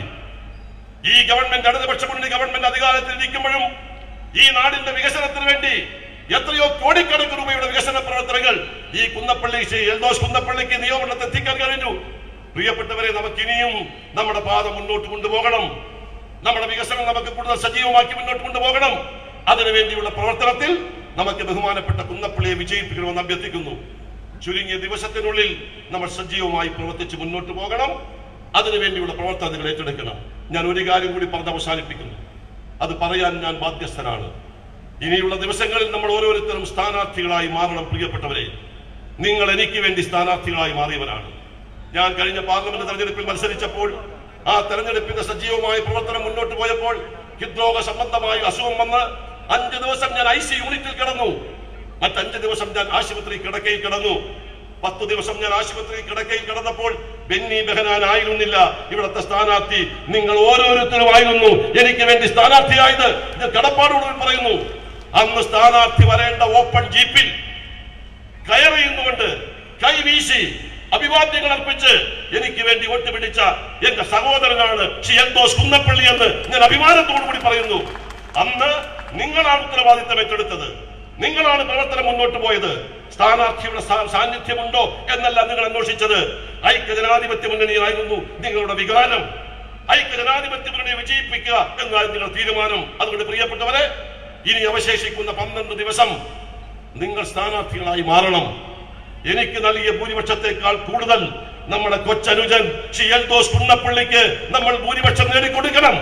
ഈ ഗവൺമെന്റ് ഇടതുപക്ഷ മുന്നണി ഗവൺമെന്റ് അധികാരത്തിൽ ഇരിക്കുമ്പോഴും ഈ നാടിന്റെ വികസനത്തിന് വേണ്ടി എത്രയോ കോടിക്കണക്കിന് രൂപയുടെ വികസന പ്രവർത്തനങ്ങൾ ഈ കുന്നപ്പള്ളി ശ്രീ എൽദോസ് കുന്നപ്പള്ളിക്ക് നിയമനത്തിൽ എത്തിക്കാൻ കഴിഞ്ഞു പ്രിയപ്പെട്ടവരെ നമുക്ക് ഇനിയും നമ്മുടെ പാത മുന്നോട്ട് കൊണ്ടുപോകണം നമ്മുടെ വികസനം നമുക്ക് കൂടുതൽ സജീവമാക്കി മുന്നോട്ട് കൊണ്ടുപോകണം അതിനുവേണ്ടിയുള്ള പ്രവർത്തനത്തിൽ നമുക്ക് ബഹുമാനപ്പെട്ട കുന്നപ്പള്ളിയെ വിജയിപ്പിക്കണമെന്ന് അഭ്യർത്ഥിക്കുന്നു ചുരുങ്ങിയ ദിവസത്തിനുള്ളിൽ നമ്മൾ സജീവമായി പ്രവർത്തിച്ച് മുന്നോട്ട് പോകണം അതിനുവേണ്ടിയുള്ള പ്രവർത്തനം നിങ്ങൾ ഏറ്റെടുക്കണം ഞാൻ ഒരു കാര്യം കൂടി പറഞ്ഞ് അവസാനിപ്പിക്കുന്നു അത് പറയാൻ ഞാൻ ബാധ്യസ്ഥനാണ് ഇനിയുള്ള ദിവസങ്ങളിൽ നമ്മൾ ഓരോരുത്തരും സ്ഥാനാർത്ഥികളായി മാറണം പ്രിയപ്പെട്ടവരെ നിങ്ങൾ എനിക്ക് വേണ്ടി സ്ഥാനാർത്ഥികളായി മാറിയവരാണ് ഞാൻ കഴിഞ്ഞ പാർലമെന്റ് തെരഞ്ഞെടുപ്പിൽ മത്സരിച്ചപ്പോൾ ആ തെരഞ്ഞെടുപ്പിന്റെ സജീവമായ പ്രവർത്തനം മുന്നോട്ട് പോയപ്പോൾ ഹൃദ്രോഗ സംബന്ധമായ അസുഖം വന്ന് അഞ്ച് ദിവസം ഞാൻ ഐ സി യൂണിറ്റിൽ കിടന്നു മറ്റഞ്ച് ദിവസം ഞാൻ ആശുപത്രി കിടക്കയിൽ കിടന്നു പത്ത് ദിവസം ഞാൻ ആശുപത്രി കിടക്കയിൽ കിടന്നപ്പോൾ ബെന്നി ബെഹനാൻ ആയിരുന്നില്ല ഇവിടുത്തെ സ്ഥാനാർത്ഥി നിങ്ങൾ ഓരോരുത്തരും ആയിരുന്നു എനിക്ക് വേണ്ടി സ്ഥാനാർത്ഥിയായത് ഇത് കടപ്പാടോട് പറയുന്നു അന്ന് സ്ഥാനാർത്ഥി വരേണ്ട ഓപ്പൺ ജീപ്പിൽ കയറിയുന്നുകൊണ്ട് കൈവീശി അഭിവാദ്യങ്ങൾ അർപ്പിച്ച് എനിക്ക് വേണ്ടി വോട്ട് പിടിച്ച എന്റെ സഹോദരനാണ് ഷിയന്തോസ് കുന്നപ്പള്ളി എന്ന് ഞാൻ അഭിമാനത്തോടു കൂടി പറയുന്നു അന്ന് നിങ്ങളാണ് ഉത്തരവാദിത്തം ഏറ്റെടുത്തത് നിങ്ങളാണ് പ്രവർത്തനം മുന്നോട്ട് പോയത് സ്ഥാനാർത്ഥിയുടെ സാ- സാന്നിധ്യമുണ്ടോ എന്നല്ല നിങ്ങൾ അന്വേഷിച്ചത് ഐക്യ ജനാധിപത്യ മുന്നണിയായിരുന്നു നിങ്ങളുടെ വികാരം ഐക്യ ജനാധിപത്യ മുന്നണിയെ വിജയിപ്പിക്കുക എന്നായിരുന്നു നിങ്ങളുടെ തീരുമാനം അതുകൊണ്ട് പ്രിയപ്പെട്ടവരെ ഇനി അവശേഷിക്കുന്ന പന്ത്രണ്ട് ദിവസം നിങ്ങൾ സ്ഥാനാർത്ഥികളായി മാറണം എനിക്ക് നൽകിയ ഭൂരിപക്ഷത്തെക്കാൾ കൂടുതൽ നമ്മുടെ കൊച്ചനുജൻ ഷിയൽദോസ് കുന്നപ്പള്ളിക്ക് നമ്മൾ ഭൂരിപക്ഷം നേടിക്കൊടുക്കണം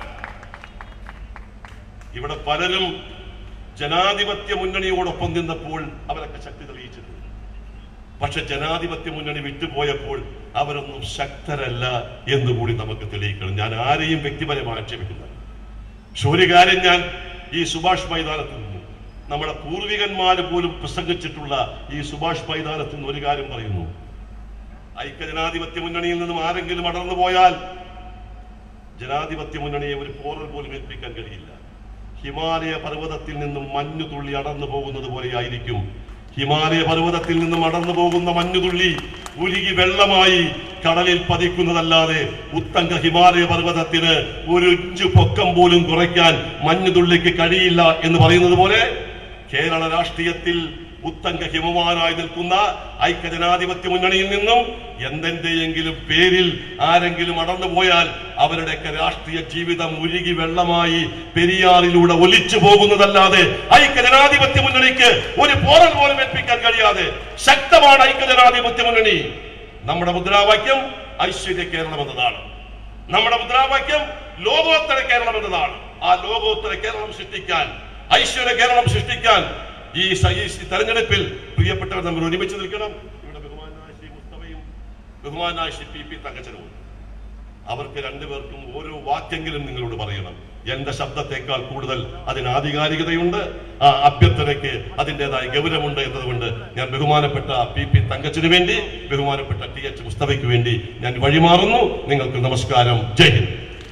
ഇവിടെ പലരും ജനാധിപത്യ മുന്നണിയോടൊപ്പം നിന്നപ്പോൾ അവരൊക്കെ ശക്തി തെളിയിച്ചിട്ടുണ്ട് പക്ഷെ ജനാധിപത്യ മുന്നണി വിട്ടുപോയപ്പോൾ അവരൊന്നും ശക്തരല്ല എന്നുകൂടി നമുക്ക് തെളിയിക്കണം ഞാൻ ആരെയും വ്യക്തിപരമായി ആക്ഷേപിക്കുന്നില്ല പക്ഷെ ഒരു കാര്യം ഞാൻ ഈ സുഭാഷ് മൈതാനത്ത് നിന്നു നമ്മുടെ പൂർവികന്മാര് പോലും പ്രസംഗിച്ചിട്ടുള്ള ഈ സുഭാഷ് മൈതാനത്ത് നിന്ന് ഒരു കാര്യം പറയുന്നു ഐക്യജനാധിപത്യ മുന്നണിയിൽ നിന്നും ആരെങ്കിലും അടർന്നു പോയാൽ ജനാധിപത്യ മുന്നണിയെ ഒരു പോറൽ പോലും ഏൽപ്പിക്കാൻ കഴിയില്ല ഹിമാലയ പർവ്വതത്തിൽ നിന്നും മഞ്ഞു തുള്ളി അടർന്നു പോകുന്നത് പോലെയായിരിക്കും ഹിമാലയ പർവ്വതത്തിൽ നിന്നും അടർന്നു പോകുന്ന മഞ്ഞുതുള്ളി ഉരുകി വെള്ളമായി കടലിൽ പതിക്കുന്നതല്ലാതെ ഉത്തങ്ക ഹിമാലയ പർവ്വതത്തിന് ഒരു ഇഞ്ച് പൊക്കം പോലും കുറയ്ക്കാൻ മഞ്ഞുതുള്ളിക്ക് കഴിയില്ല എന്ന് പറയുന്നത് പോലെ കേരള രാഷ്ട്രീയത്തിൽ ഉത്തങ്ക ഹിമവാനായി നിൽക്കുന്ന ഐക്യജനാധിപത്യ മുന്നണിയിൽ നിന്നും എന്തെന്റെയെങ്കിലും പേരിൽ ആരെങ്കിലും അടർന്നു പോയാൽ അവരുടെയൊക്കെ രാഷ്ട്രീയ ജീവിതം ഉരുകി വെള്ളമായി പെരിയാറിലൂടെ ഒലിച്ചു പോകുന്നതല്ലാതെ ഐക്യജനാധിപത്യ മുന്നണിക്ക് ഒരു പോറൽ പോലും ഏൽപ്പിക്കാൻ കഴിയാതെ ശക്തമാണ് ഐക്യജനാധിപത്യ മുന്നണി നമ്മുടെ മുദ്രാവാക്യം ഐശ്വര്യ കേരളം എന്നതാണ് നമ്മുടെ മുദ്രാവാക്യം ലോകോത്തര കേരളം എന്നതാണ് ആ ലോകോത്തര കേരളം സൃഷ്ടിക്കാൻ ഐശ്വര്യ കേരളം സൃഷ്ടിക്കാൻ ഈ സ- ഈ തെരഞ്ഞെടുപ്പിൽ പ്രിയപ്പെട്ടവർ നമ്മൾ ഒരുമിച്ച് നിൽക്കണം ഇവിടെ ബഹുമാനായ ശ്രീ മുസ്തഫയും ബഹുമാനായ ശ്രീ പി പി തങ്കച്ചനും അവർക്ക് രണ്ടുപേർക്കും ഓരോ വാക്കെങ്കിലും നിങ്ങളോട് പറയണം എന്റെ ശബ്ദത്തെക്കാൾ കൂടുതൽ അതിന് ആധികാരികതയുണ്ട് ആ അഭ്യർത്ഥനയ്ക്ക് അതിൻ്റെതായ ഗൗരവമുണ്ട് എന്നതുകൊണ്ട് ഞാൻ ബഹുമാനപ്പെട്ട പി പി തങ്കച്ചിന് വേണ്ടി ബഹുമാനപ്പെട്ട ടി എച്ച് മുസ്തഫയ്ക്ക് വേണ്ടി ഞാൻ വഴിമാറുന്നു നിങ്ങൾക്ക് നമസ്കാരം ജയ് ഹിന്ദ്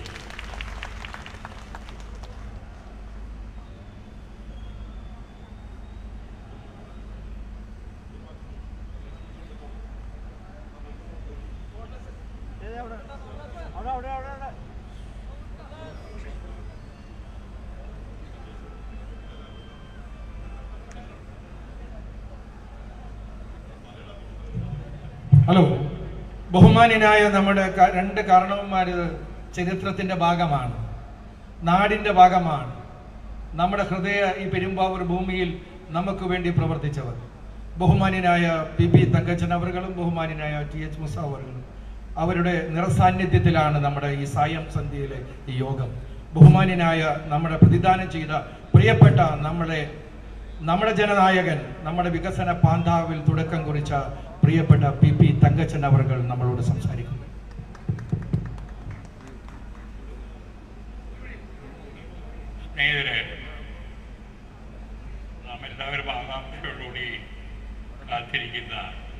ഹലോ ബഹുമാന്യനായ നമ്മുടെ ക- രണ്ട് കാരണവന്മാര് ചരിത്രത്തിന്റെ ഭാഗമാണ് നാടിന്റെ ഭാഗമാണ് നമ്മുടെ ഹൃദയ ഈ പെരുമ്പാവൂർ ഭൂമിയിൽ നമുക്ക് വേണ്ടി പ്രവർത്തിച്ചവർ ബഹുമാന്യനായ പി പി തങ്കച്ചൻ അവറുകളും ബഹുമാന്യനായ ടി എച്ച് മുസ അവറുകളും അവരുടെ നിറസാന്നിധ്യത്തിലാണ് നമ്മുടെ ഈ സായം സന്ധ്യയിലെ ഈ യോഗം ബഹുമാന്യനായ നമ്മുടെ പ്രതിദാനം ചെയ്ത പ്രിയപ്പെട്ട നമ്മുടെ നമ്മുടെ ജനനായകൻ നമ്മുടെ വികസന പാന്താവിൽ തുടക്കം കുറിച്ച പ്രിയപ്പെട്ട പി പി തങ്കച്ചൻ അവർകൾ നമ്മളോട് സംസാരിക്കുന്നു സ്നേഹിതരെ നാം എല്ലാവരും ആകാംക്ഷയോടുകൂടി കാത്തിരിക്കുന്ന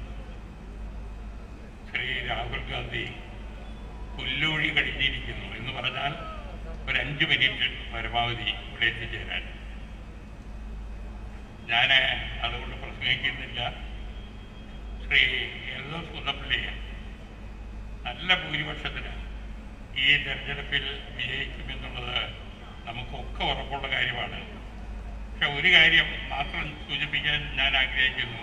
ശ്രീ രാഹുൽ ഗാന്ധി പുല്ലൂഴി കഴിഞ്ഞിരിക്കുന്നു എന്ന് പറഞ്ഞാൽ ഒരു അഞ്ച് മിനിറ്റ് പരമാവധി ഇവിടെ എത്തിച്ചേരാൻ ഞാൻ അതുകൊണ്ട് പ്രസംഗിക്കുന്നില്ല ശ്രീ എൽദോസ് കുന്നപ്പള്ളിയെ നല്ല ഭൂരിപക്ഷത്തിന് ഈ തെരഞ്ഞെടുപ്പിൽ വിജയിക്കുമെന്നുള്ളത് നമുക്കൊക്കെ ഉറപ്പുള്ള കാര്യമാണ് പക്ഷെ ഒരു കാര്യം മാത്രം സൂചിപ്പിക്കാൻ ഞാൻ ആഗ്രഹിക്കുന്നു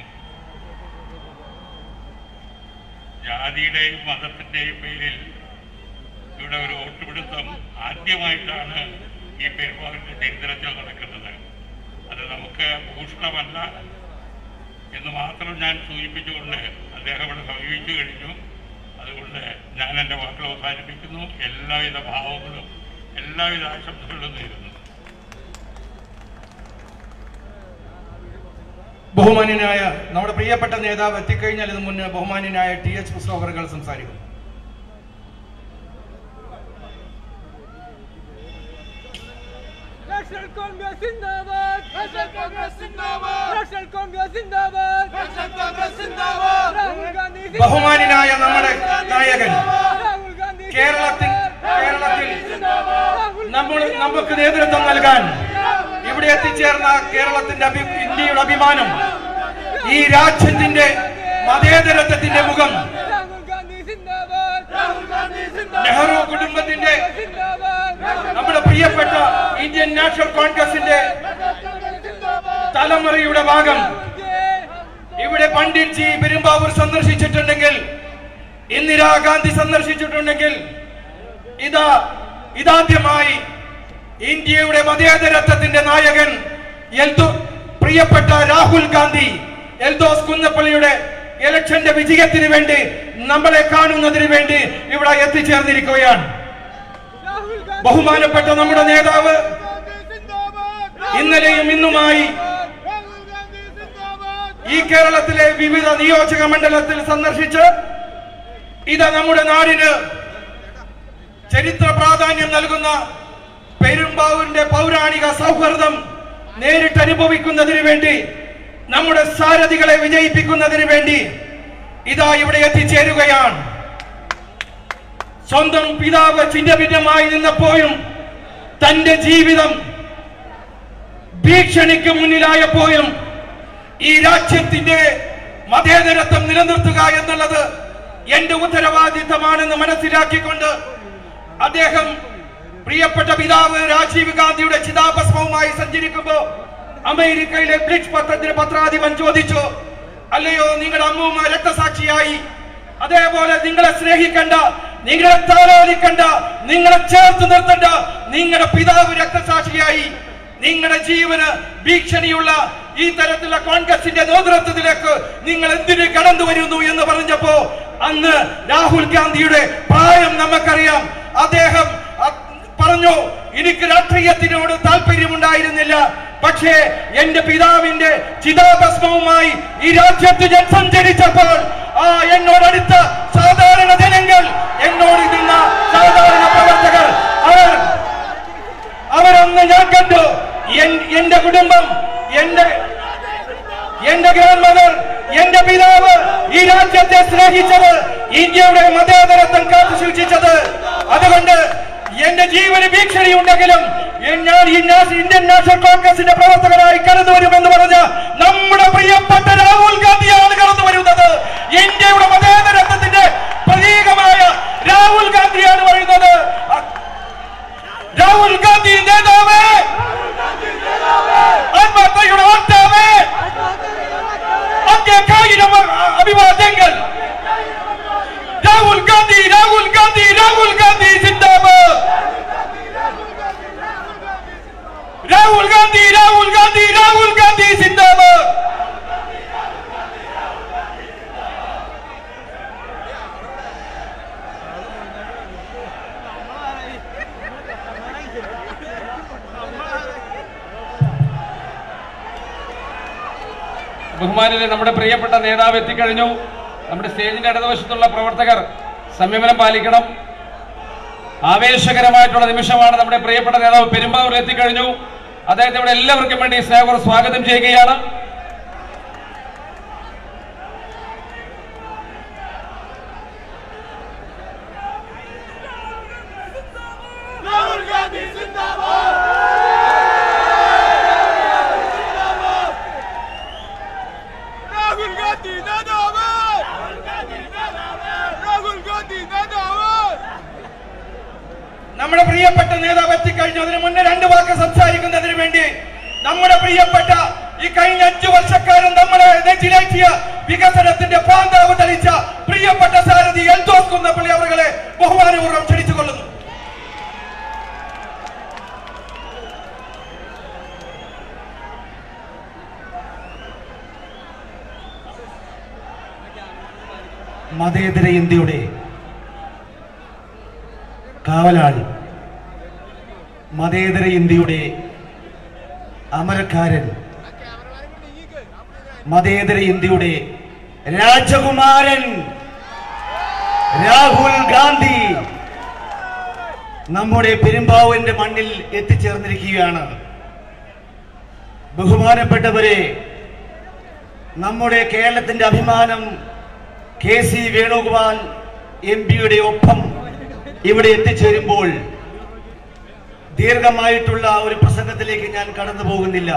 ജാതിയുടെയും മതത്തിന്റെയും പേരിൽ ഇവിടെ ഒരു വോട്ടുപിടുത്തം ആദ്യമായിട്ടാണ് ഈ പെരുമാറിന്റെ ചരിത്രത്തിൽ നടക്കുന്നത് അത് നമുക്ക് ഭൂഷണമല്ല എന്ന് മാത്രം ഞാൻ സൂചിപ്പിച്ചുകൊണ്ട് അദ്ദേഹം ഇവിടെ സമീപിച്ചു കഴിഞ്ഞു അത് അതുകൊണ്ട് ഞാൻ എൻ്റെ വാക്കുകൾ അവസാനിപ്പിക്കുന്നു എല്ലാവിധ ഭാവങ്ങളും എല്ലാവിധ ആശംസകളും നേരുന്നു ബഹുമാന്യനായ നമ്മുടെ പ്രിയപ്പെട്ട നേതാവ് എത്തിക്കഴിഞ്ഞാൽ ഇത് മുന്നേ ബഹുമാന്യനായ ടി എച്ച് പുസ്തകങ്ങൾ സംസാരിക്കും National Congress Zindabad! National Congress Zindabad! National Congress Zindabad! National Congress Zindabad! Rahul Gandhi Zindabad! ബഹുമാന്യനായ നമ്മുടെ നായകൻ Rahul Gandhi കേരളത്തിൽ Zindabad! കേരളത്തിൽ Rahul നമ്മൾ നമുക്ക് നേതൃത്വം നൽകാൻ ഇവിടെ എത്തിച്ചേർന്ന കേരളത്തിന്റെ അഭി ഇന്ത്യയുടെ അഭിമാനം ഈ രാജ്യത്തിന്റെ മതേതരത്വത്തിന്റെ മുഖം Rahul Gandhi Zindabad! Rahul Gandhi Zindabad! Nehru കുടുംബത്തിന്റെ Zindabad! നമ്മുടെ പ്രിയപ്പെട്ട ഇന്ത്യൻ നാഷണൽ കോൺഗ്രസിന്റെ തലമുറയുടെ ഭാഗം ഇവിടെ പണ്ഡിറ്റ് ജി പെരുമ്പാവൂർ സന്ദർശിച്ചിട്ടുണ്ടെങ്കിൽ ഇന്ദിരാഗാന്ധി സന്ദർശിച്ചിട്ടുണ്ടെങ്കിൽ ഇതാ ഇതാദ്യമായി ഇന്ത്യയുടെ മതേതരത്വത്തിന്റെ നായകൻ എൽദോ പ്രിയപ്പെട്ട രാഹുൽ ഗാന്ധി എൽദോസ് കുന്നപ്പള്ളിയുടെ ഇലക്ഷന്റെ വിജയത്തിന് വേണ്ടി നമ്മളെ കാണുന്നതിന് വേണ്ടി ഇവിടെ എത്തിച്ചേർന്നിരിക്കുകയാണ് Rahul Gandhi ബഹുമാനപ്പെട്ട നമ്മുടെ നേതാവ് Zindabad! ഇന്നലെയും ഇന്നുമായി Rahul Gandhi Zindabad! ഈ കേരളത്തിലെ വിവിധ നിയോജക മണ്ഡലത്തിൽ സന്ദർശിച്ച് ഇത് നമ്മുടെ നാടിന് ചരിത്ര പ്രാധാന്യം നൽകുന്ന പെരുമ്പാവൂരിന്റെ പൗരാണിക സൗഹൃദം നേരിട്ട് അനുഭവിക്കുന്നതിന് വേണ്ടി നമ്മുടെ സാരഥികളെ വിജയിപ്പിക്കുന്നതിന് വേണ്ടി ഇതാ ഇവിടെ എത്തിച്ചേരുകയാണ് സ്വന്തം പിതാവ് ചിഹ്നഭിന്നമായി നിന്നപ്പോഴും തന്റെ ജീവിതം ഭീഷണിക്ക് മുന്നിലായപ്പോഴും ഈ രാജ്യത്തിന്റെ മതേതരത്വം നിലനിർത്തുക എന്നുള്ളത് എന്റെ ഉത്തരവാദിത്തമാണെന്ന് മനസ്സിലാക്കിക്കൊണ്ട് അദ്ദേഹം പ്രിയപ്പെട്ട പിതാവ് രാജീവ് ഗാന്ധിയുടെ ചിതാഭസ്മവുമായി സഞ്ചരിക്കുമ്പോ അമേരിക്കയിലെ ബ്ലിച്ച് പത്രത്തിന് പത്രാധിപൻ ചോദിച്ചു അല്ലയോ നിങ്ങളുടെ അമ്മൂമ്മ രക്തസാക്ഷിയായി അതേപോലെ നിങ്ങളെ സ്നേഹിക്കണ്ട നിങ്ങളെ താലോലിക്കണ്ട നിങ്ങളെ ചേർത്ത് നിർത്തണ്ട നിങ്ങളുടെ പിതാവ് രക്തസാക്ഷിയായി നിങ്ങളുടെ ജീവന് ഭീഷണിയുള്ള ഈ തരത്തിലുള്ള കോൺഗ്രസിന്റെ നേതൃത്വത്തിലേക്ക് നിങ്ങൾ എന്തിന് കടന്നു വരുന്നു എന്ന് പറഞ്ഞപ്പോ അന്ന് രാഹുൽ ഗാന്ധിയുടെ പ്രായം നമുക്കറിയാം അദ്ദേഹം അ- പറഞ്ഞു എനിക്ക് രാഷ്ട്രീയത്തിനോട് താല്പര്യമുണ്ടായിരുന്നില്ല പക്ഷേ എന്റെ പിതാവിന്റെ ചിതാഭസ്മവുമായി ഈ രാജ്യത്ത് ഞാൻ സഞ്ചരിച്ചപ്പോൾ ആ എന്നോടടുത്ത സാധാരണ ജനങ്ങൾ എന്നോട് നിന്ന സാധാരണ പ്രവർത്തകർ അവർ അവരൊന്ന് ഞാൻ കണ്ടു എൻ- എന്റെ കുടുംബം എന്റെ എന്റെ ഗ്രാൻഡ് മദർ എന്റെ പിതാവ് ഈ രാജ്യത്തെ സ്നേഹിച്ചത് ഇന്ത്യയുടെ മതേതരത്വം കാത്തു സൂക്ഷിച്ചത് അതുകൊണ്ട് എന്റെ ജീവന് ഭീഷണി ഉണ്ടെങ്കിലും എ- ഞാൻ ഈ നാഷ- ഇന്ത്യൻ നാഷണൽ കോൺഗ്രസിന്റെ പ്രവർത്തകരായി കടന്നു വരുമെന്ന് പറഞ്ഞ നമ്മുടെ പ്രിയപ്പെട്ട രാഹുൽ ഗാന്ധിയാണ് കടന്നു വരുന്നത് ഇന്ത്യയുടെ മതേതരത്വത്തിന്റെ പ്രതീകമായ രാഹുൽ ഗാന്ധിയാണ് പറയുന്നത് അ- രാഹുൽ ഗാന്ധി നേതാവ് ആത്മഹത്യയുടെ വക്താവ് അങ്ങേക്കായിരം അ- അഭിവാദ്യങ്ങൾ രാഹുൽ ഗാന്ധി രാഹുൽ ഗാന്ധി രാഹുൽ ഗാന്ധി സിന്ദാബാദ് രാഹുൽ ഗാന്ധി രാഹുൽ ഗാന്ധി രാഹുൽ ഗാന്ധി സിന്ദാബാദ് ബഹുമാനിലെ നമ്മുടെ പ്രിയപ്പെട്ട നേതാവ് എത്തിക്കഴിഞ്ഞു നമ്മുടെ സ്റ്റേജിന്റെ ഇടതുവശത്തുള്ള പ്രവർത്തകർ സംയമനം പാലിക്കണം ആവേശകരമായിട്ടുള്ള നിമിഷമാണ് നമ്മുടെ പ്രിയപ്പെട്ട നേതാവ് പെരുമ്പാവൂരിൽ എത്തിക്കഴിഞ്ഞു അദ്ദേഹത്തെ ഇവിടെ എല്ലാവർക്കും വേണ്ടി സ്നേഹപൂർവ്വം സ്വാഗതം ചെയ്യുകയാണ് Rahul Gandhi Zindabad! Rahul Gandhi Zindabad! Rahul Gandhi Zindabad! നമ്മുടെ പ്രിയപ്പെട്ട നേതാവ് എത്തിക്കഴിഞ്ഞു അതിന് മുന്നേ രണ്ട് വാക്ക് സംസാരിക്കുന്നതിന് വേണ്ടി നമ്മുടെ പ്രിയപ്പെട്ട ഈ കഴിഞ്ഞ അഞ്ചു വർഷക്കാലം നമ്മളെ നെഞ്ചിലേറ്റിയ വികസനത്തിന്റെ പ്രാന്താവ് തെളിച്ച പ്രിയപ്പെട്ട സാരഥി എൽദോസ് കുന്നപ്പള്ളി അവരുടെ ബഹുമാനപൂർവ്വം ക്ഷണിച്ചുകൊള്ളുന്നു മതേതര ഇന്ത്യയുടെ കാവലാൾ മതേതര ഇന്ത്യയുടെ അമരക്കാരൻ മതേതര ഇന്ത്യയുടെ രാജകുമാരൻ രാഹുൽ ഗാന്ധി നമ്മുടെ പെരുമ്പാവൂരിന്റെ മണ്ണിൽ എത്തിച്ചേർന്നിരിക്കുകയാണ് ബഹുമാനപ്പെട്ടവരെ നമ്മുടെ കേരളത്തിന്റെ അഭിമാനം കെ സി വേണുഗോപാൽ എം പിയുടെ ഒപ്പം ഇവിടെ എത്തിച്ചേരുമ്പോൾ ദീർഘമായിട്ടുള്ള ഒരു പ്രസംഗത്തിലേക്ക് ഞാൻ കടന്നു പോകുന്നില്ല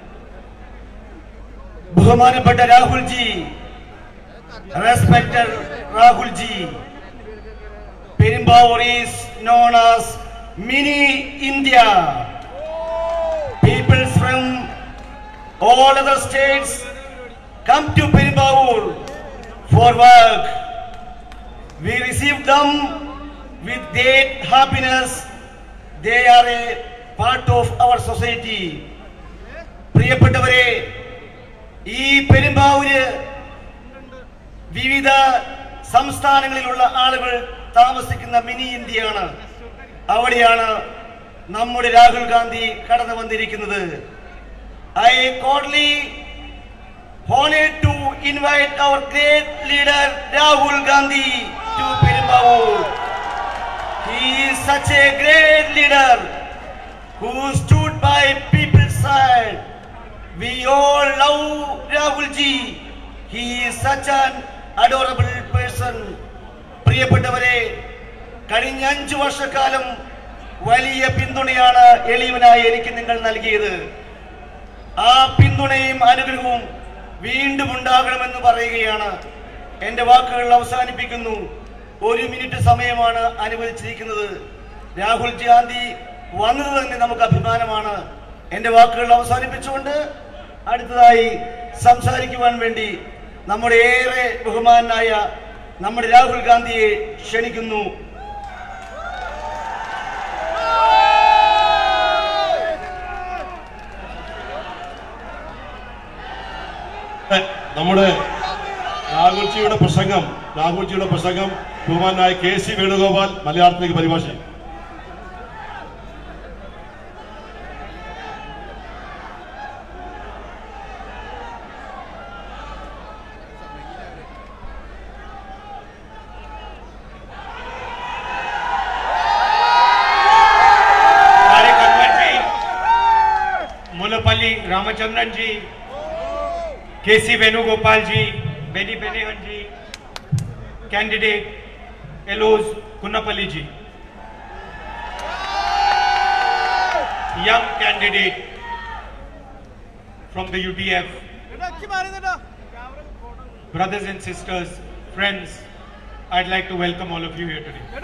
ബഹുമാനപ്പെട്ട Rahul ji respected Rahul ji Perumbavoor is known as mini India peoples from all other states come to Perumbavoor for work. We receive them with great happiness. They are a part of our society. പ്രിയപ്പെട്ടവരെ ഈ പെരുമ്പാവൂര് വിവിധ സംസ്ഥാനങ്ങളിലുള്ള ആളുകൾ താമസിക്കുന്ന മിനി ഇന്ത്യയാണ് അവിടെയാണ് നമ്മുടെ രാഹുൽ ഗാന്ധി കടന്നു വന്നിരിക്കുന്നത് I cordially honored to invite our great leader Rahul Gandhi to Perumbavoor. He is such a great leader who stood by people's side. We all love Rahul ji. He is such an adorable person. പ്രിയപ്പെട്ടവരെ കഴിഞ്ഞ അഞ്ചു വർഷക്കാലം വലിയ പിന്തുണയാണ് എളിയവനായി എനിക്ക് നിങ്ങൾ നൽകിയത് ആ പിന്തുണയും അനുഗ്രഹവും വീണ്ടും ഉണ്ടാകണമെന്ന് പറയുകയാണ് എന്റെ വാക്കുകൾ അവസാനിപ്പിക്കുന്നു ഒരു മിനിറ്റ് സമയമാണ് അനുവദിച്ചിരിക്കുന്നത് രാഹുൽ ഗാന്ധി വന്നത് തന്നെ നമുക്ക് അഭിമാനമാണ് എന്റെ വാക്കുകൾ അവസാനിപ്പിച്ചുകൊണ്ട് അടുത്തതായി സംസാരിക്കുവാൻ വേണ്ടി നമ്മുടെ ഏറെ ബഹുമാനായ നമ്മുടെ രാഹുൽ ഗാന്ധിയെ ക്ഷണിക്കുന്നു നമ്മുടെ രാഹുൽജിയുടെ പ്രസംഗം രാഹുൽജിയുടെ പ്രസംഗം ബഹുമാനായ കെ സി വേണുഗോപാൽ മലയാളത്തിലേക്ക് പരിഭാഷ ചെയ്യും. हमारे कन्वर जी मुलपल्ली Ramachandran ji K C Venugopal ji Benny Behanan ji candidate Eldhose Kunnappilly ji young candidate from the UDF, brothers and sisters, friends, I'd like to welcome all of you here today.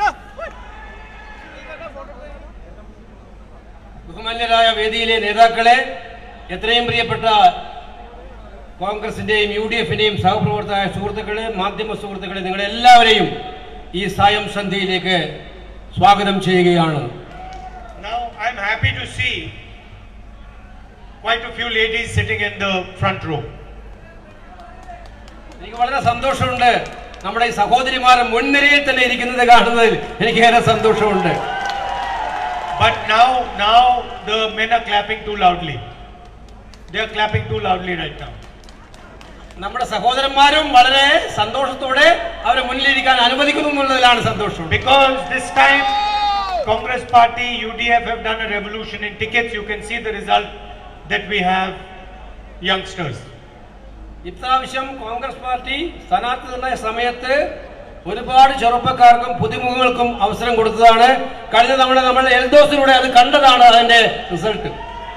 ബഹുമാന്യരായ വേദിയിലെ നേതാക്കളെ എത്രയും പ്രിയപ്പെട്ട കോൺഗ്രസിന്റെയും യു ഡി എഫിന്റെയും സഹപ്രവർത്തക സുഹൃത്തുക്കളെ മാധ്യമ സുഹൃത്തുക്കളെ നിങ്ങളെല്ലാവരെയും ഈ സായം സന്ധ്യയിലേക്ക് സ്വാഗതം ചെയ്യുകയാണ് Now I'm happy to see quite a few ladies sitting in the front row. എനിക്ക് വളരെ സന്തോഷമുണ്ട് നമ്മുടെ ഈ സഹോദരിമാർ മുൻനിരയിൽ തന്നെ ഇരിക്കുന്നത് കാണുന്നതിൽ എനിക്ക് ഏറെ സന്തോഷമുണ്ട് But now, now the men are clapping too loudly. They are clapping too loudly right now. നമ്മുടെ സഹോദരന്മാരും വളരെ സന്തോഷത്തോടെ അവരെ മുന്നിലിരിക്കാൻ അനുവദിക്കുന്നു എന്നുള്ളതിലാണ് സന്തോഷം Because this time, Congress Party, UDF have done a revolution in tickets. You can see the result that we have youngsters. ഇപ്രാവശ്യം Congress party സ്ഥാനാർത്ഥി നിർണയ സമയത്ത് ഒരുപാട് ചെറുപ്പക്കാർക്കും പുതുമുഖങ്ങൾക്കും അവസരം കൊടുത്തതാണ് കഴിഞ്ഞ തവണ നമ്മൾ എൽദോസിലൂടെ അത് കണ്ടതാണ് അതിന്റെ result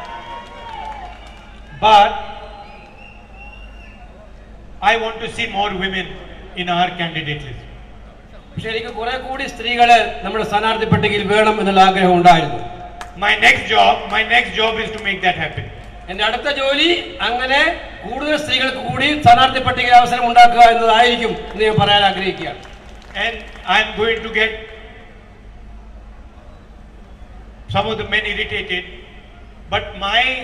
But I want to see more women in our candidate list. പക്ഷെ എനിക്ക് കുറെ കൂടി സ്ത്രീകള് നമ്മുടെ സ്ഥാനാർത്ഥി പട്ടികയിൽ വേണം എന്നുള്ള ആഗ്രഹം ഉണ്ടായിരുന്നു My next job, my next job is to make that happen. എന്റെ അടുത്ത ജോലി അങ്ങനെ കൂടുതൽ സ്ത്രീകൾക്ക് കൂടി സ്ഥാനാർത്ഥി പട്ടികയിൽ അവസരം ഉണ്ടാക്കുക എന്നതായിരിക്കും എന്ന് ഞാൻ പറയാൻ ആഗ്രഹിക്കുകയാണ് And I'm going to get some of the men irritated. But my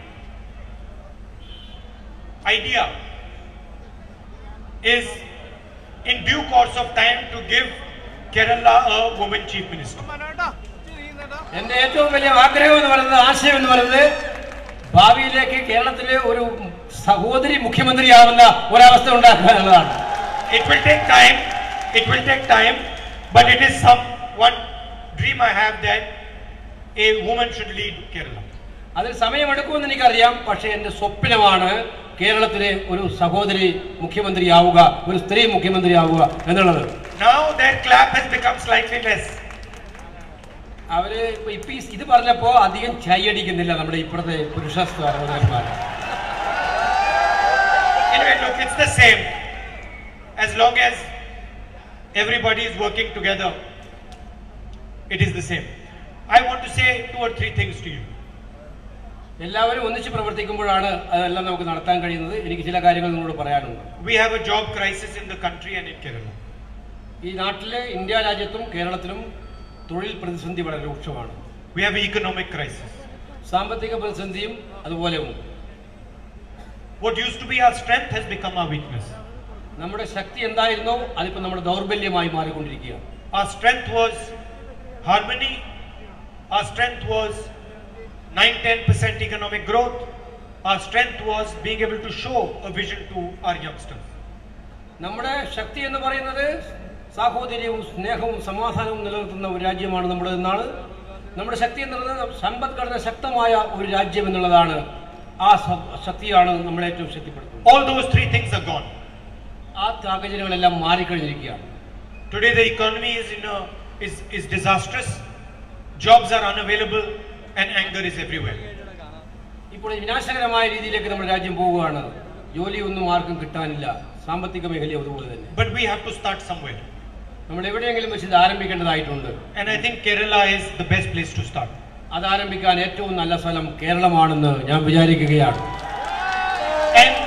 idea is in due course of time to give Kerala a woman chief minister. എന്റെ ഏറ്റവും വലിയ ആഗ്രഹം എന്ന് പറയുന്നത് ആശയം എന്ന് പറയുന്നത് ഭാവിയിലേക്ക് കേരളത്തിലെ ഒരു സഹോദരി മുഖ്യമന്ത്രിയാവുന്ന ഒരവസ്ഥ ഉണ്ടാക്കുക എന്നുള്ളതാണ് It will take time. It will take time, but it is some one dream I have that a woman should lead Kerala. അതിൽ സമയമെടുക്കുമെന്ന് എനിക്കറിയാം പക്ഷേ എന്റെ സ്വപ്നമാണ് കേരളത്തിലെ ഒരു സഹോദരി മുഖ്യമന്ത്രിയാവുക ഒരു സ്ത്രീ മുഖ്യമന്ത്രിയാവുക എന്നുള്ളത് Now their clap has become slightly less. അവര് ഇപ്പൊ ഇപ്പൊ ഈ ഇത് പറഞ്ഞപ്പോ അധികം ചൈയടിക്കുന്നില്ല നമ്മുടെ ഇപ്പോഴത്തെ പുരുഷ സഹോദരന്മാർ Anyway, look, it's the same. As long as everybody is working together, it is the same. I want to say two or three things to you. എല്ലാവരും ഒന്നിച്ച് പ്രവർത്തിക്കുമ്പോഴാണ് അതെല്ലാം നമുക്ക് നടത്താൻ കഴിയുന്നത് എനിക്ക് ചില കാര്യങ്ങൾ നിങ്ങളോട് പറയാനുണ്ട് We have a job crisis in the country and in Kerala. ഈ നാട്ടിലെ ഇന്ത്യ രാജ്യത്തും കേരളത്തിലും തൊഴിൽ പ്രതിസന്ധി വളരെ രൂക്ഷമാണ് We have economic crisis. സാമ്പത്തിക പ്രതിസന്ധിയും അതുപോലെ ഉണ്ട് What used to be our strength has become our weakness. നമ്മുടെ ശക്തി എന്തായിരുന്നോ അതിപ്പോ നമ്മുടെ ദൗർബല്യമായി മാറിക്കൊണ്ടിരിക്കുകയാണ് Our strength was harmony. Our strength was 9-10% economic growth. Our strength was being able to show a vision to our youngsters. നമ്മുടെ ശക്തി എന്ന് പറയുന്നത് സാഹോദര്യവും സ്നേഹവും സമാധാനവും നിലനിർത്തുന്ന ഒരു രാജ്യമാണ് നമ്മുടെ എന്നാണ് നമ്മുടെ ശക്തി എന്നുള്ളത് സമ്പദ്ഘടന ശക്തമായ ഒരു രാജ്യം എന്നുള്ളതാണ് ആ സ- ശക്തിയാണ് നമ്മളെ ഏറ്റവും ശക്തിപ്പെടുത്തുന്നത് All those three things are gone. ആ സാഹചര്യങ്ങളെല്ലാം മാറിക്കഴിഞ്ഞിരിക്കുകയാണ് Today the economy is in a is, is disastrous. Jobs are unavailable and anger is everywhere. ഇപ്പോൾ ഈ വിനാശകരമായ രീതിയിലേക്ക് നമ്മുടെ രാജ്യം പോവുകയാണ് ജോലിയൊന്നും ആർക്കും കിട്ടാനില്ല സാമ്പത്തിക മേഖലയും അതുപോലെ തന്നെ But we have to start somewhere. നമ്മൾ എവിടെയെങ്കിലും വെച്ച് ഇത് ആരംഭിക്കേണ്ടതായിട്ടുണ്ട് And I think Kerala is the best place to start. അത് ആരംഭിക്കാൻ ഏറ്റവും നല്ല സ്ഥലം കേരളമാണെന്ന് ഞാൻ വിചാരിക്കുകയാണ് And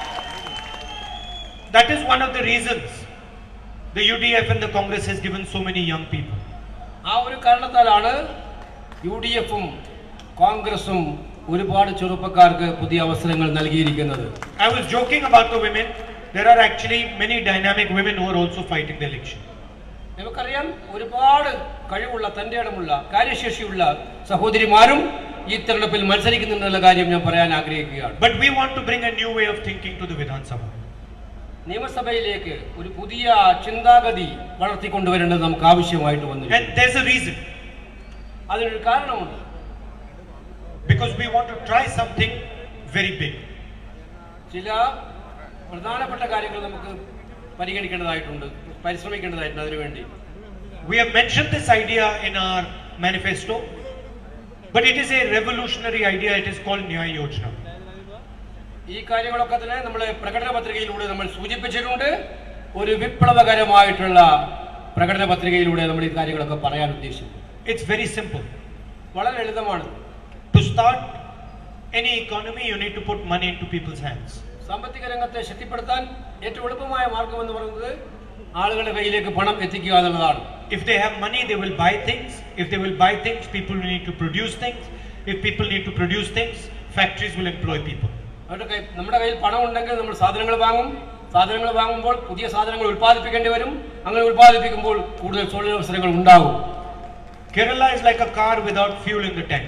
that is one of the reasons the UDF and the Congress has given so many young people. ആ ഒരു കാരണത്താലാണ് യു ഡി എഫും കോൺഗ്രസും ഒരുപാട് ചെറുപ്പക്കാർക്ക് പുതിയ അവസരങ്ങൾ നൽകിയിരിക്കുന്നത് I was joking about the women. There are actually many dynamic women who are also fighting the election. നമുക്കറിയാം ഒരുപാട് കഴിവുള്ള തന്റെ ഇടമുള്ള കാര്യശേഷിയുള്ള സഹോദരിമാരും ഈ തെരഞ്ഞെടുപ്പിൽ മത്സരിക്കുന്നുണ്ടെന്നുള്ള കാര്യം ഞാൻ പറയാൻ ആഗ്രഹിക്കുകയാണ് But we want to bring a new way of thinking to the Vidhan Sabha. നിയമസഭയിലേക്ക് ഒരു പുതിയ ചിന്താഗതി വളർത്തിക്കൊണ്ടുവരേണ്ടത് നമുക്ക് ആവശ്യമായിട്ട് വന്നു And there's a reason. അതിനൊരു കാരണമുണ്ട് Because we want to try something very big. ചില പ്രധാനപ്പെട്ട കാര്യങ്ങൾ നമുക്ക് പരിഗണിക്കേണ്ടതായിട്ടുണ്ട് പരിശ്രമിക്കേണ്ടതായിട്ടുണ്ട് അതിനുവേണ്ടി We have mentioned this idea in our manifesto, but it is a revolutionary idea. It is called Nyaya Yojana. ഈ കാര്യങ്ങളൊക്കെ തന്നെ നമ്മൾ പ്രകടന പത്രികയിലൂടെ നമ്മൾ സൂചിപ്പിച്ചിട്ടുണ്ട് ഒരു വിപ്ലവകരമായിട്ടുള്ള പ്രകടന പത്രികയിലൂടെ നമ്മൾ ഈ കാര്യങ്ങളൊക്കെ പറയാൻ ഉദ്ദേശിക്കുന്നു It's very simple. വളരെ ലളിതമാണ് To start any economy, you need to put money into people's hands. സാമ്പത്തിക രംഗത്തെ ശക്തിപ്പെടുത്താൻ ഏറ്റവും എളുപ്പമായ മാർഗം എന്ന് പറയുന്നത് ആളുകളുടെ കയ്യിലേക്ക് പണം എത്തിക്കുക എന്നുള്ളതാണ് If they have money, they will buy things. If they will buy things, people will need to produce things. If people need to produce things, factories will employ people. അവരുടെ കൈ നമ്മുടെ കയ്യിൽ പണം ഉണ്ടെങ്കിൽ നമ്മൾ സാധനങ്ങൾ വാങ്ങും സാധനങ്ങൾ വാങ്ങുമ്പോൾ പുതിയ സാധനങ്ങൾ ഉൽപ്പാദിപ്പിക്കേണ്ടി വരും അങ്ങനെ ഉൽപ്പാദിപ്പിക്കുമ്പോൾ കൂടുതൽ തൊഴിലവസരങ്ങൾ ഉണ്ടാകും Kerala is like a car without fuel in the tank.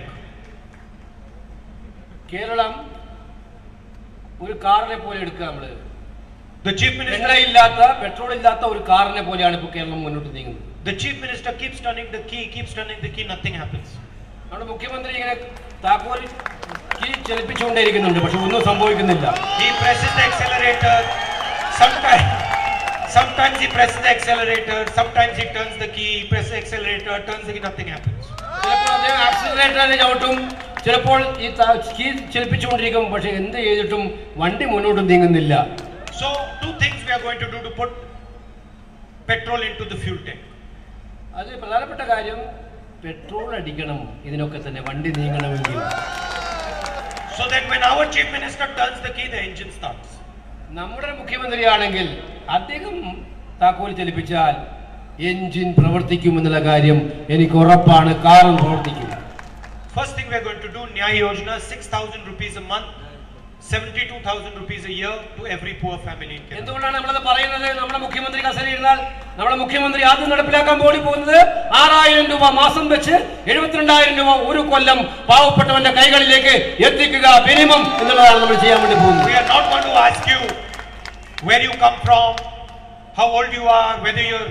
Keralam ഒരു കാറിനെ പോലെ എടുക്കുക നമ്മള് The chief minister, എണ്ണയില്ലാത്ത പെട്രോൾ ഇല്ലാത്ത ഒരു കാറിനെ പോലെയാണ് ഇപ്പോൾ കേരളം മുന്നോട്ട് നീങ്ങുന്നത് the chief minister keeps turning the key, keeps turning the key, nothing happens. നമ്മുടെ മുഖ്യമന്ത്രി ഇങ്ങനെ താക്കോൽ കീ ചലിപ്പിച്ചുകൊണ്ടേയിരിക്കുന്നുണ്ട് പക്ഷെ ഒന്നും സംഭവിക്കുന്നില്ല He presses the accelerator. Sometimes, sometimes he presses the accelerator. Sometimes he turns the key. He presses the accelerator, turns the key, nothing happens. ചിലപ്പോൾ അദ്ദേഹം ആക്സിലറേറ്ററിനെ ചവിട്ടും ചിലപ്പോൾ ഈ ത- കീ ചലിപ്പിച്ചുകൊണ്ടിരിക്കും പക്ഷെ എന്ത് ചെയ്തിട്ടും വണ്ടി മുന്നോട്ട് നീങ്ങുന്നില്ല So, two things we are going to do to put petrol into the fuel tank. അത് പ്രധാനപ്പെട്ട കാര്യം പെട്രോൾ അടിക്കണം ഇതിനൊക്കെ തന്നെ വണ്ടി നീങ്ങണമെങ്കിൽ So that when our chief minister turns the key, the engine starts. നമ്മുടെ മുഖ്യമന്ത്രിയാണെങ്കിൽ അദ്ദേഹം താക്കോൽ ചലിപ്പിച്ചാൽ എഞ്ചിൻ പ്രവർത്തിക്കുമെന്നുള്ള കാര്യം എനിക്ക് ഉറപ്പാണ് കാറും പ്രവർത്തിക്കും First thing we are going to do, Nyaya Yojana, 6,000 rupees a month, 72,000 rupees a year to every poor family in Kerala. എന്തുകൊണ്ടാണ് നമ്മളത് പറയുന്നത് നമ്മുടെ മുഖ്യമന്ത്രി കസേര ഇരുന്നാൽ നമ്മുടെ മുഖ്യമന്ത്രി ആദ്യം നടപ്പിലാക്കാൻ പോടി പോകുന്നത് ആറായിരം രൂപ മാസം വെച്ച് എഴുപത്തിരണ്ടായിരം രൂപ ഒരു കൊല്ലം പാവപ്പെട്ടവന്റെ കൈകളിലേക്ക് എത്തിക്കുക മിനിമം എന്നുള്ളതാണ് നമ്മൾ ചെയ്യാൻ വേണ്ടി പോകുന്നത് We are not going to ask you where you come from, how old you are, whether you're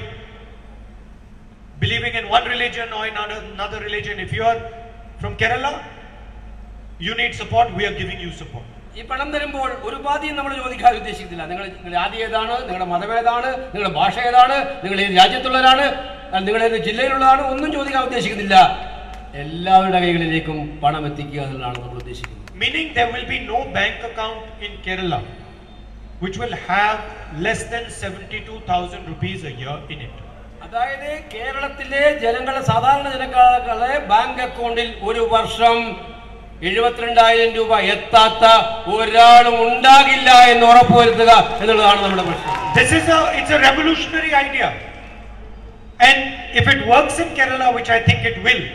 believing in one religion or in another another religion. If you are from Kerala, you need support, we are giving you support. ഈ പണം തരുമ്പോൾ ഒരു ഉപാധിയും നമ്മൾ ചോദിക്കാൻ ഉദ്ദേശിക്കുന്നില്ല നിങ്ങൾ നിങ്ങളുടെ ആദ്യം ഏതാണ് നിങ്ങളുടെ മതം ഏതാണ് നിങ്ങളുടെ ഭാഷ ഏതാണ് നിങ്ങൾ ഏത് രാജ്യത്തുള്ളവരാണ് അഹ് നിങ്ങൾ ഏത് ജില്ലയിലുള്ളതാണ് ഒന്നും ചോദിക്കാൻ ഉദ്ദേശിക്കുന്നില്ല എല്ലാവരുടെ കൈകളിലേക്കും പണം എത്തിക്കുക എന്നുള്ളതാണ് നമ്മൾ ഉദ്ദേശിക്കുന്നത് Meaning there will be no bank account in Kerala which will have less than 72,000 rupees a year in it. അതായത് കേരളത്തിലെ ജനങ്ങളെ സാധാരണ ജനങ്ങളെ ബാങ്ക് അക്കൗണ്ടിൽ ഒരു വർഷം എഴുപത്തിരണ്ടായിരം രൂപ എത്താത്ത ഒരാളും ഉണ്ടാകില്ല എന്ന് ഉറപ്പുവരുത്തുക എന്നുള്ളതാണ് നമ്മുടെ പ്രശ്നം This is a it's a revolutionary idea. And if it works in Kerala, which I think it will,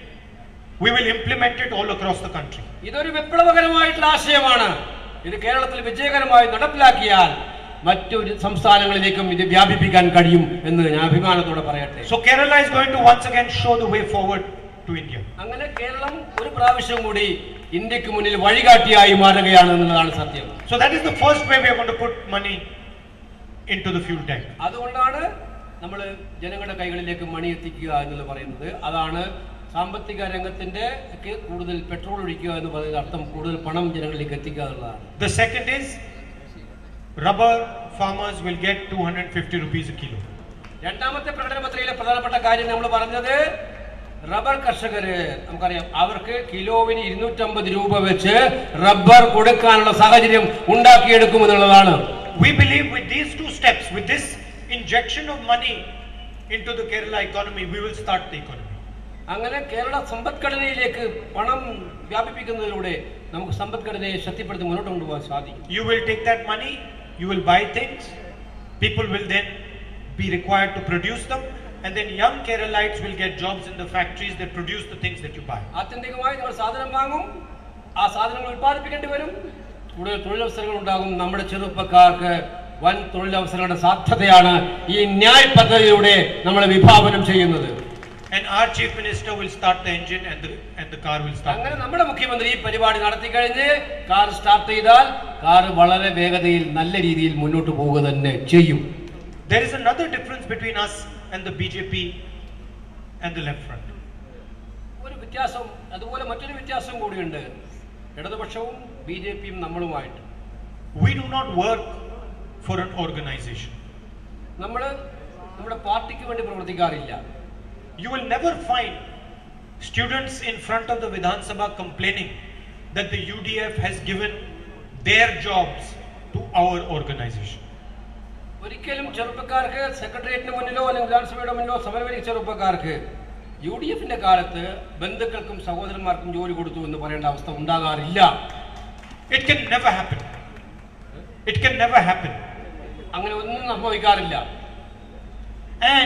we will implement it all across the country. ഇതൊരു വിപ്ലവകരമായിട്ടുള്ള ആശയമാണ് ഇത് കേരളത്തിൽ വിജയകരമായി നടപ്പിലാക്കിയാൽ മറ്റു സംസ്ഥാനങ്ങളിലേക്കും ഇത് വ്യാപിപ്പിക്കാൻ കഴിയും എന്ന് ഞാൻ അഭിമാനത്തോടെ പറയട്ടെ So Kerala is going to once again show the way forward to India. അങ്ങനെ കേരളം ഒരു പ്രാവശ്യം കൂടി ഇന്ത്യക്ക് മുന്നിൽ വഴികാട്ടിയായി മാറുകയാണ് എന്നുള്ളതാണ് സത്യം So that is the first way we are going to put money into the fuel tank. അതുകൊണ്ടാണ് നമ്മൾ ജനങ്ങളുടെ കൈകളിലേക്ക് മണി എത്തിക്കുക എന്നുള്ളത് പറയുന്നത് അതാണ് സാമ്പത്തിക രംഗത്തിന്റെ ഒക്കെ കൂടുതൽ പെട്രോൾ ഒഴിക്കുക എന്ന് പറയുന്ന അർത്ഥം കൂടുതൽ പണം ജനങ്ങളിലേക്ക് എത്തിക്കുക എന്നുള്ളതാണ് The second is rubber farmers will get 250 rupees a kilo. രണ്ടാമത്തെ പ്രകടന പത്രികയിലെ പ്രധാനപ്പെട്ട കാര്യം നമ്മൾ പറഞ്ഞത് റബ്ബർ കർഷകര് നമുക്കറിയാം അവർക്ക് കിലോവിന് ഇരുന്നൂറ്റമ്പത് രൂപ വെച്ച് റബ്ബർ കൊടുക്കാനുള്ള സാഹചര്യം ഉണ്ടാക്കിയെടുക്കുമെന്നുള്ളതാണ് We believe with these two steps, with this injection of money into the Kerala economy, we will start the economy. അങ്ങനെ കേരള സമ്പദ്ഘടനയിലേക്ക് പണം വ്യാപിപ്പിക്കുന്നതിലൂടെ നമുക്ക് സമ്പദ്ഘടനയെ ശക്തിപ്പെടുത്തി മുന്നോട്ട് കൊണ്ടുപോകാൻ സാധിക്കും You will take that money, you will buy things, people will then be required to produce them, and then young Keralites will get jobs in the factories that produce the things that you buy. ആത്യന്തികമായി നിങ്ങൾ സാധനം വാങ്ങും ആ സാധനങ്ങൾ ഉത്പാദിപ്പിക്കേണ്ടി വരും കൂടുതൽ തൊഴിലവസരങ്ങൾ ഉണ്ടാകും നമ്മുടെ ചെറുപ്പക്കാർക്ക് വൻ തൊഴിലവസരങ്ങളുടെ സാധ്യതയാണ് ഈ ന്യായ് പദ്ധതിയിലൂടെ നമ്മൾ വിഭാവനം ചെയ്യുന്നത് And our chief minister will start the engine and the, and the car will start. അങ്ങനെ നമ്മുടെ മുഖ്യമന്ത്രി ഈ പരിപാടി നടത്തി കഴിഞ്ഞ് കാർ സ്റ്റാർട്ട് ചെയ്താൽ കാർ വളരെ വേഗതയിൽ നല്ല രീതിയിൽ മുന്നോട്ട് പോവുക തന്നെ ചെയ്യും There is another difference between us and the BJP and the left front. ഒരു വ്യത്യാസം അതുപോലെ മറ്റൊരു വ്യത്യാസം കൂടിയുണ്ട് ഇടതുപക്ഷവും ബി ജെ പിയും നമ്മളുമായിട്ട് We do not work for an organization. നമ്മൾ നമ്മുടെ പാർട്ടിക്ക് വേണ്ടി പ്രവർത്തിക്കാറില്ല You will never find students in front of the Vidhan Sabha complaining that the UDF has given their jobs to our organization. ഒരിക്കലും ചെറുപ്പക്കാർക്ക് സെക്രട്ടേറിയറ്റിന് മുന്നിലോ അല്ലെങ്കിൽ വിധാനസഭയുടെ മുന്നിലോ സമരവരിച്ച ചെറുപ്പക്കാർക്ക് യു ഡി എഫിന്റെ കാലത്ത് ബന്ധുക്കൾക്കും സഹോദരന്മാർക്കും ജോലി കൊടുത്തു എന്ന് പറയേണ്ട അവസ്ഥ ഉണ്ടാകാറില്ല It can never happen. It can never happen. അങ്ങനെ ഒന്നും സംഭവിക്കാറില്ല And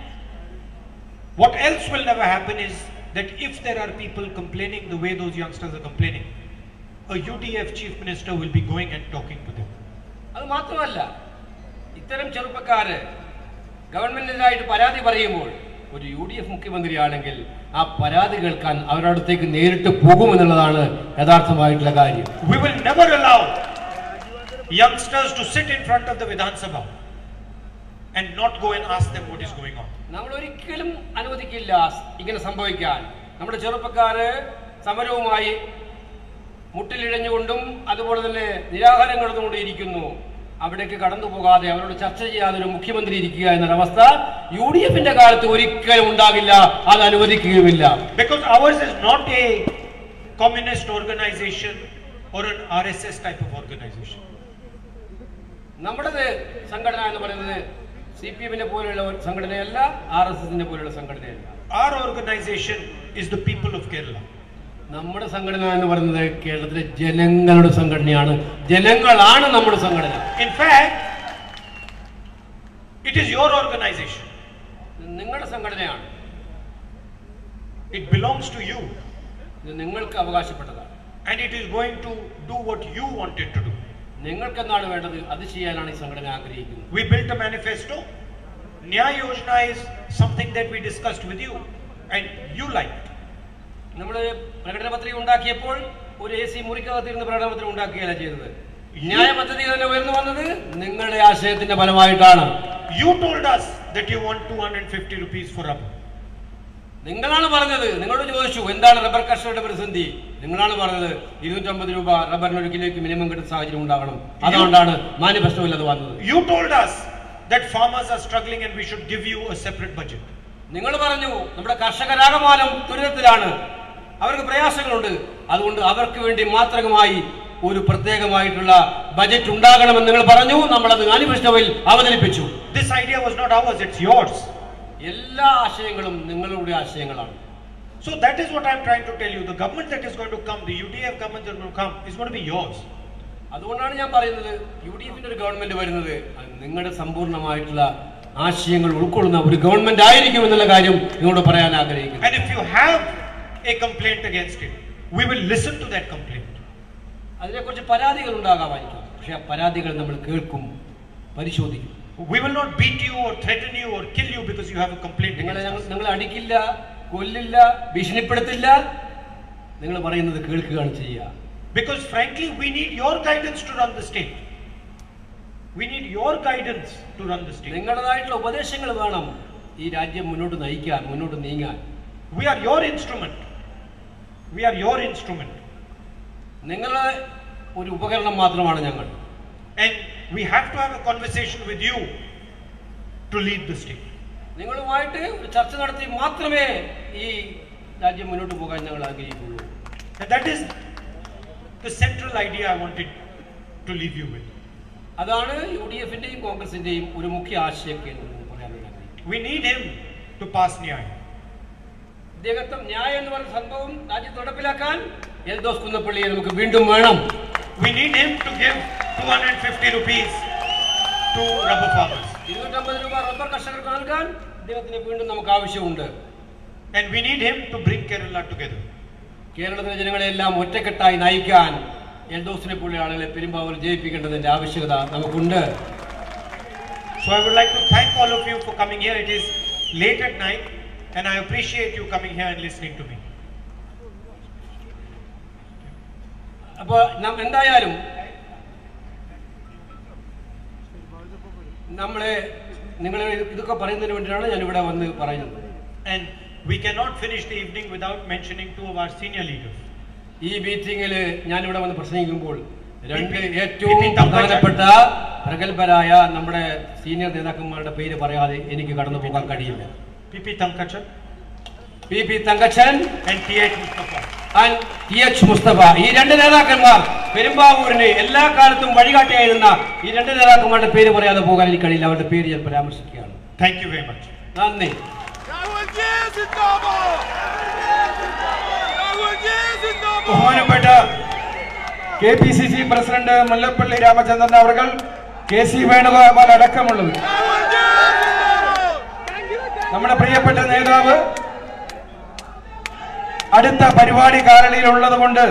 what else will never happen is that if there are people complaining the way those youngsters are complaining, a UDF chief minister will be going and talking to them. അത് മാത്രമല്ല ഇത്തരം ചെറുപ്പക്കാര് ഗവൺമെന്റിനായിട്ട് പരാതി പറയുമ്പോൾ ഒരു U D F മുഖ്യമന്ത്രിയാണെങ്കിൽ ആ പരാതി കേൾക്കാൻ അവരുടെ അടുത്തേക്ക് നേരിട്ട് പോകുമെന്നുള്ളതാണ് യഥാർത്ഥമായിട്ടുള്ള കാര്യം We will never allow youngsters to sit in front of the Vidhan Sabha and not go and ask them what is going on. നമ്മൾ ഒരിക്കലും അനുവദിക്കില്ല ഇങ്ങനെ സംഭവിക്കാൻ നമ്മുടെ ചെറുപ്പക്കാര് സമരവുമായി മുട്ടിലിഴഞ്ഞുകൊണ്ടും അതുപോലെ തന്നെ നിരാഹാരം കിടന്നുകൊണ്ടും ഇരിക്കുന്നു അവിടേക്ക് കടന്നു പോകാതെ അവരോട് ചർച്ച ചെയ്യാതെ ഒരു മുഖ്യമന്ത്രി ഇരിക്കുക എന്നൊരവസ്ഥ യു ഡി എഫിന്റെ കാലത്ത് ഒരിക്കലും ഉണ്ടാകില്ല അത് അനുവദിക്കുകയുമില്ല Because ours is not a communist organization or an RSS type of organization. നമ്മുടേത് സംഘടന എന്ന് പറയുന്നത് സി പി എമ്മിനെ പോലെയുള്ള ഒരു സംഘടനയല്ല ആർ എസ് എസിനെ പോലെയുള്ള സംഘടനയല്ല Our organization is the people of Kerala. നമ്മുടെ സംഘടന എന്ന് പറയുന്നത് കേരളത്തിലെ ജനങ്ങളുടെ സംഘടനയാണ് ജനങ്ങളാണ് നമ്മുടെ സംഘടന In fact, it is your organization. നിങ്ങളുടെ സംഘടനയാണ് It belongs to you. ഇത് നിങ്ങൾക്ക് അവകാശപ്പെട്ടതാണ് and it is going to do what you want it to do. നിങ്ങൾക്ക് എന്താണ് വേണ്ടത് അത് ചെയ്യാനാണ് ഈ സംഘടന ആഗ്രഹിക്കുന്നത് We built a manifesto. Nyaya Yojana is something that we discussed with you and you liked. നമ്മൾ പ്രകടന പത്രിക ഉണ്ടാക്കിയപ്പോൾ ഒരു എ സി മുറിക്കകത്തിരുന്ന് പ്രകടന പത്രിക ഉണ്ടാക്കുകയല്ല ചെയ്തത് ന്യായ പദ്ധതി തന്നെ ഉയർന്നു വന്നത് നിങ്ങളുടെ ആശയത്തിന്റെ ഫലമായിട്ടാണ് You told us that you want 250 rupees for rubber. നിങ്ങളാണ് പറഞ്ഞത് നിങ്ങളോട് ചോദിച്ചു എന്താണ് റബ്ബർ കർഷകരുടെ പ്രതിസന്ധി നിങ്ങളാണ് പറഞ്ഞത് ഇരുന്നൂറ്റമ്പത് രൂപ റബ്ബറിന് ഒരു കിലോയ്ക്ക് മിനിമം കിട്ടുന്ന സാഹചര്യം ഉണ്ടാകണം അതുകൊണ്ടാണ് മാനിഫെസ്റ്റോയിൽ അത് വന്നത് You told us that farmers are struggling and we should give you a separate budget. നിങ്ങൾ പറഞ്ഞു നമ്മുടെ കർഷകരാകമാനം ദുരിതത്തിലാണ് അവർക്ക് പ്രയാസങ്ങളുണ്ട് അതുകൊണ്ട് അവർക്ക് വേണ്ടി മാത്രമായി ഒരു പ്രത്യേകമായിട്ടുള്ള ബജറ്റ് ഉണ്ടാകണമെന്ന് നിങ്ങൾ പറഞ്ഞു നമ്മളത് മാനിഫെസ്റ്റോയിൽ അവതരിപ്പിച്ചു This idea was not ours, it's yours. എല്ലാ ആശയങ്ങളും നിങ്ങളുടെ ആശയങ്ങളാണ് So that is what I'm trying to tell you. The government that is going to come, the UDF government that will come, is going to be yours. അതുകൊണ്ടാണ് ഞാൻ പറയുന്നത് U D എഫിന്റെ ഒരു government വരുന്നത് അത് നിങ്ങളുടെ സമ്പൂർണ്ണമായിട്ടുള്ള ആശയങ്ങൾ ഉൾക്കൊള്ളുന്ന ഒരു ഗവൺമെന്റ് ആയിരിക്കും എന്നുള്ള കാര്യം നിങ്ങളോട് പറയാൻ ആഗ്രഹിക്കുന്നു And if you have a complaint against it, we will listen to that complaint. അതിനെക്കുറിച്ച് പരാതികൾ ഉണ്ടാകാമായിരിക്കും പക്ഷെ ആ പരാതികൾ നമ്മൾ കേൾക്കും പരിശോധിക്കും We will not beat you or threaten you or kill you because you have a complaint നിങ്ങളെ against ഞങ്ങൾ us. നിങ്ങൾ അടിക്കില്ല കൊല്ലില്ല ഭീഷണിപ്പെടുത്തില്ല നിങ്ങൾ പറയുന്നത് കേൾക്കുകയാണ് ചെയ്യുക Because frankly, we need your guidance to run the state. We need your guidance to run the state. നിങ്ങളുടേതായിട്ടുള്ള ഉപദേശങ്ങൾ വേണം ഈ രാജ്യം മുന്നോട്ട് നയിക്കാൻ മുന്നോട്ട് നീങ്ങാൻ We are your instrument. We are your instrument. നിങ്ങളുടെ ഒരു ഉപകരണം മാത്രമാണ് ഞങ്ങൾ And we have to have a conversation with you to lead the state. നിങ്ങളുമായിട്ട് ഒരു ചർച്ച നടത്തി മാത്രമേ ഈ രാജ്യം മുന്നോട്ട് പോകാൻ ഞങ്ങൾ ആഗ്രഹിക്കുള്ളൂ And that is the central idea I wanted to leave you with. അതാണ് യു ഡി എഫിന്റെയും കോൺഗ്രസിന്റെയും ഒരു മുഖ്യ ആശയക്കേന്ദ്രം എന്ന് പറയാൻ ഞാൻ ആഗ്രഹിക്കുന്നു We need him to pass Nyaya. ഇദ്ദേഹത്തെ ന്യായം എന്ന് പറയുന്ന സംഭവം രാജ്യത്ത് നടപ്പിലാക്കാൻ എൽദോസ് കുന്നപ്പള്ളിയെ നമുക്ക് വീണ്ടും വേണം We need him to give 250 rupees to rubber farmers. ഇരുന്നൂറ്റമ്പത് രൂപ റബ്ബർ കർഷകർക്ക് നൽകാൻ ഇദ്ദേഹത്തിന് വീണ്ടും നമുക്ക് ആവശ്യമുണ്ട് And we need him to bring Kerala together. കേരളത്തിലെ ജനങ്ങളെല്ലാം ഒറ്റക്കെട്ടായി നയിക്കാൻ എൽദോസിനെ പോലുള്ള ആളുകളെ പെരുമ്പാവൂർ ജയിപ്പിക്കേണ്ടതിന്റെ ആവശ്യകത നമുക്കുണ്ട് So I would like to thank all of you for coming here. It is late at night and I appreciate you coming here and listening to me. അപ്പോൾ നാം എന്തായാലും നമ്മളെ നിങ്ങൾ ഇതൊക്കെ പറയുന്നതിന് വേണ്ടിയിട്ടാണ് ഞാൻ ഇവിടെ വന്ന് പറയുന്നത് And we cannot finish the evening without mentioning two of our senior leaders. ഈ മീറ്റിംഗിൽ ഞാൻ ഇവിടെ വന്ന് പ്രസംഗിക്കുമ്പോൾ രണ്ട് പി- ഏറ്റവും പി- പി. തങ്കച്ചൻ. പ്രധാനപ്പെട്ട പ്രഗത്ഭരായ നമ്മുടെ സീനിയർ നേതാക്കന്മാരുടെ പേര് പറയാതെ എനിക്ക് കടന്നു പോകാൻ കഴിയില്ല PP Tankachan P P Thankachan and TH Mustafa. And T H Mustafa ഈ രണ്ട് നേതാക്കന്മാർ പെരുമ്പാവൂരിന് എല്ലാ കാലത്തും വഴികാട്ടിയായിരുന്ന ഈ രണ്ട് നേതാക്കന്മാരുടെ പേര് പറയാതെ പോകാൻ എനിക്ക് കഴിയില്ല അവരുടെ പേര് ഞാൻ പരാമർശിക്കുകയാണ് Thank you very much. നന്ദി ബഹുമാനപ്പെട്ട K P C C president Mullappally Ramachandran അവർ കെ സി വേണുഗോപാൽ അടക്കമുള്ളത് നമ്മുടെ പ്രിയപ്പെട്ട നേതാവ് അടുത്ത പരിപാടി കാലടിയിൽ ഉള്ളത് കൊണ്ട്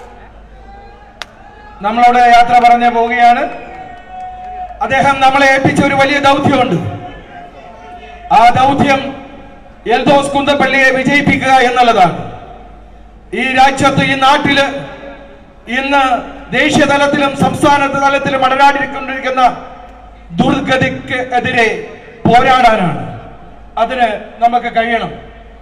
നമ്മളോട് യാത്ര പറഞ്ഞു പോവുകയാണ് അദ്ദേഹം നമ്മളെ ഏൽപ്പിച്ച ഒരു വലിയ ദൗത്യമുണ്ട് ആ ദൗത്യം എൽദോസ് കുന്തപ്പള്ളിയെ വിജയിപ്പിക്കുക എന്നുള്ളതാണ് ഈ രാജ്യത്ത് ഈ നാട്ടില് ഇന്ന് ദേശീയ തലത്തിലും സംസ്ഥാന തലത്തിലും അടരാടിക്കൊണ്ടിരിക്കുന്ന ദുർഗതിക്ക് എതിരെ പോരാടാനാണ് അതിന് നമുക്ക് കഴിയണം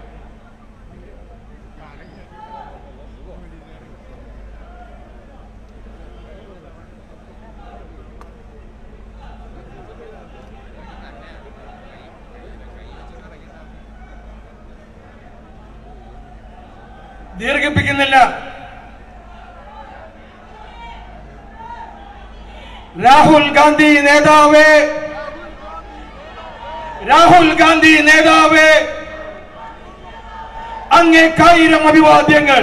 ദീർഘിപ്പിക്കുന്നില്ല രാഹുൽ ഗാന്ധി നേതാവേ രാഹുൽ ഗാന്ധി നേതാവേ അങ്ങേക്കായിരം അഭിവാദ്യങ്ങൾ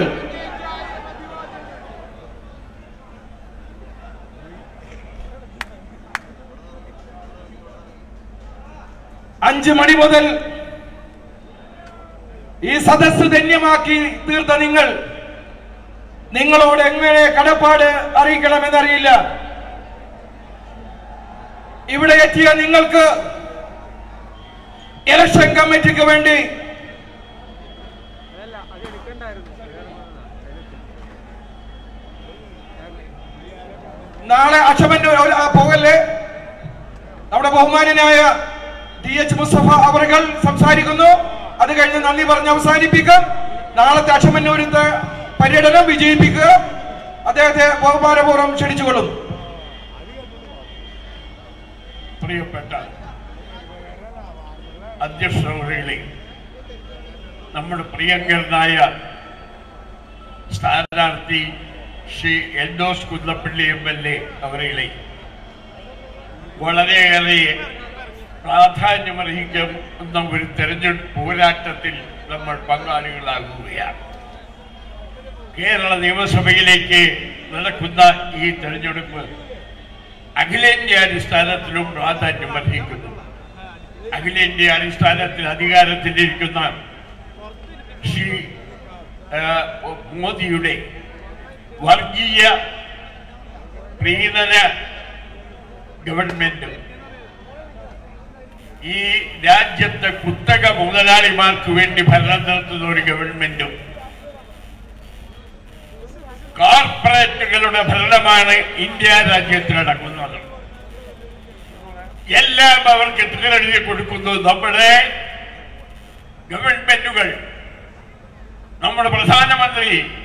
അഞ്ചു മണി മുതൽ ഈ സദസ്സ് ധന്യമാക്കി തീർത്ത നിങ്ങൾ നിങ്ങളോട് എങ്ങനെ കടപ്പാട് അറിയിക്കണമെന്നറിയില്ല ഇവിടെ എത്തിയ നിങ്ങൾക്ക് ഇലക്ഷൻ കമ്മിറ്റിക്ക് വേണ്ടി നാളെ അച്ചമന്നൂർ ഒരു- ആ, പോകല്ലേ നമ്മുടെ ബഹുമാനനായ ടി എച്ച് മുസ്തഫ അവറുകൾ സംസാരിക്കുന്നു അത് കഴിഞ്ഞ് നന്ദി പറഞ്ഞ് അവസാനിപ്പിക്കും നാളത്തെ അച്ചമന്നൂരിന്റെ പര്യടനം വിജയിപ്പിക്കുക അദ്ദേഹത്തെ ബഹുമാനപൂർവ്വം ക്ഷണിച്ചുകൊള്ളും പ്രിയപ്പെട്ട അധ്യക്ഷകളെ നമ്മുടെ പ്രിയങ്കരനായ സ്ഥാനാർത്ഥി Shri Eldhose Kunnappilly M L A അവരെ വളരെയേറെ പ്രാധാന്യമർഹിക്കുന്ന ഒരു തെരഞ്ഞെടുപ്പ് പോരാട്ടത്തിൽ നമ്മൾ പങ്കാളികളാകുകയാണ് കേരള നിയമസഭയിലേക്ക് നടക്കുന്ന ഈ തെരഞ്ഞെടുപ്പ് അഖിലേന്ത്യാ അടിസ്ഥാനത്തിലും പ്രാധാന്യം അർഹിക്കുന്നു അഖിലേന്ത്യാ അടിസ്ഥാനത്തിൽ അധികാരത്തിലിരിക്കുന്ന ശ്രീ ആ, മോദിയുടെ വർഗീയ പ്രീണന ഗവൺമെന്റ് ഈ രാജ്യത്തെ കുത്തക മുതലാളിമാർക്ക് വേണ്ടി ഭരണം നടത്തുന്ന ഒരു ഗവൺമെന്റും കോർപ്പറേറ്റുകളുടെ ഭരണമാണ് ഇന്ത്യ രാജ്യത്തിൽ നടക്കുന്നത് എല്ലാം അവർക്ക് എഴുതി കൊടുക്കുന്നു നമ്മുടെ ഗവൺമെന്റുകൾ നമ്മുടെ പ്രധാനമന്ത്രി